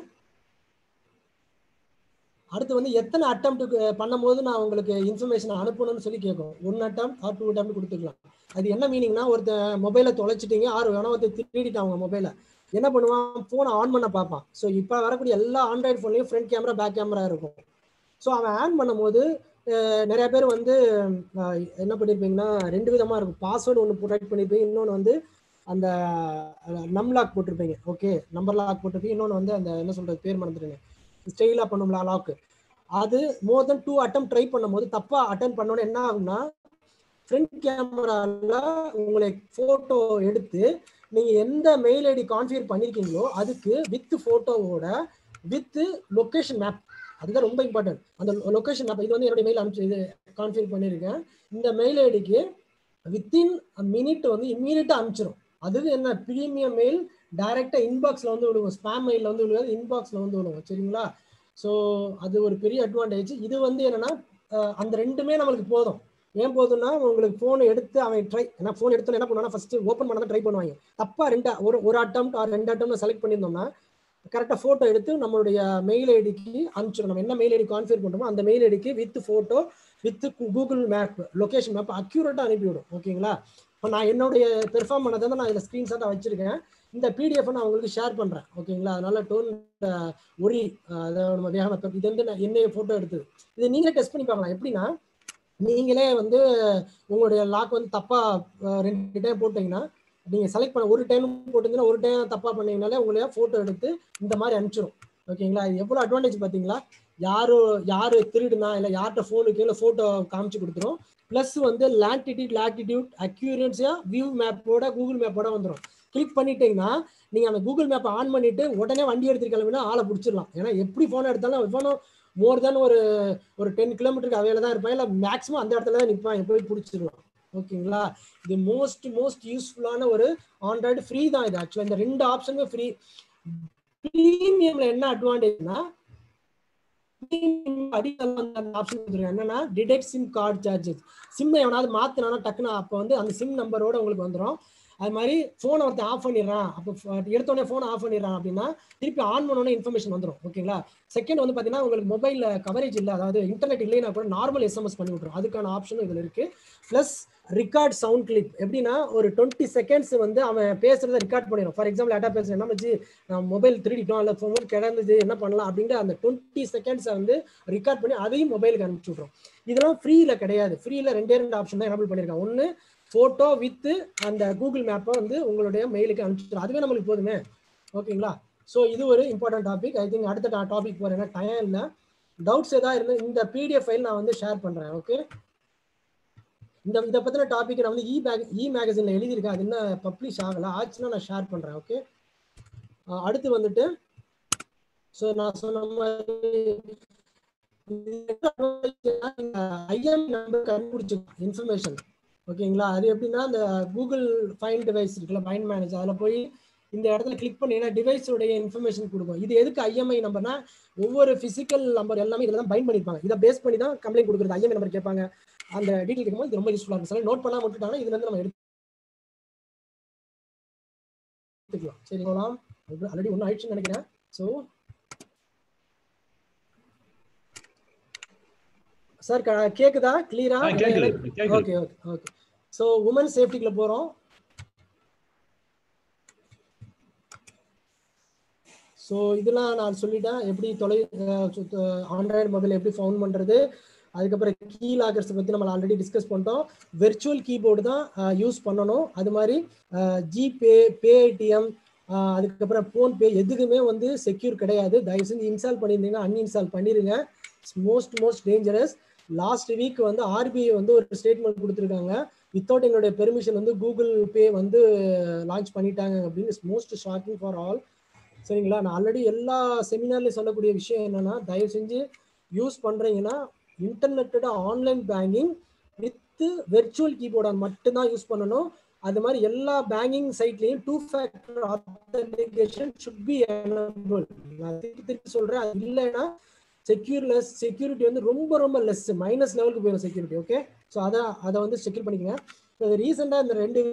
அடுத்து வந்து எத்தனை அட்டம் பண்ணும்போது நான் உங்களுக்கு இன்ஃபர்மேஷன் அனுப்பணும்னு சொல்லி கேட்கும் one attempt or two attempt கொடுத்துக்கலாம் அது என்ன மீனிங்னா ஒருத்த மொபைலை தொலைச்சிட்டீங்க ஆறு வேணா ஒருத்தர் திருடிட்டான் அவங்க மொபைலை என்ன பண்ணுவான் ஃபோனை ஆன் பண்ண பார்ப்பான் ஸோ இப்போ வரக்கூடிய எல்லா ஆண்ட்ராய்டு ஃபோன்லையும் ஃப்ரண்ட் கேமரா பேக் கேமரா இருக்கும் ஸோ அவன் ஆன் பண்ணும்போது நிறைய பேர் வந்து என்ன பண்ணியிருப்பீங்கன்னா ரெண்டு விதமாக இருக்கும் பாஸ்வேர்டு ஒன்று ப்ரொடெக்ட் பண்ணியிருப்பீங்க இன்னொன்று வந்து அந்த நம் லாக் போட்டிருப்பீங்க ஓகே நம்பர் லாக் போட்டிருப்பீங்க இன்னொன்று வந்து அந்த என்ன சொல்கிறது பேர் மறந்துடுங்க ஸ்டெயிலாக பண்ணும்ல லாக்கு அது மோர் தென் டூ அட்டம் ட்ரை பண்ணும்போது தப்பா அட்டன் பண்ணோன்னு என்ன ஆகும்னா ஃப்ரண்ட் கேமரால உங்களை போட்டோ எடுத்து நீங்க எந்த மெயில் ஐடி கான்ஃபிகர் பண்ணிருக்கீங்களோ அதுக்கு வித் போட்டோவோட வித் லொகேஷன் மேப் அதுதான் ரொம்ப இம்பார்ட்டன்ட் அந்த லொகேஷன் மேப் இது வந்து என்னுடைய மெயில் அனுப்பிச்சு இது கான்ஃபிகர் பண்ணியிருக்கேன் இந்த மெயில் ஐடிக்கு வித்தின் மினிட் வந்து இம்மீடியட்டா அனுப்பிச்சிடும் அது என்ன ப்ரீமியம் மெயில் டைரக்டா இன்பாக்ஸ்ல வந்து விழுவும் ஸ்பேம் மெயில வந்து விழுவாது இன்பாக்ஸ்ல வந்து விழுவும் சரிங்களா ஸோ அது ஒரு பெரிய அட்வான்டேஜ் இது வந்து என்னன்னா அஹ், அந்த ரெண்டுமே நம்மளுக்கு போதும் ஏன் போதும்னா உங்களுக்கு ஃபோனை எடுத்து அவன் ட்ரை ஏன்னா ஃபோன் எடுத்து என்ன பண்ணுவானா ஃபர்ஸ்ட் ஓப்பன் பண்ண தான் ட்ரை பண்ணுவாங்க தப்பா ரெண்டு ஒரு ஒரு அட்டம் ரெண்டு அட்டம் செலக்ட் பண்ணியிருந்தோம்னா கரெக்டாக ஃபோட்டோ எடுத்து நம்மளுடைய மெயில் ஐடிக்கு அனுப்பிச்சிடும் நம்ம என்ன மெயில் ஐடி கான்ஃபிகர் பண்ணுறோமோ அந்த மெயில் ஐடிக்கு with photo with Google map location map அக்யூரேட்டாக அனுப்பிவிடும் ஓகேங்களா இப்போ நான் என்னுடைய பெர்ஃபார்ம் பண்ணதை தான் நான் இதில் ஸ்க்ரீன்ஷாட்டாக வச்சிருக்கேன் இந்த பிடிஎஃப் நான் உங்களுக்கு ஷேர் பண்ணுறேன் ஓகேங்களா அதனால டோன் ஒரி அதாவது நம்ம வேகமாக இது வந்து நான் என்னைய ஃபோட்டோ எடுத்தது இது நீங்களே டெஸ்ட் பண்ணி பார்க்கலாம் எப்படின்னா நீங்களே வந்து உங்களுடைய லாக் வந்து தப்பா அஹ், ரெண்டு டைம் போட்டீங்கன்னா நீங்க செலக்ட் பண்ண ஒரு டைம் போட்டிருந்தீங்கன்னா ஒரு டைம் தப்பா பண்ணீங்கனாலே உங்களைய போட்டோ எடுத்து இந்த மாதிரி அனுப்பிச்சிடும் ஓகேங்களா இது எவ்வளவு அட்வான்டேஜ் பாத்தீங்களா யாரு யாரு திருடுனா இல்ல யார்கிட்ட ஃபோனுக்கு இல்ல போட்டோ காமிச்சு கொடுத்துரும் ப்ளஸ் வந்து லாட்டிடியூட் லாட்டிடியூட் அக்யூரன்ஸியா வியூ மேப்போட கூகுள் மேப்போட வந்துடும் கிளிக் பண்ணிட்டீங்கன்னா நீங்க அந்த கூகுள் மேப்பை ஆன் பண்ணிட்டு உடனே வண்டி எடுத்துட்டு கிளம்பினா ஆளை பிடிச்சிடலாம் ஏன்னா எப்படி போன் எடுத்தாலும் இவனும் மோர் தென் ஒரு ஒரு டென் கிலோமீட்டருக்கு அவையில தான் இருப்பான் இல்லை மேக்ஸிமம் அந்த இடத்துல தான் நிற்பான் போய் பிடிச்சிடலாம் ஓகேங்களா இது மோஸ்ட் மோஸ்ட் யூஸ்ஃபுல்லான ஒரு ஆண்ட்ராய்டு ஃப்ரீ தான் இது ஆக்சுவலாக இந்த ரெண்டு ஆப்ஷனுமே ஃப்ரீ ப்ரீமியம்ல என்ன அட்வான்டேஜ்னா ஆப்ஷன் என்னன்னா detect SIM card charges SIM எவனாவது மாத்தினானா டக்குன்னு அப்போ வந்து அந்த சிம் நம்பரோட உங்களுக்கு வந்துடும் அது மாதிரி ஃபோனை ஒருத்தன் ஆஃப் பண்ணிடுறான் அப்போ எடுத்தோடனே ஃபோன் ஆஃப் பண்ணிடுறான் அப்படின்னா திருப்பி ஆன் பண்ணோடனே இன்ஃபர்மேஷன் வந்துடும் ஓகேங்களா செகண்ட் வந்து பார்த்தீங்கன்னா உங்களுக்கு மொபைலில் கவரேஜ் இல்லை அதாவது இன்டர்நெட் இல்லைன்னா கூட நார்மல் எஸ்எம்எஸ் பண்ணி விட்ரும் அதுக்கான ஆப்ஷனும் இதில் இருக்கு ப்ளஸ் ரிகார்ட் சவுண்ட் கிளிப் எப்படின்னா ஒரு டுவெண்ட்டி செகண்ட்ஸ் வந்து அவன் பேசுறத ரெக்கார்ட் பண்ணிடும் ஃபார் எக்ஸாம்பிள் டேட்டா பேசுறேன் என்ன வச்சு நான் மொபைல் திருடிட்டோம் இல்லை ஃபோன் கிடந்தது என்ன பண்ணலாம் அப்படிங்கிற அந்த டுவெண்ட்டி செகண்ட்ஸை வந்து ரெக்கார்ட் பண்ணி அதையும் மொபைலுக்கு அனுப்பிச்சு விட்ரும் இதெல்லாம் ஃப்ரீல கிடையாது ஃப்ரீல ரெண்டே ரெண்டு ஆப்ஷன் தான் எனபிள் பண்ணியிருக்காங்க ஒன்று ஃபோட்டோ வித் அந்த கூகுள் மேப்பை வந்து உங்களுடைய மெயிலுக்கு அனுப்பிச்சிடும் அதுவே நம்மளுக்கு போதுமே ஓகேங்களா ஸோ இது ஒரு இம்பார்ட்டன்ட் டாபிக் ஐ திங்க் அடுத்த நான் டாபிக் போகிறேன் ஏன்னா டைம் இல்லை டவுட்ஸ் ஏதாவது இருந்து இந்த பிடிஎஃப் ஃபைல் நான் வந்து ஷேர் பண்ணுறேன் ஓகே இந்த இதை பற்றின டாபிக் நான் வந்து இ பேக் இ மேகசினில் எழுதியிருக்கேன் அது என்ன பப்ளிஷ் ஆகலை ஆச்சுன்னா நான் ஷேர் பண்ணுறேன் ஓகே அடுத்து வந்துட்டு ஸோ நான் சொன்ன மாதிரி ஐஎம் நம்பர் கண்டுபிடிச்சிக்கலாம் இன்ஃபர்மேஷன் ஓகேங்களா அது எப்படின்னா அந்த கூகுள் ஃபைன் டிவைஸ் இருக்குல்ல ஃபைன் மேனேஜ் அதில் போய் இந்த இடத்துல கிளிக் பண்ணீங்கன்னா டிவைஸோடைய இன்ஃபர்மேஷன் கொடுக்கும் இது எதுக்கு ஐஎம்ஐ நம்பர்னா ஒவ்வொரு ஃபிசிக்கல் நம்பர் எல்லாமே இதில் தான் பைன் பண்ணியிருப்பாங்க இதை பேஸ் பண்ணி தான் கம்ப்ளைண்ட் கொடுக்குறது ஐஎம்ஐ நம்பர் கேட்பாங்க அந்த டீட்டெயில் கேட்கும்போது இது ரொம்ப யூஸ்ஃபுல்லாக இருக்கும் சில நோட் பண்ணாம விட்டுட்டாங்கன்னா இதுல இருந்து நம்ம எடுத்துக்கலாம் சரி போகலாம் ஆல்ரெடி ஒன்றும் ஆயிடுச்சுன்னு நினைக்கிறேன் ஸோ சார் கேக்குதா கிளியரா okay okay okay so women சேஃப்டிக்குள்ள போறோம் ஸோ இதெல்லாம் நான் சொல்லிட்டேன் எப்படி தொலை ஆண்ட்ராய்டு மொபைல் எப்படி ஃபவுண்ட் பண்ணுறது அதுக்கப்புறம் கீ லாக்கர்ஸ் பற்றி நம்ம ஆல்ரெடி டிஸ்கஸ் பண்ணிட்டோம் வெர்ச்சுவல் கீபோர்டு தான் யூஸ் பண்ணணும் அது மாதிரி ஜிபே பேடிஎம் அதுக்கப்புறம் ஃபோன்பே எதுக்குமே வந்து செக்யூர் கிடையாது தயவு செஞ்சு இன்ஸ்டால் பண்ணியிருந்தீங்கன்னா அன்இன்ஸ்டால் பண்ணிடுங்க most most dangerous last week வந்து ஆர்பிஐ வந்து ஒரு ஸ்டேட்மெண்ட் கொடுத்துருக்காங்க வித்தவுட் எங்களுடைய பெர்மிஷன் வந்து கூகுள் பே வந்து லான்ச் பண்ணிட்டாங்க அப்படின்னு மோஸ்ட் ஷாக்கிங் ஃபார் ஆல் சரிங்களா நான் ஆல்ரெடி எல்லா செமினார்லையும் சொல்லக்கூடிய விஷயம் என்னன்னா தயவு செஞ்சு யூஸ் பண்ணுறீங்கன்னா இன்டர்நெட்டோட ஆன்லைன் பேங்கிங் வித் வெர்ச்சுவல் கீபோர்டை மட்டும்தான் யூஸ் பண்ணணும் அது மாதிரி எல்லா பேங்கிங் சைட்லையும் two factor authentication should be enable நான் திருப்பி திருப்பி சொல்கிறேன் அது இல்லைன்னா செக்யூர்லெஸ் செக்யூரிட்டி வந்து ரொம்ப ரொம்ப லெஸ் மைனஸ் லெவலுக்கு போயிடும் செக்யூரிட்டி ஓகே ஸோ அதை அதை வந்து செக்யூர் பண்ணிக்கங்க இப்போ ரீசெண்டாக இந்த ரெண்டு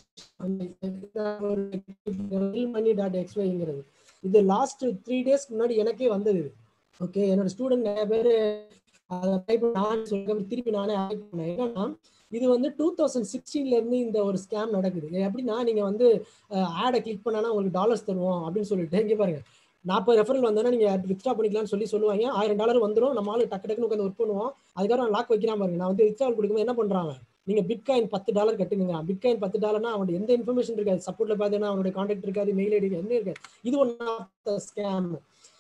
விஷயம் மணி டாட் எக்ஸ்வைங்கிறது இது லாஸ்ட் த்ரீ டேஸ்க்கு முன்னாடி எனக்கே வந்தது இது ஓகே என்னோட ஸ்டூடெண்ட் நிறைய பேர் அதை டைப் நான் சொல்ல திருப்பி நானே ஆக்ட் பண்ணேன் என்னன்னா இது வந்து டூ தௌசண்ட் சிக்ஸ்டீன்ல இருந்து இந்த ஒரு ஸ்கேம் நடக்குது எப்படின்னா நீங்க வந்து ஆடை கிளிக் பண்ணானா உங்களுக்கு டாலர்ஸ் தருவோம் அப்படின்னு சொல்லிட்டு இங்கே பாருங்க நாற்பது ரெஃபரல் வந்தோன்னா நீங்க வித்ரா பண்ணிக்கலாம்னு சொல்லி சொல்லுவாங்க ஆயிரம் டாலர் வந்துடும் நம்ம ஆளு டக்கு டக்குன்னு உட்காந்து ஒர்க் பண்ணுவோம் அதுக்கப்புறம் லாக் வைக்கிறான் பாருங்க நான் வந்து வித்ரா கொடுக்கும்போது என்ன பண்றாங்க நீங்க பிட்காயின் பத்து டாலர் கட்டுங்க பிட்காயின் பத்து டாலர்னா அவனோட எந்த இன்ஃபர்மேஷன் இருக்காது சப்போர்ட்ல பார்த்தீங்கன்னா அவனுடைய கான்டாக்ட் இருக்காது மெயில் ஐடி என்ன இருக்காது இது ஒன் ஸ்கேம்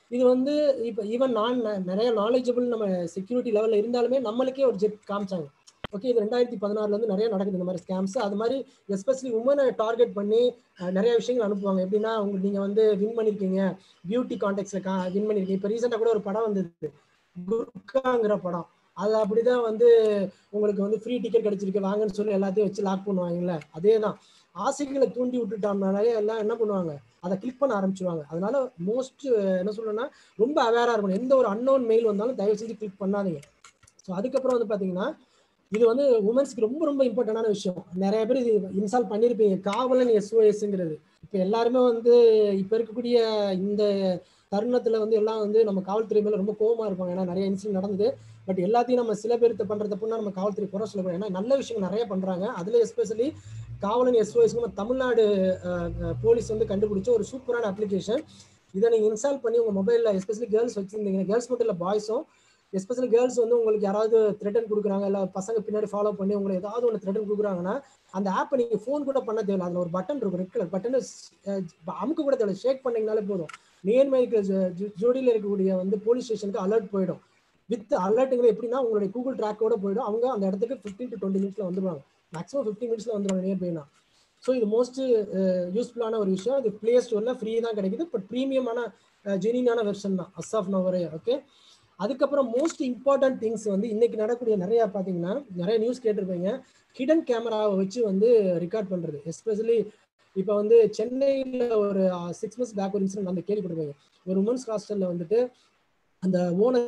இது வந்து இப்போ ஈவன் நான் ந- நிறைய நாலேஜபிள் நம்ம செக்யூரிட்டி லெவலில் இருந்தாலுமே நம்மளுக்கே ஒரு ஜெட் காமிச்சாங்க ஓகே இது ரெண்டாயிரத்தி பதினாறுல இருந்து நிறைய நடக்குது இந்த மாதிரி ஸ்கேம்ஸ் அது மாதிரி எஸ்பெஷலி உமனை டார்கெட் பண்ணி அஹ், நிறைய விஷயங்கள் அனுப்புவாங்க எப்படின்னா உங்க நீங்க வந்து வின் பண்ணிருக்கீங்க பியூட்டி கான்டெக்ட்ல வின் பண்ணிருக்கீங்க இப்போ ரீசெண்டாக கூட ஒரு படம் வந்தது குர்காங்கிற படம் அது அப்படிதான் வந்து உங்களுக்கு வந்து ஃப்ரீ டிக்கெட் கிடைச்சிருக்கு வாங்கன்னு சொல்லி எல்லாத்தையும் வச்சு லாக் பண்ணுவாங்கல்ல அதே தான் ஆசைகளை தூண்டி விட்டுட்டோம்னாலே எல்லாம் என்ன பண்ணுவாங்க அதை கிளிக் பண்ண ஆரம்பிச்சிருவாங்க அதனால மோஸ்ட் என்ன சொல்லணும்னா ரொம்ப அவேரா இருக்கணும் எந்த ஒரு அன்னோன் மெயில் வந்தாலும் தயவு செஞ்சு கிளிக் பண்ணாதீங்க ஸோ அதுக்கப்புறம் வந்து பாத்தீங்கன்னா இது வந்து உமன்ஸ்க்கு ரொம்ப ரொம்ப இம்பார்ட்டண்டான விஷயம் நிறைய பேர் இது இன்ஸ்டால் பண்ணியிருப்பீங்க காவலன் எஸ்ஓஎஸ்ங்கிறது இப்போ எல்லாருமே வந்து இப்போ இருக்கக்கூடிய இந்த தருணத்துல வந்து எல்லாம் வந்து நம்ம காவல்துறை மேல ரொம்ப கோவமா இருப்பாங்க ஏன்னா நிறைய இன்சிடென்ட் நடந்தது பட் எல்லாத்தையும் நம்ம சில பேர்த்த பண்ற தப்புன்னா நம்ம காவல்துறை குறை சொல்லக்கூடாது ஏன்னா நல்ல விஷயம் நிறைய பண்றாங்க அதுல எஸ்பெஷலி காவலன் எஸ்ஓஎஸ் தமிழ்நாடு போலீஸ் வந்து கண்டுபிடிச்ச ஒரு சூப்பரான அப்ளிகேஷன் இதை நீங்க இன்ஸ்டால் பண்ணி உங்க மொபைல்ல எஸ்பெஷலி கேர்ள்ஸ் வச்சிருந்தீங்க கேர்ள்ஸ் மட்டும் இல்ல பாய்ஸும் எஸ்பெஷலி கேர்ள்ஸ் வந்து உங்களுக்கு யாராவது த்ரெட்டன் கொடுக்குறாங்க இல்ல பசங்க பின்னாடி ஃபாலோ பண்ணி உங்களுக்கு ஏதாவது ஒன்று த்ரெட்டன் கொடுக்குறாங்கன்னா அந்த ஆப்பை நீங்க ஃபோன் கூட பண்ண தேவையில்ல அதுல ஒரு பட்டன் இருக்கும் ரெட் கலர் பட்டன் அமுக்க கூட தேவையில்ல ஷேக் பண்ணீங்கனாலே போதும் நேர்மைக்கு ஜோடியில் இருக்கக்கூடிய வந்து போலீஸ் ஸ்டேஷனுக்கு அலர்ட் போயிடும் வித் அலர்ட்டுங்கிறது எப்படின்னா உங்களுடைய கூகுள் ட்ராக்கோட போயிடும் அவங்க அந்த இடத்துக்கு ஃபிஃப்டீன் டு டுவெண்ட்டி மினிட்ஸ்ல வந்துருவாங்க மேக்ஸிமம் ஃபிஃப்டின் மினிட்ஸ்ல வந்துருவாங்க நியர் பைனா ஸோ இது மோஸ்ட் யூஸ்ஃபுல்லான ஒரு விஷயம் இது பிளே ஸ்டோர்ல ஃப்ரீ தான் கிடைக்குது பட் ப்ரீமியமான ஜெனினான வெர்ஷன் தான் அஸ் ஆஃப் நவரே ஓகே அதுக்கப்புறம் மோஸ்ட் இம்பார்ட்டன்ட் திங்ஸ் வந்து இன்னைக்கு நடக்கக்கூடிய நிறைய பார்த்தீங்கன்னா நிறைய நியூஸ் கேட்டிருப்பீங்க ஹிடன் கேமராவை வச்சு வந்து ரெக்கார்ட் பண்றது எஸ்பெஷலி இப்போ வந்து சென்னையில் ஒரு சிக்ஸ் மந்த்ஸ் பேக் ஒரு இன்சிடென்ட் வந்து கேள்விப்பட்டிருப்பீங்க ஒரு உமன்ஸ் ஹாஸ்டல்ல வந்துட்டு அந்த ஓனர்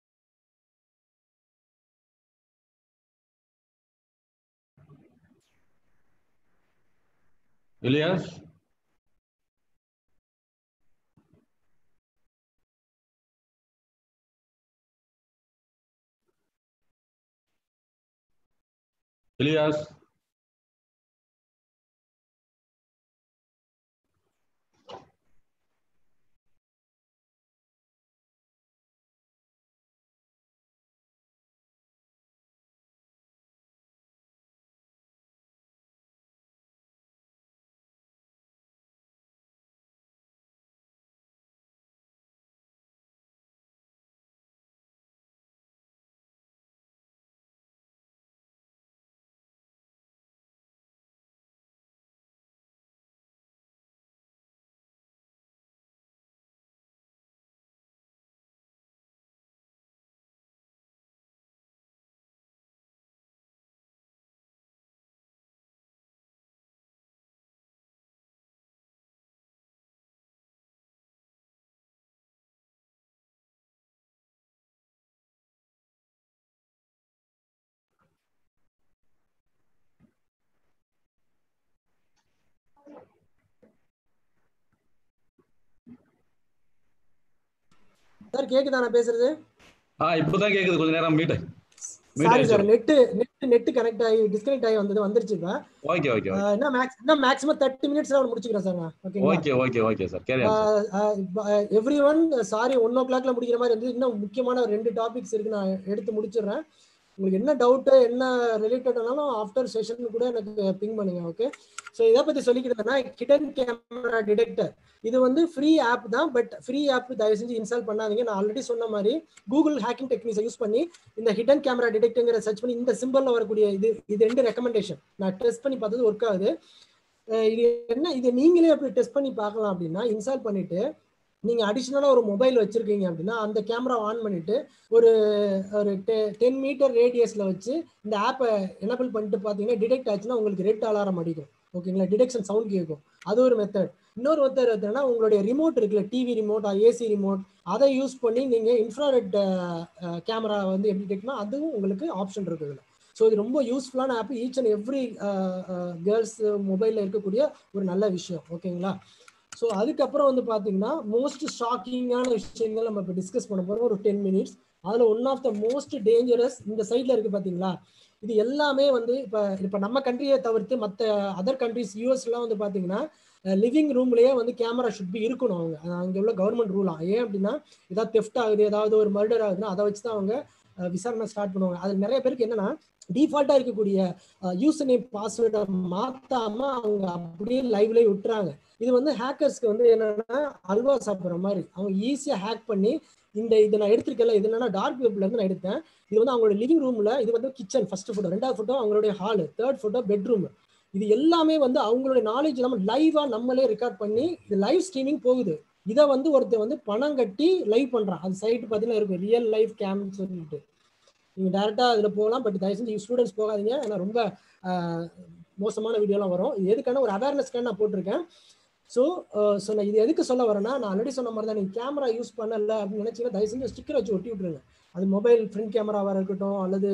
இலியாஸ் இலியாஸ் சார் கேக்குதா நான் பேசுறது ஆ இப்போதான் கேக்குது கொஞ்ச நேரம் meet sorry sir net net net connect ஆகி டிஸ்கனெக்ட் ஆகி வந்தது வந்துருச்சு இப்ப ஓகே ஓகே அஹ் என்ன மேக்ஸ் என்ன மேக்ஸிமம் தேர்ட்டி மினிட்ஸ்ல முடிச்சுக்கிறேன் சார் நான் ஓகேங்களா ஓகே ஓகே ஓகே சார் கேரி எவ்ரி ஒன் சாரி ஒன் ஓ கிளாக்ல முடிக்கிற மாதிரி இருந்தது இன்னும் முக்கியமான ஒரு ரெண்டு டாபிக்ஸ் இருக்கு நான் எடுத்து முடிச்சிடுறேன் உங்களுக்கு என்ன டவுட்டு என்ன ரிலேட்டட்னாலும் ஆஃப்டர் செஷன் கூட எனக்கு பிங் பண்ணுங்க ஓகே ஸோ இதை பத்தி சொல்லிக்கிட்டேன்னா கிடன் கேமரா டிடெக்டர் இது வந்து ஃப்ரீ ஆப் தான் பட் ஃப்ரீ ஆப் தயவு செஞ்சு இன்ஸ்டால் பண்ணாதீங்க நான் ஆல்ரெடி சொன்ன மாதிரி கூகுள் ஹேக்கிங் டெக்னிக்ஸை யூஸ் பண்ணி இந்த ஹிடன் கேமரா டிடெக்ட்ங்கிற சர்ச் பண்ணி இந்த சிம்பிள்ல வரக்கூடிய இது இது ரெண்டு ரெக்கமெண்டேஷன் நான் டெஸ்ட் பண்ணி பார்த்தது ஒர்க் ஆகுது அஹ் இது என்ன இது நீங்களே அப்படி டெஸ்ட் பண்ணி பார்க்கலாம் அப்படின்னா இன்ஸ்டால் பண்ணிட்டு நீங்க அடிஷ்னலா ஒரு மொபைல் வச்சிருக்கீங்க அப்படின்னா அந்த கேமரா ஆன் பண்ணிட்டு ஒரு ஒரு டென் மீட்டர் ரேடியஸ்ல வச்சு இந்த ஆப்பை எனபிள் பண்ணிட்டு பாத்தீங்கன்னா டிடெக்ட் ஆச்சுன்னா உங்களுக்கு ரெட் அலாரம் அடிக்கும் ஓகேங்களா டிடெக்ஷன் சவுண்ட் கேட்கும் அது ஒரு மெத்தட் இன்னொரு மெத்தட் என்னன்னா உங்களுடைய ரிமோட் இருக்குல்ல டிவி ரிமோட் ஏசி ரிமோட் அதை யூஸ் பண்ணி நீங்க இன்ஃப்ராரெட் கேமரா வந்து எப்படி டிடெக்ட்னா அதுவும் உங்களுக்கு ஆப்ஷன் இருக்குது ஸோ இது ரொம்ப யூஸ்ஃபுல்லான app each and every girls மொபைலில் இருக்கக்கூடிய ஒரு நல்ல விஷயம் ஓகேங்களா ஸோ அதுக்கப்புறம் வந்து பார்த்தீங்கன்னா மோஸ்ட் ஷாக்கிங்கான விஷயங்கள் நம்ம இப்போ டிஸ்கஸ் பண்ண போகிறோம் ஒரு டென் மினிட்ஸ் அதில் one of the most dangerous இந்த சைடில் இருக்குது பார்த்தீங்களா இது எல்லாமே வந்து இப்போ இப்போ நம்ம கண்ட்ரியை தவிர்த்து மற்ற அதர் கண்ட்ரிஸ் யூஎஸ்லாம் வந்து பார்த்தீங்கன்னா லிவிங் ரூம்லயே வந்து கேமரா ஷுட் பி இருக்கணும் அவங்க அங்கே உள்ள கவர்மெண்ட் ரூலா ஏன் அப்படின்னா ஏதாவது தெஃப்ட் ஆகுது ஏதாவது ஒரு மர்டர் ஆகுதுன்னா அதை வச்சு தான் அவங்க விசாரணை ஸ்டார்ட் பண்ணுவாங்க அது நிறைய பேருக்கு என்னன்னா டிஃபால்ட்டா இருக்கக்கூடிய யூசர் நேம் பாஸ்வேர்டை மாத்தாம அவங்க அப்படியே லைவ்லயே விட்டுறாங்க இது வந்து ஹேக்கர்ஸ்க்கு வந்து என்னன்னா அல்வா சாப்பிட்ற மாதிரி அவங்க ஈஸியா ஹேக் பண்ணி இந்த இதை நான் எடுத்திருக்கல இது என்னன்னா டார்க் வெப்ல இருந்து நான் எடுத்தேன் இது வந்து அவங்களோட லிவிங் ரூம்ல இது வந்து கிச்சன் ஃபர்ஸ்ட் ஃபோட்டோ ரெண்டாவது ஃபோட்டோ அவங்களுடைய ஹால் தேர்ட் ஃபோட்டோ பெட்ரூம் இது எல்லாமே வந்து அவங்களுடைய நாலேஜ் நம்ம லைவா நம்மளே ரெக்கார்ட் பண்ணி இது லைவ் ஸ்ட்ரீமிங் போகுது இதை வந்து ஒருத்தர் வந்து பணம் கட்டி லைவ் பண்றான் அது சைட் பார்த்தீங்கன்னா இருக்கும் ரியல் லைவ் கேம் சொல்லிட்டு நீங்க டேரக்டா அதுல போகலாம் பட் தயவு செஞ்சு ஸ்டூடெண்ட்ஸ் போகாதீங்க ஏன்னா ரொம்ப மோசமான வீடியோலாம் வரும் இது எதுக்கான ஒரு அவேர்னஸ்க்காக நான் போட்டிருக்கேன் ஸோ ஸோ நான் இது எதுக்கு சொல்ல வரேன்னா நான் ஆல்ரெடி சொன்ன மாதிரி தான் நீங்கள் கேமரா யூஸ் பண்ணல அப்படின்னு நினைச்சீங்கன்னா தயவு செஞ்சு ஸ்டிக்கர் வச்சு ஒட்டி விட்டுருங்க அது மொபைல் ஃப்ரண்ட் கேமராவாக இருக்கட்டும் அல்லது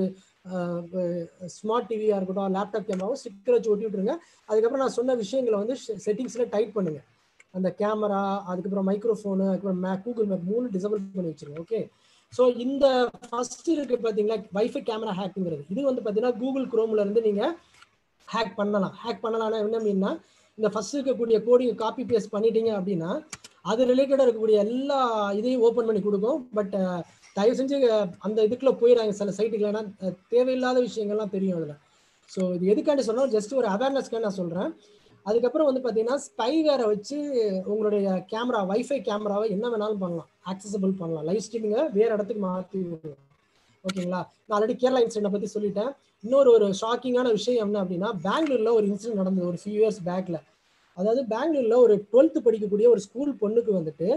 ஸ்மார்ட் டிவியாக இருக்கட்டும் லேப்டாப் கேமராவும் ஸ்டிக்கர் வச்சு ஒட்டி விட்டுருங்க அதுக்கப்புறம் நான் சொன்ன விஷயங்களை வந்து செட்டிங்ஸில் டைப் பண்ணுங்க அந்த கேமரா அதுக்கப்புறம் மைக்ரோஃபோனு அதுக்கப்புறம் மே கூகுள் மேப் மூணு டிசபிள் பண்ணி வச்சிருங்க ஓகே ஸோ இந்த ஃபர்ஸ்ட் இருக்கு பார்த்தீங்களா வைஃபை கேமரா ஹேக்குங்கிறது இது வந்து பார்த்தீங்கன்னா கூகுள் குரோம்ல இருந்து நீங்கள் ஹேக் பண்ணலாம் ஹேக் பண்ணலாம்னா என்ன மீன்னா இந்த ஃபர்ஸ்ட் இருக்கக்கூடிய கோடிங் காப்பி பேஸ்ட் பண்ணிட்டீங்க அப்படின்னா அது ரிலேட்டடாக இருக்கக்கூடிய எல்லா இதையும் ஓப்பன் பண்ணி கொடுக்கும் பட் தயவு செஞ்சு அந்த இதுக்குள்ள போயிடாங்க சில சைட்டுக்கு ஏன்னா தேவையில்லாத விஷயங்கள்லாம் தெரியும் அதில் ஸோ இது எதுக்காண்டி சொன்னால் ஜஸ்ட் ஒரு அவேர்னஸ்க்காக நான் சொல்கிறேன் அதுக்கப்புறம் வந்து பார்த்தீங்கன்னா ஸ்பைவேரை வச்சு உங்களுடைய கேமரா வைஃபை கேமராவை என்ன வேணாலும் பண்ணலாம் ஆக்சசபிள் பண்ணலாம் லைவ் ஸ்ட்ரீமிங்கை வேற இடத்துக்கு மாற்றி ஓகேங்களா நான் ஆல்ரெடி கேரளா இன்சிடென்ட் பற்றி சொல்லிட்டேன் இன்னொரு ஒரு ஷாக்கிங்கான விஷயம் என்ன அப்படின்னா பெங்களூர்ல ஒரு இன்சிடென்ட் நடந்தது ஒரு ஃபியூ இயர்ஸ் பேக்ல அதாவது பெங்களூர்ல ஒரு டுவெல்த் படிக்கக்கூடிய ஒரு ஸ்கூல் பொண்ணுக்கு வந்துட்டு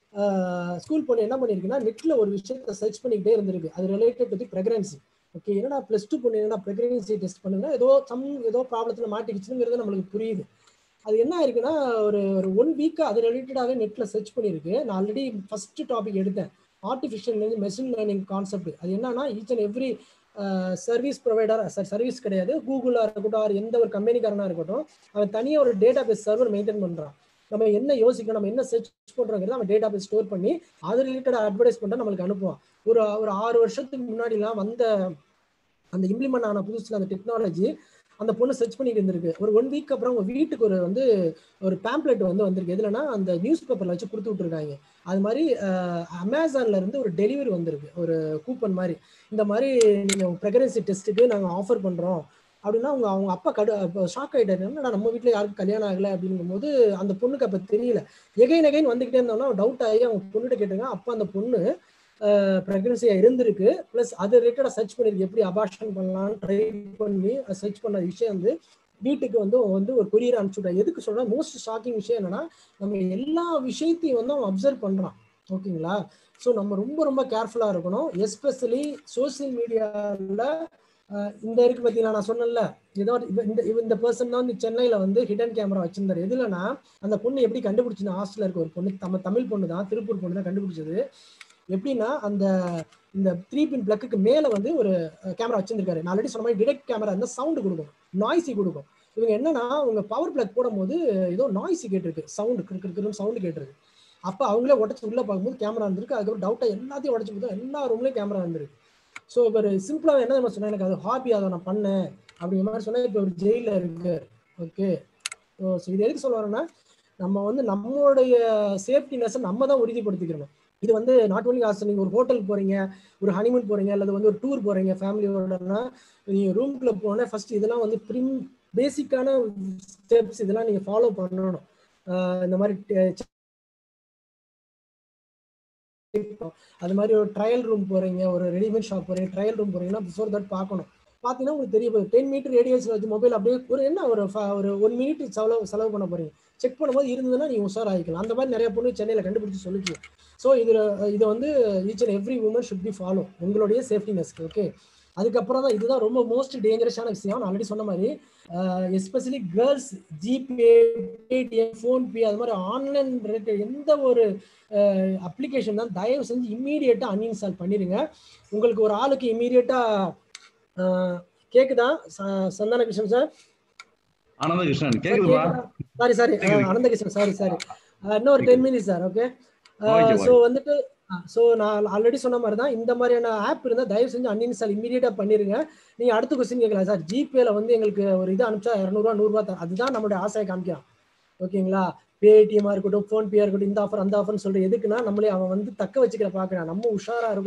ஸ்கூல் பொண்ணு என்ன பண்ணிருக்குன்னா நெட்ல ஒரு விஷயத்த சர்ச் பண்ணிக்கிட்டே இருந்திருக்கு அது ரிலேட்டட் டு ப்ரெக்னன்சி ஓகே என்னடா ப்ளஸ் டூ பொண்ணு என்னடா ப்ரெக்னன்சி டெஸ்ட் பண்ணுங்க ஏதோ சம் ஏதோ ப்ராப்ளத்தில் மாட்டிக்கிச்சுங்கிறது நம்மளுக்கு புரியுது அது என்ன ஆயிருக்குன்னா ஒரு ஒரு ஒன் வீக் அது ரிலேட்டடாகவே நெட்டில் சர்ச் பண்ணியிருக்கு நான் ஆல்ரெடி ஃபர்ஸ்ட் டாபிக் எடுத்தேன் ஆர்டிஃபிஷியல் மெஷின் லேர்னிங் கான்செப்ட் அது என்னன்னா each and every service provider service கிடையாது கூகுளாக இருக்கட்டும் ஆர் எந்த ஒரு கம்பெனிக்காரனாக இருக்கட்டும் அவன் தனியாக ஒரு டேட்டா பேஸ் சர்வர் மெயின்டைன் பண்ணுறான் நம்ம என்ன யோசிக்கணும் நம்ம என்ன சர்ச் பண்ணுறோங்கிறது அவன் டேட்டா பேஸ் ஸ்டோர் பண்ணி அது ரிலேட்டட் அட்வர்டைஸ்மெண்ட்டை நம்மளுக்கு அனுப்புவான் ஒரு ஒரு ஆறு வருஷத்துக்கு முன்னாடிலாம் வந்த அந்த இம்ப்ளிமெண்ட் ஆன புதுசில் அந்த டெக்னாலஜி அந்த பொண்ணு சர்ச் பண்ணிட்டு இருந்திருக்கு ஒரு ஒன் வீக் அப்புறம் உங்க வீட்டுக்கு ஒரு வந்து ஒரு பேம்ப்ளெட் வந்து வந்திருக்கு எதுலன்னா அந்த நியூஸ் பேப்பர்ல வச்சு கொடுத்து விட்டுருக்காங்க அது மாதிரி அமேசான்ல இருந்து ஒரு டெலிவரி வந்திருக்கு ஒரு கூப்பன் மாதிரி இந்த மாதிரி நீங்க பிரெக்னன்சி டெஸ்ட்டுக்கு நாங்கள் ஆஃபர் பண்றோம் அப்படின்னா அவங்க அவங்க அப்பா கடு ஷாக் ஆகிட்டாரு என்னடா நம்ம வீட்டில் யாருக்கும் கல்யாணம் ஆகலை அப்படிங்கும் போது அந்த பொண்ணுக்கு அப்போ தெரியல எகைன் எகைன் வந்துகிட்டே இருந்தோம்னா டவுட் ஆகி அவங்க பொண்ணுகிட்ட கேட்டுங்க அப்போ அந்த பொண்ணு ப்ரெக்னன்சியாக இருந்திருக்கு ப்ளஸ் அது ரிலேட்டடாக சர்ச் பண்ணியிருக்கு எப்படி அபார்ஷன் பண்ணலாம்னு ட்ரை பண்ணி சர்ச் பண்ண விஷயம் வந்து வீட்டுக்கு வந்து வந்து ஒரு கொரியர் அனுப்பிச்சுட்டான் எதுக்கு சொல்றேன் மோஸ்ட் ஷாக்கிங் விஷயம் என்னன்னா நம்ம எல்லா விஷயத்தையும் வந்து அவன் அப்சர்வ் பண்றான் ஓகேங்களா ஸோ நம்ம ரொம்ப ரொம்ப கேர்ஃபுல்லாக இருக்கணும் எஸ்பெஷலி சோசியல் மீடியாவில் இந்த இருக்கு பார்த்தீங்களா நான் சொன்னேன்ல ஏதோ இந்த இந்த பர்சன் தான் வந்து சென்னையில் வந்து ஹிடன் கேமரா வச்சிருந்தாரு எதுலன்னா அந்த பொண்ணு எப்படி கண்டுபிடிச்சுன்னா ஹாஸ்டலில் இருக்க ஒரு பொண்ணு நம்ம தமிழ் பொண்ணு தான் திருப்பூர் பொண்ணு தான் கண்டுபிடிச்சது எப்படின்னா அந்த இந்த த்ரீ பின் பிளக்குக்கு மேலே வந்து ஒரு கேமரா வச்சிருந்திருக்காரு நான் ஆல்ரெடி சொன்ன மாதிரி டிரெக்ட் கேமரா இருந்தால் சவுண்டு கொடுக்கும் நாய்ஸி கொடுக்கும் இவங்க என்னன்னா அவங்க பவர் பிளக் போடும்போது ஏதோ நாய்ஸி கேட்டிருக்கு சவுண்டு கிருக்கிருன்னு சவுண்டு கேட்டிருக்கு அப்போ அவங்களே உடச்சி உள்ள பார்க்கும்போது கேமரா இருந்திருக்கு அதுக்கப்புறம் டவுட்டாக எல்லாத்தையும் உடச்சி பார்த்தா எல்லா ரூம்லேயும் கேமரா இருந்திருக்கு ஸோ இப்போ சிம்பிளாக என்ன நம்ம சொன்னேன் எனக்கு அது ஹாபி அதை நான் பண்ணேன் அப்படிங்கிற மாதிரி சொன்னேன் இப்போ ஒரு ஜெயிலில் இருக்கு ஓகே ஸோ இது எதுக்கு சொல்ல வரேன்னா நம்ம வந்து நம்மளுடைய சேஃப்டினஸை நம்ம தான் உறுதிப்படுத்திக்கிறணும் இது வந்து நாட் ஒன்லி ஆசை நீங்கள் ஒரு ஹோட்டல் போறீங்க ஒரு ஹனிமூன் போறீங்க அல்லது வந்து ஒரு டூர் போறீங்க ஃபேமிலியோடனா நீங்கள் ரூம்குள்ளே போனே ஃபர்ஸ்ட் இதெல்லாம் வந்து ப்ரிம் பேசிக்கான ஸ்டெப்ஸ் இதெல்லாம் நீங்கள் ஃபாலோ பண்ணணும் இந்த மாதிரி அது மாதிரி ஒரு ட்ரையல் ரூம் போறீங்க ஒரு ரெடிமேட் ஷாப் போறீங்க ட்ரையல் ரூம் போறீங்கன்னா பிஃபோர் தட் பார்க்கணும் பார்த்தீங்கன்னா உங்களுக்கு தெரிய போகுது டென் மீட்டர் ரேடியஸில் வச்சு மொபைல் அப்படியே ஒரு என்ன ஒரு ஒரு ஒன் மினிட் செலவு செலவு பண்ண போறீங்க செக் பண்ணும்போது இருந்ததுன்னா நீங்கள் உஷார் ஆகிக்கலாம் அந்த மாதிரி நிறைய பொண்ணு சென்னையில் கண்டுபிடிச்சி சொல்லிச்சு ஸோ இதில் இதை வந்து each and every woman should be follow உங்களுடைய சேஃப்டினஸ்க்கு ஓகே அதுக்கப்புறம் தான் இதுதான் ரொம்ப மோஸ்ட் டேஞ்சரஸான விஷயம் நான் ஆல்ரெடி சொன்ன மாதிரி especially girls GPay Paytm PhonePe அது மாதிரி ஆன்லைன் ரிலேட்டட் எந்த ஒரு அப்ளிகேஷன் தான் தயவு செஞ்சு இம்மீடியட்டாக அன்இன்ஸ்டால் பண்ணிடுங்க உங்களுக்கு ஒரு ஆளுக்கு இம்மீடியட்டாக கேக்குதா சந்தான கிருஷ்ணன் சார் ஆனந்த கிருஷ்ணன் கேக்குதுமா sorry sorry Ananda Krishnan sorry sorry இன்னொரு ten minutes sir okay so வந்துட்டு ஸோ நான் ஆல்ரெடி சொன்ன மாதிரி தான் இந்த மாதிரியான ஆப் இருந்தால் தயவு செஞ்சு அன்இன்ஸ்டால் இமீடியட்டாக பண்ணிருங்க நீங்கள் அடுத்த கொஸ்டின் கேட்கலாம் சார் ஜிபேல வந்து எங்களுக்கு ஒரு இது அனுப்பிச்சா இரநூறுவா நூறுரூவா அதுதான் நம்மளுடைய ஆசையை காமிக்கிறான் ஓகேங்களா பேடிஎம்மாக இருக்கட்டும் ஃபோன்பேயாக இருக்கட்டும் இந்த ஆஃபர் அந்த ஆஃபர்னு சொல்லிட்டு எதுக்குன்னா நம்மளே அவன் வந்து தக்க வச்சுக்கிற பார்க்குறான் நம்ம உஷாராக இருக்கணும்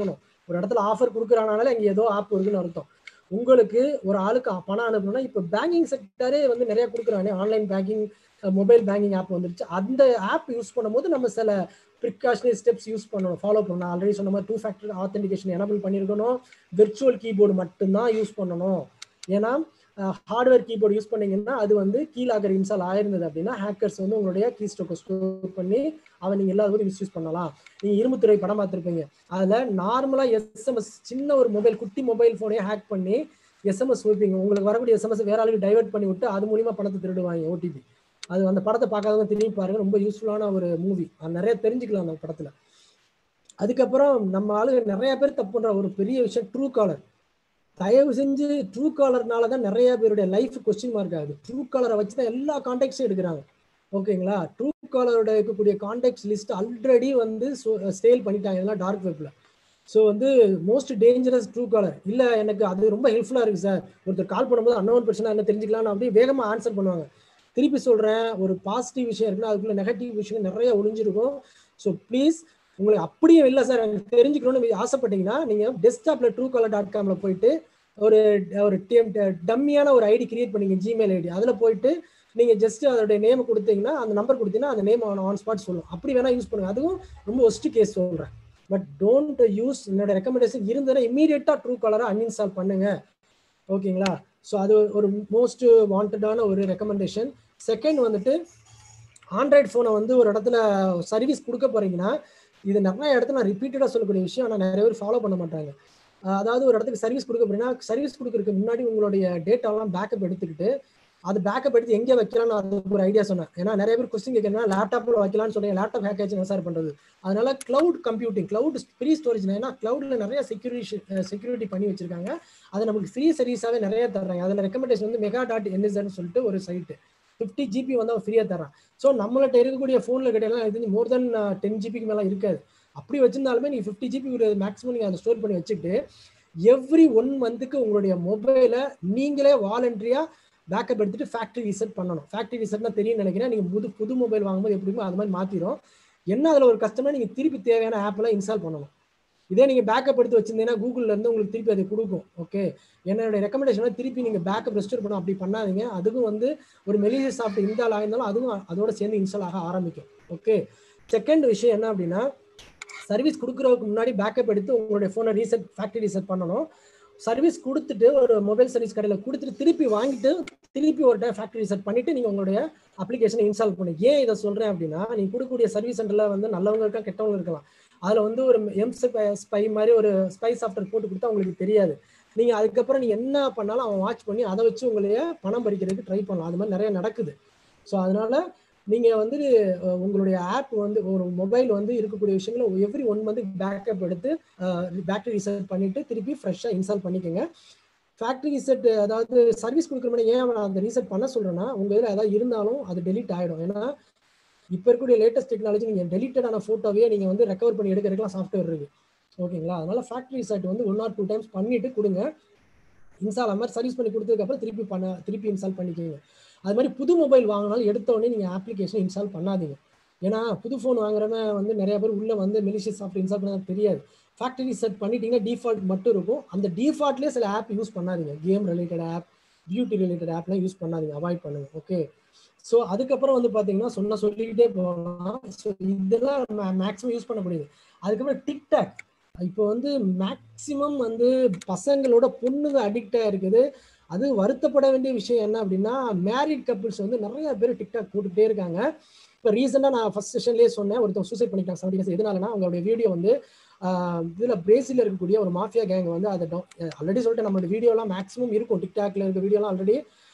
ஒரு இடத்துல ஆஃபர் கொடுக்குறானால இங்கே ஏதோ ஆப் இருக்குன்னு அர்த்தம் உங்களுக்கு ஒரு ஆளுக்கு பணம் அனுப்பணும்னா இப்போ பேங்கிங் செக்டரே வந்து நிறைய கொடுக்குறானே online banking mobile banking app வந்துருச்சு அந்த ஆப் யூஸ் பண்ணும்போது நம்ம சில ப்ரிகாஷனரி ஸ்டெப்ஸ் யூஸ் பண்ணணும் ஃபாலோ பண்ணணும் ஆல்ரெடி சொன்ன மாதிரி டூ ஃபேக்டர் ஆத்தென்டிகேஷன் எனபிள் பண்ணியிருக்கணும் விர்ச்சுவல் கீபோர்டு மட்டும்தான் யூஸ் பண்ணணும் ஏன்னா ஹார்ட்வேர் கீபோர்டு யூஸ் பண்ணீங்கன்னா அது வந்து கீழாகர் இன்ஸ்டால் ஆயிருந்தது அப்படின்னா ஹேக்கர்ஸ் வந்து உங்களுடைய கீ ஸ்டோக்கை ஸ்டோர் பண்ணி அவன் நீங்கள் எல்லா மிஸ்யூஸ் பண்ணலாம் நீங்கள் இரும்புத்துறை படம் பார்த்துருப்பீங்க அதில் நார்மலாக எஸ்எம்எஸ் சின்ன ஒரு மொபைல் குட்டி மொபைல் ஃபோனே ஹேக் பண்ணி எஸ்எம்எஸ் வைப்பீங்க உங்களுக்கு வரக்கூடிய எஸ்எம்எஸ் வேற ஆளுக்கு டைவர்ட் பண்ணி விட்டு அது மூலியமா பணத்தை திருடுவாங்க ஓடிபி அது அந்த படத்தை பார்க்காதவங்க திரும்பி பாருங்க ரொம்ப யூஸ்ஃபுல்லான ஒரு மூவி அது நிறைய தெரிஞ்சுக்கலாம் அந்த படத்துல அதுக்கப்புறம் நம்ம ஆளுங்க நிறைய பேர் தப்பு பண்ற ஒரு பெரிய விஷயம் ட்ரூ காலர் தயவு செஞ்சு ட்ரூ காலர்னால தான் நிறைய பேருடைய லைஃப் கொஸ்டின் மார்க் ஆகுது ட்ரூ காலரை வச்சு தான் எல்லா கான்டாக்ட்ஸும் எடுக்கிறாங்க ஓகேங்களா ட்ரூ காலரோட இருக்கக்கூடிய கான்டாக்ட்ஸ் லிஸ்ட் ஆல்ரெடி வந்து சேல் பண்ணிட்டாங்க இதெல்லாம் டார்க் வெப்ல ஸோ வந்து மோஸ்ட் டேஞ்சரஸ் ட்ரூ காலர் இல்லை எனக்கு அது ரொம்ப ஹெல்ப்ஃபுல்லாக இருக்குது சார் ஒருத்தர் கால் பண்ணும்போது அன்னோன் பிரச்சனை என்ன தெரிஞ்சுக்கலாம்னு அப்படியே வேகமாக ஆன்சர் பண்ணுவாங்க திருப்பி சொல்கிறேன் ஒரு பாசிட்டிவ் விஷயம் இருக்குன்னா அதுக்குள்ள நெகட்டிவ் விஷயம் நிறைய ஒளிஞ்சிருக்கும் ஸோ ப்ளீஸ் உங்களுக்கு அப்படியே இல்லை சார் எனக்கு தெரிஞ்சுக்கணும்னு ஆசைப்பட்டீங்கன்னா நீங்கள் டெஸ்க்டாப்பில் ட்ரூ காலர் டாட் காமில் போயிட்டு ஒரு ஒரு டம்மியான ஒரு ஐடி கிரியேட் பண்ணீங்க ஜிமெயில் ஐடி அதில் போயிட்டு நீங்கள் ஜஸ்ட் அதோடைய நேம் கொடுத்தீங்கன்னா அந்த நம்பர் கொடுத்தீங்கன்னா அந்த நேம் ஆன் ஸ்பாட் சொல்லும் அப்படி வேணால் யூஸ் பண்ணுங்க அதுவும் ரொம்ப ஒஸ்ட் கேஸ் சொல்கிறேன் பட் டோன்ட் யூஸ் என்னோட ரெக்கமெண்டேஷன் இருந்ததுன்னா இமீடியட்டாக ட்ரூ காலரை அன்இன்ஸ்டால் பண்ணுங்க ஓகேங்களா ஸோ அது ஒரு மோஸ்ட் வாண்டடான ஒரு ரெக்கமெண்டேஷன் செகண்ட் வந்துட்டு ஆண்ட்ராய்ட் ஃபோனை வந்து ஒரு இடத்துல சர்வீஸ் கொடுக்க போறீங்கன்னா இது நிறைய இடத்துல நான் ரிப்பீட்டடாக சொல்லக்கூடிய விஷயம் ஆனால் நிறைய பேர் ஃபாலோ பண்ண மாட்டாங்க அதாவது ஒரு இடத்துக்கு சர்வீஸ் கொடுக்க போறீங்கன்னா சர்வீஸ் கொடுக்கறதுக்கு முன்னாடி உங்களுடைய டேட்டாலாம் பேக்கப் எடுத்துக்கிட்டு அது பேக்கப் எடுத்து எங்கே வைக்கலாம்னு அதுக்கு ஒரு ஐடியா சொன்னேன் ஏன்னா நிறைய பேர் கொஸ்டின் கேட்கறதுனா லேப்டாப்ல வைக்கலாம்னு சொன்னீங்க லேப்டாப் ஹேக் ஆச்சு சார் பண்றது அதனால cloud computing cloud free storage ஏன்னா கிளவுட்ல நிறைய செக்யூரிட்டி செக்யூரிட்டி பண்ணி வச்சிருக்காங்க அது நமக்கு ஃப்ரீ சர்வீஸாவே நிறைய தர்றாங்க அதில் ரெக்கமெண்டேஷன் வந்து மெகா டாட் என்எஸ்ன்னு சொல்லிட்டு ஒரு சைட்டு ஃபிஃப்டி ஜிபி வந்து அவன் ஃப்ரீயாக தரான் ஸோ நம்மள்ட்ட இருக்கக்கூடிய ஃபோனில் கிடையாது இது மோர் தென் டென் ஜிபிக்கு மேலே இருக்காது அப்படி வச்சிருந்தாலுமே நீங்கள் ஃபிஃப்டி ஜிபி ஒரு மேக்ஸிமம் நீங்கள் அதை ஸ்டோர் பண்ணி வச்சுட்டு எவ்ரி ஒன் மந்த்துக்கு உங்களுடைய மொபைலை நீங்களே வாலண்டரியாக பேக்கப் எடுத்துட்டு ஃபேக்ட்ரி ரீசெட் பண்ணணும் ஃபேக்ட்ரி ரீசெட்னா தெரியும் நினைக்கிறேன் நீங்கள் புது புது மொபைல் வாங்கும்போது எப்படிமோ அது மாதிரி மாற்றிடும் என்ன அதில் ஒரு கஸ்டமர் நீங்கள் திருப்பி தேவையான ஆப்பெல்லாம் இன்ஸ்டால் பண்ணணும் இதே நீங்கள் பேக்கப் எடுத்து வச்சிருந்தீங்கன்னா கூகுளில் இருந்து உங்களுக்கு திருப்பி அதை கொடுக்கும் ஓகே என்னோட ரெக்கமெண்டேஷன் திருப்பி நீங்கள் பேக்கப் ரெஸ்டோர் பண்ண அப்படி பண்ணாதீங்க அதுவும் வந்து ஒரு மெலிசிய சாஃப்ட் இன்ஸ்டால் ஆயிருந்தாலும் அதுவும் அதோட சேர்ந்து இன்ஸ்டால் ஆக ஆரம்பிக்கும் ஓகே செகண்ட் விஷயம் என்ன அப்படின்னா சர்வீஸ் கொடுக்குறதுக்கு முன்னாடி பேக்கப் எடுத்து உங்களுடைய ஃபோனை ரீசெட் ஃபேக்ட்ரி ரீசெட் பண்ணணும் சர்வீஸ் கொடுத்துட்டு ஒரு மொபைல் சர்வீஸ் கடையில் கொடுத்துட்டு திருப்பி வாங்கிட்டு திருப்பி ஒரு டைம் ஃபேக்ட்ரி ரீசெட் பண்ணிட்டு நீங்கள் உங்களுடைய அப்ளிகேஷனை இன்ஸ்டால் பண்ணு ஏன் இதை சொல்கிறேன் அப்படின்னா நீங்கள் கொடுக்கக்கூடிய சர்வீஸ் சென்டரில் வந்து நல்லவங்க இருக்கலாம் கெட்டவங்க இருக்கலாம் அதில் வந்து ஒரு எம் ஸ்பை மாதிரி ஒரு ஸ்பை சாஃப்ட்வேர் போட்டு கொடுத்தா உங்களுக்கு தெரியாது நீங்கள் அதுக்கப்புறம் நீங்கள் என்ன பண்ணாலும் அவன் வாட்ச் பண்ணி அதை வச்சு உங்களைய பணம் பறிக்கிறதுக்கு ட்ரை பண்ணலாம் அது மாதிரி நிறைய நடக்குது ஸோ அதனால நீங்கள் வந்து உங்களுடைய ஆப் வந்து ஒரு மொபைல் வந்து இருக்கக்கூடிய விஷயங்களை எவ்ரி ஒன் மந்த் பேக்கப் எடுத்து பேட்டரி ரீசெட் பண்ணிட்டு திருப்பி ஃப்ரெஷ்ஷாக இன்ஸ்டால் பண்ணிக்கோங்க ஃபேக்ட்ரி ரீசெட் அதாவது சர்வீஸ் கொடுக்குற மாதிரி ஏன் நான் அந்த ரீசெட் பண்ண சொல்கிறேன்னா உங்கள் இதில் ஏதாவது இருந்தாலும் அது டெலிட் ஆகிடும் ஏன்னா இப்போ இருக்கக்கூடிய லேட்டஸ்ட் டெக்னாலஜி நீங்கள் டெலிட்டடான ஃபோட்டோவே நீங்கள் வந்து ரெக்கவர் பண்ணி எடுக்கிறதுக்குலாம் சாஃப்ட்வேர் இருக்குது ஓகேங்களா அதனால ஃபேக்ட்ரி ரீசெட் வந்து ஒன் ஆர் டூ டைம்ஸ் பண்ணிட்டு கொடுங்க இன்ஸ்டால் அது மாதிரி சர்வீஸ் பண்ணி கொடுத்ததுக்கப்புறம் திருப்பி பண்ண திருப்பி இன்ஸ்டால் பண்ணிக்கோங்க அது மாதிரி புது மொபைல் வாங்கினாலும் எடுத்த உடனே நீங்கள் ஆப்ளிகேஷன் இன்ஸ்டால் பண்ணாதீங்க ஏன்னா புது ஃபோன் வாங்குறவன் வந்து நிறைய பேர் உள்ள வந்து மெலிஷியஸ் சாஃப்ட்வேர் இன்ஸ்டால் பண்ண தெரியாது ஃபேக்டரி செட் பண்ணிட்டீங்கன்னா டிஃபால்ட் மட்டும் இருக்கும் அந்த டிஃபால்ட்லேயே சில ஆப் யூஸ் பண்ணாதீங்க game related app beauty related ஆப்லாம் யூஸ் பண்ணாதீங்க அவாய்ட் பண்ணுங்க ஓகே ஸோ அதுக்கப்புறம் வந்து பார்த்தீங்கன்னா சொன்ன சொல்லிக்கிட்டே போகலாம் ஸோ இதெல்லாம் மேக்ஸிமம் யூஸ் பண்ண முடியுது அதுக்கப்புறம் டிக்டாக் இப்போ வந்து மேக்சிமம் வந்து பசங்களோட பொண்ணுங்க அடிக்ட் இருக்குது அது வருத்தப்பட வேண்டிய விஷயம் என்ன அப்படின்னா மேரிட் கப்பிள்ஸ் வந்து நிறைய பேர் டிக்டாக் போட்டுக்கிட்டே இருக்காங்க இப்போ ரீசெண்டாக நான் ஃபர்ஸ்ட் செஷன்லேயே சொன்னேன் ஒருத்தர் சூசைட் பண்ணிட்டாங்க செவன்டி எதனாலனா அவங்களுடைய வீடியோ வந்து இதில் பிரேசிலில் இருக்கக்கூடிய ஒரு மாஃபியா கேங் வந்து அதை ஆல்ரெடி சொல்லிட்டு நம்மளோட வீடியோலாம் மேக்ஸிமம் இருக்கும் டிக்டாக்ல இருக்க வீடியோலாம் ஆல்ரெடி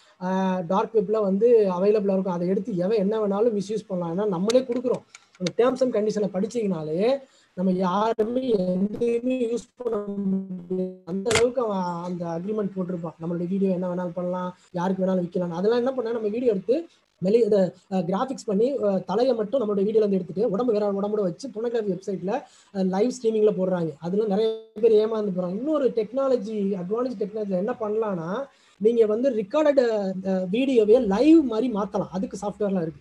டார்க் வெப்பில் வந்து அவைலபிளாக இருக்கும் அதை எடுத்து எவன் என்ன வேணாலும் மிஸ்யூஸ் பண்ணலாம் ஏன்னா நம்மளே கொடுக்குறோம் அந்த டேர்ம்ஸ் அண்ட் கண்டிஷனை படிச்சிங்கனாலே நம்ம யாருமே எதுவுமே யூஸ் பண்ண முடியாது அந்த அளவுக்கு அவன் அந்த அக்ரிமெண்ட் போட்டிருப்பான் நம்மளுடைய வீடியோ என்ன வேணாலும் பண்ணலாம் யாருக்கு வேணாலும் விற்கலாம் அதெல்லாம் என்ன பண்ணா நம்ம வீடியோ எடுத்து வெளி இதை கிராஃபிக்ஸ் பண்ணி தலையை மட்டும் நம்மளோட வீடியோல இருந்து எடுத்துட்டு உடம்பு வேற உடம்போட வச்சு பொனோகிராஃபி வெப்சைட்ல லைவ் ஸ்ட்ரீமிங்ல போடுறாங்க அதுல நிறைய பேர் ஏமாந்து போறாங்க இன்னொரு டெக்னாலஜி அட்வான்ஸ் டெக்னாலஜி என்ன பண்ணலாம்னா நீங்க வந்து ரெக்கார்டட் வீடியோவே லைவ் மாதிரி மாத்தலாம் அதுக்கு சாஃப்ட்வேர்லாம் இருக்கு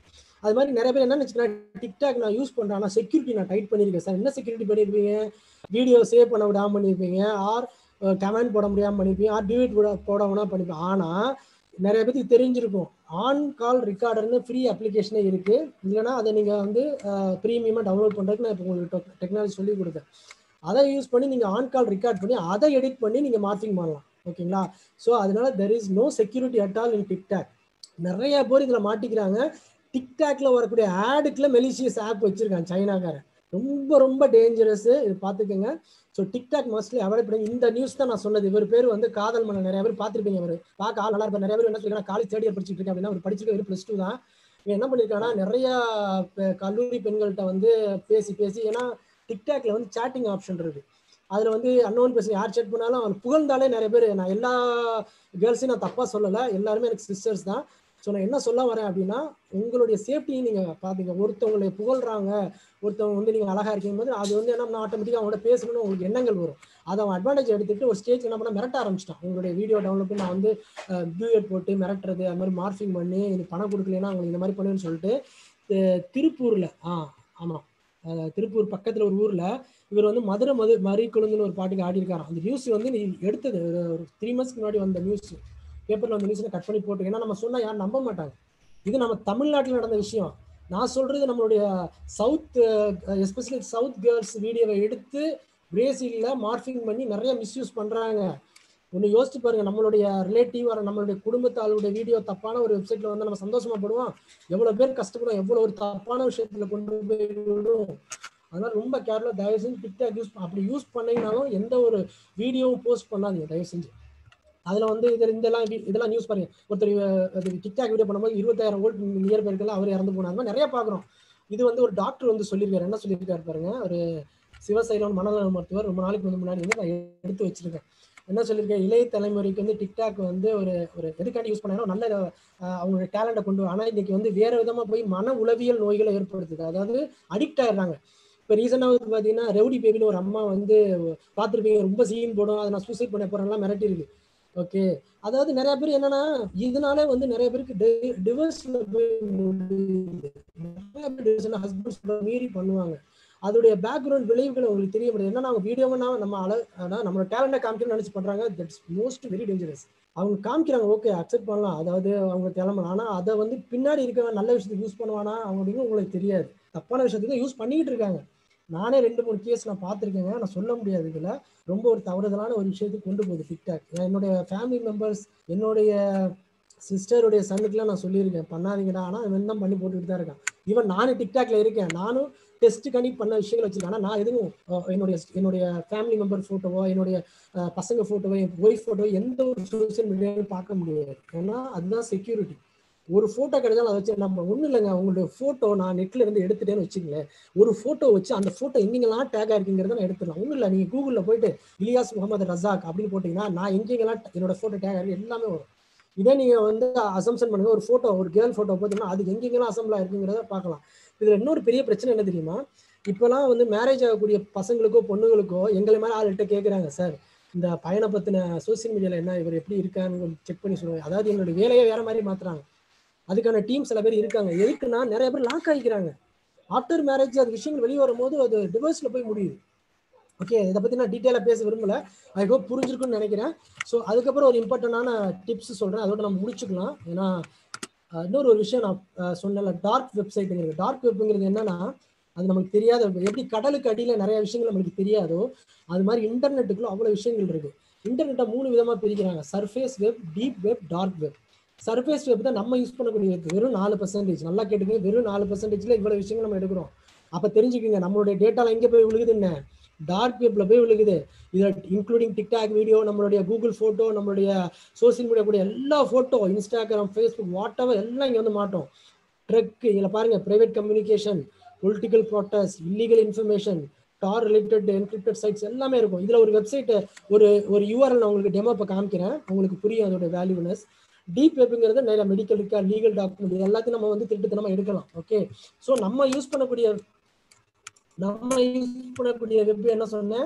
அது மாதிரி நிறைய பேர் என்ன நினைச்சுக்கிறேன் டிக்டாக் நான் யூஸ் பண்றேன் ஆனால் செக்யூரிட்டி நான் டைட் பண்ணியிருக்கேன் சார் என்ன செக்யூரிட்டி பண்ணியிருப்பீங்க வீடியோ சேவ் பண்ண விடாம பண்ணியிருப்பீங்க ஆர் கமெண்ட் போட முடியாமல் பண்ணியிருப்பீங்க ஆர் டிவிட் போட போடாமனா பண்ணிருப்பீங்க ஆனால் நிறைய பேருக்கு தெரிஞ்சிருக்கும் ஆன் கால் ரெக்கார்டர்னு ஃப்ரீ அப்ளிகேஷனே இருக்கு இல்லைன்னா அதை நீங்கள் வந்து ப்ரீமியமாக டவுன்லோட் பண்ணுறதுக்கு நான் இப்போ உங்களுக்கு டெக்னாலஜி சொல்லி கொடுத்தேன் அதை யூஸ் பண்ணி நீங்கள் ஆன் கால் ரெக்கார்ட் பண்ணி அதை எடிட் பண்ணி நீங்கள் மார்க்கிங் பண்ணலாம் ஓகேங்களா ஸோ அதனால there is no security at all in TikTok நிறைய பேர் இதில் மாட்டிக்கிறாங்க டிக்டாக்ல வரக்கூடிய ஆடுக்குள்ள மெலிசியஸ் ஆப் வச்சிருக்காங்க சைனாக்காரன் ரொம்ப ரொம்ப டேஞ்சரஸ் இது பார்த்துக்கோங்க ஸோ டிக்டாக் மோஸ்ட்லி அவாய்ட் பண்ணி இந்த நியூஸ் தான் நான் சொன்னது இவர் பேர் வந்து காதல் மன்னன் நிறைய பேர் பார்த்துருப்பீங்க அவர் பார்க்க ஆள் நல்லா இருப்பார் நிறைய பேர் என்ன சொல்லிருக்காங்க காலேஜ் தேர்ட் இயர் படிச்சுட்டு இருக்கேன் அப்படின்னா அவர் படிச்சிருக்க ப்ளஸ் டூ தான் இவன் என்ன பண்ணியிருக்காங்கன்னா நிறைய பெ- கல்லூரி பெண்கள்கிட்ட வந்து பேசி பேசி ஏன்னா டிக்டாக்ல வந்து சேட்டிங் ஆப்ஷன் இருக்கு அதுல வந்து அன்னோன் பேசி யார் சேட் பண்ணாலும் அவன் புகழ்ந்தாலே நிறைய பேர் நான் எல்லா கேர்ள்ஸையும் நான் தப்பா சொல்லலை எல்லாருமே எனக்கு சிஸ்டர்ஸ் தான் ஸோ நான் என்ன சொல்ல வரேன் அப்படின்னா உங்களுடைய சேஃப்டியும் நீங்க பாத்தீங்க ஒருத்தவங்களை புகழ்றாங்க ஒருத்தவங்க வந்து நீங்க அழகா இருக்கீங்க போது அது வந்து என்ன ஆட்டோமேட்டிக்கா அவங்களோட பேசணும்னு உங்களுக்கு எண்ணங்கள் வரும் அதை அவன் அட்வான்டேஜ் எடுத்துட்டு ஒரு ஸ்டேஜ் என்ன பண்ண மிரட்ட ஆரம்பிச்சிட்டான் உங்களுடைய வீடியோ டவுன்லோட் பண்ணி நான் வந்து டியூஎட் போட்டு மிரட்டுறது அது மாதிரி மார்ஃபிங் பண்ணி எனக்கு பணம் கொடுக்கலன்னா உங்களுக்கு இந்த மாதிரி பண்ணுவேன்னு சொல்லிட்டு தி- திருப்பூர்ல ஆ ஆமா அஹ் திருப்பூர் பக்கத்துல ஒரு ஊர்ல இவர் வந்து மதுரை மது மறி கொழுந்துன்னு ஒரு பாட்டுக்கு ஆடி இருக்காராம் அந்த நியூஸ் வந்து நீ எடுத்தது ஒரு- ஒரு த்ரீ மந்த்ஸ்க்கு முன்னாடி வந்த நியூஸ் பேப்பர்ல வந்த நியூஸ் கட் பண்ணி போட்டு ஏன்னா நம்ம சொன்னா யாரும் நம்ப மாட்டாங்க இது நம்ம தமிழ்நாட்டில் நடந்த விஷயம் நான் சொல்றது நம்மளுடைய சவுத் எஸ்பெஷலி சவுத் கேர்ள்ஸ் வீடியோவை எடுத்து பிரேசில்ல மார்ஃபிங் பண்ணி நிறைய மிஸ்யூஸ் பண்றாங்க ஒன்று யோசிச்சு பாருங்க நம்மளுடைய ரிலேட்டிவ் வர நம்மளுடைய குடும்பத்தாளுடைய வீடியோ தப்பான ஒரு வெப்சைட்ல வந்து நம்ம சந்தோஷமா படுவோம் எவ்வளவு பேர் கஷ்டப்படுவோம் எவ்வளவு ஒரு தப்பான விஷயத்துல கொண்டு போய் விடும் அதனால ரொம்ப கேர்ஃபுல்லாக தயவு செஞ்சு டிக்டாக் யூஸ் அப்படி யூஸ் பண்ணீங்கனாலும் எந்த ஒரு வீடியோவும் போஸ்ட் பண்ணாதீங்க தயவு செஞ்சு அதுல வந்து இது இதெல்லாம் வி- இதெல்லாம் நியூஸ் பாருங்க ஒருத்தர் அஹ், அது டிக்டாக் வீடியோ பண்ணும்போது இருபத்தாயிரம் வோல்ட் நியர் பேருக்குள்ள அவர் இறந்து போனார் அது மாதிரி நிறைய பாக்குறோம் இது வந்து ஒரு டாக்டர் வந்து சொல்லியிருக்காரு என்ன சொல்லியிருக்காரு பாருங்க ஒரு சிவசைலம் மனநல மருத்துவர் ரொம்ப நாளைக்கு வந்து முன்னாடி வந்து நான் எடுத்து வச்சிருக்கேன் என்ன சொல்லியிருக்கேன் இளைய தலைமுறைக்கு வந்து டிக்டாக் வந்து ஒரு ஒரு எதுக்காண்டி யூஸ் பண்ணாலும் நல்ல அஹ், அவங்களுடைய டேலண்ட்டை கொண்டு வரும். ஆனா இன்னைக்கு வந்து வேற விதமா போய் மன உளவியல் நோய்களை ஏற்படுத்துது அதாவது அடிக்ட் ஆயிடுறாங்க இப்போ ரீசெண்டாக வந்து பார்த்தீங்கன்னா ரெவுடி பேபின்னு ஒரு அம்மா வந்து பார்த்துருப்பீங்க ரொம்ப சீன் போடும் அதை நான் சூசைட் பண்ண போறேன்லாம் மிரட்டி இருக்கு ஓகே அதாவது நிறைய பேர் என்னன்னா இதனால வந்து நிறைய பேருக்கு டிவோர்ஸ்ல போய் முடியுது நிறைய பேர் divorce ஹஸ்பண்ட் மீறி பண்ணுவாங்க அதோடைய பேக்ரவுண்ட் விளைவுகள் உங்களுக்கு தெரிய முடியாது என்னன்னா அவங்க வீடியோவனா நம்ம அள ஆனா நம்மளோட டேலண்ட்டை காமிக்கணும்னு நினைச்சு பண்றாங்க தட்ஸ் மோஸ்ட் வெரி டேஞ்சரஸ் அவங்க காமிக்கிறாங்க ஓகே அக்செப்ட் பண்ணலாம் அதாவது அவங்க கிளம்பலாம் ஆனா அதை வந்து பின்னாடி இருக்க நல்ல விஷயத்துக்கு யூஸ் பண்ணுவானா அப்படின்னு உங்களுக்கு தெரியாது தப்பான விஷயத்துக்கு யூஸ் பண்ணிக்கிட்டு இருக்காங்க நானே ரெண்டு மூணு கேஸ் நான் பார்த்துருக்கேங்க நான் சொல்ல முடியாது இதுல ரொம்ப ஒரு தவறுதலான ஒரு விஷயத்துக்கு கொண்டு போகுது டிக்டாக் நான் என்னுடைய ஃபேமிலி மெம்பர்ஸ் என்னுடைய சிஸ்டருடைய சன்னுக்குலாம் நான் சொல்லியிருக்கேன் பண்ணாதீங்கடா ஆனால் இவன் தான் பண்ணி போட்டுக்கிட்டு தான் இருக்கான் ஈவன் நானும் டிக்டாக்ல இருக்கேன் நானும் டெஸ்ட் கனி பண்ண விஷயங்கள் வச்சிருக்கேன் ஆனால் நான் எதுவும் அஹ், என்னுடைய என்னுடைய ஃபேமிலி மெம்பர் ஃபோட்டோவோ என்னுடைய அஹ், பசங்க ஃபோட்டோவோ என் ஒய்ஃப் ஃபோட்டோ எந்த ஒரு சோஷியல் மீடியாவையும் பார்க்க முடியாது ஏன்னா அதுதான் செக்யூரிட்டி ஒரு ஃபோட்டோ கிடைச்சாலும் அதை வச்சு நம்ம ஒன்றும் இல்லைங்க உங்களுடைய ஃபோட்டோ நான் நெட்ல இருந்து எடுத்துட்டேன்னு வச்சுங்களேன் ஒரு ஃபோட்டோ வச்சு அந்த ஃபோட்டோ எங்கெங்கெல்லாம் டேக் ஆயிருக்குங்கிறத நான் எடுத்துடலாம் ஒன்றும் இல்லை நீங்கள் கூகுளில் போயிட்டு இலியாஸ் முகமது ரசாக் அப்படின்னு போட்டிங்கன்னா நான் எங்கெங்கெல்லாம் என்னோட ஃபோட்டோ டேக் ஆயிருக்கு எல்லாமே வரும் இதே நீங்கள் வந்து அசம்ஷன் பண்ணுங்க ஒரு ஃபோட்டோ ஒரு கேர்ள் ஃபோட்டோ பார்த்தீங்கன்னா அது எங்கெங்கெல்லாம் அசம்பிள் ஆயிருக்குங்கிறத பார்க்கலாம் இதில் இன்னொரு பெரிய பிரச்சனை என்ன தெரியுமா இப்போலாம் வந்து மேரேஜ் ஆகக்கூடிய பசங்களுக்கோ பொண்ணுங்களுக்கோ எங்களை மாதிரி ஆள்கிட்ட கேட்குறாங்க சார் இந்த பையனை பற்றின சோசியல் மீடியாவில் என்ன இவர் எப்படி இருக்கான்னு செக் பண்ணி சொல்லுவாங்க அதாவது என்னோட வேலையை வேற மாதிரி மாத்துறாங்க அதுக்கான டீம் சில பேர் இருக்காங்க எதுக்குன்னா நிறைய பேர் லாக் ஆகிக்கிறாங்க ஆஃப்டர் மேரேஜ் அது விஷயங்கள் வெளியே வரும்போது அது டிவோர்ஸ்ல போய் முடியுது ஓகே இதை பத்தி நான் டீட்டெயிலாக பேச விரும்பல ஐ ஹோப் புரிஞ்சிருக்குன்னு நினைக்கிறேன் ஸோ அதுக்கப்புறம் ஒரு இம்பார்ட்டண்டான டிப்ஸ் சொல்றேன் அதோட நம்ம முடிச்சுக்கலாம் ஏன்னா அஹ், இன்னொரு ஒரு விஷயம் நான் அஹ், சொன்னல டார்க் வெப்சைட்டுங்கிறது டார்க் வெப்ங்கிறது என்னன்னா அது நமக்கு தெரியாத எப்படி கடலுக்கு அடியில நிறைய விஷயங்கள் நம்மளுக்கு தெரியாதோ அது மாதிரி இன்டர்நெட்டுக்குள்ள அவ்வளவு விஷயங்கள் இருக்கு இன்டர்நெட்டை மூணு விதமா பிரிக்கிறாங்க surface web deep web dark web surface web தான் நம்ம யூஸ் பண்ணக்கூடிய வெறும் நாலு பர்சன்டேஜ் நல்லா கேட்டுக்கங்க வெறும் நாலு பர்சன்டேஜ்ல இவ்வளவு விஷயங்கள் நம்ம எடுக்கிறோம் அப்ப தெரிஞ்சுக்கங்க நம்மளுடைய டேட்டால எங்க போய் விழுகுது என்ன டார்க் வெப்ல போய் விழுகுது இதுல இன்க்ளூடிங் டிக்டாக் வீடியோ நம்மளுடைய கூகுள் போட்டோ நம்மளுடைய சோசியல் மீடியா கூட எல்லா போட்டோ இன்ஸ்டாகிராம் ஃபேஸ்புக் வாட் எல்லாம் இங்க வந்து மாட்டோம் ட்ரக் இதுல பாருங்க private communication political protest illegal information Tor related encrypted sites எல்லாமே இருக்கும் இதுல ஒரு வெப்சைட் ஒரு ஒரு யூஆர்எல் நான் உங்களுக்கு டெமோ இப்போ காமிக்கிறேன் உங்களுக்கு புரியும் அதோட வேல்யூனஸ் டீப் வெப்ங்கிறது நிறைய மெடிக்கல் இருக்கா லீகல் டாக்குமெண்ட் இது எல்லாத்தையும் நம்ம வந்து திருட்டுத்தனமா எடுக்கலாம் ஓகே ஸோ நம்ம யூஸ் பண்ணக்கூடிய நம்ம யூஸ் பண்ணக்கூடிய வெப் என்ன சொன்னேன்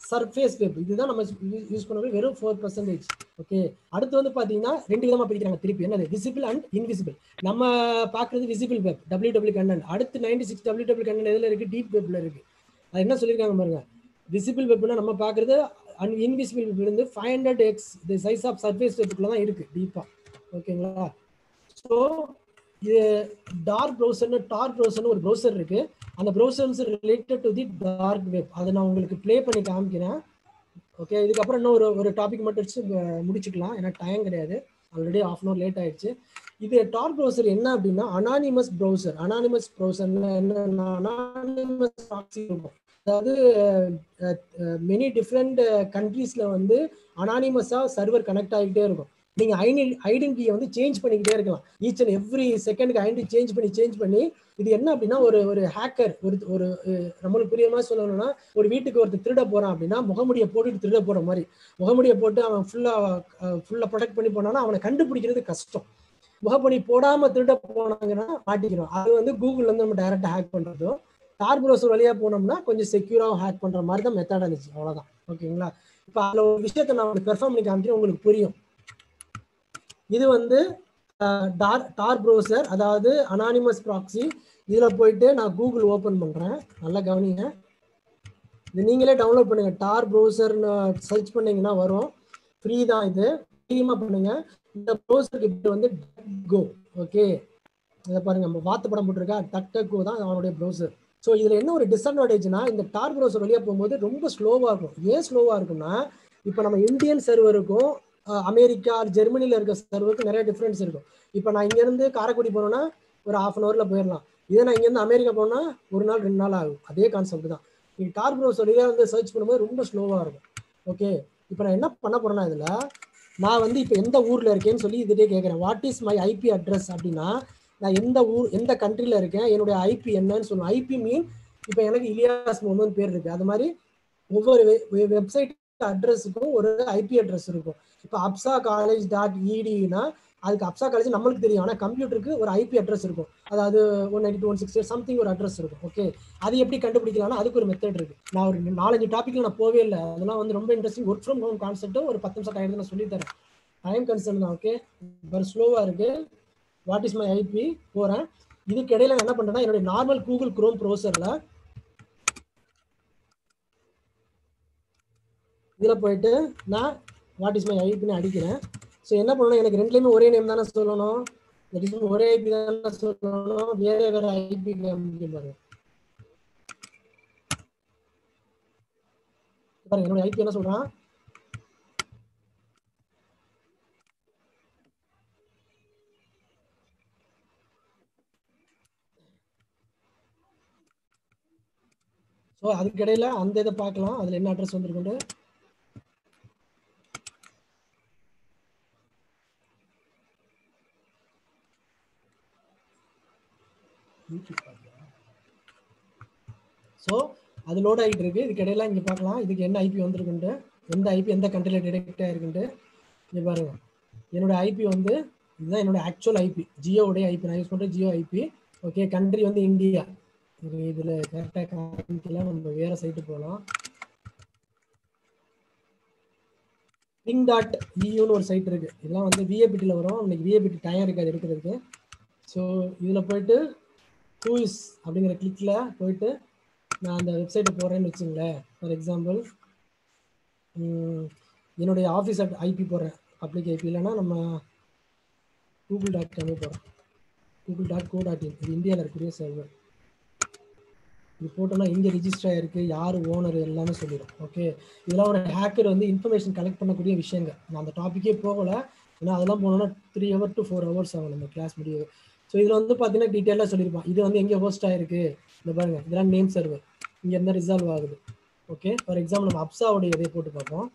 சர்ஃபேஸ் வெப் இதுதான் நம்ம யூஸ் பண்ணக்கூடிய வெறும் ஃபோர் பர்சன்டேஜ் ஓகே அடுத்து வந்து பார்த்தீங்கன்னா ரெண்டு விதமாக பிரிக்கிறாங்க திருப்பி என்னது விசிபிள் அண்ட் இன்விசிபிள் நம்ம பார்க்குறது visible web W W content அடுத்து ninety six W W content எதில் இருக்குது டீப் வெப்பில் இருக்குது அது என்ன சொல்லியிருக்காங்க பாருங்க விசிபிள் வெப்னா நம்ம பார்க்குறது அண்ட் இன்விசிபிள் வெப் வந்து five hundred X the size of surface வெப்புக்குள்ள தான் இருக்குது டீப்பாக ஓகேங்களா ஸோ இது டார்க் ப்ரௌசர்னு டார்க் ப்ரௌசர்னு ஒரு ப்ரௌசர் இருக்கு அந்த browsers related to the dark web அதை நான் உங்களுக்கு ப்ளே பண்ணி காமிக்கிறேன் ஓகே இதுக்கப்புறம் இன்னும் ஒரு ஒரு டாபிக் மட்டும் வச்சு அஹ், முடிச்சுக்கலாம் ஏன்னா டைம் கிடையாது ஆல்ரெடி ஆஃப் அன் லேட் ஆயிடுச்சு இது டார்க் ப்ரௌசர் என்ன அப்படின்னா அனானிமஸ் ப்ரௌசர் அனானிமஸ் ப்ரௌசர்னா என்னன்னா அனானிமஸ் ப்ராக்ஸி இருக்கும் அதாவது மெனி டிஃப்ரெண்ட் கண்ட்ரீஸ்ல வந்து அனானிமஸா சர்வர் கனெக்ட் ஆகிட்டே இருக்கும் நீங்க ஐடென்டிட்டியை வந்து சேஞ்ச் பண்ணிக்கிட்டே இருக்கலாம் ஈச் அண்ட் எவ்ரி செகண்டுக்கு ஐடென்டி சேஞ்ச் பண்ணி சேஞ்ச் பண்ணி இது என்ன அப்படின்னா ஒரு ஒரு ஹேக்கர் ஒரு ஒரு அஹ், நம்மளுக்கு புரிய மாதிரி சொல்லணும்னா ஒரு வீட்டுக்கு ஒருத்தர் திருட போறான் அப்படின்னா முகமுடியை போட்டுட்டு திருட போற மாதிரி முகமுடியை போட்டு அவன் ஃபுல்லா ஃபுல்லா ப்ரொடெக்ட் பண்ணி போனானா அவனை கண்டுபிடிக்கிறது கஷ்டம் முகப்பணி போடாம திருட போனாங்கன்னா மாட்டிக்கிறோம் அது வந்து கூகுள்ல இருந்து நம்ம டைரக்டா ஹேக் பண்றதோ டார் ப்ரௌசர் வழியா போனோம்னா கொஞ்சம் செக்யூராக ஹேக் பண்ற மாதிரி தான் மெத்தட் இருந்துச்சு அவ்வளவுதான் ஓகேங்களா இப்போ அதுல ஒரு விஷயத்தை நான் உங்களுக்கு பெர்ஃபார்ம் பண்ணி காமிக்கிறேன் உங்களுக்கு புரியும் இது வந்து டார் டார் ப்ரௌசர் அதாவது அனானிமஸ் ப்ராக்ஸி இதுல போயிட்டு நான் கூகுள் ஓபன் பண்றேன் நல்லா கவனிங்க இது நீங்களே டவுன்லோட் பண்ணுங்க டார் ப்ரௌசர்னு சர்ச் பண்ணீங்கன்னா வரும் ஃப்ரீ தான் இது ஃப்ரீமா பண்ணுங்க இந்த ப்ரௌசருக்கு பேர் வந்து கோ ஓகே இதை பாருங்க நம்ம வாத்து படம் போட்டிருக்கா டக் டக் கோ தான் அவனுடைய ப்ரௌசர் ஸோ இதில் என்ன ஒரு டிஸ்அட்வான்டேஜ்னா இந்த டார் ப்ரௌசர் வழியாக போகும்போது ரொம்ப ஸ்லோவாக இருக்கும் ஏன் ஸ்லோவாக இருக்கும்னா இப்போ நம்ம இந்தியன் சர்வருக்கும் அமெரிக்கா ஜெர்மனியில் இருக்க சர்வருக்கும் நிறைய டிஃப்ரென்ஸ் இருக்கும் இப்போ நான் இங்கேருந்து காரைக்குடி போனோன்னா ஒரு ஹாஃப் அன் ஹவரில் போயிடலாம் இதே நான் இங்கேருந்து அமெரிக்கா போனா ஒரு நாள் ரெண்டு நாள் ஆகும் அதே கான்செப்ட் தான் நீங்கள் டார் ப்ரௌசர் வழியாக வந்து சர்ச் பண்ணும்போது ரொம்ப ஸ்லோவாக இருக்கும் ஓகே இப்போ நான் என்ன பண்ண போறேன்னா இதில் நான் வந்து இப்போ எந்த ஊரில் இருக்கேன்னு சொல்லி இதுட்டே கேட்குறேன் what is my IP address அப்படின்னா நான் எந்த ஊர் எந்த கண்ட்ரியில் இருக்கேன் என்னுடைய ஐபி என்னன்னு சொல்லுவேன் ஐபி மீன் இப்போ எனக்கு இலியாஸ் முகமது பேர் இருக்கு அது மாதிரி ஒவ்வொரு வெப்சைட் அட்ரஸுக்கும் ஒரு ஐபி அட்ரஸ் இருக்கும் இப்போ அப்சா காலேஜ் டாட் இடினா அதுக்கு அப்சா காலேஜ் நம்மளுக்கு தெரியும் ஆனால் கம்ப்யூட்டருக்கு ஒரு ஐபி அட்ரஸ் இருக்கும் அதாவது one ninety two one sixty something ஒரு அட்ரஸ் இருக்கும் ஓகே அது எப்படி கண்டுபிடிக்கலாம்னா அதுக்கு ஒரு மெத்தட் இருக்கு நான் ஒரு நாலஞ்சு டாபிக்ல நான் போவே இல்லை அதெல்லாம் வந்து ரொம்ப interesting work from home concept ஒரு பத்து நிமிஷம் டைம் நான் சொல்லி தரேன் டைம் கன்சர்ன் தான் ஓகே பர் ஸ்லோவா இருக்கு வாட் இஸ் மை ஐபி போறேன் இதுக்கு இடையில நான் என்ன பண்றேன்னா என்னுடைய நார்மல் கூகுள் குரோம் ப்ரௌசர்ல இதுல போயிட்டு நான் வாட் இஸ் மை ஐபின்னு அடிக்கிறேன் ஸோ என்ன பண்ணணும் எனக்கு ரெண்டுலேயுமே ஒரே நேம் தானே சொல்லணும் ரெண்டுலேயுமே ஒரே ஐபி தானே சொல்லணும் வேற வேற ஐபி பாருங்க பாருங்க என்னோட ஐபி என்ன சொல்றான் ஸோ அதுக்கு இடையில அந்த இதை பார்க்கலாம் அதுல என்ன அட்ரஸ் வந்திருக்குண்டு ஸோ அது லோட் ஆகிட்டு இருக்கு இதுக்கு இடையில இங்கே பார்க்கலாம் இதுக்கு என்ன ஐபி வந்திருக்குன்ட்டு எந்த ஐபி எந்த கண்ட்ரியில் டிடெக்ட் ஆயிருக்குன்ட்டு இங்கே பாருங்க என்னோட ஐபி வந்து இதுதான் என்னோட ஆக்சுவல் ஐபி ஜியோவுடைய ஐபி நான் யூஸ் பண்ணுற ஜியோ ஐபி ஓகே கண்ட்ரி வந்து இந்தியா இது இதில் கரெக்டாக காமிக்கல நம்ம வேற சைட்டு போகலாம் பிங் டாட் இயூன்னு ஒரு சைட் இருக்கு இதெல்லாம் வந்து விஏபிடியில் வரும் இன்னைக்கு விஏபிடி டைம் இருக்காது எடுக்கிறதுக்கு ஸோ இதில் போயிட்டு டூஸ் அப்படிங்கிற கிளிக்கில் போயிட்டு நான் அந்த வெப்சைட்டை போடுறேன்னு வச்சுங்களேன் ஃபார் எக்ஸாம்பிள் என்னுடைய ஆஃபீஸ் ஐபி போடுறேன் பப்ளிக் ஐபி இல்லைன்னா நம்ம கூகுள் டாட் காமே போகிறோம் Google dot co dot in இது இந்தியாவில் இருக்கக்கூடிய சர்வர் இது போட்டோம்னா எங்கே ரிஜிஸ்டர் ஆயிருக்கு யார் ஓனர் எல்லாமே சொல்லிடும் ஓகே இதெல்லாம் ஒரு ஹேக்கர் வந்து இன்ஃபர்மேஷன் கலெக்ட் பண்ணக்கூடிய விஷயங்கள் நான் அந்த டாப்பிக்கே போகலை ஏன்னா அதெல்லாம் போனோம்னா three hour to four hours ஆகும் நம்ம கிளாஸ் முடியுது ஸோ இதில் வந்து பார்த்தீங்கன்னா டீட்டெயிலாக சொல்லியிருப்பான் இது வந்து எங்கே ஹோஸ்ட் ஆயிருக்கு இந்த பாருங்க இதெல்லாம் நேம் சர்வர் இங்கே இருந்தால் ரிசால்வ் ஆகுது ஓகே ஃபார் எக்ஸாம்பிள் நம்ம அப்சாவுடைய இதை போட்டு பார்ப்போம்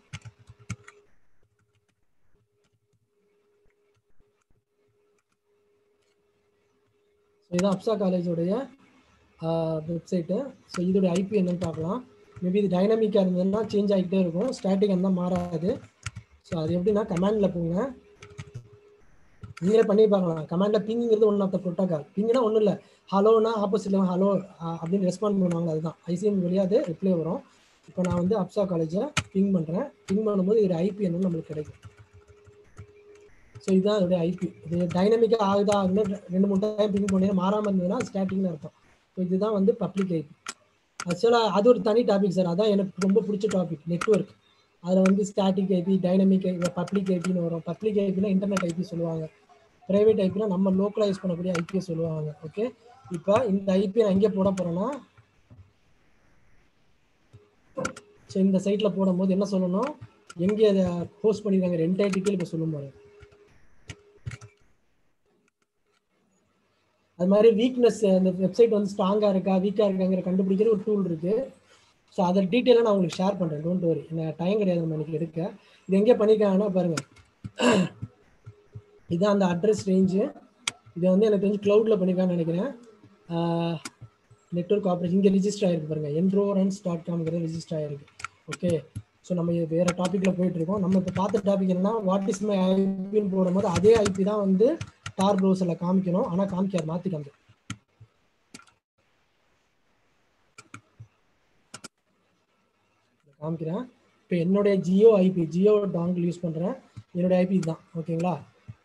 ஸோ இது அப்சா காலேஜோடைய வெப்சைட்டு ஸோ இதோடைய ஐபி என்னன்னு பார்க்கலாம் மேபி இது டைனமிக்காக இருந்ததுன்னா சேஞ்ச் ஆகிட்டே இருக்கும் ஸ்டாட்டிக் இருந்தால் மாறாது ஸோ அது எப்படின்னா கமாண்டில் போங்க நீங்களே பண்ணி பார்க்கலாம் கமாண்டில் பிங்கிறது ஒன் ஆஃப் த ப்ரோட்டோகால் பிங்னா ஒன்றும் இல்லை ஹலோனா ஆப்போசிட்ல ஹலோ அப்படின்னு ரெஸ்பாண்ட் பண்ணுவாங்க அதுதான் ஐசிஎம் வழியாக அது ரிப்ளை வரும் இப்போ நான் வந்து அப்சா காலேஜை பிங் பண்ணுறேன் பிங் பண்ணும்போது இது ஐபி என்னன்னு நம்மளுக்கு கிடைக்கும் ஸோ இதுதான் அதோடைய ஐபி இது டைனமிக்காக ஆகுதா ஆகுதுன்னு ரெண்டு மூணு டைம் பிங் பண்ணி மாறாமல் இருந்ததுன்னா ஸ்டாட்டிக்னு அர்த்தம் ஸோ இதுதான் வந்து பப்ளிக் ஐபி ஆக்சுவலாக அது ஒரு தனி டாபிக் சார் அதான் எனக்கு ரொம்ப பிடிச்ச டாபிக் நெட்ஒர்க் அதில் வந்து static IP dynamic IP public ஐபின்னு வரும் பப்ளிக் ஐபினா இன்டர்நெட் ஐபி சொல்லுவாங்க ப்ரைவேட் ஐபினா நம்ம லோக்கலைஸ் பண்ணக்கூடிய ஐபியை சொல்லுவாங்க ஓகே இப்போ இந்த ஐபி நான் எங்கே போட போகிறேன்னா ஸோ இந்த சைட்டில் போடும்போது என்ன சொல்லணும் எங்கே அதை போஸ்ட் பண்ணியிருக்காங்க ரெண்டு டீட்டெயில் இப்போ சொல்லும் பாருங்க அது மாதிரி வீக்னஸ் அந்த வெப்சைட் வந்து ஸ்ட்ராங்காக இருக்கா வீக்காக இருக்காங்கிற கண்டுபிடிக்கிற ஒரு டூல் இருக்குது ஸோ அதை டீட்டெயிலாக நான் உங்களுக்கு ஷேர் பண்ணுறேன் டோன்ட் வரி எனக்கு டைம் கிடையாது நம்ம இன்னைக்கு எடுக்க இது எங்கே பண்ணியிருக்காங்கன்னா பாருங்கள் இதுதான் அந்த அட்ரஸ் ரேஞ்சு இதை வந்து எனக்கு தெரிஞ்சு க்ளவுடில் பண்ணியிருக்கான்னு நினைக்கிறேன் நெட்ஒர்க் ஆப்ரேஷன் இங்கே ரிஜிஸ்டர் ஆயிருக்கு பாருங்கள் என்ரோரன்ஸ் டாட் காம்ங்கிறது ரிஜிஸ்டர் ஆயிருக்கு ஓகே ஸோ நம்ம இது வேற டாப்பிக்கில் போயிட்டு இருக்கோம் நம்ம இப்போ பார்த்த டாபிக் என்னன்னா வாட் இஸ் மை ஐபின்னு போடும்போது அதே ஐபி தான் வந்து டார் ப்ரௌசரில் காமிக்கணும் ஆனால் காமிக்காது மாற்றி காமிக்கும் காமிக்கிறேன் இப்போ என்னுடைய Jio IP Jio dongle use பண்ணுறேன் என்னுடைய ஐபி தான் ஓகேங்களா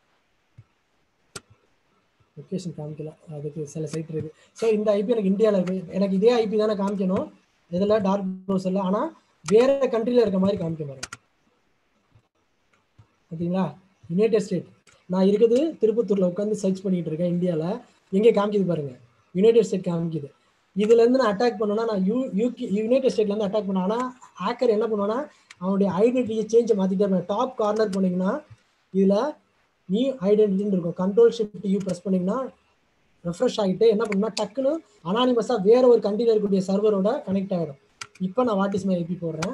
லொக்கேஷன் காமிக்கல அதுக்கு சில சைட் இருக்கு ஸோ இந்த ஐபி எனக்கு இந்தியாவில் இருக்கு எனக்கு இதே ஐபி தானே காமிக்கணும் இதில் டார்க் ப்ரௌசரில் ஆனால் வேற கண்ட்ரியில் இருக்க மாதிரி காமிக்க பாருங்க பார்த்தீங்களா யுனைடெட் ஸ்டேட் நான் இருக்குது திருப்பத்தூரில் உட்காந்து சர்ச் பண்ணிட்டு இருக்கேன் இந்தியாவில் எங்கே காமிக்குது பாருங்க யுனைடெட் ஸ்டேட் காமிக்குது இதுலேருந்து நான் அட்டாக் பண்ணோன்னா நான் யூ யூகே யுனைடெட் ஸ்டேட்லேருந்து அட்டாக் பண்ண ஆனால் ஹேக்கர் என்ன பண்ணுவான்னா அவனுடைய ஐடென்டிட்டியை சேஞ்சை மாற்றிட்டே இருப்பேன் டாப் கார்னர் போனீங்கன்னா இதில் நியூ ஐடென்டிட்டின்னு இருக்கும் கண்ட்ரோல் ஷிஃப்ட் யூ ப்ரெஸ் பண்ணீங்கன்னா ரெஃப்ரெஷ் ஆகிட்டு என்ன பண்ணுன்னா டக்குன்னு அனானிமஸாக வேற ஒரு கண்ட்ரியில் இருக்கக்கூடிய சர்வரோட கனெக்ட் ஆகிடும் இப்போ நான் வாட் இஸ் மை ஐபி போடுறேன்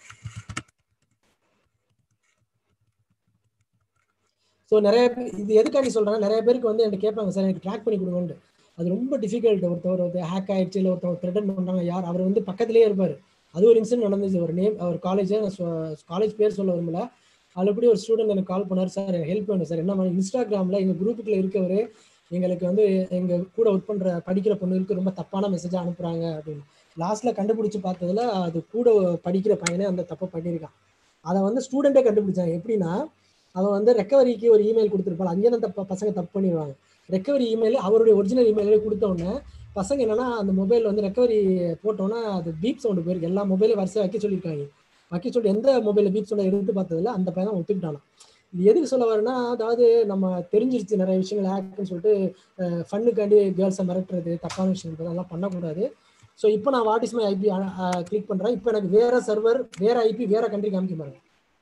ஸோ நிறைய பேர் இது எதுக்காண்டி சொல்கிறேன் நிறைய பேருக்கு வந்து என்கிட்ட கேட்பாங்க சார் எனக்கு ட்ராக் பண்ணி கொடுங்கன்ட்டு அது ரொம்ப டிஃபிகல்ட் ஒருத்தவர் வந்து ஹேக் ஆயிடுச்சு இல்லை ஒருத்தவர் த்ரெட்டன் பண்ணுறாங்க யார் அவர் வந்து பக்கத்துலேயே இருப்பார் அது ஒரு இன்சிடென்ட் நடந்துச்சு ஒரு நேம் அவர் காலேஜ் காலேஜ் பேர் சொல்ல விரும்பல அதில் எப்படி ஒரு ஸ்டூடெண்ட் எனக்கு கால் பண்ணார் சார் ஹெல்ப் பண்ணு சார் என்ன மாதிரி இன்ஸ்டாகிராமில் எங்கள் குரூப்புக்குள்ள இருக்கவர் எங்களுக்கு வந்து எங்கள் கூட ஒர்க் பண்ணுற படிக்கிற பொண்ணுங்களுக்கு ரொம்ப தப்பான மெசேஜாக அனுப்புகிறாங்க அப்படின்னு லாஸ்ட்டில் கண்டுபிடிச்சி பார்த்ததுல அது கூட படிக்கிற பையனே அந்த தப்பை பண்ணியிருக்கான் அதை வந்து ஸ்டூடெண்ட்டே கண்டுபிடிச்சாங்க எப்படின்னா அவன் வந்து ரெக்கவரிக்கு ஒரு இமெயில் கொடுத்துருப்பான் அங்கேயே தான் தப்ப பசங்க தப்பு பண்ணிடுவாங்க ரெக்கவரி இமெயில் அவருடைய ஒரிஜினல் இமெயிலே கொடுத்த உடனே பசங்க என்னன்னா அந்த மொபைல் வந்து ரெக்கவரி போட்டோன்னா அது பீப் சவுண்டு போயிருக்கு எல்லா மொபைலையும் வரிசையாக வைக்க சொல்லியிருக்காங்க வைக்க சொல்லி எந்த மொபைலில் பீப் சவுண்டை எடுத்து பார்த்ததுல அந்த பையன் ஒத்துக்கிட்டானா இது எதுக்கு சொல்ல வரேன்னா அதாவது நம்ம தெரிஞ்சிருச்சு நிறைய விஷயங்கள் ஹேக்குன்னு சொல்லிட்டு ஃபண்ணுக்காண்டி கேர்ள்ஸை மிரட்டுறது தப்பான விஷயம் அதெல்லாம் பண்ணக்கூடாது ஸோ இப்போ நான் what is my IP click பண்ணுறேன் இப்போ எனக்கு வேற சர்வர் வேற ஐபி வேற கண்ட்ரி காமிக்க பாருங்க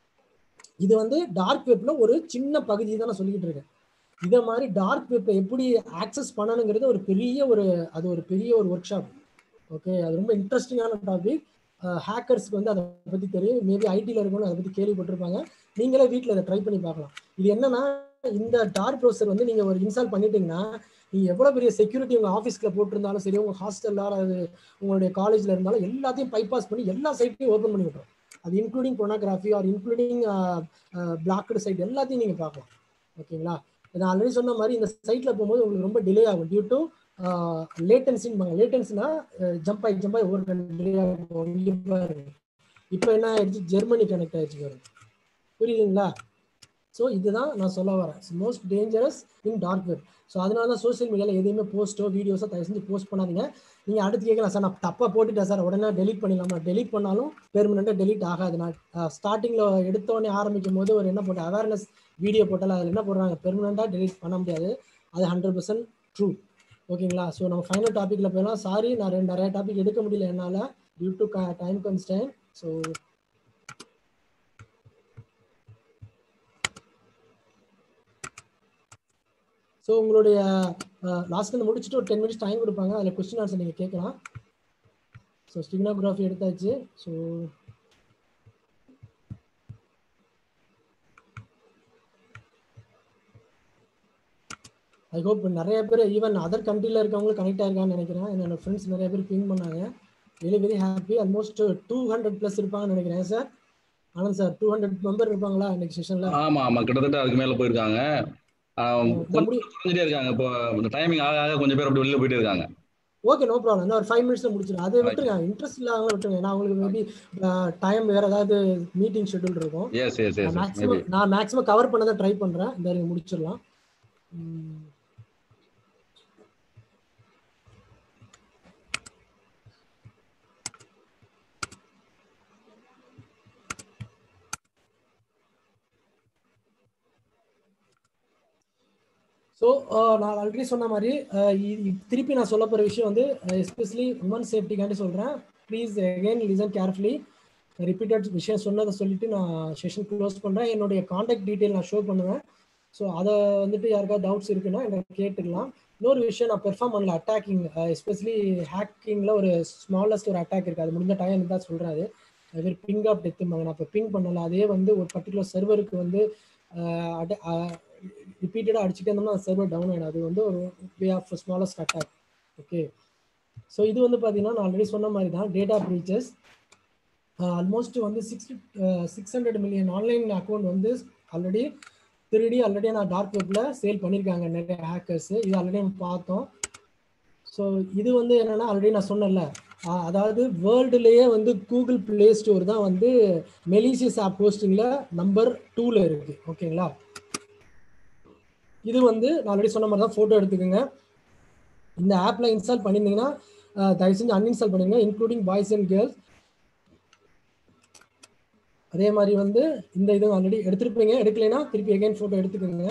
இது வந்து டார்க் வெப்ல ஒரு சின்ன பகுதி தான் நான் சொல்லிக்கிட்டு இருக்கேன் இதை மாதிரி டார்க் வெப்பை எப்படி ஆக்சஸ் பண்ணணுங்கிறது ஒரு பெரிய ஒரு அது ஒரு பெரிய ஒரு ஒர்க் ஷாப் ஓகே அது ரொம்ப இன்ட்ரெஸ்டிங்கான டாபிக் ஹேக்கர்ஸ்க்கு வந்து அதை பற்றி தெரியும் மேபி ஐடியில் இருக்கணும் அதை பற்றி கேள்விப்பட்டிருப்பாங்க நீங்களே வீட்டில் அதை ட்ரை பண்ணி பார்க்கலாம் இது என்னன்னா இந்த டார்க் ப்ரௌசர் வந்து நீங்கள் ஒரு இன்ஸ்டால் பண்ணிட்டீங்கன்னா நீங்கள் எவ்வளோ பெரிய செக்யூரிட்டி உங்கள் ஆஃபீஸில் போட்டிருந்தாலும் சரி உங்கள் ஹாஸ்டலில் அது உங்களுடைய காலேஜில் இருந்தாலும் எல்லாத்தையும் பைபாஸ் பண்ணி எல்லா சைட்டையும் ஓப்பன் பண்ணி விட்டுரும் அது including pornography or including blocked site எல்லாத்தையும் நீங்கள் பார்க்கலாம் ஓகேங்களா நான் ஆல்ரெடி சொன்ன மாதிரி இந்த சைட்டில் போகும்போது உங்களுக்கு ரொம்ப டிலே ஆகும் டியூ டு லேட்டன்சின்னு லேட்டன்ஸ்னா ஜம்ப் ஆகி ஜம்ப் ஆகி ஒவ்வொரு டிலே ஆகும் இப்போ என்ன ஆயிடுச்சு ஜெர்மனி கனெக்ட் ஆயிடுச்சு பாருங்க புரியுதுங்களா ஸோ இதுதான் நான் சொல்ல வரேன் most dangerous in dark web so அதனால தான் சோஷியல் மீடியாவில் எதையுமே போஸ்ட்டோ வீடியோஸோ தயவு செஞ்சு போஸ்ட் பண்ணாதீங்க நீங்கள் அடுத்து கேட்கலாம் சார் நான் தப்பாக போட்டுட்டேன் சார் உடனே டெலிட் பண்ணிடலாமா டெலிட் பண்ணாலும் பெர்மனெண்ட்டாக டெலிட் ஆகாது நான் ஸ்டார்டிங்கில் எடுத்தோடனே ஆரம்பிக்கும் போது ஒரு என்ன போட்டு அவேர்னஸ் வீடியோ போட்டாலும் அதில் என்ன போடுறாங்க பெர்மனெண்ட்டாக டெலிட் பண்ண முடியாது அது ஹண்ட்ரட் பர்சன்ட் ட்ரூ ஓகேங்களா ஸோ நம்ம ஃபைனல் டாப்பிக்கில் போயிடலாம் சாரி நான் ரெண்டு நிறைய டாபிக் எடுக்க முடியல என்னால் due to time constraint so so உங்களுடைய லாஸ்ட் வந்து முடிச்சுட்டு ஒரு டென் மினிட்ஸ் டைம் கொடுப்பாங்க அதில் கொஸ்டின் ஆன்சர் நீங்கள் கேட்கலாம் ஸோ ஸ்டிக்னோகிராஃபி எடுத்தாச்சு ஸோ ஐ ஹோப் நிறைய பேர் ஈவன் அதர் கண்ட்ரியில் இருக்கவங்களும் கனெக்ட் ஆயிருக்கான்னு நினைக்கிறேன் என்னோட ஃப்ரெண்ட்ஸ் நிறைய பேர் பிங் பண்ணாங்க very very happy almost two hundred plus இருப்பாங்கன்னு நினைக்கிறேன் sir Anand sir two hundred member இருப்பாங்களா இன்னைக்கு செஷனில் ஆமா ஆமா கிட்டத்தட்ட அதுக்கு மேல போயிருக்காங்க கொஞ்சம் இருக்காங்க இப்போ இந்த டைமிங் ஆக ஆக கொஞ்சம் பேர் அப்படி வெளியில போயிட்டு இருக்காங்க ஓகே நோ ப்ராப்ளம் நான் ஒரு ஃபைவ் மினிட்ஸ்ல முடிச்சிடும் அது விட்டுருங்க இன்ட்ரெஸ்ட் இல்லாம விட்டுருங்க ஏன்னா உங்களுக்கு மேபி டைம் வேற ஏதாவது மீட்டிங் ஷெட்யூல் இருக்கும் yes yes yes maybe maximum நான் மேக்ஸிமம் கவர் பண்ண தான் ட்ரை பண்றேன் இந்த வரைக்கும் முடிச்சிடலாம் உம், ஸோ நான் ஆல்ரெடி சொன்ன மாதிரி அஹ், இ- இ- திருப்பி நான் சொல்ல போகிற விஷயம் வந்து எஸ்பெஷலி உமன் சேஃப்டிக்காண்டி சொல்கிறேன் please again listen carefully repeated விஷயம் சொன்னதை சொல்லிட்டு நான் செஷன் க்ளோஸ் பண்ணுறேன் என்னுடைய காண்டாக்ட் டீட்டெயில் நான் ஷோ பண்ணுவேன் ஸோ அதை வந்துட்டு யாருக்காவது டவுட்ஸ் இருக்குன்னா எனக்கு கேட்டுக்கலாம் இன்னொரு விஷயம் நான் பெர்ஃபார்ம் பண்ணல அட்டாக்கிங் எஸ்பெஷலி ஹேக்கிங்கில் ஒரு ஸ்மாலஸ்ட் ஒரு அட்டாக் இருக்குது அது முடிஞ்ச டைம் தான் சொல்கிறேன் அது அது பேர் பிங் ஆஃப் டெத்துமாங்க நான் இப்போ பிங் பண்ணல அதே வந்து ஒரு பர்டிகுலர் சர்வருக்கு வந்து ரிப்பீட்டடாக அடிச்சுட்டே இருந்தோம்னா அந்த சர்வர் டவுன் ஆகிடும் அது வந்து ஒரு way of smallest attack okay so இது வந்து பார்த்தீங்கன்னா நான் ஆல்ரெடி சொன்ன மாதிரி தான் டேட்டா ப்ரீச்சஸ் ஆல்மோஸ்ட் வந்து six six hundred million online account வந்து ஆல்ரெடி திருடி ஆல்ரெடி நான் டார்க் வெப்பில் சேல் பண்ணியிருக்காங்க நிறைய ஹேக்கர்ஸ் இது ஆல்ரெடி நம்ம பார்த்தோம் ஸோ இது வந்து என்னன்னா ஆல்ரெடி நான் சொன்னேன்ல ஆஹ் அதாவது வேர்ல்டுலேயே வந்து கூகுள் ப்ளே ஸ்டோர் தான் வந்து மெலிசியஸ் ஆப் போஸ்டிங்கில் நம்பர் டூவில் இருக்குது ஓகேங்களா இது வந்து நான் ஆல்ரெடி சொன்ன மாதிரி தான் ஃபோட்டோ எடுத்துக்கோங்க இந்த ஆப்பில் இன்ஸ்டால் பண்ணியிருந்தீங்கன்னா ஆஹ் தயவு செஞ்சு அன்இன்ஸ்டால் பண்ணுங்க இன்க்ளூடிங் பாய்ஸ் அண்ட் கேர்ள்ஸ் அதே மாதிரி வந்து இந்த இது ஆல்ரெடி எடுத்திருப்பீங்க எடுக்கலைன்னா திருப்பி அகைன் ஃபோட்டோ எடுத்துக்கோங்க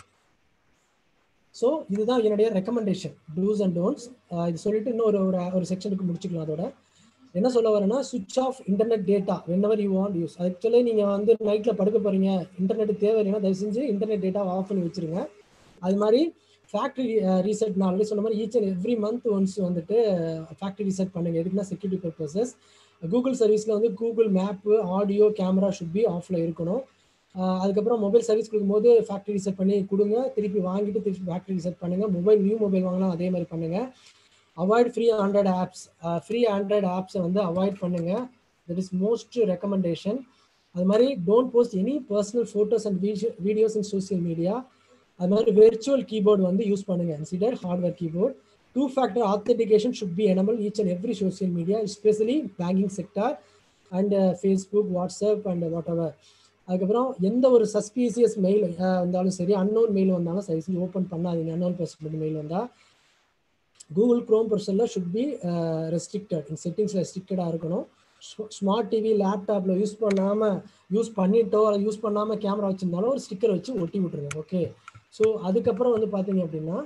ஸோ இதுதான் என்னுடைய ரெக்கமெண்டேஷன் டூஸ் அண்ட் டோன்ட்ஸ் இது சொல்லிட்டு இன்னும் ஒரு ஒரு ஒரு செக்ஷனுக்கு முடிச்சுக்கலாம் அதோட என்ன சொல்ல வரேன்னா switch off internet data when you want use actually நீங்கள் வந்து நைட்டில் படுக்க போகிறீங்க இன்டர்நெட் தேவை இல்லைன்னா தயவு செஞ்சு இன்டர்நெட் டேட்டா ஆஃப் பண்ணி வச்சிருங்க அது மாதிரி ஃபேக்ட்ரி ரீசெட் நான் ஆல்ரெடி சொன்ன மாதிரி each and every month once வந்துட்டு ஃபேக்ட்ரி ரீசெட் பண்ணுங்க எதுக்குன்னா செக்யூரிட்டி பர்பஸஸ் கூகுள் சர்வீஸில் வந்து Google map audio camera should be ஆஃபில் இருக்கணும் ஆஹ் அதுக்கப்புறம் மொபைல் சர்வீஸ் கொடுக்கும்போது ஃபேக்ட்ரி ரீசெட் பண்ணி கொடுங்க திருப்பி வாங்கிட்டு திருப்பி ஃபேக்ட்ரி ரீசெட் பண்ணுங்க மொபைல் நியூ மொபைல் வாங்கினா அதே மாதிரி பண்ணுங்க avoid free android apps free android ஆப்ஸை வந்து அவாய்ட் பண்ணுங்க தட் இஸ் மோஸ்ட் ரெக்கமெண்டேஷன் அது மாதிரி don't post any personal photos and videos in social media அது மாதிரி வெர்ச்சுவல் கீபோர்டு வந்து யூஸ் பண்ணுங்க consider hardware keyboard two factor authentication should be enable each and every social media especially banking sector and Facebook WhatsApp and whatever அதுக்கப்புறம் எந்த ஒரு சஸ்பீசியஸ் மெயில் வந்தாலும் சரி அன்னோன் மெயில் வந்தாலும் சரி செஞ்சு ஓப்பன் பண்ணாதீங்க அன்னோன் பர்சன் மெயில் வந்தால் கூகுள் க்ரோம் பர்சனில் ஷுட் பி ரெஸ்ட்ரிக்டட் செட்டிங்ஸ் ரெஸ்ட்ரிக்டடாக இருக்கணும் ஸ்மார்ட் டிவி லேப்டாப்பில் யூஸ் பண்ணாமல் யூஸ் பண்ணிட்டோ அல்ல யூஸ் பண்ணாமல் கேமரா வச்சுருந்தாலும் ஒரு ஸ்டிக்கர் வச்சு ஒட்டி விட்ருங்க ஓகே ஸோ அதுக்கப்புறம் வந்து பார்த்தீங்க அப்படின்னா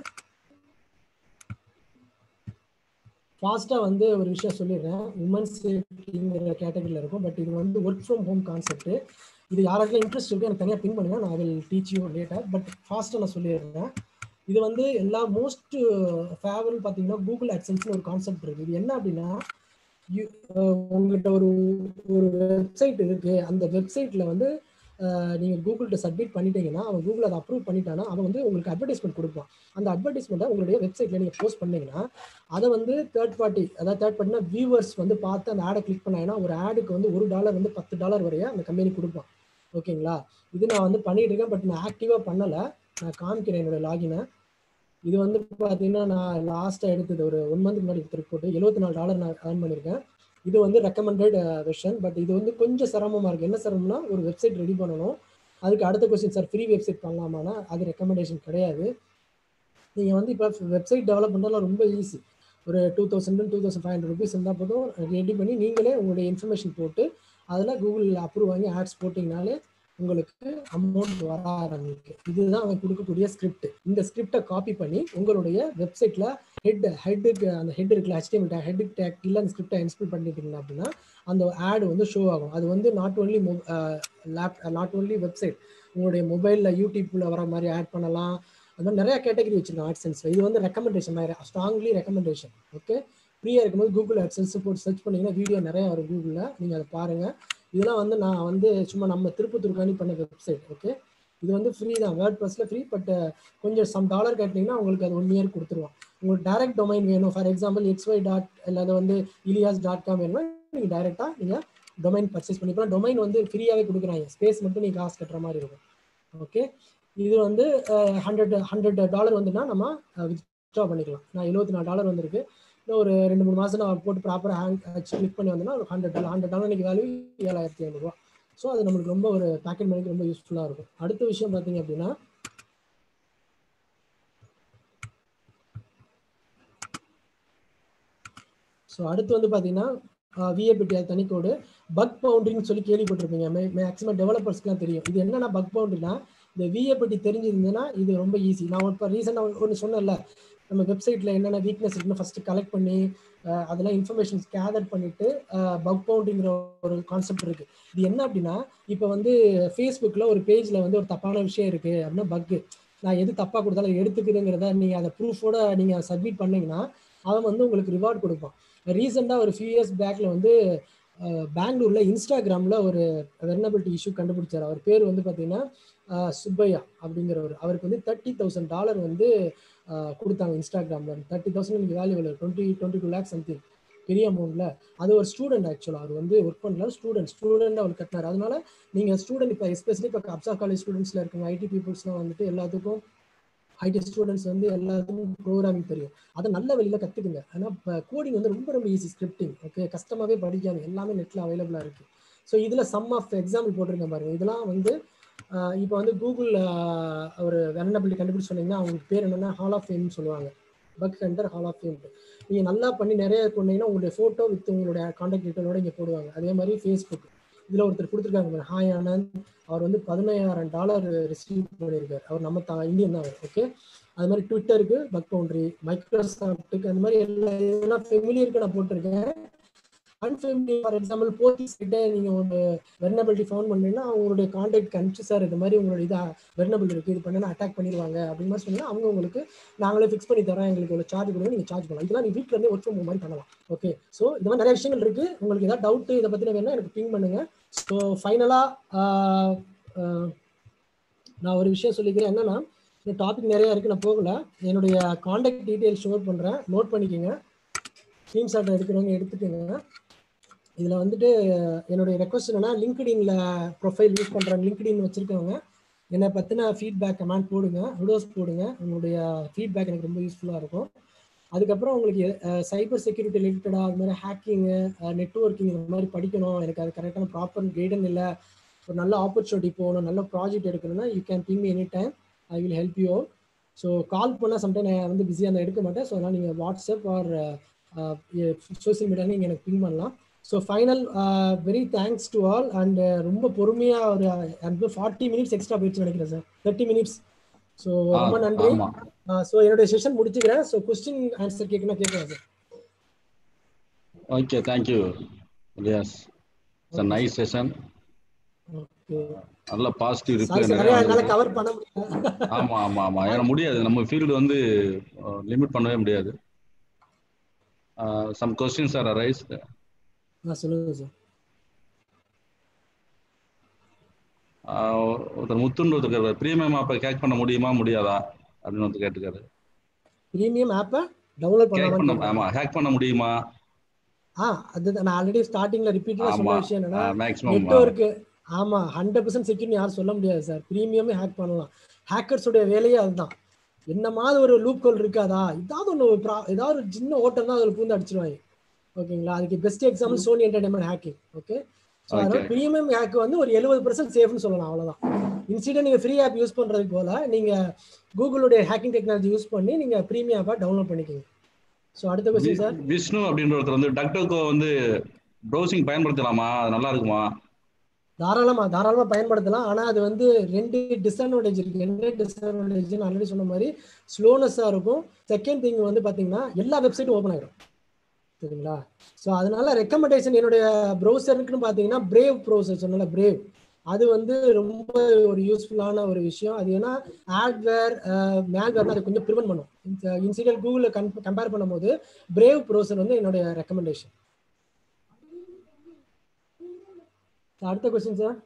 ஃபாஸ்ட்டாக வந்து ஒரு விஷயம் சொல்லிடுறேன் உமன்ஸ் சேஃப்டிங்கிற கேட்டகரியில் இருக்கும் பட் இது வந்து ஒர்க் ஃப்ரம் ஹோம் கான்செப்ட் இது யாராச்சும் இன்ட்ரெஸ்ட் இருக்கு எனக்கு தனியாக பின் பண்ணுங்க நான் will teach you later but ஃபாஸ்ட்டாக நான் சொல்லிடுறேன் இது வந்து எல்லா மோஸ்ட் ஃபேவரல் பார்த்தீங்கன்னா கூகுள் அட்சன்ஸ்னு ஒரு கான்செப்ட் இருக்குது இது என்ன அப்படின்னா you- அஹ் உங்கள்கிட்ட ஒரு ஒரு வெப்சைட் இருக்கு அந்த வெப்சைட்ல வந்து அஹ், நீங்க கூகுள்கிட்ட சப்மிட் பண்ணிட்டீங்கன்னா அவன் கூகுள் அதை அப்ரூவ் பண்ணிட்டானா அவன் வந்து உங்களுக்கு அட்வர்டைஸ்மெண்ட் கொடுப்பான் அந்த அட்வர்டைஸ்மெண்ட்டை உங்களுடைய வெப்சைட்ல நீங்க போஸ்ட் பண்ணீங்கன்னா அதை வந்து தேர்ட் பார்ட்டி அதாவது தேர்ட் பார்ட்டினா வியூவர்ஸ் வந்து பார்த்து அந்த ஆடை கிளிக் பண்ணாங்கன்னா ஒரு ஆடுக்கு வந்து ஒரு டாலர் வந்து பத்து டாலர் வரைய அந்த கம்பெனி கொடுப்பான் ஓகேங்களா இது நான் வந்து பண்ணிட்டு இருக்கேன் பட் நான் ஆக்டிவாக பண்ணலை நான் காமிக்கிறேன் என்னோட லாகினை இது வந்து பார்த்தீங்கன்னா நான் லாஸ்ட்டாக எடுத்தது ஒரு ஒன் மந்த் முன்னாடி எடுத்த ரிப்போர்ட் எழுபத்தி நாலு டாலர் நான் ஏர்ன் பண்ணியிருக்கேன் இது வந்து ரெக்கமெண்டட் வெர்ஷன் பட் இது வந்து கொஞ்சம் சிரமமாக இருக்குது என்ன சிரமம்னா ஒரு வெப்சைட் ரெடி பண்ணணும் அதுக்கு அடுத்த கொஸ்டின் சார் ஃப்ரீ வெப்சைட் பண்ணலாமான்னா அது ரெக்கமெண்டேஷன் கிடையாது நீங்கள் வந்து இப்போ வெப்சைட் டெவலப் பண்ணுறதுலாம் ரொம்ப ஈஸி ஒரு two thousand two thousand five hundred rupees இருந்தால் போதும் ரெடி பண்ணி நீங்களே உங்களுடைய இன்ஃபர்மேஷன் போட்டு அதில் கூகுள் அப்ரூவ் வாங்கி ஆட்ஸ் போட்டிங்கனாலே உங்களுக்கு அமௌண்ட் வர ஆரம்பிக்கும் இதுதான் அவன் கொடுக்கக்கூடிய ஸ்கிரிப்ட் இந்த ஸ்கிரிப்டை காப்பி பண்ணி உங்களுடைய வெப்சைட்ல ஹெட் ஹெட்டுக்கு அந்த ஹெட் இருக்குல்ல HTML டேக் ஹெட் டேக் இல்லை அந்த ஸ்கிரிப்டை இன்ஸ்டால் பண்ணிட்டீங்க அப்படின்னா அந்த ஆட் வந்து ஷோ ஆகும் அது வந்து not only lab not only website உங்களுடைய மொபைலில் யூடியூப்ல வர மாதிரி ஆட் பண்ணலாம் அது மாதிரி நிறைய கேட்டகரி வச்சிருக்கோம் ஆட்சன்ஸில் இது வந்து ரெக்கமெண்டேஷன் ஸ்ட்ராங்லி ரெக்கமெண்டேஷன் ஓகே ஃப்ரீயாக இருக்கும்போது கூகுள் ஆட்சன்ஸ் போட்டு சர்ச் பண்ணீங்கன்னா வீடியோ நிறைய வரும் கூகுளில் நீங்கள் அதை பாருங்கள் இதெல்லாம் வந்து நான் வந்து சும்மா நம்ம திருப்பத்தூருக்காண்டி பண்ண வெப்சைட் ஓகே இது வந்து ஃப்ரீ தான் வேர்ட் ப்ளஸில் ஃப்ரீ பட் கொஞ்சம் சம் டாலர் கட்டினீங்கன்னா உங்களுக்கு அது ஒன் இயர் கொடுத்துருவோம் உங்களுக்கு டேரக்ட் டொமைன் வேணும் ஃபார் எக்ஸாம்பிள் எக்ஸ்ஒய் டாட் இல்லை வந்து இலியாஸ் டாட் காம் வேணும்னா நீங்கள் டைரெக்டாக நீங்கள் டொமைன் பர்ச்சேஸ் பண்ணிக்கலாம் டொமைன் வந்து ஃப்ரீயாகவே கொடுக்குறாங்க ஸ்பேஸ் மட்டும் நீங்கள் காசு கட்டுற மாதிரி இருக்கும் ஓகே இது வந்து ஹண்ட்ரட் ஹண்ட்ரட் டாலர் வந்துன்னா நம்ம வித்ட்ரா பண்ணிக்கலாம் நான் எழுபத்தி நாலு டாலர் வந்திருக்கு இன்னும் ஒரு ரெண்டு மூணு மாதம் நான் போட்டு ப்ராப்பராக ஹேண்ட் வச்சு கிளிக் பண்ணி வந்தோம்னா ஒரு ஹண்ட்ரட் டாலர் ஹண்ட்ரட் டாலர் இன்னைக்கு வேல்யூ ஏழாயிரத்தி ஐநூறுரூவா ஸோ அது நம்மளுக்கு ரொம்ப ஒரு பேக்கெட் மணிக்கு ரொம்ப யூஸ்ஃபுல்லாக இருக்கும் அடுத்த விஷயம் பார்த்தீங்க அப்படின்னா ஸோ அடுத்து வந்து பார்த்தீங்கன்னா விஏபிடி அது தனி கோடு பக் பவுண்டரின்னு சொல்லி கேள்விப்பட்டிருப்பீங்க மேக்ஸிமம் டெவலப்பர்ஸ்க்குலாம் தெரியும் இது என்னன்னா பக் பவுண்டரினா இந்த விஏபிடி தெரிஞ்சிருந்ததுன்னா இது ரொம்ப ஈஸி நான் இப்போ ரீசெண்டாக ஒன்று சொன்னேன்ல நம்ம வெப்சைட்டில் என்னென்ன வீக்னஸ் இருக்குன்னு ஃபஸ்ட்டு கலெக்ட் பண்ணி அஹ், அதெல்லாம் இன்ஃபர்மேஷன்ஸ் கேதர் பண்ணிட்டு பக் பவுண்டிங்கிற ஒரு கான்செப்ட் இருக்கு இது என்ன அப்படின்னா இப்போ வந்து ஃபேஸ்புக்கில் ஒரு பேஜில் வந்து ஒரு தப்பான விஷயம் இருக்கு அப்படின்னா பக்கு நான் எது தப்பாக கொடுத்தாலும் அதை எடுத்துக்குதுங்கிறத நீங்கள் அதை ப்ரூஃபோட நீங்கள் சப்மிட் பண்ணீங்கன்னா அவன் வந்து உங்களுக்கு ரிவார்ட் கொடுப்பான் ரீசெண்டாக ஒரு ஃபியூ இயர்ஸ் பேக்ல வந்து அஹ், பெங்களூர்ல இன்ஸ்டாகிராமில் ஒரு வெர்னபிலிட்டி இஷ்யூ கண்டுபிடிச்சார் அவர் பேர் வந்து பார்த்தீங்கன்னா அஹ், சுப்பையா அப்படிங்கிறவர் அவருக்கு வந்து தேர்ட்டி தௌசண்ட் டாலர் வந்து அஹ், கொடுத்தாங்க இன்ஸ்டாகிராம்ல தேர்ட்டி தௌசண்ட் எனக்கு value twenty twenty two lakhs something பெரிய அமௌண்ட்ல அது ஒரு ஸ்டூடெண்ட் ஆக்சுவலாக அவர் வந்து ஒர்க் பண்ணல ஸ்டூடெண்ட் ஸ்டூடெண்ட் அவர் கட்டினார் அதனால நீங்க ஸ்டூடெண்ட் இப்போ எஸ்பெஷலி இப்போ அப்சா காலேஜ் ஸ்டூடெண்ட்ஸ்ல இருக்காங்க ஐடி பீப்புள்ஸ்லாம் வந்துட்டு எல்லாத்துக்கும் ஐடி ஸ்டூடெண்ட்ஸ் வந்து எல்லாத்துக்கும் ப்ரோக்ராமிங் தெரியும் அதை நல்ல வழியில கத்துக்குங்க ஆனா இப்போ கோடிங் வந்து ரொம்ப ரொம்ப ஈஸி ஸ்கிரிப்டிங் ஓகே கஷ்டமாவே படிக்காது எல்லாமே நெட்ல அவைலபிளா இருக்கு ஸோ இதுல சம் ஆஃப் எக்ஸாம்பிள் போட்டிருக்கேன் பாருங்க இதெல்லாம் வந்து இப்போ வந்து கூகுள் ஒரு வெர்னபிலிட்டி கண்டுபிடிச்சு சொன்னீங்கன்னா அவங்களுக்கு பேர் என்னன்னா ஹால் ஆஃப் ஃபேம்னு சொல்லுவாங்க bug hunter hall of fame நீங்க நல்லா பண்ணி நிறைய கொண்டீங்கன்னா உங்களுடைய போட்டோ வித் உங்களுடைய கான்டாக்ட் டீட்டெயிலோட இங்க போடுவாங்க அதே மாதிரி ஃபேஸ்புக் இதுல ஒருத்தர் கொடுத்துருக்காங்க ஹாய் ஆனந்த் அவர் வந்து பதினாயிரம் டாலர் ரிசீவ் பண்ணியிருக்காரு அவர் நம்ம தா இந்தியன் தான் அவர் ஓகே அது மாதிரி ட்விட்டருக்கு பக் பவுண்டரி மைக்ரோசாஃப்ட்டுக்கு அந்த மாதிரி எல்லா இதெல்லாம் ஃபெமிலியருக்கு நான் போட்டிருக்கேன் அன்ஃபெமிலியர் ஃபார் எக்ஸாம்பிள் போலீஸ் கிட்ட நீங்க ஒரு வெர்னபிலிட்டி ஃபவுண்ட் பண்ணீங்கன்னா அவங்களுடைய கான்டாக்ட் அனுப்பிச்சு சார் இது மாதிரி உங்களோட இதா வெர்னபிள் இருக்கு இது பண்ணா அட்டாக் பண்ணிடுவாங்க அப்படின்னு மாதிரி சொன்னீங்கன்னா அவங்க உங்களுக்கு நாங்களே ஃபிக்ஸ் பண்ணி தரோம் எங்களுக்கு ஒரு சார்ஜ் கொடுங்க நீங்க சார்ஜ் பண்ணலாம் இதெல்லாம் நீ வீட்ல இருந்தே ஒர்க் ஃப்ரம் மாதிரி பண்ணலாம் ஓகே ஸோ இந்த மாதிரி நிறைய விஷயங்கள் இருக்கு உங்களுக்கு ஏதாவது டவுட் இதை பத்தின வேணா எனக்கு பிங் பண்ணுங்க ஸோ ஃபைனலா நான் ஒரு விஷயம் சொல்லிக்கிறேன் என்னன்னா இந்த டாபிக் நிறைய இருக்கு நான் போகல என்னுடைய காண்டாக்ட் டீடைல்ஸ் ஷோர் பண்றேன் நோட் பண்ணிக்கோங்க டீம் சார்ட் எடுக்கிறவங்க எடுத்துக்கோங்க இதுல வந்துட்டு என்னுடைய ரெக்வஸ்ட் என்னன்னா லிங்க்டின்ல ப்ரொஃபைல் யூஸ் பண்றேன் லிங்க்டின் வச்சிருக்கவங்க என்னை பத்தின ஃபீட்பேக் கமெண்ட் போடுங்க விடோஸ் போடுங்க உங்களுடைய ஃபீட்பேக் எனக்கு ரொம்ப யூஸ்ஃபுல்லா இருக்கும் அதுக்கப்புறம் உங்களுக்கு சைபர் செக்யூரிட்டி ரிலேட்டடா அது மாதிரி ஹேக்கிங்கு நெட்ஒர்க்கிங் இந்த மாதிரி படிக்கணும் எனக்கு அது கரெக்டான ப்ராப்பர் கைடன் இல்லை ஒரு நல்ல ஆப்பர்ச்சுனிட்டி போகணும் நல்ல ப்ராஜெக்ட் எடுக்கணும்னா you can ping any time I will help you so call பண்ணால் சம்டைம் நான் வந்து பிஸியாக இருந்தால் எடுக்க மாட்டேன் ஸோ அதனால் நீங்கள் வாட்ஸ்அப் ஆர் சோசியல் மீடியா நீங்கள் எனக்கு பிங் பண்ணலாம் so final very thanks to all and ரொம்ப பொறுமையாக ஒரு அந்த ஃபார்ட்டி மினிட்ஸ் எக்ஸ்ட்ரா போயிடுச்சு நினைக்கிறேன் சார் தேர்ட்டி மினிட்ஸ் ஸோ ரொம்ப நன்றி ஸோ என்னுடைய செஷன் முடிச்சுக்கிறேன் ஸோ கொஸ்டின் ஆன்சர் கேட்கணும் கேட்குறேன் sir okay thank you yes it's nice session okay நல்ல பாசிட்டிவ் ரிப்ளை சாரி நிறைய நிறைய என்னால் வந்திருக்கு. கவர் பண்ண முடியல ஆமா ஆமா ஆமா ஏன்னா முடியாது நம்ம ஃபீல்டு வந்து லிமிட் பண்ணவே முடியாது சம் கொஸ்டின்ஸ் ஆர் அரைஸ் ஆ சொல்லுங்க சார் ஒருத்தர் முத்துன்னு ஒருத்தர் ப்ரீமியம் ஆப்பை கேக் பண்ண முடியுமா முடியாதா அப்படின்னு ஒருத்தர் கேட்டுக்காரு ப்ரீமியம் ஆப்பை டவுன்லோட் கேக் பண்ண பண்ணலாமா ஆமா ஹேக் பண்ண முடியுமா ஆ அது நான் ஆல்ரெடி ஸ்டார்டிங்ல ரிப்பீட்டடா ஆமா சொன்ன விஷயம் என்னன்னா மேக்ஸிமம் நெட்வொர்க் ஆமா ஹண்ட்ரட் பர்சன்ட் செக்யூரிட்டி யாரும் சொல்ல முடியாது சார் ப்ரீமியமே ஹேக் பண்ணலாம் ஹேக்கர்ஸோட வேலையே அதுதான் என்ன மாதிரி ஒரு லூப் கோல் இருக்காதா ஏதாவது ஒன்று ஏதாவது ஒரு சின்ன ஓட்டம் தான் அதில் பூந்து அடிச்சிருவாங்க ஓகேங்களா அதுக்கு best example Sony entertainment hacking okay so அதனால Okay. ப்ரீமியம் ஹேக் வந்து ஒரு எழுபது பர்சன்ட் சேஃப்னு சொல்லலாம் அவ்வளவுதான் இன்சிடென்ட் நீங்க ஃப்ரீ ஆப் யூஸ் பண்றதுக்கு போல நீங்க கூகுளுடைய ஹேக்கிங் டெக்னாலஜி யூஸ் பண்ணி நீங்க ப்ரீமியம் ஆப்பை டவுன்லோட் பண்ணிக்கோங்க ஸோ அடுத்த கொஸ்டின் சார் விஷ்ணு அப்படின்ற ஒருத்தர் வந்து டக்டோகோ வந்து ப்ரௌசிங் பயன்படுத்தலாமா அது நல்லா இருக்குமா தாராளமா தாராளமா பயன்படுத்தலாம் ஆனா அது வந்து ரெண்டு டிஸ்அட்வான்டேஜ் இருக்கு என்ன டிஸ்அட்வான்டேஜ் ஆல்ரெடி சொன்ன மாதிரி ஸ்லோனஸா இருக்கும் செகண்ட் திங் வந்து பாத்தீங்கன்னா எல்லா வெப்சைட்டும் ஓப்பன் ஆயிடும் சரிங்களா ஸோ அதனால ரெக்கமெண்டேஷன் என்னுடைய ப்ரௌசருக்குன்னு பார்த்தீங்கன்னா பிரேவ் ப்ரௌசர் சொன்னல பிரேவ் அது வந்து ரொம்ப ஒரு யூஸ்ஃபுல்லான ஒரு விஷயம் அது ஏன்னா ஆட்வேர் மேல்வேர்னு அதை கொஞ்சம் ப்ரிவென்ட் பண்ணும் இன்சிடென்ட் கூகுளில் கம்பேர் பண்ணும்போது பிரேவ் ப்ரௌசர் வந்து என்னுடைய ரெக்கமெண்டேஷன் அடுத்த question sir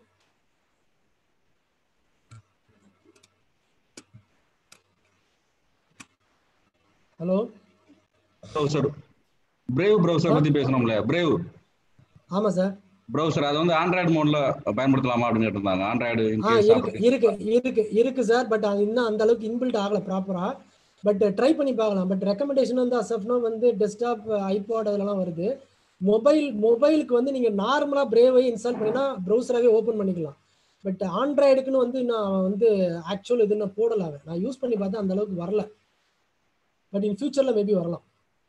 hello browser Brave browser பத்தி பேசணும்ல பிரேவ் ஆமா சார் ப்ரௌசர் அது வந்து ஆண்ட்ராய்டு மோட்ல பயன்படுத்தலாமா அப்படின்னு கேட்டிருந்தாங்க ஆண்ட்ராய்டு ஆ இருக்கு இருக்கு இருக்கு இருக்கு சார் பட் அது இன்னும் அந்த அளவுக்கு இன்பில்ட் ஆகல ப்ராப்பரா பட் ட்ரை பண்ணி பார்க்கலாம் பட் ரெக்கமெண்டேஷன் வந்து அசப்னா வந்து டெஸ்க்டாப் ஐபாட் அதெல்லாம் வருது மொபைல் மொபைலுக்கு வந்து நீங்கள் நார்மலாக பிரேவை இன்ஸ்டால் பண்ணினா ப்ரௌசராகவே ஓப்பன் பண்ணிக்கலாம் பட் ஆண்ட்ராய்டுக்குன்னு வந்து நான் வந்து ஆக்சுவல் இது நான் போடல அவன் நான் யூஸ் பண்ணி பார்த்தா அந்த அளவுக்கு வரல பட் இன் ஃபியூச்சரில் மேபி வரலாம்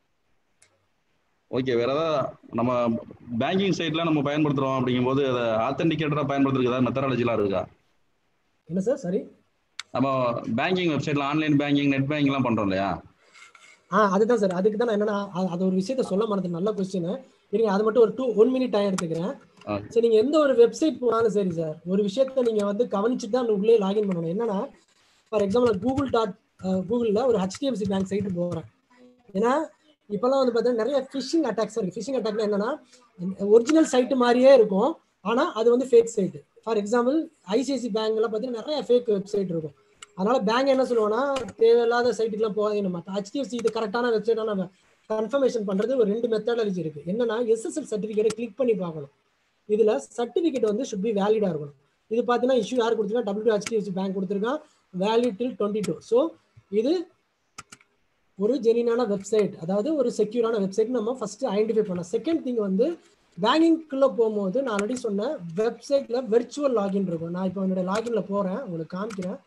ஓகே வேற ஏதாவது நம்ம பேங்கிங் சைட்ல நம்ம பயன்படுத்துறோம் அப்படிங்கும்போது அதை ஆத்தென்டிகேட்டரா பயன்படுத்துறதுக்கு ஏதாவது மெத்தடாலஜிலாம் இருக்கா என்ன சார் சரி நம்ம பேங்கிங் வெப்சைட்ல ஆன்லைன் பேங்கிங் நெட் பேங்கிங்லாம் பண்றோம் இல்லையா ஆ அதுதான் சார் அதுக்கு தான் நான் என்னன்னா அது- அது ஒரு விஷயத்த சொல்ல மறந்து நல்ல கொஸ்டின் இருங்க அது மட்டும் ஒரு டூ ஒன் மினிட் டைம் எடுத்துக்கிறேன் ஆ. சரி நீங்க எந்த ஒரு வெப்சைட் போனாலும் சரி சார் ஒரு விஷயத்த நீங்க வந்து கவனிச்சுட்டு தான் உள்ளே லாகின் பண்ணணும் என்னன்னா ஃபார் எக்ஸாம்பிள் கூகுள் டாட் கூகுளில் ஒரு ஹெச்டிஎஃப்சி பேங்க் சைட்டு போகிறேன் ஏன்னா இப்போல்லாம் வந்து பார்த்தீங்கன்னா நிறைய ஃபிஷிங் அட்டாக்ஸ் இருக்கு ஃபிஷிங் அட்டாக்ல என்னன்னா ஒரிஜினல் சைட்டு மாதிரியே இருக்கும் ஆனால் அது வந்து fake site for example ICIC பேங்க்ல பார்த்தீங்கன்னா நிறைய ஃபேக் வெப்சைட் இருக்கும் அதனால பேங்க் என்ன சொல்லுவோம்னா தேவையில்லாத சைட்டுக்குலாம் போகாதீங்க நம்ம ஹெச்டிஎஃப்சி இது கரெக்டான வெப்சைட்டான கன்ஃபர்மேஷன் பண்றது ஒரு ரெண்டு மெத்தடாலஜி இருக்கு என்னன்னா எஸ்எஸ்எல் சர்டிஃபிகேட்டை கிளிக் பண்ணி பார்க்கணும் இதுல சர்டிஃபிகேட் வந்து ஷுட் பி வேலிடா இருக்கணும் இது பார்த்தீங்கன்னா இஷ்யூ யார் கொடுத்துருக்கா டபிள்யூ ஹெச்டிஎஃப்சி பேங்க் கொடுத்துருக்கான் valid till twenty two so இது ஒரு ஜெனினான வெப்சைட் அதாவது ஒரு செக்யூரான வெப்சைட் நம்ம ஃபர்ஸ்ட் ஐடென்டிஃபை பண்ணோம் செகண்ட் திங் வந்து பேங்கிங்குள்ள போகும்போது நான் ஆல்ரெடி சொன்னேன் வெப்சைட்ல வெர்ச்சுவல் லாகின் இருக்கும் நான் இப்போ என்னோட லாகின்ல போறேன் உங்களுக்கு காமிக்கிறேன்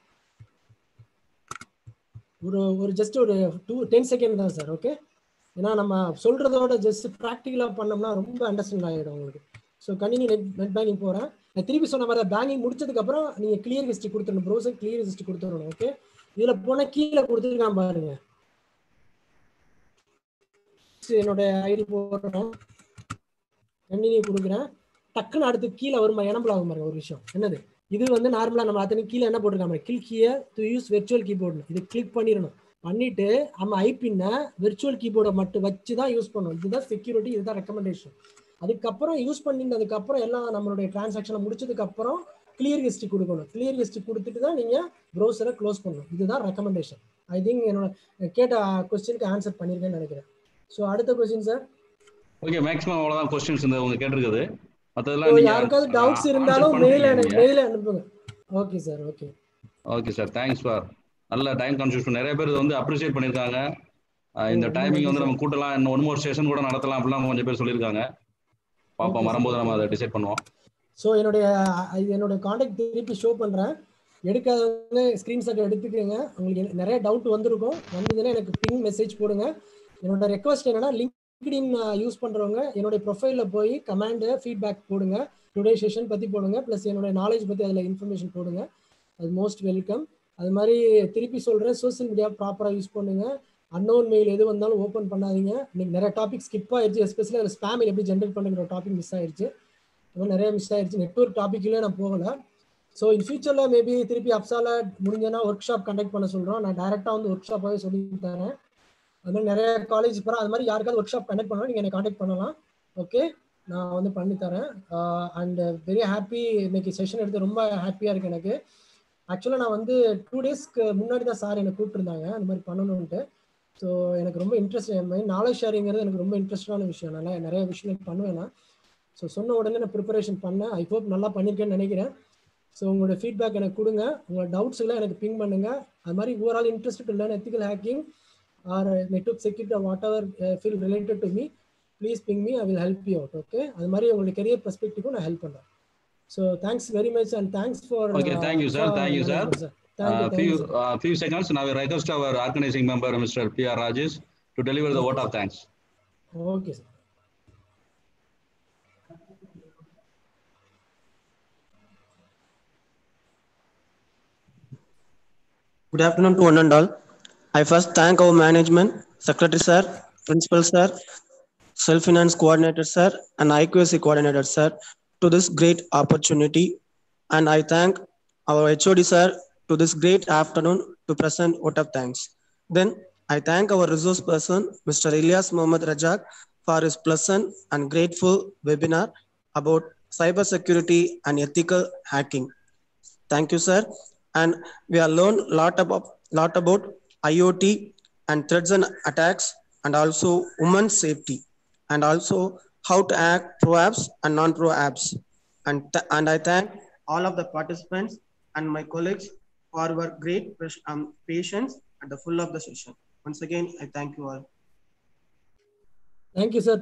ஒரு ஒரு ஜஸ்ட் ஒரு டூ டென் செகண்ட் தான் சார் ஓகே ஏன்னா நம்ம சொல்றதோட ஜஸ்ட் ப்ராக்டிக்கலாக பண்ணோம்னா ரொம்ப அண்டர்ஸ்டாண்ட் ஆகிடும் உங்களுக்கு so continue net net banking போகிறேன் நான் திருப்பி சொன்ன மாதிரி பேங்கிங் முடிச்சதுக்கப்புறம் நீங்கள் கிளியர் ஹிஸ்ட்ரி கொடுத்துடணும் ப்ரௌசர் கிளியர் ஹிஸ்ட்ரி கொடுத்துடணும் ஓகே இதில் போனால் கீழே கொடுத்துருக்கான் பாருங்க என்னோட ஐடி போடுறேன் கண்டினியூ கொடுக்குறேன் டக்குன்னு அடுத்து கீழே வருமா எனம்பிள் ஆகும் பாருங்க ஒரு விஷயம் என்னது இது வந்து நார்மலா நம்ம அத்தனை கீழே என்ன போட்டிருக்காங்க click here to use virtual keyboard இது கிளிக் பண்ணிடணும் பண்ணிட்டு நம்ம ஐபின்னை வெர்ச்சுவல் கீபோர்டை மட்டும் வச்சு தான் யூஸ் பண்ணணும் இதுதான் செக்யூரிட்டி இதுதான் ரெக்கமெண்டேஷன் அதுக்கப்புறம் யூஸ் பண்ணினதுக்கு அப்புறம் எல்லாம் நம்மளுடைய டிரான்சாக்ஷனை முடிச்சதுக்கு அப்புறம் கிளியர் ஹிஸ்ட்ரி கொடுக்கணும் கிளியர் ஹிஸ்ட்ரி கொடுத்துட்டு தான் நீங்க ப்ரௌசரை க்ளோஸ் பண்ணணும் இதுதான் ரெக்கமெண்டேஷன் ஐ திங்க் என்னோட கேட்ட கொஸ்டினுக்கு ஆன்சர் பண்ணியிருக்கேன்னு நினைக்கிறேன் ஸோ அடுத்த கொஸ்டின் சார் ஓகே மேக்ஸிமம் அவ்வளவுதான் கொஸ்டின்ஸ் இந்த உங்க கேட்டிருக்குது மற்றதெல்லாம் ஸோ நீங்க யாருக்காவது டவுட்ஸ் answer இருந்தாலும் மெயில் எனக்கு பண்ணிருக்கீங்க. மெயில் அனுப்புங்க okay sir okay okay sir thanks for நல்ல டைம் கன்ஃபியூஷன் நிறைய பேர் இதை வந்து அப்ரிஷியேட் பண்ணியிருக்காங்க அஹ் இந்த ரொம்ப டைமிங் வந்து நன்றி நம்ம கூட்டலாம் இன்னும் ஒன் மோர் செஷன் கூட நடத்தலாம் அப்படிலாம் கொஞ்சம் பேர் சொல்லியிருக்காங்க Okay, பார்ப்போம் sir. வரும்போது நம்ம அதை டிசைட் பண்ணுவோம் ஸோ என்னுடைய அஹ், இது என்னோட காண்டாக்ட் திருப்பி ஷோ பண்ணுறேன் எடுக்காதவங்க ஸ்க்ரீன்ஷாட் எடுத்துக்கோங்க உங்களுக்கு என்ன- நிறைய டவுட் வந்திருக்கும் வந்ததுன்னா எனக்கு பிங் மெசேஜ் போடுங்க என்னோட ரெக்வஸ்ட் என்னன்னா லிங்க்டின் யூஸ் பண்ணுறவங்க என்னுடைய ப்ரொஃபைலில் போய் கமெண்டு ஃபீட்பேக் போடுங்க டுடே செஷன் பற்றி போடுங்க ப்ளஸ் என்னோட நாலேஜ் பற்றி அதில் இன்ஃபர்மேஷன் போடுங்க அது மோஸ்ட் வெல்கம் அது மாதிரி திருப்பி சொல்கிறேன் சோஷியல் மீடியா ப்ராப்பராக யூஸ் பண்ணுங்க அன்னோன் மெயில் எது வந்தாலும் ஓப்பன் பண்ணாதீங்க இன்னைக்கு நிறைய டாபிக் ஸ்கிப் ஆயிடுச்சு எஸ்பெஷலி அதில் ஸ்பேம் எப்படி ஜென்ரேட் பண்ணுங்கிற டாபிக் மிஸ் ஆயிடுச்சு அது மாதிரி நிறைய மிஸ் ஆயிடுச்சு நெட்ஒர்க் டாபிக்லேயே நான் போகல ஸோ இன் ஃபியூச்சரில் மேபி திருப்பி அப்சால முடிஞ்சனா ஒர்க் ஷாப் கண்டக்ட் பண்ண சொல்கிறோம் நான் டேரெக்டாக வந்து ஒர்க் ஷாப்பாகவே சொல்லி தரேன் அது மாதிரி நிறைய காலேஜ் போகிறேன் அது மாதிரி யாருக்காவது ஒர்க் ஷாப் கண்டக்ட் பண்ணலாம் நீங்கள் என்னை காண்டாக்ட் பண்ணலாம் ஓகே நான் வந்து பண்ணி தரேன் அண்ட் வெரி ஹாப்பி இன்னைக்கு செஷன் எடுத்து ரொம்ப ஹாப்பியாக இருக்கு எனக்கு ஆக்சுவலாக நான் வந்து டூ டேஸ்க்கு முன்னாடி தான் சார் என்னை கூப்பிட்டுருந்தாங்க அந்த மாதிரி பண்ணணுன்ட்டு ஸோ எனக்கு ரொம்ப இன்ட்ரெஸ்ட் என் மைண்ட் நாலேஜ் ஷேரிங்கிறது எனக்கு ரொம்ப இன்ட்ரெஸ்டான விஷயம் நல்லா நிறைய விஷயங்கள் பண்ணுவேன் நான் ஸோ சொன்ன உடனே நான் ப்ரிப்பரேஷன் பண்ணேன் ஐ ஹோப் நல்லா பண்ணியிருக்கேன்னு நினைக்கிறேன் ஸோ உங்களோட ஃபீட்பேக் எனக்கு கொடுங்க உங்களோட டவுட்ஸ்லாம் எனக்கு பிங் பண்ணுங்க அது மாதிரி overall interest to learn ethical hacking R network security what ever feel related to me please ping me I will help you out okay அது மாதிரி உங்களுடைய கெரியர் பெர்ஸ்பெக்டிவும் நான் ஹெல்ப் பண்ணுறேன் so thanks very much and thanks for Okay, thank you, sir. Thank you, sir. Thank you Uh, few uh, few seconds. Now we request our organizing member, Mr. P. R. Rajesh, to deliver the vote of thanks. Okay sir Good afternoon to one and all. I first thank our management, Secretary Sir, Principal Sir, Self-Finance Coordinator Sir, and IQSC Coordinator Sir to this great opportunity. And I thank our HOD Sir to this great afternoon to present vote of thanks. Then I thank our resource person, Mr. Ilyas Mohammad Rajak, for his pleasant and grateful webinar about cybersecurity and ethical hacking. Thank you, sir. And we have learned a lot about, lot about IoT and threats and attacks, and also women's safety, and also how to act pro apps and non-pro apps. And, th- and I thank all of the participants and my colleagues for your great pres- um, patience at the full of the session. Once again, I thank you all. Thank you, sir.